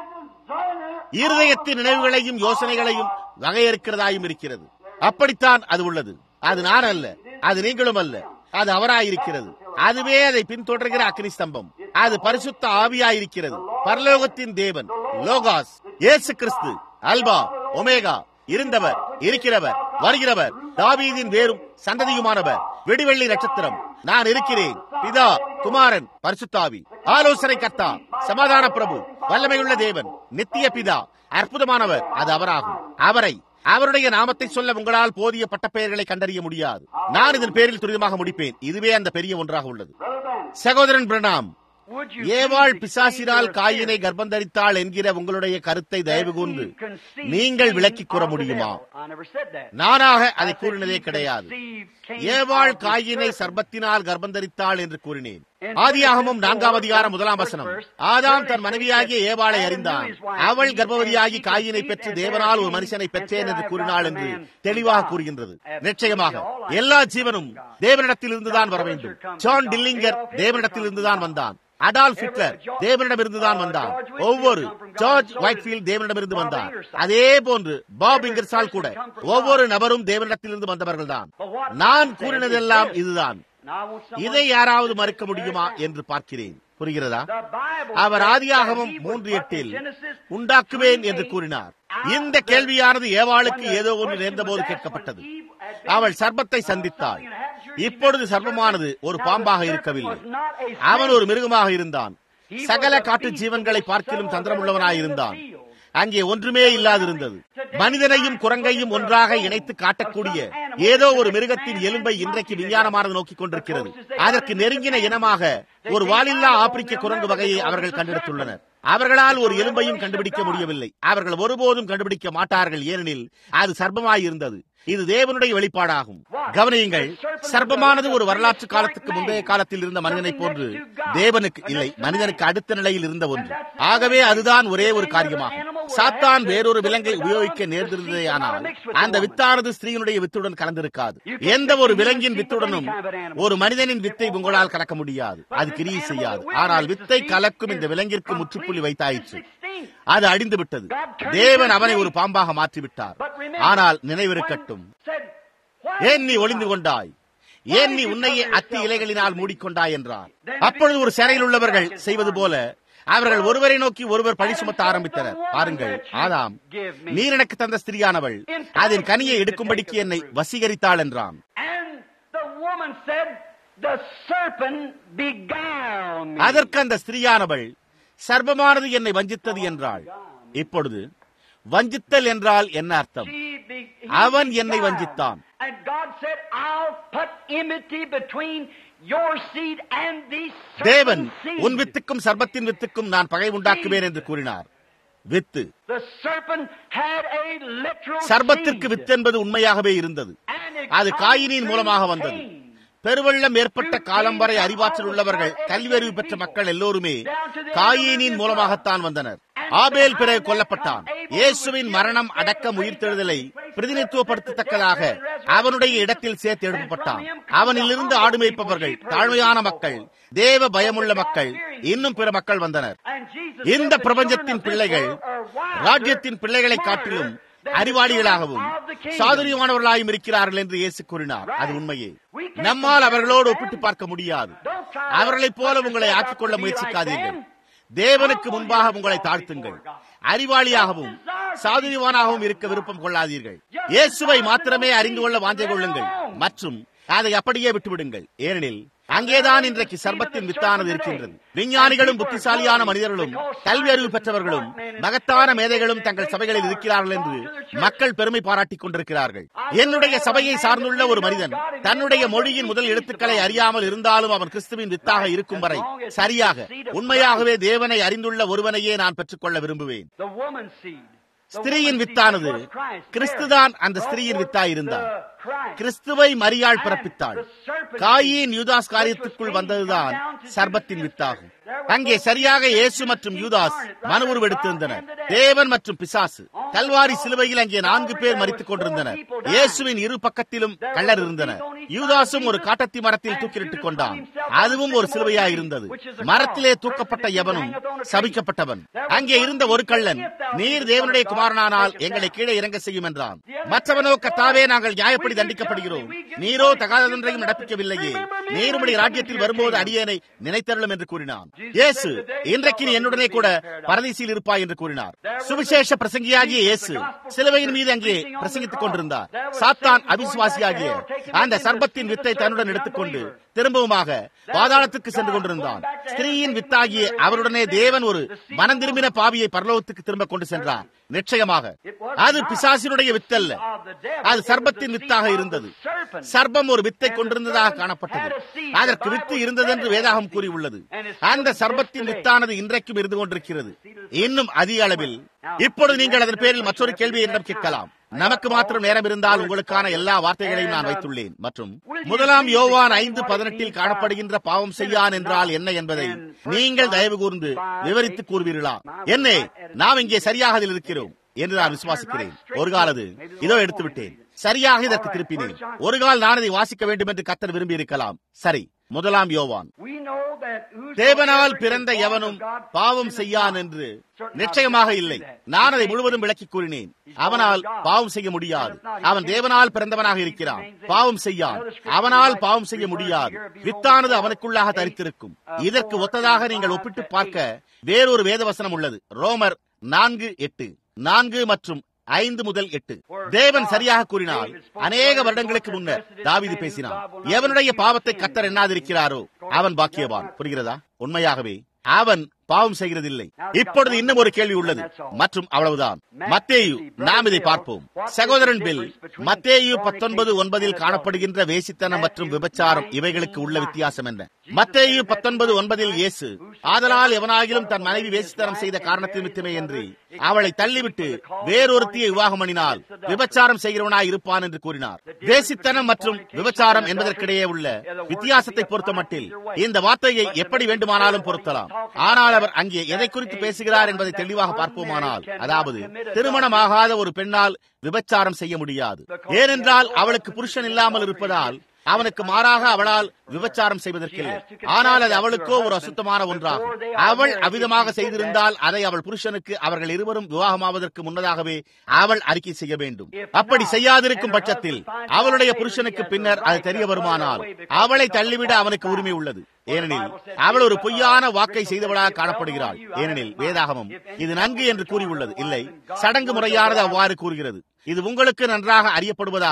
[SPEAKER 1] இருதயத்தின் நினைவுகளையும் யோசனைகளையும் வகையறுக்கிறதாயும் இருக்கிறது அப்படித்தான் அது உள்ளது அது நான் அல்ல அது நீங்களும் அல்ல அது அவராயிருக்கிறது அதுவே அதை பின்தொடர்கிற அக்னி ஸ்தம்பம் அது பரிசுத்த ஆவியாயிருக்கிறது பரலோகத்தின் தேவன் லோகாஸ் இயேசு கிறிஸ்து அல்பா ஒமேகா இருந்தவர் இருக்கிறவர் வருகிறவர் தாவீதின் வேரும் சந்ததியுமானவர் விடிவெள்ளி நட்சத்திரம் நான் இருக்கிறேன் பிதா குமாரன் பரிசுத்தாவி ஆலோசனை கர்த்தா சமாதான பிரபு வல்லமையுள்ள தேவன் நித்திய பிதா அற்புதமானவர் அது அவராகும் அவரை அவருடைய நாமத்தை சொல்ல உங்களால் போதிய பட்ட பெயர்களை கண்டறிய முடியாது நான் இதன் பேரில் துரிதமாக முடிப்பேன் இதுவே அந்த பெரிய ஒன்றாக உள்ளது சகோதரன் பிரணாம் ஏவாள் பிசாசினால் காயினை கர்ப்பந்தரித்தாள் என்கிற உங்களுடைய கருத்தை தயவு கூர்ந்து நீங்கள் விளக்கிக் கூற முடியுமா நானாக அதை கூறினதே கிடையாது ஏவாள் காயினை சர்பத்தினால் கர்ப்பந்தரித்தாள் என்று கூறினேன் ஆதியாகமும் நான்காம் அதிகாரம் முதலாம் வசனம் ஆதாம் தன் மனைவியாகிய ஏவாளை அறிந்தான் அவள் கர்ப்பவதியாகி காயினை பெற்று தேவனால் ஒரு மனுஷனை பெற்றேன் என்று கூறினாள் என்று தெளிவாக கூறுகின்றது நிச்சயமாக எல்லா ஜீவனும் தேவனிடத்தில் இருந்துதான் வர வேண்டும் ஜான் டில்லிங்கர் தேவனிடத்தில் இருந்துதான் வந்தான் அடால்ஃப் ஹிட்லர் தேவனிடமிருந்துதான் வந்தான் ஒவ்வொரு ஜார்ஜ் ஒயிட்ஃபீல்ட் தேவனிடமிருந்து வந்தார் அதே போன்று பாப் இங்கர்சால் கூட ஒவ்வொரு நபரும் தேவனிடத்திலிருந்து வந்தவர்கள் தான் நான் கூறினதெல்லாம் இதுதான் இதை யாராவது மறுக்க முடியுமா என்று பார்க்கிறேன் புரிகிறதா அவர் ஆதியாகமும் மூன்று எட்டில் உண்டாக்குவேன் என்று கூறினார் இந்த கேள்வியானது ஏவாளுக்கு ஏதோ ஒன்று நேர்ந்த போது கேட்கப்பட்டது அவள் சர்பத்தை சந்தித்தாள் இப்பொழுது சர்பமானது ஒரு பாம்பாக இருக்கவில்லை அவன் ஒரு மிருகமாக இருந்தான் சகல காட்டு ஜீவன்களை பார்க்கிலும் தந்திரமுள்ளவனாயிருந்தான் அங்கே ஒன்றுமே இல்லாதிருந்தது மனிதனையும் குரங்கையும் ஒன்றாக இணைத்து காட்டக்கூடிய ஏதோ ஒரு மிருகத்தின் எலும்பை இன்றைக்கு விஞ்ஞானமானது நோக்கிக் கொண்டிருக்கிறது அதற்கு நெருங்கின இனமாக ஒரு வாலில்லா ஆப்பிரிக்க குரங்கு வகையை அவர்கள் கண்டெடுத்துள்ளனர் அவர்களால் ஒரு எலும்பையும் கண்டுபிடிக்க முடியவில்லை அவர்கள் ஒருபோதும் கண்டுபிடிக்க மாட்டார்கள் ஏனெனில் அது சர்ப்பமாயிருந்தது இது தேவனுடைய வெளிப்பாடாகும் கவனியுங்கள் சர்ப்பமானது ஒரு வரலாற்று காலத்துக்கு முந்தைய காலத்தில் இருந்த மனிதனை போன்று தேவனுக்கு இல்லை மனிதனுக்கு அடுத்த நிலையில் இருந்த ஒன்று ஆகவே அதுதான் ஒரே ஒரு காரியமாகும் சாத்தான் வேறொரு விலங்கை உபயோகிக்க நேர்ந்திருந்ததே ஆனால் அந்த வித்தானது ஸ்திரீனுடைய வித்துடன் கலந்திருக்காது எந்த ஒரு விலங்கின் வித்துடனும் ஒரு மனிதனின் வித்தை உங்களால் கலக்க முடியாது அது கிரியை செய்யாது ஆனால் வித்தை கலக்கும் இந்த விலங்கிற்கு முற்றுப்புள்ளி வைத்தாயிற்று அது அடிந்து விட்டது தேவன் அவனை ஒரு பாம்பாக மாற்றிவிட்டார் ஆனால் நினைவிருக்கட்டும் ஏன் நீ ஒளிந்து கொண்டாய் ஏன் நீ உன்னையே அத்தி இலைகளினால் மூடிக்கொண்டாய் என்றார் அப்பொழுது ஒரு சிறையில் உள்ளவர்கள் செய்வது போல அவர்கள் ஒருவரை நோக்கி ஒருவர் பழி சுமத்த ஆரம்பித்தனர் பாருங்கள் ஆதாம் நீர் எனக்கு தந்த ஸ்திரியானவள் அதன் கனியை எடுக்கும்படிக்கு என்னை வசீகரித்தாள் என்றான் அதற்கு அந்த ஸ்திரியானவள் சர்வமானது என்னை வஞ்சித்தது என்றாள் இப்பொழுது வஞ்சித்தல் என்றால் என்ன அர்த்தம் அவன் என்னை வஞ்சித்தான்
[SPEAKER 2] And God said, I'll put enmity between your seed and the
[SPEAKER 1] தேவன்
[SPEAKER 2] serpent's
[SPEAKER 1] உன்
[SPEAKER 2] seed.
[SPEAKER 1] வித்துக்கும் சர்பத்தின் வித்துக்கும் நான் பகை உண்டாக்குவேன் என்று கூறினார் வித்து
[SPEAKER 2] The serpent had a literal
[SPEAKER 1] சர்பத்திற்கு
[SPEAKER 2] seed.
[SPEAKER 1] வித்து என்பது உண்மையாகவே இருந்தது
[SPEAKER 2] And it
[SPEAKER 1] அது
[SPEAKER 2] comes
[SPEAKER 1] காயினின்
[SPEAKER 2] through
[SPEAKER 1] மூலமாக வந்தது
[SPEAKER 2] Cain.
[SPEAKER 1] பெருவெள்ளம் ஏற்பட்ட காலம் வரை அறிவாற்றல் உள்ளவர்கள் கல்வியறிவு பெற்ற மக்கள் எல்லோருமே காயினின் மூலமாகத்தான் வந்தனர் ஆபேல் பிறகு கொல்லப்பட்டான் இயேசுவின் மரணம் அடக்கம் உயிர்த்தெழுதலை பிரதிநிதித்துவப்படுத்தத்தக்கதாக அவனுடைய இடத்தில் சேர்த்து எழுப்பப்பட்டான் அவனிலிருந்து ஆடு மேய்ப்பவர்கள் தாழ்மையான மக்கள் தேவ பயமுள்ள மக்கள் இன்னும் பிற மக்கள் வந்தனர்
[SPEAKER 2] And Jesus
[SPEAKER 1] இந்த
[SPEAKER 2] said, "The
[SPEAKER 1] பிரபஞ்சத்தின்
[SPEAKER 2] children of
[SPEAKER 1] பிள்ளைகள்
[SPEAKER 2] Israel are wiser,
[SPEAKER 1] ராஜ்யத்தின் பிள்ளைகளை காட்டிலும் அறிவாளிகளாகவும் சாதுரியமானவர்களாயும் இருக்கிறார்கள் என்று இயேசு கூறினார் அது உண்மையே நம்மால் அவர்களோடு ஒப்பிட்டு பார்க்க முடியாது அவர்களைப் போல உங்களை ஆக்கிக்கொள்ள முயற்சிக்காதீர்கள் தேவனுக்கு முன்பாக உங்களை தாழ்த்துங்கள் அறிவாளியாகவும் சாதுரியவானாகவும் இருக்க விருப்பம் கொள்ளாதீர்கள் இயேசுவை மாத்திரமே அறிந்து கொள்ள வாஞ்சை கொள்ளுங்கள் மற்றும் அதை அப்படியே விட்டுவிடுங்கள் ஏனெனில் அங்கேதான் இன்றைக்கு சர்பத்தின் வித்தானது இருக்கின்றது விஞ்ஞானிகளும் புத்திசாலியான மனிதர்களும் கல்வி அறிவு பெற்றவர்களும் மகத்தான மேதைகளும் தங்கள் சபைகளில் இருக்கிறார்கள் என்று மக்கள் பெருமை பாராட்டிக் கொண்டிருக்கிறார்கள் என்னுடைய சபையை சார்ந்துள்ள ஒரு மனிதன் தன்னுடைய மொழியின் முதல் எழுத்துக்களை அறியாமல் இருந்தாலும் அவன் கிறிஸ்துவின் வித்தாக இருக்கும் வரை சரியாக உண்மையாகவே தேவனை அறிந்துள்ள ஒருவனையே நான் பெற்றுக்கொள்ள விரும்புவேன்
[SPEAKER 2] The woman's seed. The
[SPEAKER 1] ஸ்திரீயின்
[SPEAKER 2] woman's seed
[SPEAKER 1] வித்தானது
[SPEAKER 2] was Christ.
[SPEAKER 1] கிறிஸ்துதான் அந்த
[SPEAKER 2] There
[SPEAKER 1] ஸ்திரீயின்
[SPEAKER 2] brought
[SPEAKER 1] வித்தாய்
[SPEAKER 2] forth
[SPEAKER 1] இருந்தார்
[SPEAKER 2] the Christ.
[SPEAKER 1] கிறிஸ்துவை மரியாள் பிறப்பித்தாள் காயின் யூதாஸ் காரியத்துக்குள் வந்ததுதான் சர்பத்தின் வித்தாகும் அங்கே சரியாக இயேசு மற்றும் யூதாஸ் மன உருவெடுத்திருந்தனர் தேவன் மற்றும் பிசாசு கல்வாரி சிலுவையில் அங்கே நான்கு பேர் மறித்துக் கொண்டிருந்தனர் இயேசுவின் இரு பக்கத்திலும் கள்ளர் இருந்தனர் யூதாசும் ஒரு காட்டத்தி மரத்தில் தூக்கிலிட்டுக் கொண்டான் அதுவும் ஒரு சிலுவையாய் இருந்தது மரத்திலே தூக்கப்பட்ட எவனும் சபிக்கப்பட்டவன் அங்கே இருந்த ஒரு கள்ளன் நீர் தேவனுடைய குமாரனானால் எங்களை கீழே இறங்க செய்யும் என்றான் மற்றவனோ கத்தாவே நாங்கள் நியாயப்படி தண்டிக்கப்படுகிறோம் நீரோ தகாதொன்றையும் நடப்பிக்கவில்லையே நீர் உம்முடைய ராஜ்யத்தில் வரும்போது அடியேனை நினைத்தருளும் என்று கூறினான் இயேசு இன்றைக்கு நீ என்னுடனே கூட பரதீசில் இருப்பாய் என்று கூறினார் சுவிசேஷ பிரசங்கியாகிய இயேசு சிலுவையின் மீது அங்கே பிரசங்கித்துக் கொண்டிருந்தார் சாத்தான் அவிசுவாசியாகிய அந்த சர்பத்தின் வித்தை தன்னுடன் எடுத்துக்கொண்டு திரும்பவுமாக பாதாளத்துக்கு சென்று கொண்டிருந்தான் ஸ்திரீயின் வித்தாகிய அவருடனே தேவன் ஒரு மனம் திரும்பின பாவியை பரலோகத்துக்கு திரும்ப கொண்டு சென்றார் நிச்சயமாக அது பிசாசினுடைய வித்தல்ல அது சர்பத்தின் வித்தாக இருந்தது சர்பம் ஒரு வித்தை கொண்டிருந்ததாக காணப்பட்டது அதற்கு வித்து இருந்தது என்று வேதாகம் கூறியுள்ளது அந்த சர்பத்தின் வித்தானது இன்றைக்கும் இருந்து கொண்டிருக்கிறது இன்னும் அதிக அளவில் இப்பொழுது நீங்கள் அதன் பேரில் மற்றொரு கேள்வியை என்னிடம் கேட்கலாம் நமக்கு மாத்திரம் நேரம் இருந்தால் உங்களுக்கான எல்லா வார்த்தைகளையும் நான் வைத்துள்ளேன் மற்றும் முதலாம் யோவான் ஐந்து பதினெட்டில் காணப்படுகின்ற பாவம் செய்யான் என்றால் என்ன என்பதை நீங்கள் தயவு கூர்ந்து விவரித்து கூறுவீர்களா என்னே நாம் இங்கே சரியாக அதில் இருக்கிறோம் என்று நான் விசுவாசிக்கிறேன் ஒரு காலது இதோ எடுத்து விட்டேன் சரியாக இதற்கு திருப்பினேன் ஒரு கால் நான் இதை வாசிக்க வேண்டும் என்று கத்தர் விரும்பி இருக்கலாம் சரி முதலாம் யோவான்
[SPEAKER 2] We know that whosoever
[SPEAKER 1] தேவனால்
[SPEAKER 2] is
[SPEAKER 1] பிறந்த
[SPEAKER 2] born of
[SPEAKER 1] எவனும்
[SPEAKER 2] God
[SPEAKER 1] பாவம்
[SPEAKER 2] sinneth
[SPEAKER 1] செய்யான்
[SPEAKER 2] not.
[SPEAKER 1] என்று
[SPEAKER 2] Certainly
[SPEAKER 1] நிச்சயமாக
[SPEAKER 2] not
[SPEAKER 1] இல்லை
[SPEAKER 2] that.
[SPEAKER 1] நான் அதை முழுவதும் விளக்கி கூறினேன் அவனால் பாவம் செய்ய முடியாது அவன் தேவனால் பிறந்தவனாக இருக்கிறான் பாவம் செய்யான் அவனால் பாவம் செய்ய முடியாது வித்தானது அவனுக்குள்ளாக தரித்திருக்கும் இதற்கு ஒத்ததாக நீங்கள் ஒப்பிட்டு பார்க்க வேறொரு வேதவசனம் உள்ளது ரோமர் நான்கு எட்டு நான்கு மற்றும் ஐந்து முதல் எட்டு தேவன் சரியாக கூறினால் அநேக வருடங்களுக்கு முன்னர் தாவீது பேசினான் எவனுடைய பாவத்தை கத்தர் எண்ணாதிருக்கிறாரோ அவன் பாக்கியவான் புரிகிறதா உண்மையாகவே அவன் பாவம் செய்கிறதில்லை இப்பொழுது இன்னும் ஒரு கேள்வி உள்ளது மற்றும் அவ்வளவுதான் மத்தேயு நாம் இதை பார்ப்போம் சகோதரன் பில் மத்தேயு பத்தொன்பது ஒன்பதில் காணப்படுகின்ற வேசித்தனம் மற்றும் விபச்சாரம் இவைகளுக்கு உள்ள வித்தியாசம் என்ன மத்தேயு பத்தொன்பது ஒன்பதில் இயேசு ஆதலால் எவனாகிலும் தன் மனைவி வேசித்தனம் செய்த காரணத்தின் மித்தமே என்று அவளை தள்ளிவிட்டு வேறொருத்தியை விவாகம் பண்ணினால் விபச்சாரம் செய்கிறவனாய் இருப்பான் என்று கூறினார் வேசித்தனம் மற்றும் விபச்சாரம் என்பதற்கிடையே உள்ள வித்தியாசத்தை பொறுத்த மட்டில் இந்த வார்த்தையை எப்படி வேண்டுமானாலும் பொருத்தலாம் ஆனால் அவர் அங்கே எதை குறித்து பேசுகிறார் என்பதை தெளிவாக பார்ப்போமானால் அதாவது திருமணமாகாத ஒரு பெண்ணால் விபச்சாரம் செய்ய முடியாது ஏனென்றால் அவளுக்கு புருஷன் இல்லாமல் இருப்பதால் அவனுக்கு மாறாக அவளால் விபச்சாரம் செய்வதற்கில்லை ஆனால் அது அவளுக்கோ ஒரு அசுத்தமான ஒன்றாகும் அவள் அவிதமாக செய்திருந்தால் அதை அவள் புருஷனுக்கு அவர்கள் இருவரும் விவாகமாவதற்கு முன்னதாகவே அவள் அறிக்கை செய்ய வேண்டும் அப்படி செய்யாதிருக்கும் பட்சத்தில் அவளுடைய புருஷனுக்கு பின்னர் அது தெரிய வருமானால் அவளை தள்ளிவிட அவனுக்கு உரிமை உள்ளது ஏனெனில் அவள் ஒரு பொய்யான வாக்கை செய்தவளாக காணப்படுகிறாள் ஏனெனில் வேதாகமம் இது நன்கு என்று கூறியுள்ளது இல்லை சடங்கு முறையானது அவ்வாறு கூறுகிறது இது உங்களுக்கு நன்றாக அறியப்படுவதாக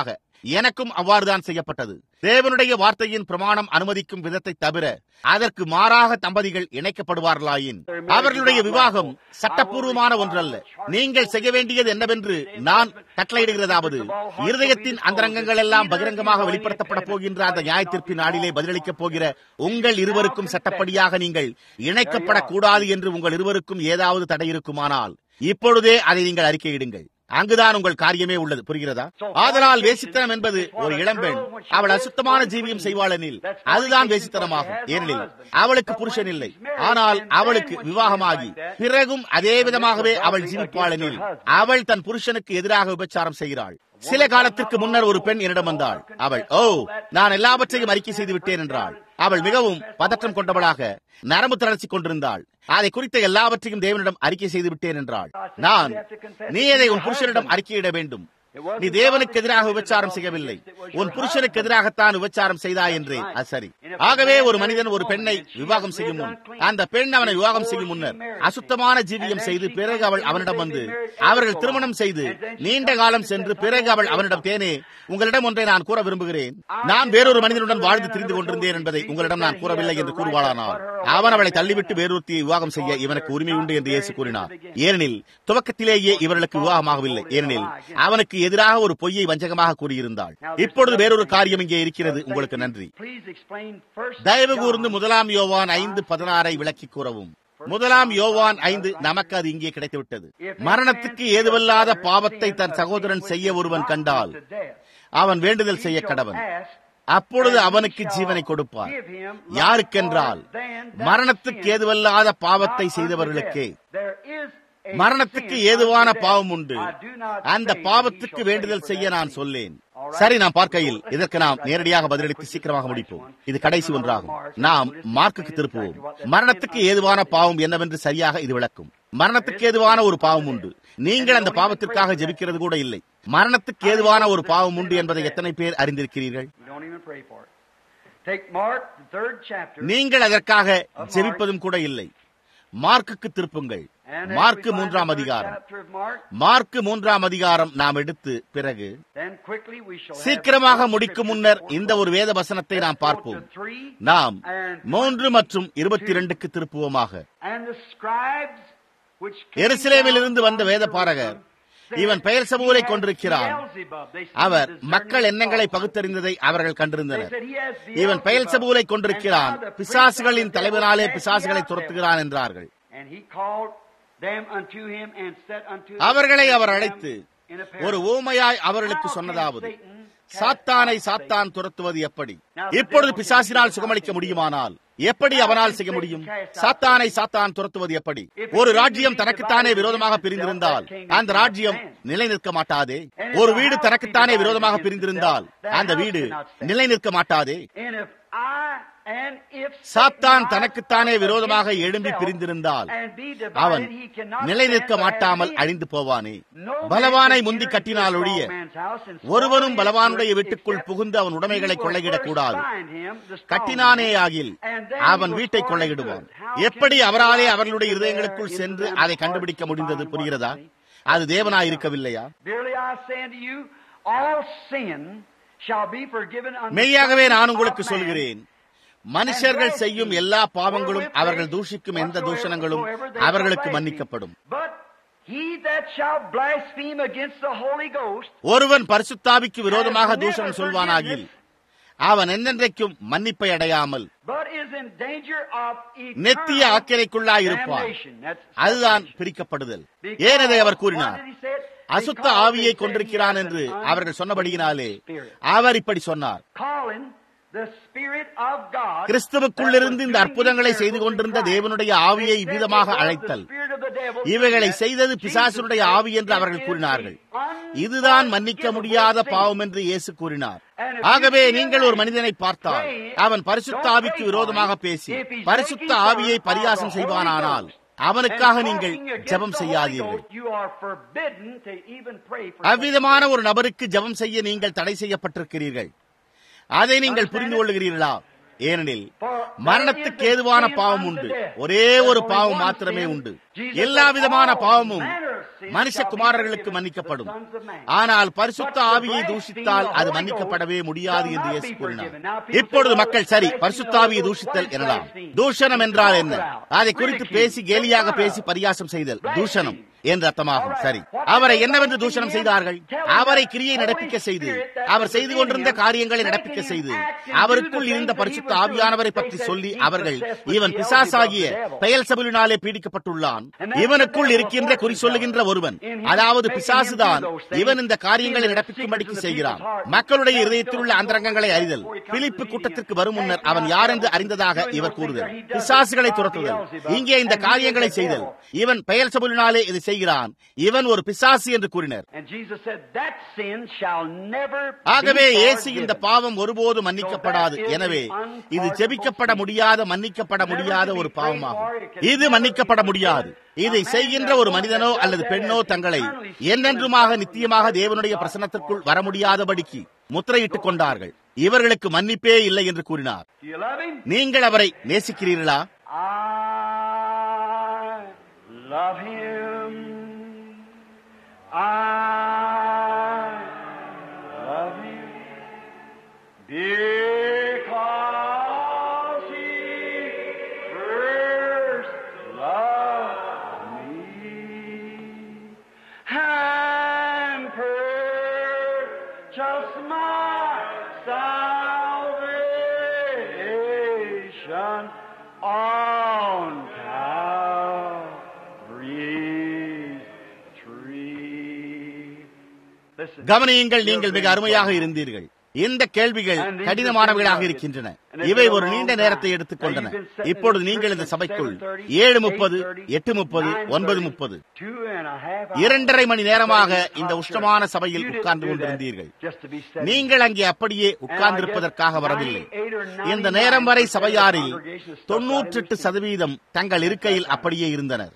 [SPEAKER 1] எனக்கும் அவ்வாறுதான் செய்யப்பட்டது தேவனுடைய வார்த்தையின் பிரமாணம் அனுமதிக்கும் விதத்தை தவிர அதற்கு மாறாக தம்பதிகள் இணைக்கப்படுவார்களாயின் அவர்களுடைய விவாகம் சட்டப்பூர்வமான ஒன்றல்ல நீங்கள் செய்ய வேண்டியது என்னவென்று நான் கட்டளையிடுகிறதாவது இருதயத்தின் அந்தரங்கங்கள் எல்லாம் பகிரங்கமாக வெளிப்படுத்தப்பட போகின்ற அந்த நியாயத்திற்கு நாளிலே பதிலளிக்கப் போகிற உங்கள் இருவருக்கும் சட்டப்படியாக நீங்கள் இணைக்கப்படக்கூடாது என்று உங்கள் இருவருக்கும் ஏதாவது தடை இருக்குமானால் இப்பொழுதே அதை நீங்கள் அறிக்கையிடுங்கள் அங்குதான் உங்கள் காரியமே உள்ளது புரிகிறதா ஆதலால் வேசித்தனம் என்பது ஒரு இளம்பெண் அவள் அசுத்தமான ஜீவியம் செய்வாளெனில் அதுதான் வேசித்தனமாகும் ஏனெனில் அவளுக்கு புருஷன் இல்லை ஆனால் அவளுக்கு விவாகமாகி பிறகும் அதே விதமாகவே அவள் ஜீவிப்பாளெனில் அவள் தன் புருஷனுக்கு எதிராக விபச்சாரம் செய்கிறாள் சில காலத்திற்கு முன்னர் ஒரு பெண் என்னிடம் வந்தாள் அவள் ஓ நான் எல்லாவற்றையும் அறிக்கை செய்து விட்டேன் என்றாள் அவள் மிகவும் பதற்றம் கொண்டவளாக நரம்பு தளர்ச்சி கொண்டிருந்தாள் அதை குறித்த எல்லாவற்றையும் தேவனிடம் அறிக்கை செய்து விட்டேன் என்றாள் நான் நீ அதை உன் புருஷனிடம் அறிக்கையிட வேண்டும் நீ தேவனுக்கு எதிராக விபச்சாரம் செய்யவில்லை உன் புருஷனுக்கு எதிராகத்தான் விபச்சாரம் செய்தாய் என்றே அது சரி ஆகவே ஒரு மனிதன் ஒரு பெண்ணை விவாகம் செய்யும் முன் அந்த பெண் அவனை விவாகம் செய்யும் முன்னர் அசுத்தமான ஜீவியம் செய்து பிறகு அவள் அவனிடம் வந்து அவர்கள் திருமணம் செய்து நீண்ட காலம் சென்று பிறகு அவள் அவனிடம் தேனே உங்களிடம் ஒன்றை நான் கூற விரும்புகிறேன் நான் வேறொரு மனிதனுடன் வாழ்ந்து திரிந்து கொண்டிருந்தேன் என்பதை உங்களிடம் நான் கூறவில்லை என்று கூறுவாளானால் அவன் அவளை தள்ளிவிட்டு வேறொருத்தியை விவாகம் செய்ய இவனுக்கு உரிமை உண்டு என்று இயேசு கூறினார் ஏனெனில் துவக்கத்திலேயே இவர்களுக்கு விவாகமாகவில்லை ஏனெனில் அவனுக்கு எதிராக ஒரு பொய்யை வஞ்சகமாக கூறியிருந்தாள் இப்பொழுது வேறொரு காரியம் இங்கே இருக்கிறது உங்களுக்கு நன்றி தயவு கூர்ந்து முதலாம் யோவான் ஐந்து பதினாறை விளக்கி கூறவும் முதலாம் யோவான் ஐந்து நமக்கு அது இங்கே கிடைத்துவிட்டது மரணத்துக்கு ஏதுவல்லாத பாவத்தை தன் சகோதரன் செய்ய ஒருவன் கண்டால் அவன் வேண்டுதல் செய்ய கடவன் அப்பொழுது அவனுக்கு ஜீவனை கொடுப்பார் யாருக்கென்றால் மரணத்துக்கு ஏதுவல்லாத பாவத்தை செய்தவர்களுக்கே மரணத்துக்கு ஏதுவான பாவம் உண்டு அந்த பாவத்துக்கு வேண்டுதல் செய்ய நான் சொல்லேன் சரி நாம் பார்க்கையில் இதற்கு நாம் நேரடியாக பதிலளித்து சீக்கிரமாக முடிப்போம் இது கடைசி ஒன்றாகும் நாம் மார்க்குக்கு திருப்புவோம் மரணத்துக்கு ஏதுவான பாவம் என்னவென்று சரியாக இது விளக்கும் மரணத்துக்கு ஏதுவான ஒரு பாவம் உண்டு நீங்கள் அந்த பாவத்திற்காக ஜெபிக்கிறது கூட இல்லை மரணத்துக்கு ஏதுவான ஒரு பாவம் உண்டு என்பதை எத்தனை பேர் அறிந்திருக்கிறீர்கள் நீங்கள் அதற்காக ஜெபிப்பதும் கூட இல்லை மார்க்குக்கு திருப்புங்கள் மார்க்கு மூன்றாம் அதிகாரம் மார்க்கு மூன்றாம் அதிகாரம் நாம் எடுத்து பிறகு சீக்கிரமாக முடிக்கும் முன்னர் இந்த ஒரு வேத வசனத்தை நாம் பார்ப்போம் நாம் மூன்று மற்றும் இருபத்தி இரண்டுக்கு திருப்புவோமாக எருசலேமில் இருந்து வந்த வேத பாரகர் இவன் பெயர் சமூரை கொண்டிருக்கிறான் அவர் மக்கள் எண்ணங்களை பகுத்தறிந்ததை அவர்கள் கண்டிருந்தனர் இவன் பெயர் சமூரை கொண்டிருக்கிறான் பிசாசுகளின் தலைவனாலே பிசாசுகளை துரத்துகிறான் என்றார்கள் அவர்களை அவர் அழைத்து ஒரு ஊமையாய் அவர்களுக்கு சொன்னதாவது சாத்தானை சாத்தான் துரத்துவது எப்படி இப்பொழுது பிசாசினால் சுகமளிக்க முடியுமானால் எப்படி அவனால் செய்ய முடியும் சாத்தானை சாத்தான் துரத்துவது எப்படி ஒரு ராஜ்யம் தனக்குத்தானே விரோதமாக பிரிந்திருந்தால் அந்த ராஜ்யம் நிலை நிற்க மாட்டாதே ஒரு வீடு தனக்குத்தானே விரோதமாக பிரிந்திருந்தால் அந்த வீடு நிலை நிற்க மாட்டாதே சாத்தான் தனக்குத்தானே விரோதமாக எழும்பி பிரிந்திருந்தால் அவன் நிலை நிற்க மாட்டாமல் அழிந்து போவானே பலவானை முந்தி கட்டினால் ஒழிய ஒருவரும் பலவானுடைய வீட்டுக்குள் புகுந்து அவன் உடைமைகளை கொள்ளையிடக் கூடாது கட்டினானே ஆகில் அவன் வீட்டை கொள்ளையிடுவான் எப்படி அவராலே அவர்களுடைய இருதயங்களுக்குள் சென்று அதை கண்டுபிடிக்க முடிந்தது புரிகிறதா அது தேவனாய் இருக்கவில்லையா மெய்யாகவே நான் உங்களுக்கு சொல்கிறேன் மனுஷர்கள் செய்யும் எல்லா பாவங்களும் அவர்கள் தூஷிக்கும் எந்த தூஷணங்களும் அவர்களுக்கு மன்னிக்கப்படும் ஒருவன் பரிசுத்தாவிக்கு விரோதமாக தூஷணம் சொல்வானாகில் அவன் என்னென்றைக்கும் மன்னிப்பை அடையாமல் நெத்திய ஆக்கிரைக்குள்ளாயிருப்பான் அதுதான் பிரிக்கப்படுதல் ஏனதை அவர் கூறினார் அசுத்த ஆவியை கொண்டிருக்கிறான் என்று அவர்கள் சொன்னபடியினாலே அவர் இப்படி சொன்னார் கிறிஸ்துவுக்குள்ளிருந்து இந்த அற்புதங்களை செய்து கொண்டிருந்த தேவனுடைய ஆவியை விதமாக அழைத்தல் இவைகளை செய்தது பிசாசுடைய ஆவி என்று அவர்கள் கூறினார்கள் இதுதான் மன்னிக்க முடியாத பாவம் என்று இயேசு கூறினார் ஆகவே நீங்கள் ஒரு மனிதனை பார்த்தால் அவன் பரிசுத்த ஆவிக்கு விரோதமாக பேசி பரிசுத்த ஆவியை பரியாசம் செய்வானானால் அவனுக்காக நீங்கள் ஜெபம் செய்யாதீர்கள் அவ்விதமான ஒரு நபருக்கு ஜெபம் செய்ய நீங்கள் தடை செய்யப்பட்டிருக்கிறீர்கள் அதை நீங்கள் புரிந்து கொள்கிறீர்களா ஏனெனில் மரணத்துக்கு ஏதுவான பாவம் உண்டு ஒரே ஒரு பாவம் மாத்திரமே உண்டு எல்லா விதமான பாவமும் மனுஷகுமாரர்களுக்கு மன்னிக்கப்படும் ஆனால் பரிசுத்த ஆவியை தூஷித்தால் அது மன்னிக்கப்படவே முடியாது என்று இயேசு கூறினார் இப்பொழுது மக்கள் சரி பரிசுத்த ஆவியை தூஷித்தல் எனலாம் தூஷணம் என்றால் என்ன அதை குறித்து பேசி கேலியாக பேசி பரியாசம் செய்தல் தூஷணம் என்று அர்த்தமாகும் சரி அவரை என்னவென்று தூஷணம் செய்தார்கள் அவரை கிரியை நடப்பிக்க செய்து அவர் செய்து கொண்டிருந்த காரியங்களை நடப்பிக்க செய்து அவருக்குள் இருந்த பரிசுத்த ஆவியானவரை பற்றி சொல்லி அவர்கள் இவன் பிசாசாகிய பெயல் சபலினாலே பீடிக்கப்பட்டுள்ளான் இவனுக்குள் இருக்கின்ற குறி சொல்லுகின்ற ஒருவன் அதாவது பிசாசுதான் இவன் இந்த காரியங்களை நடப்பிக்கும்படிக்கு செய்கிறான் மக்களுடைய இதயத்தில் உள்ள அந்தரங்கங்களை அறிதல் பிலிப்பு கூட்டத்திற்கு வரும் முன்னர் அவன் யார் என்று அறிந்ததாக இவர் கூறுதல் பிசாசுகளை துரத்துதல் இங்கே இந்த காரியங்களை செய்தல் இவன் பெயல் சபலினாலே இது செய்கிறான் இவன் ஒரு பிசாசு என்று கூறினர் ஆகவே இயேசு இந்த பாவம் ஒருபோது மன்னிக்கப்படாது எனவே இது ஜெபிக்கப்பட முடியாத மன்னிக்கப்பட முடியாத ஒரு பாவமாகும் இது மன்னிக்கப்பட முடியாது இதை செய்கின்ற ஒரு மனிதனோ அல்லது பெண்ணோ தங்களை என்னென்றுமாக நித்தியமாக தேவனுடைய பிரசனத்திற்குள் வர முடியாதபடிக்கு முத்திரையிட்டுக் கொண்டார்கள் இவர்களுக்கு மன்னிப்பே இல்லை என்று கூறினார் நீங்கள் அவரை நேசிக்கிறீர்களா
[SPEAKER 2] love him. I love him because he first loved me and purchased my salvation on
[SPEAKER 1] கவனியுங்கள் நீங்கள் மிக அருமையாக இருந்தீர்கள் இந்த கேள்விகள் கடினமானவைகளாக இருக்கின்றன இவை ஒரு நீண்ட நேரத்தை எடுத்துக் கொண்டன இப்பொழுது நீங்கள் இந்த சபைக்குள் ஏழு முப்பது எட்டு முப்பது ஒன்பது முப்பது இரண்டரை மணி நேரமாக இந்த உஷ்ணமான சபையில் உட்கார்ந்து கொண்டிருந்தீர்கள் நீங்கள் அங்கே அப்படியே உட்கார்ந்திருப்பதற்காக வரவில்லை இந்த நேரம் வரை சபையாரில் தொன்னூற்றி எட்டு சதவீதம் தங்கள் இருக்கையில் அப்படியே இருந்தனர்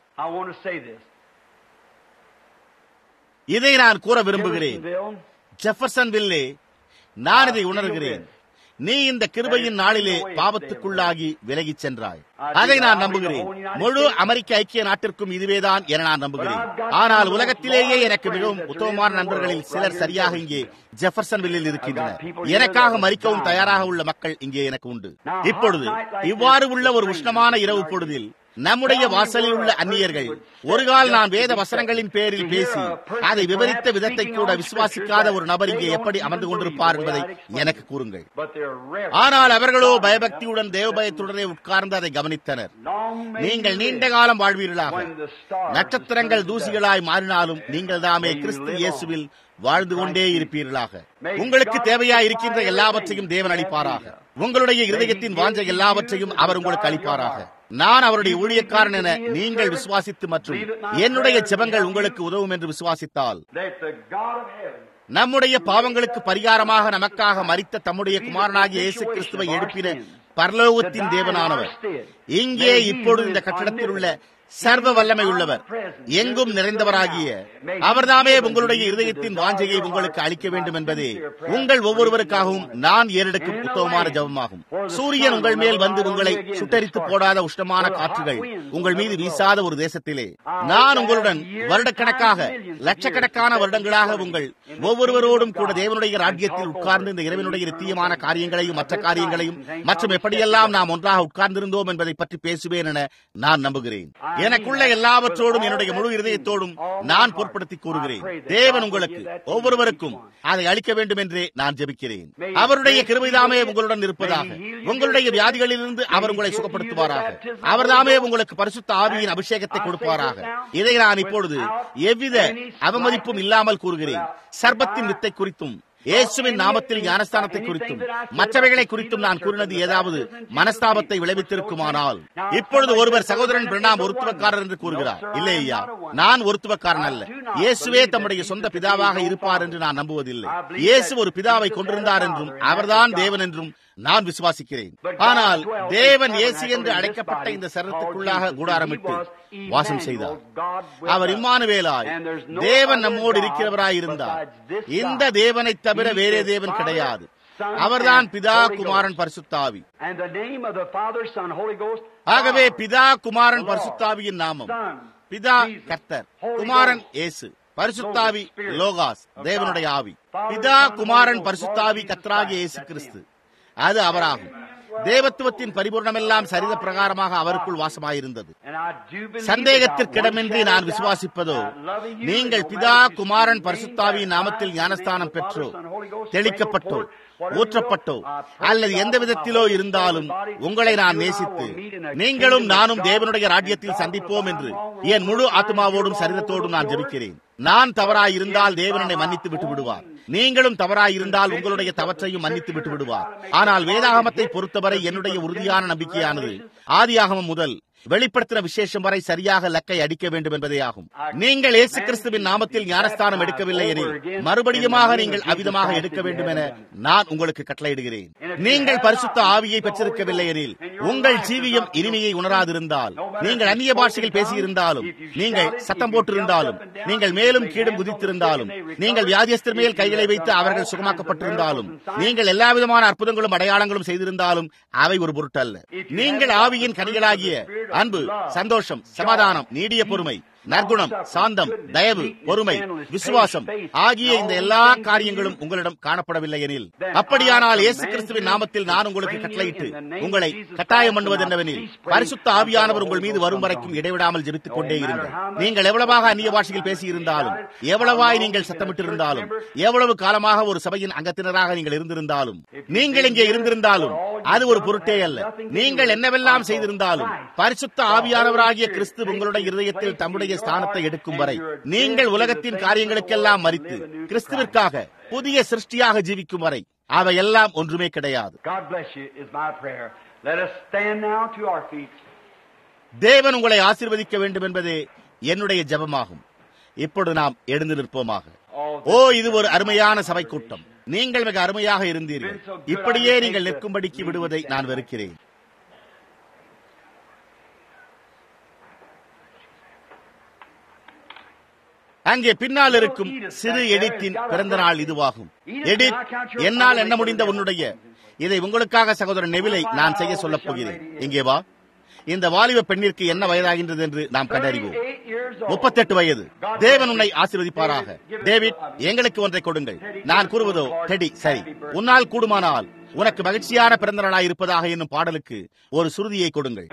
[SPEAKER 1] இதை நான் கூற விரும்புகிறேன் ஜெஃபர்சன் வில்லே நான் இதை உணர்கிறேன் நீ இந்த கிருபையின் நாளிலே பாவத்துக்குள்ளாகி விலகிச் சென்றாய் அதை நான் நம்புகிறேன் முழு அமெரிக்க ஐக்கிய நாட்டிற்கும் இதுவேதான் என நான் நம்புகிறேன் ஆனால் உலகத்திலேயே எனக்கு மிகவும் உத்தமமான நண்பர்களில் சிலர் சரியாக இங்கே ஜெஃபர்சன் வில்லில் இருக்கின்றனர் எனக்காக மறிக்கவும் தயாராக உள்ள மக்கள் இங்கே எனக்கு உண்டு இப்பொழுது இவ்வாறு உள்ள ஒரு உஷ்ணமான இரவு பொழுதில் நம்முடைய வாசலில் உள்ள அந்நியர்கள் ஒரு கால் நான் வேத வசனங்களின் பேரில் பேசி அதை விவரித்த விதத்தை கூட விசுவாசிக்காத ஒரு நபர் இங்கே எப்படி அமர்ந்து கொண்டிருப்பார் என்பதை எனக்கு கூறுங்கள் ஆனால் அவர்களோ பயபக்தியுடன் தேவபயத்துடனே உட்கார்ந்து அதை கவனித்தனர் நீங்கள் நீண்ட காலம் வாழ்வீர்களாக நட்சத்திரங்கள் தூசிகளாய் மாறினாலும் நீங்கள் தாமே கிறிஸ்து இயேசுவில் வாழ்ந்து கொண்டே இருப்பீர்களாக உங்களுக்கு தேவையா இருக்கின்ற எல்லாவற்றையும் தேவன் அளிப்பாராக உங்களுடைய இருதயத்தின் வாஞ்ச எல்லாவற்றையும் அவர் உங்களுக்கு அளிப்பாராக நான் அவருடைய ஊழியக்காரன் என நீங்கள் விசுவாசித்து மற்றும் என்னுடைய ஜெபங்கள் உங்களுக்கு உதவும் என்று விசுவாசித்தால் நம்முடைய பாவங்களுக்கு பரிகாரமாக நமக்காக மறித்த தம்முடைய குமாரனாகிய இயேசு கிறிஸ்துவை எழுப்பின பரலோகத்தின் தேவனானவர் இங்கே இப்பொழுது இந்த கட்டடத்தில் உள்ள சர்வ வல்லமை உள்ளவர் எங்கும் நிறைந்தவராகிய அவர்தாமே உங்களுடைய இருதயத்தின் வாஞ்சையை உங்களுக்கு அளிக்க வேண்டும் என்பதே உங்கள் ஒவ்வொருவருக்காகவும் நான் ஏறெடுக்கும் உத்தமமான ஜபமாகும் சூரியன் உங்கள் மேல் வந்து உங்களை சுட்டரித்து போடாத உஷ்ணமான காற்றுகள் உங்கள் மீது வீசாத ஒரு தேசத்திலே நான் உங்களுடன் வருடக்கணக்காக லட்சக்கணக்கான வருடங்களாக உங்கள் ஒவ்வொருவரோடும் கூட தேவனுடைய ராஜ்யத்தில் உட்கார்ந்து இந்த இறைவனுடைய நித்தியமான காரியங்களையும் மற்ற காரியங்களையும் மற்றும் எப்படியெல்லாம் நாம் ஒன்றாக உட்கார்ந்திருந்தோம் என்பதை பற்றி பேசுவேன் என நான் நம்புகிறேன் எனக்குள்ள எல்லாவற்றோடும் என்னுடைய முழு இருதயத்தோடும் நான் பொருட்படுத்தி கூறுகிறேன் தேவன் உங்களுக்கு ஒவ்வொருவருக்கும் அதை அளிக்க வேண்டும் என்றே நான் ஜெபிக்கிறேன் அவருடைய கிருபைதாமே உங்களுடன் இருப்பதாக உங்களுடைய வியாதிகளிலிருந்து அவர் உங்களை சுகப்படுத்துவாராக அவர்தாமே உங்களுக்கு பரிசுத்த ஆவியின் அபிஷேகத்தை கொடுப்பாராக இதை நான் இப்பொழுது எவ்வித அவமதிப்பும் இல்லாமல் கூறுகிறேன் சர்பத்தின் வித்தை குறித்தும் இயேசுவின் நாமத்தில் ஞானஸ்தானத்தை குறித்தும் மற்றவைகளை குறித்தும் நான் கூறினது ஏதாவது மனஸ்தாபத்தை விளைவித்திருக்குமானால் இப்பொழுது ஒருவர் சகோதரன் பிரணாம் ஒருத்துவக்காரர் என்று கூறுகிறார் இல்லை ஐயா நான் ஒருத்துவக்காரன் அல்ல இயேசுவே தம்முடைய சொந்த பிதாவாக இருப்பார் என்று நான் நம்புவதில்லை இயேசு ஒரு பிதாவை கொண்டிருந்தார் என்றும் அவர்தான் தேவன் என்றும் நான் விசுவாசிக்கிறேன் ஆனால் தேவன் இயேசு என்று அழைக்கப்பட்ட இந்த சரத்துக்குள்ளாக கூடாரமிட்டு வாசம் செய்தார் அவர் இம்மானுவேலாய் தேவன் நம்மோடு இருக்கிறவராய் இருந்தார் இந்த தேவனை தவிர வேறே தேவன் கிடையாது அவர்தான் பிதா குமாரன் பரிசுத்தாவி ஆகவே பிதா குமாரன் பரிசுத்தாவியின் நாமம் பிதா கர்த்தர் குமாரன் இயேசு பரிசுத்தாவி லோகாஸ் தேவனுடைய ஆவி பிதா குமாரன் பரிசுத்தாவி கர்த்தராகிய இயேசு கிறிஸ்து அது அவராகும் தேவத்துவத்தின் பரிபூர்ணமெல்லாம் சரித பிரகாரமாக அவருக்குள் வாசமாயிருந்தது சந்தேகத்திற்கிடமின்றி நான் விசுவாசிப்பதோ நீங்கள் பிதா குமாரன் பரிசுத்தாவியின் நாமத்தில் ஞானஸ்தானம் பெற்றோ தெளிக்கப்பட்டோ ஊற்றப்பட்டோ அல்லது எந்த விதத்திலோ இருந்தாலும் உங்களை நான் நேசித்து நீங்களும் நானும் தேவனுடைய ராஜ்யத்தில் சந்திப்போம் என்று என் முழு ஆத்மாவோடும் சரீரத்தோடும் நான் ஜெபிக்கிறேன் நான் தவறாய் இருந்தால் தேவனனை மன்னித்து விட்டு விடுவார் நீங்களும் தவறாய் இருந்தால் உங்களுடைய தவற்றையும் மன்னித்து விட்டு விடுவார் ஆனால் வேதாகமத்தை பொறுத்தவரை என்னுடைய உறுதியான நம்பிக்கையானது ஆதியாகமம் முதல் வெளிப்படுத்தின விசேஷம் வரை சரியாக லக்கை அடிக்க வேண்டும் என்பதே ஆகும் நீங்கள் இயேசு கிறிஸ்துவின் நாமத்தில் ஞானஸ்தானம் எடுக்கவில்லை எனில் மறுபடியுமாக நீங்கள் அவிதமாக எடுக்க வேண்டும் என நான் உங்களுக்கு கட்டளையிடுகிறேன் நீங்கள் பரிசுத்த ஆவியை பெற்றிருக்கவில்லை எனில் உங்கள் ஜீவியம் இனிமையை உணராதிருந்தால் நீங்கள் அந்நிய பாஷையில் பேசியிருந்தாலும் நீங்கள் சத்தம் போட்டிருந்தாலும் நீங்கள் மேலும் கீழும் குதித்திருந்தாலும் நீங்கள் வியாதியஸ்தர் மேல் கைகளை வைத்து அவர்கள் சுகமாக்கப்பட்டிருந்தாலும் நீங்கள் எல்லா விதமான அற்புதங்களும் அடையாளங்களும் செய்திருந்தாலும் அவை ஒரு பொருட்டல்ல நீங்கள் ஆவியின் கனிகளாகிய அன்பு சந்தோஷம் சமாதானம் நீடிய பொறுமை நற்குணம் சாந்தம் தயவு பொறுமை விசுவாசம் ஆகிய இந்த எல்லா காரியங்களும் உங்களிடம் காணப்படவில்லை எனில் அப்படியானால் இயேசு கிறிஸ்துவின் நாமத்தில் நான் உங்களுக்கு கட்டளையிட்டு உங்களை கட்டாயம் பண்ணுவது என்னவெனில் பரிசுத்த ஆவியானவர் உங்கள் மீது வரும் வரைக்கும் இடைவிடாமல் ஜெபித்துக் கொண்டே இருங்கள் நீங்கள் எவ்வளவாக அந்நிய பாஷையில் பேசியிருந்தாலும் எவ்வளவாய் நீங்கள் சத்தமிட்டிருந்தாலும் எவ்வளவு காலமாக ஒரு சபையின் அங்கத்தினராக நீங்கள் இருந்திருந்தாலும் நீங்கள் இங்கே இருந்திருந்தாலும் அது ஒரு பொருட்டே அல்ல நீங்கள் என்னவெல்லாம் செய்திருந்தாலும் பரிசுத்த ஆவியானவராகிய கிறிஸ்து உங்களுடைய இருதயத்தில் தம்முடைய ஸ்தானத்தை எடுக்கும் வரை நீங்கள் உலகத்தின் காரியங்களுக்கெல்லாம் மறித்து கிறிஸ்துவிற்காக புதிய சிருஷ்டியாக ஜீவிக்கும் வரை அவையெல்லாம் ஒன்றுமே கிடையாது தேவன் உங்களை ஆசிர்வதிக்க வேண்டும் என்பதே என்னுடைய ஜபமாகும் இப்பொழுது நாம் எழுந்து நிற்போமாக ஓ இது ஒரு அருமையான சபை கூட்டம் நீங்கள் மிக அருமையாக இருந்தீர்கள் இப்படியே நீங்கள் நிற்கும்படிக்கு விடுவதை நான் வெறுக்கிறேன் அங்கே பின்னால் இருக்கும் சிறு எடித்தின் பிறந்த நாள் இதுவாகும் எடித் என்னால் எண்ண முடிந்த உன்னுடைய இதை உங்களுக்காக சகோதரன் நெவிலை நான் செய்ய சொல்லப் போகிறேன் இங்கே வா இந்த வாலிப பெண்ணிற்கு என்ன வயதாகின்றது என்று நாம் கண்டறிவோம் முப்பத்தெட்டு வயது தேவன் உன்னை ஆசீர்வதிப்பாராக டேவிட் எங்களுக்கு ஒன்றை கொடுங்கள் நான் கூறுவதோ டெடி சரி உன்னால் கூடுமானால் உனக்கு மகிழ்ச்சியான பிறந்த நாளாய் இருப்பதாக என்னும் பாடலுக்கு ஒரு சுருதியை கொடுங்கள்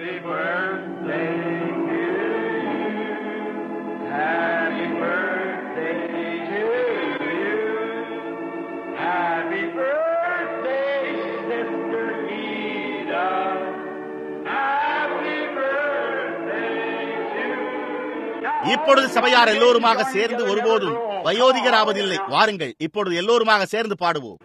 [SPEAKER 1] இப்பொழுது சபையார் எல்லோருமாக சேர்ந்து ஒருபோதும் வயோதிகராவதில்லை வாருங்கள் இப்பொழுது எல்லோருமாக சேர்ந்து பாடுவோம்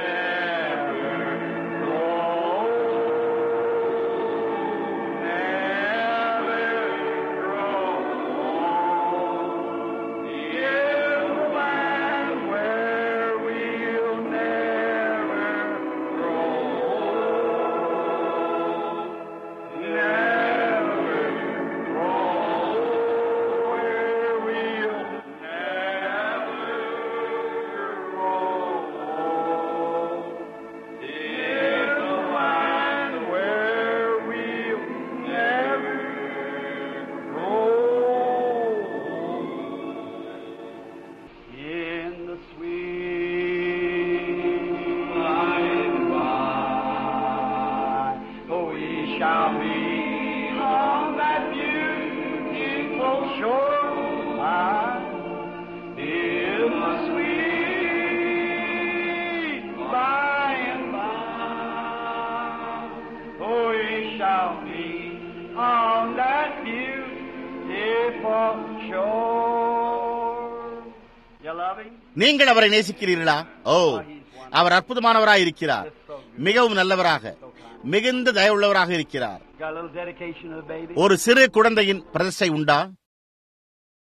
[SPEAKER 1] நீங்கள் அவரை நேசிக்கிறீர்களா ஓ அவர் அற்புதமானவராய் இருக்கிறார் மிகவும் நல்லவராக மிகுந்த தயவுள்ளவராக இருக்கிறார் ஒரு சிறு குழந்தையின் பிரதிஷ்டை உண்டா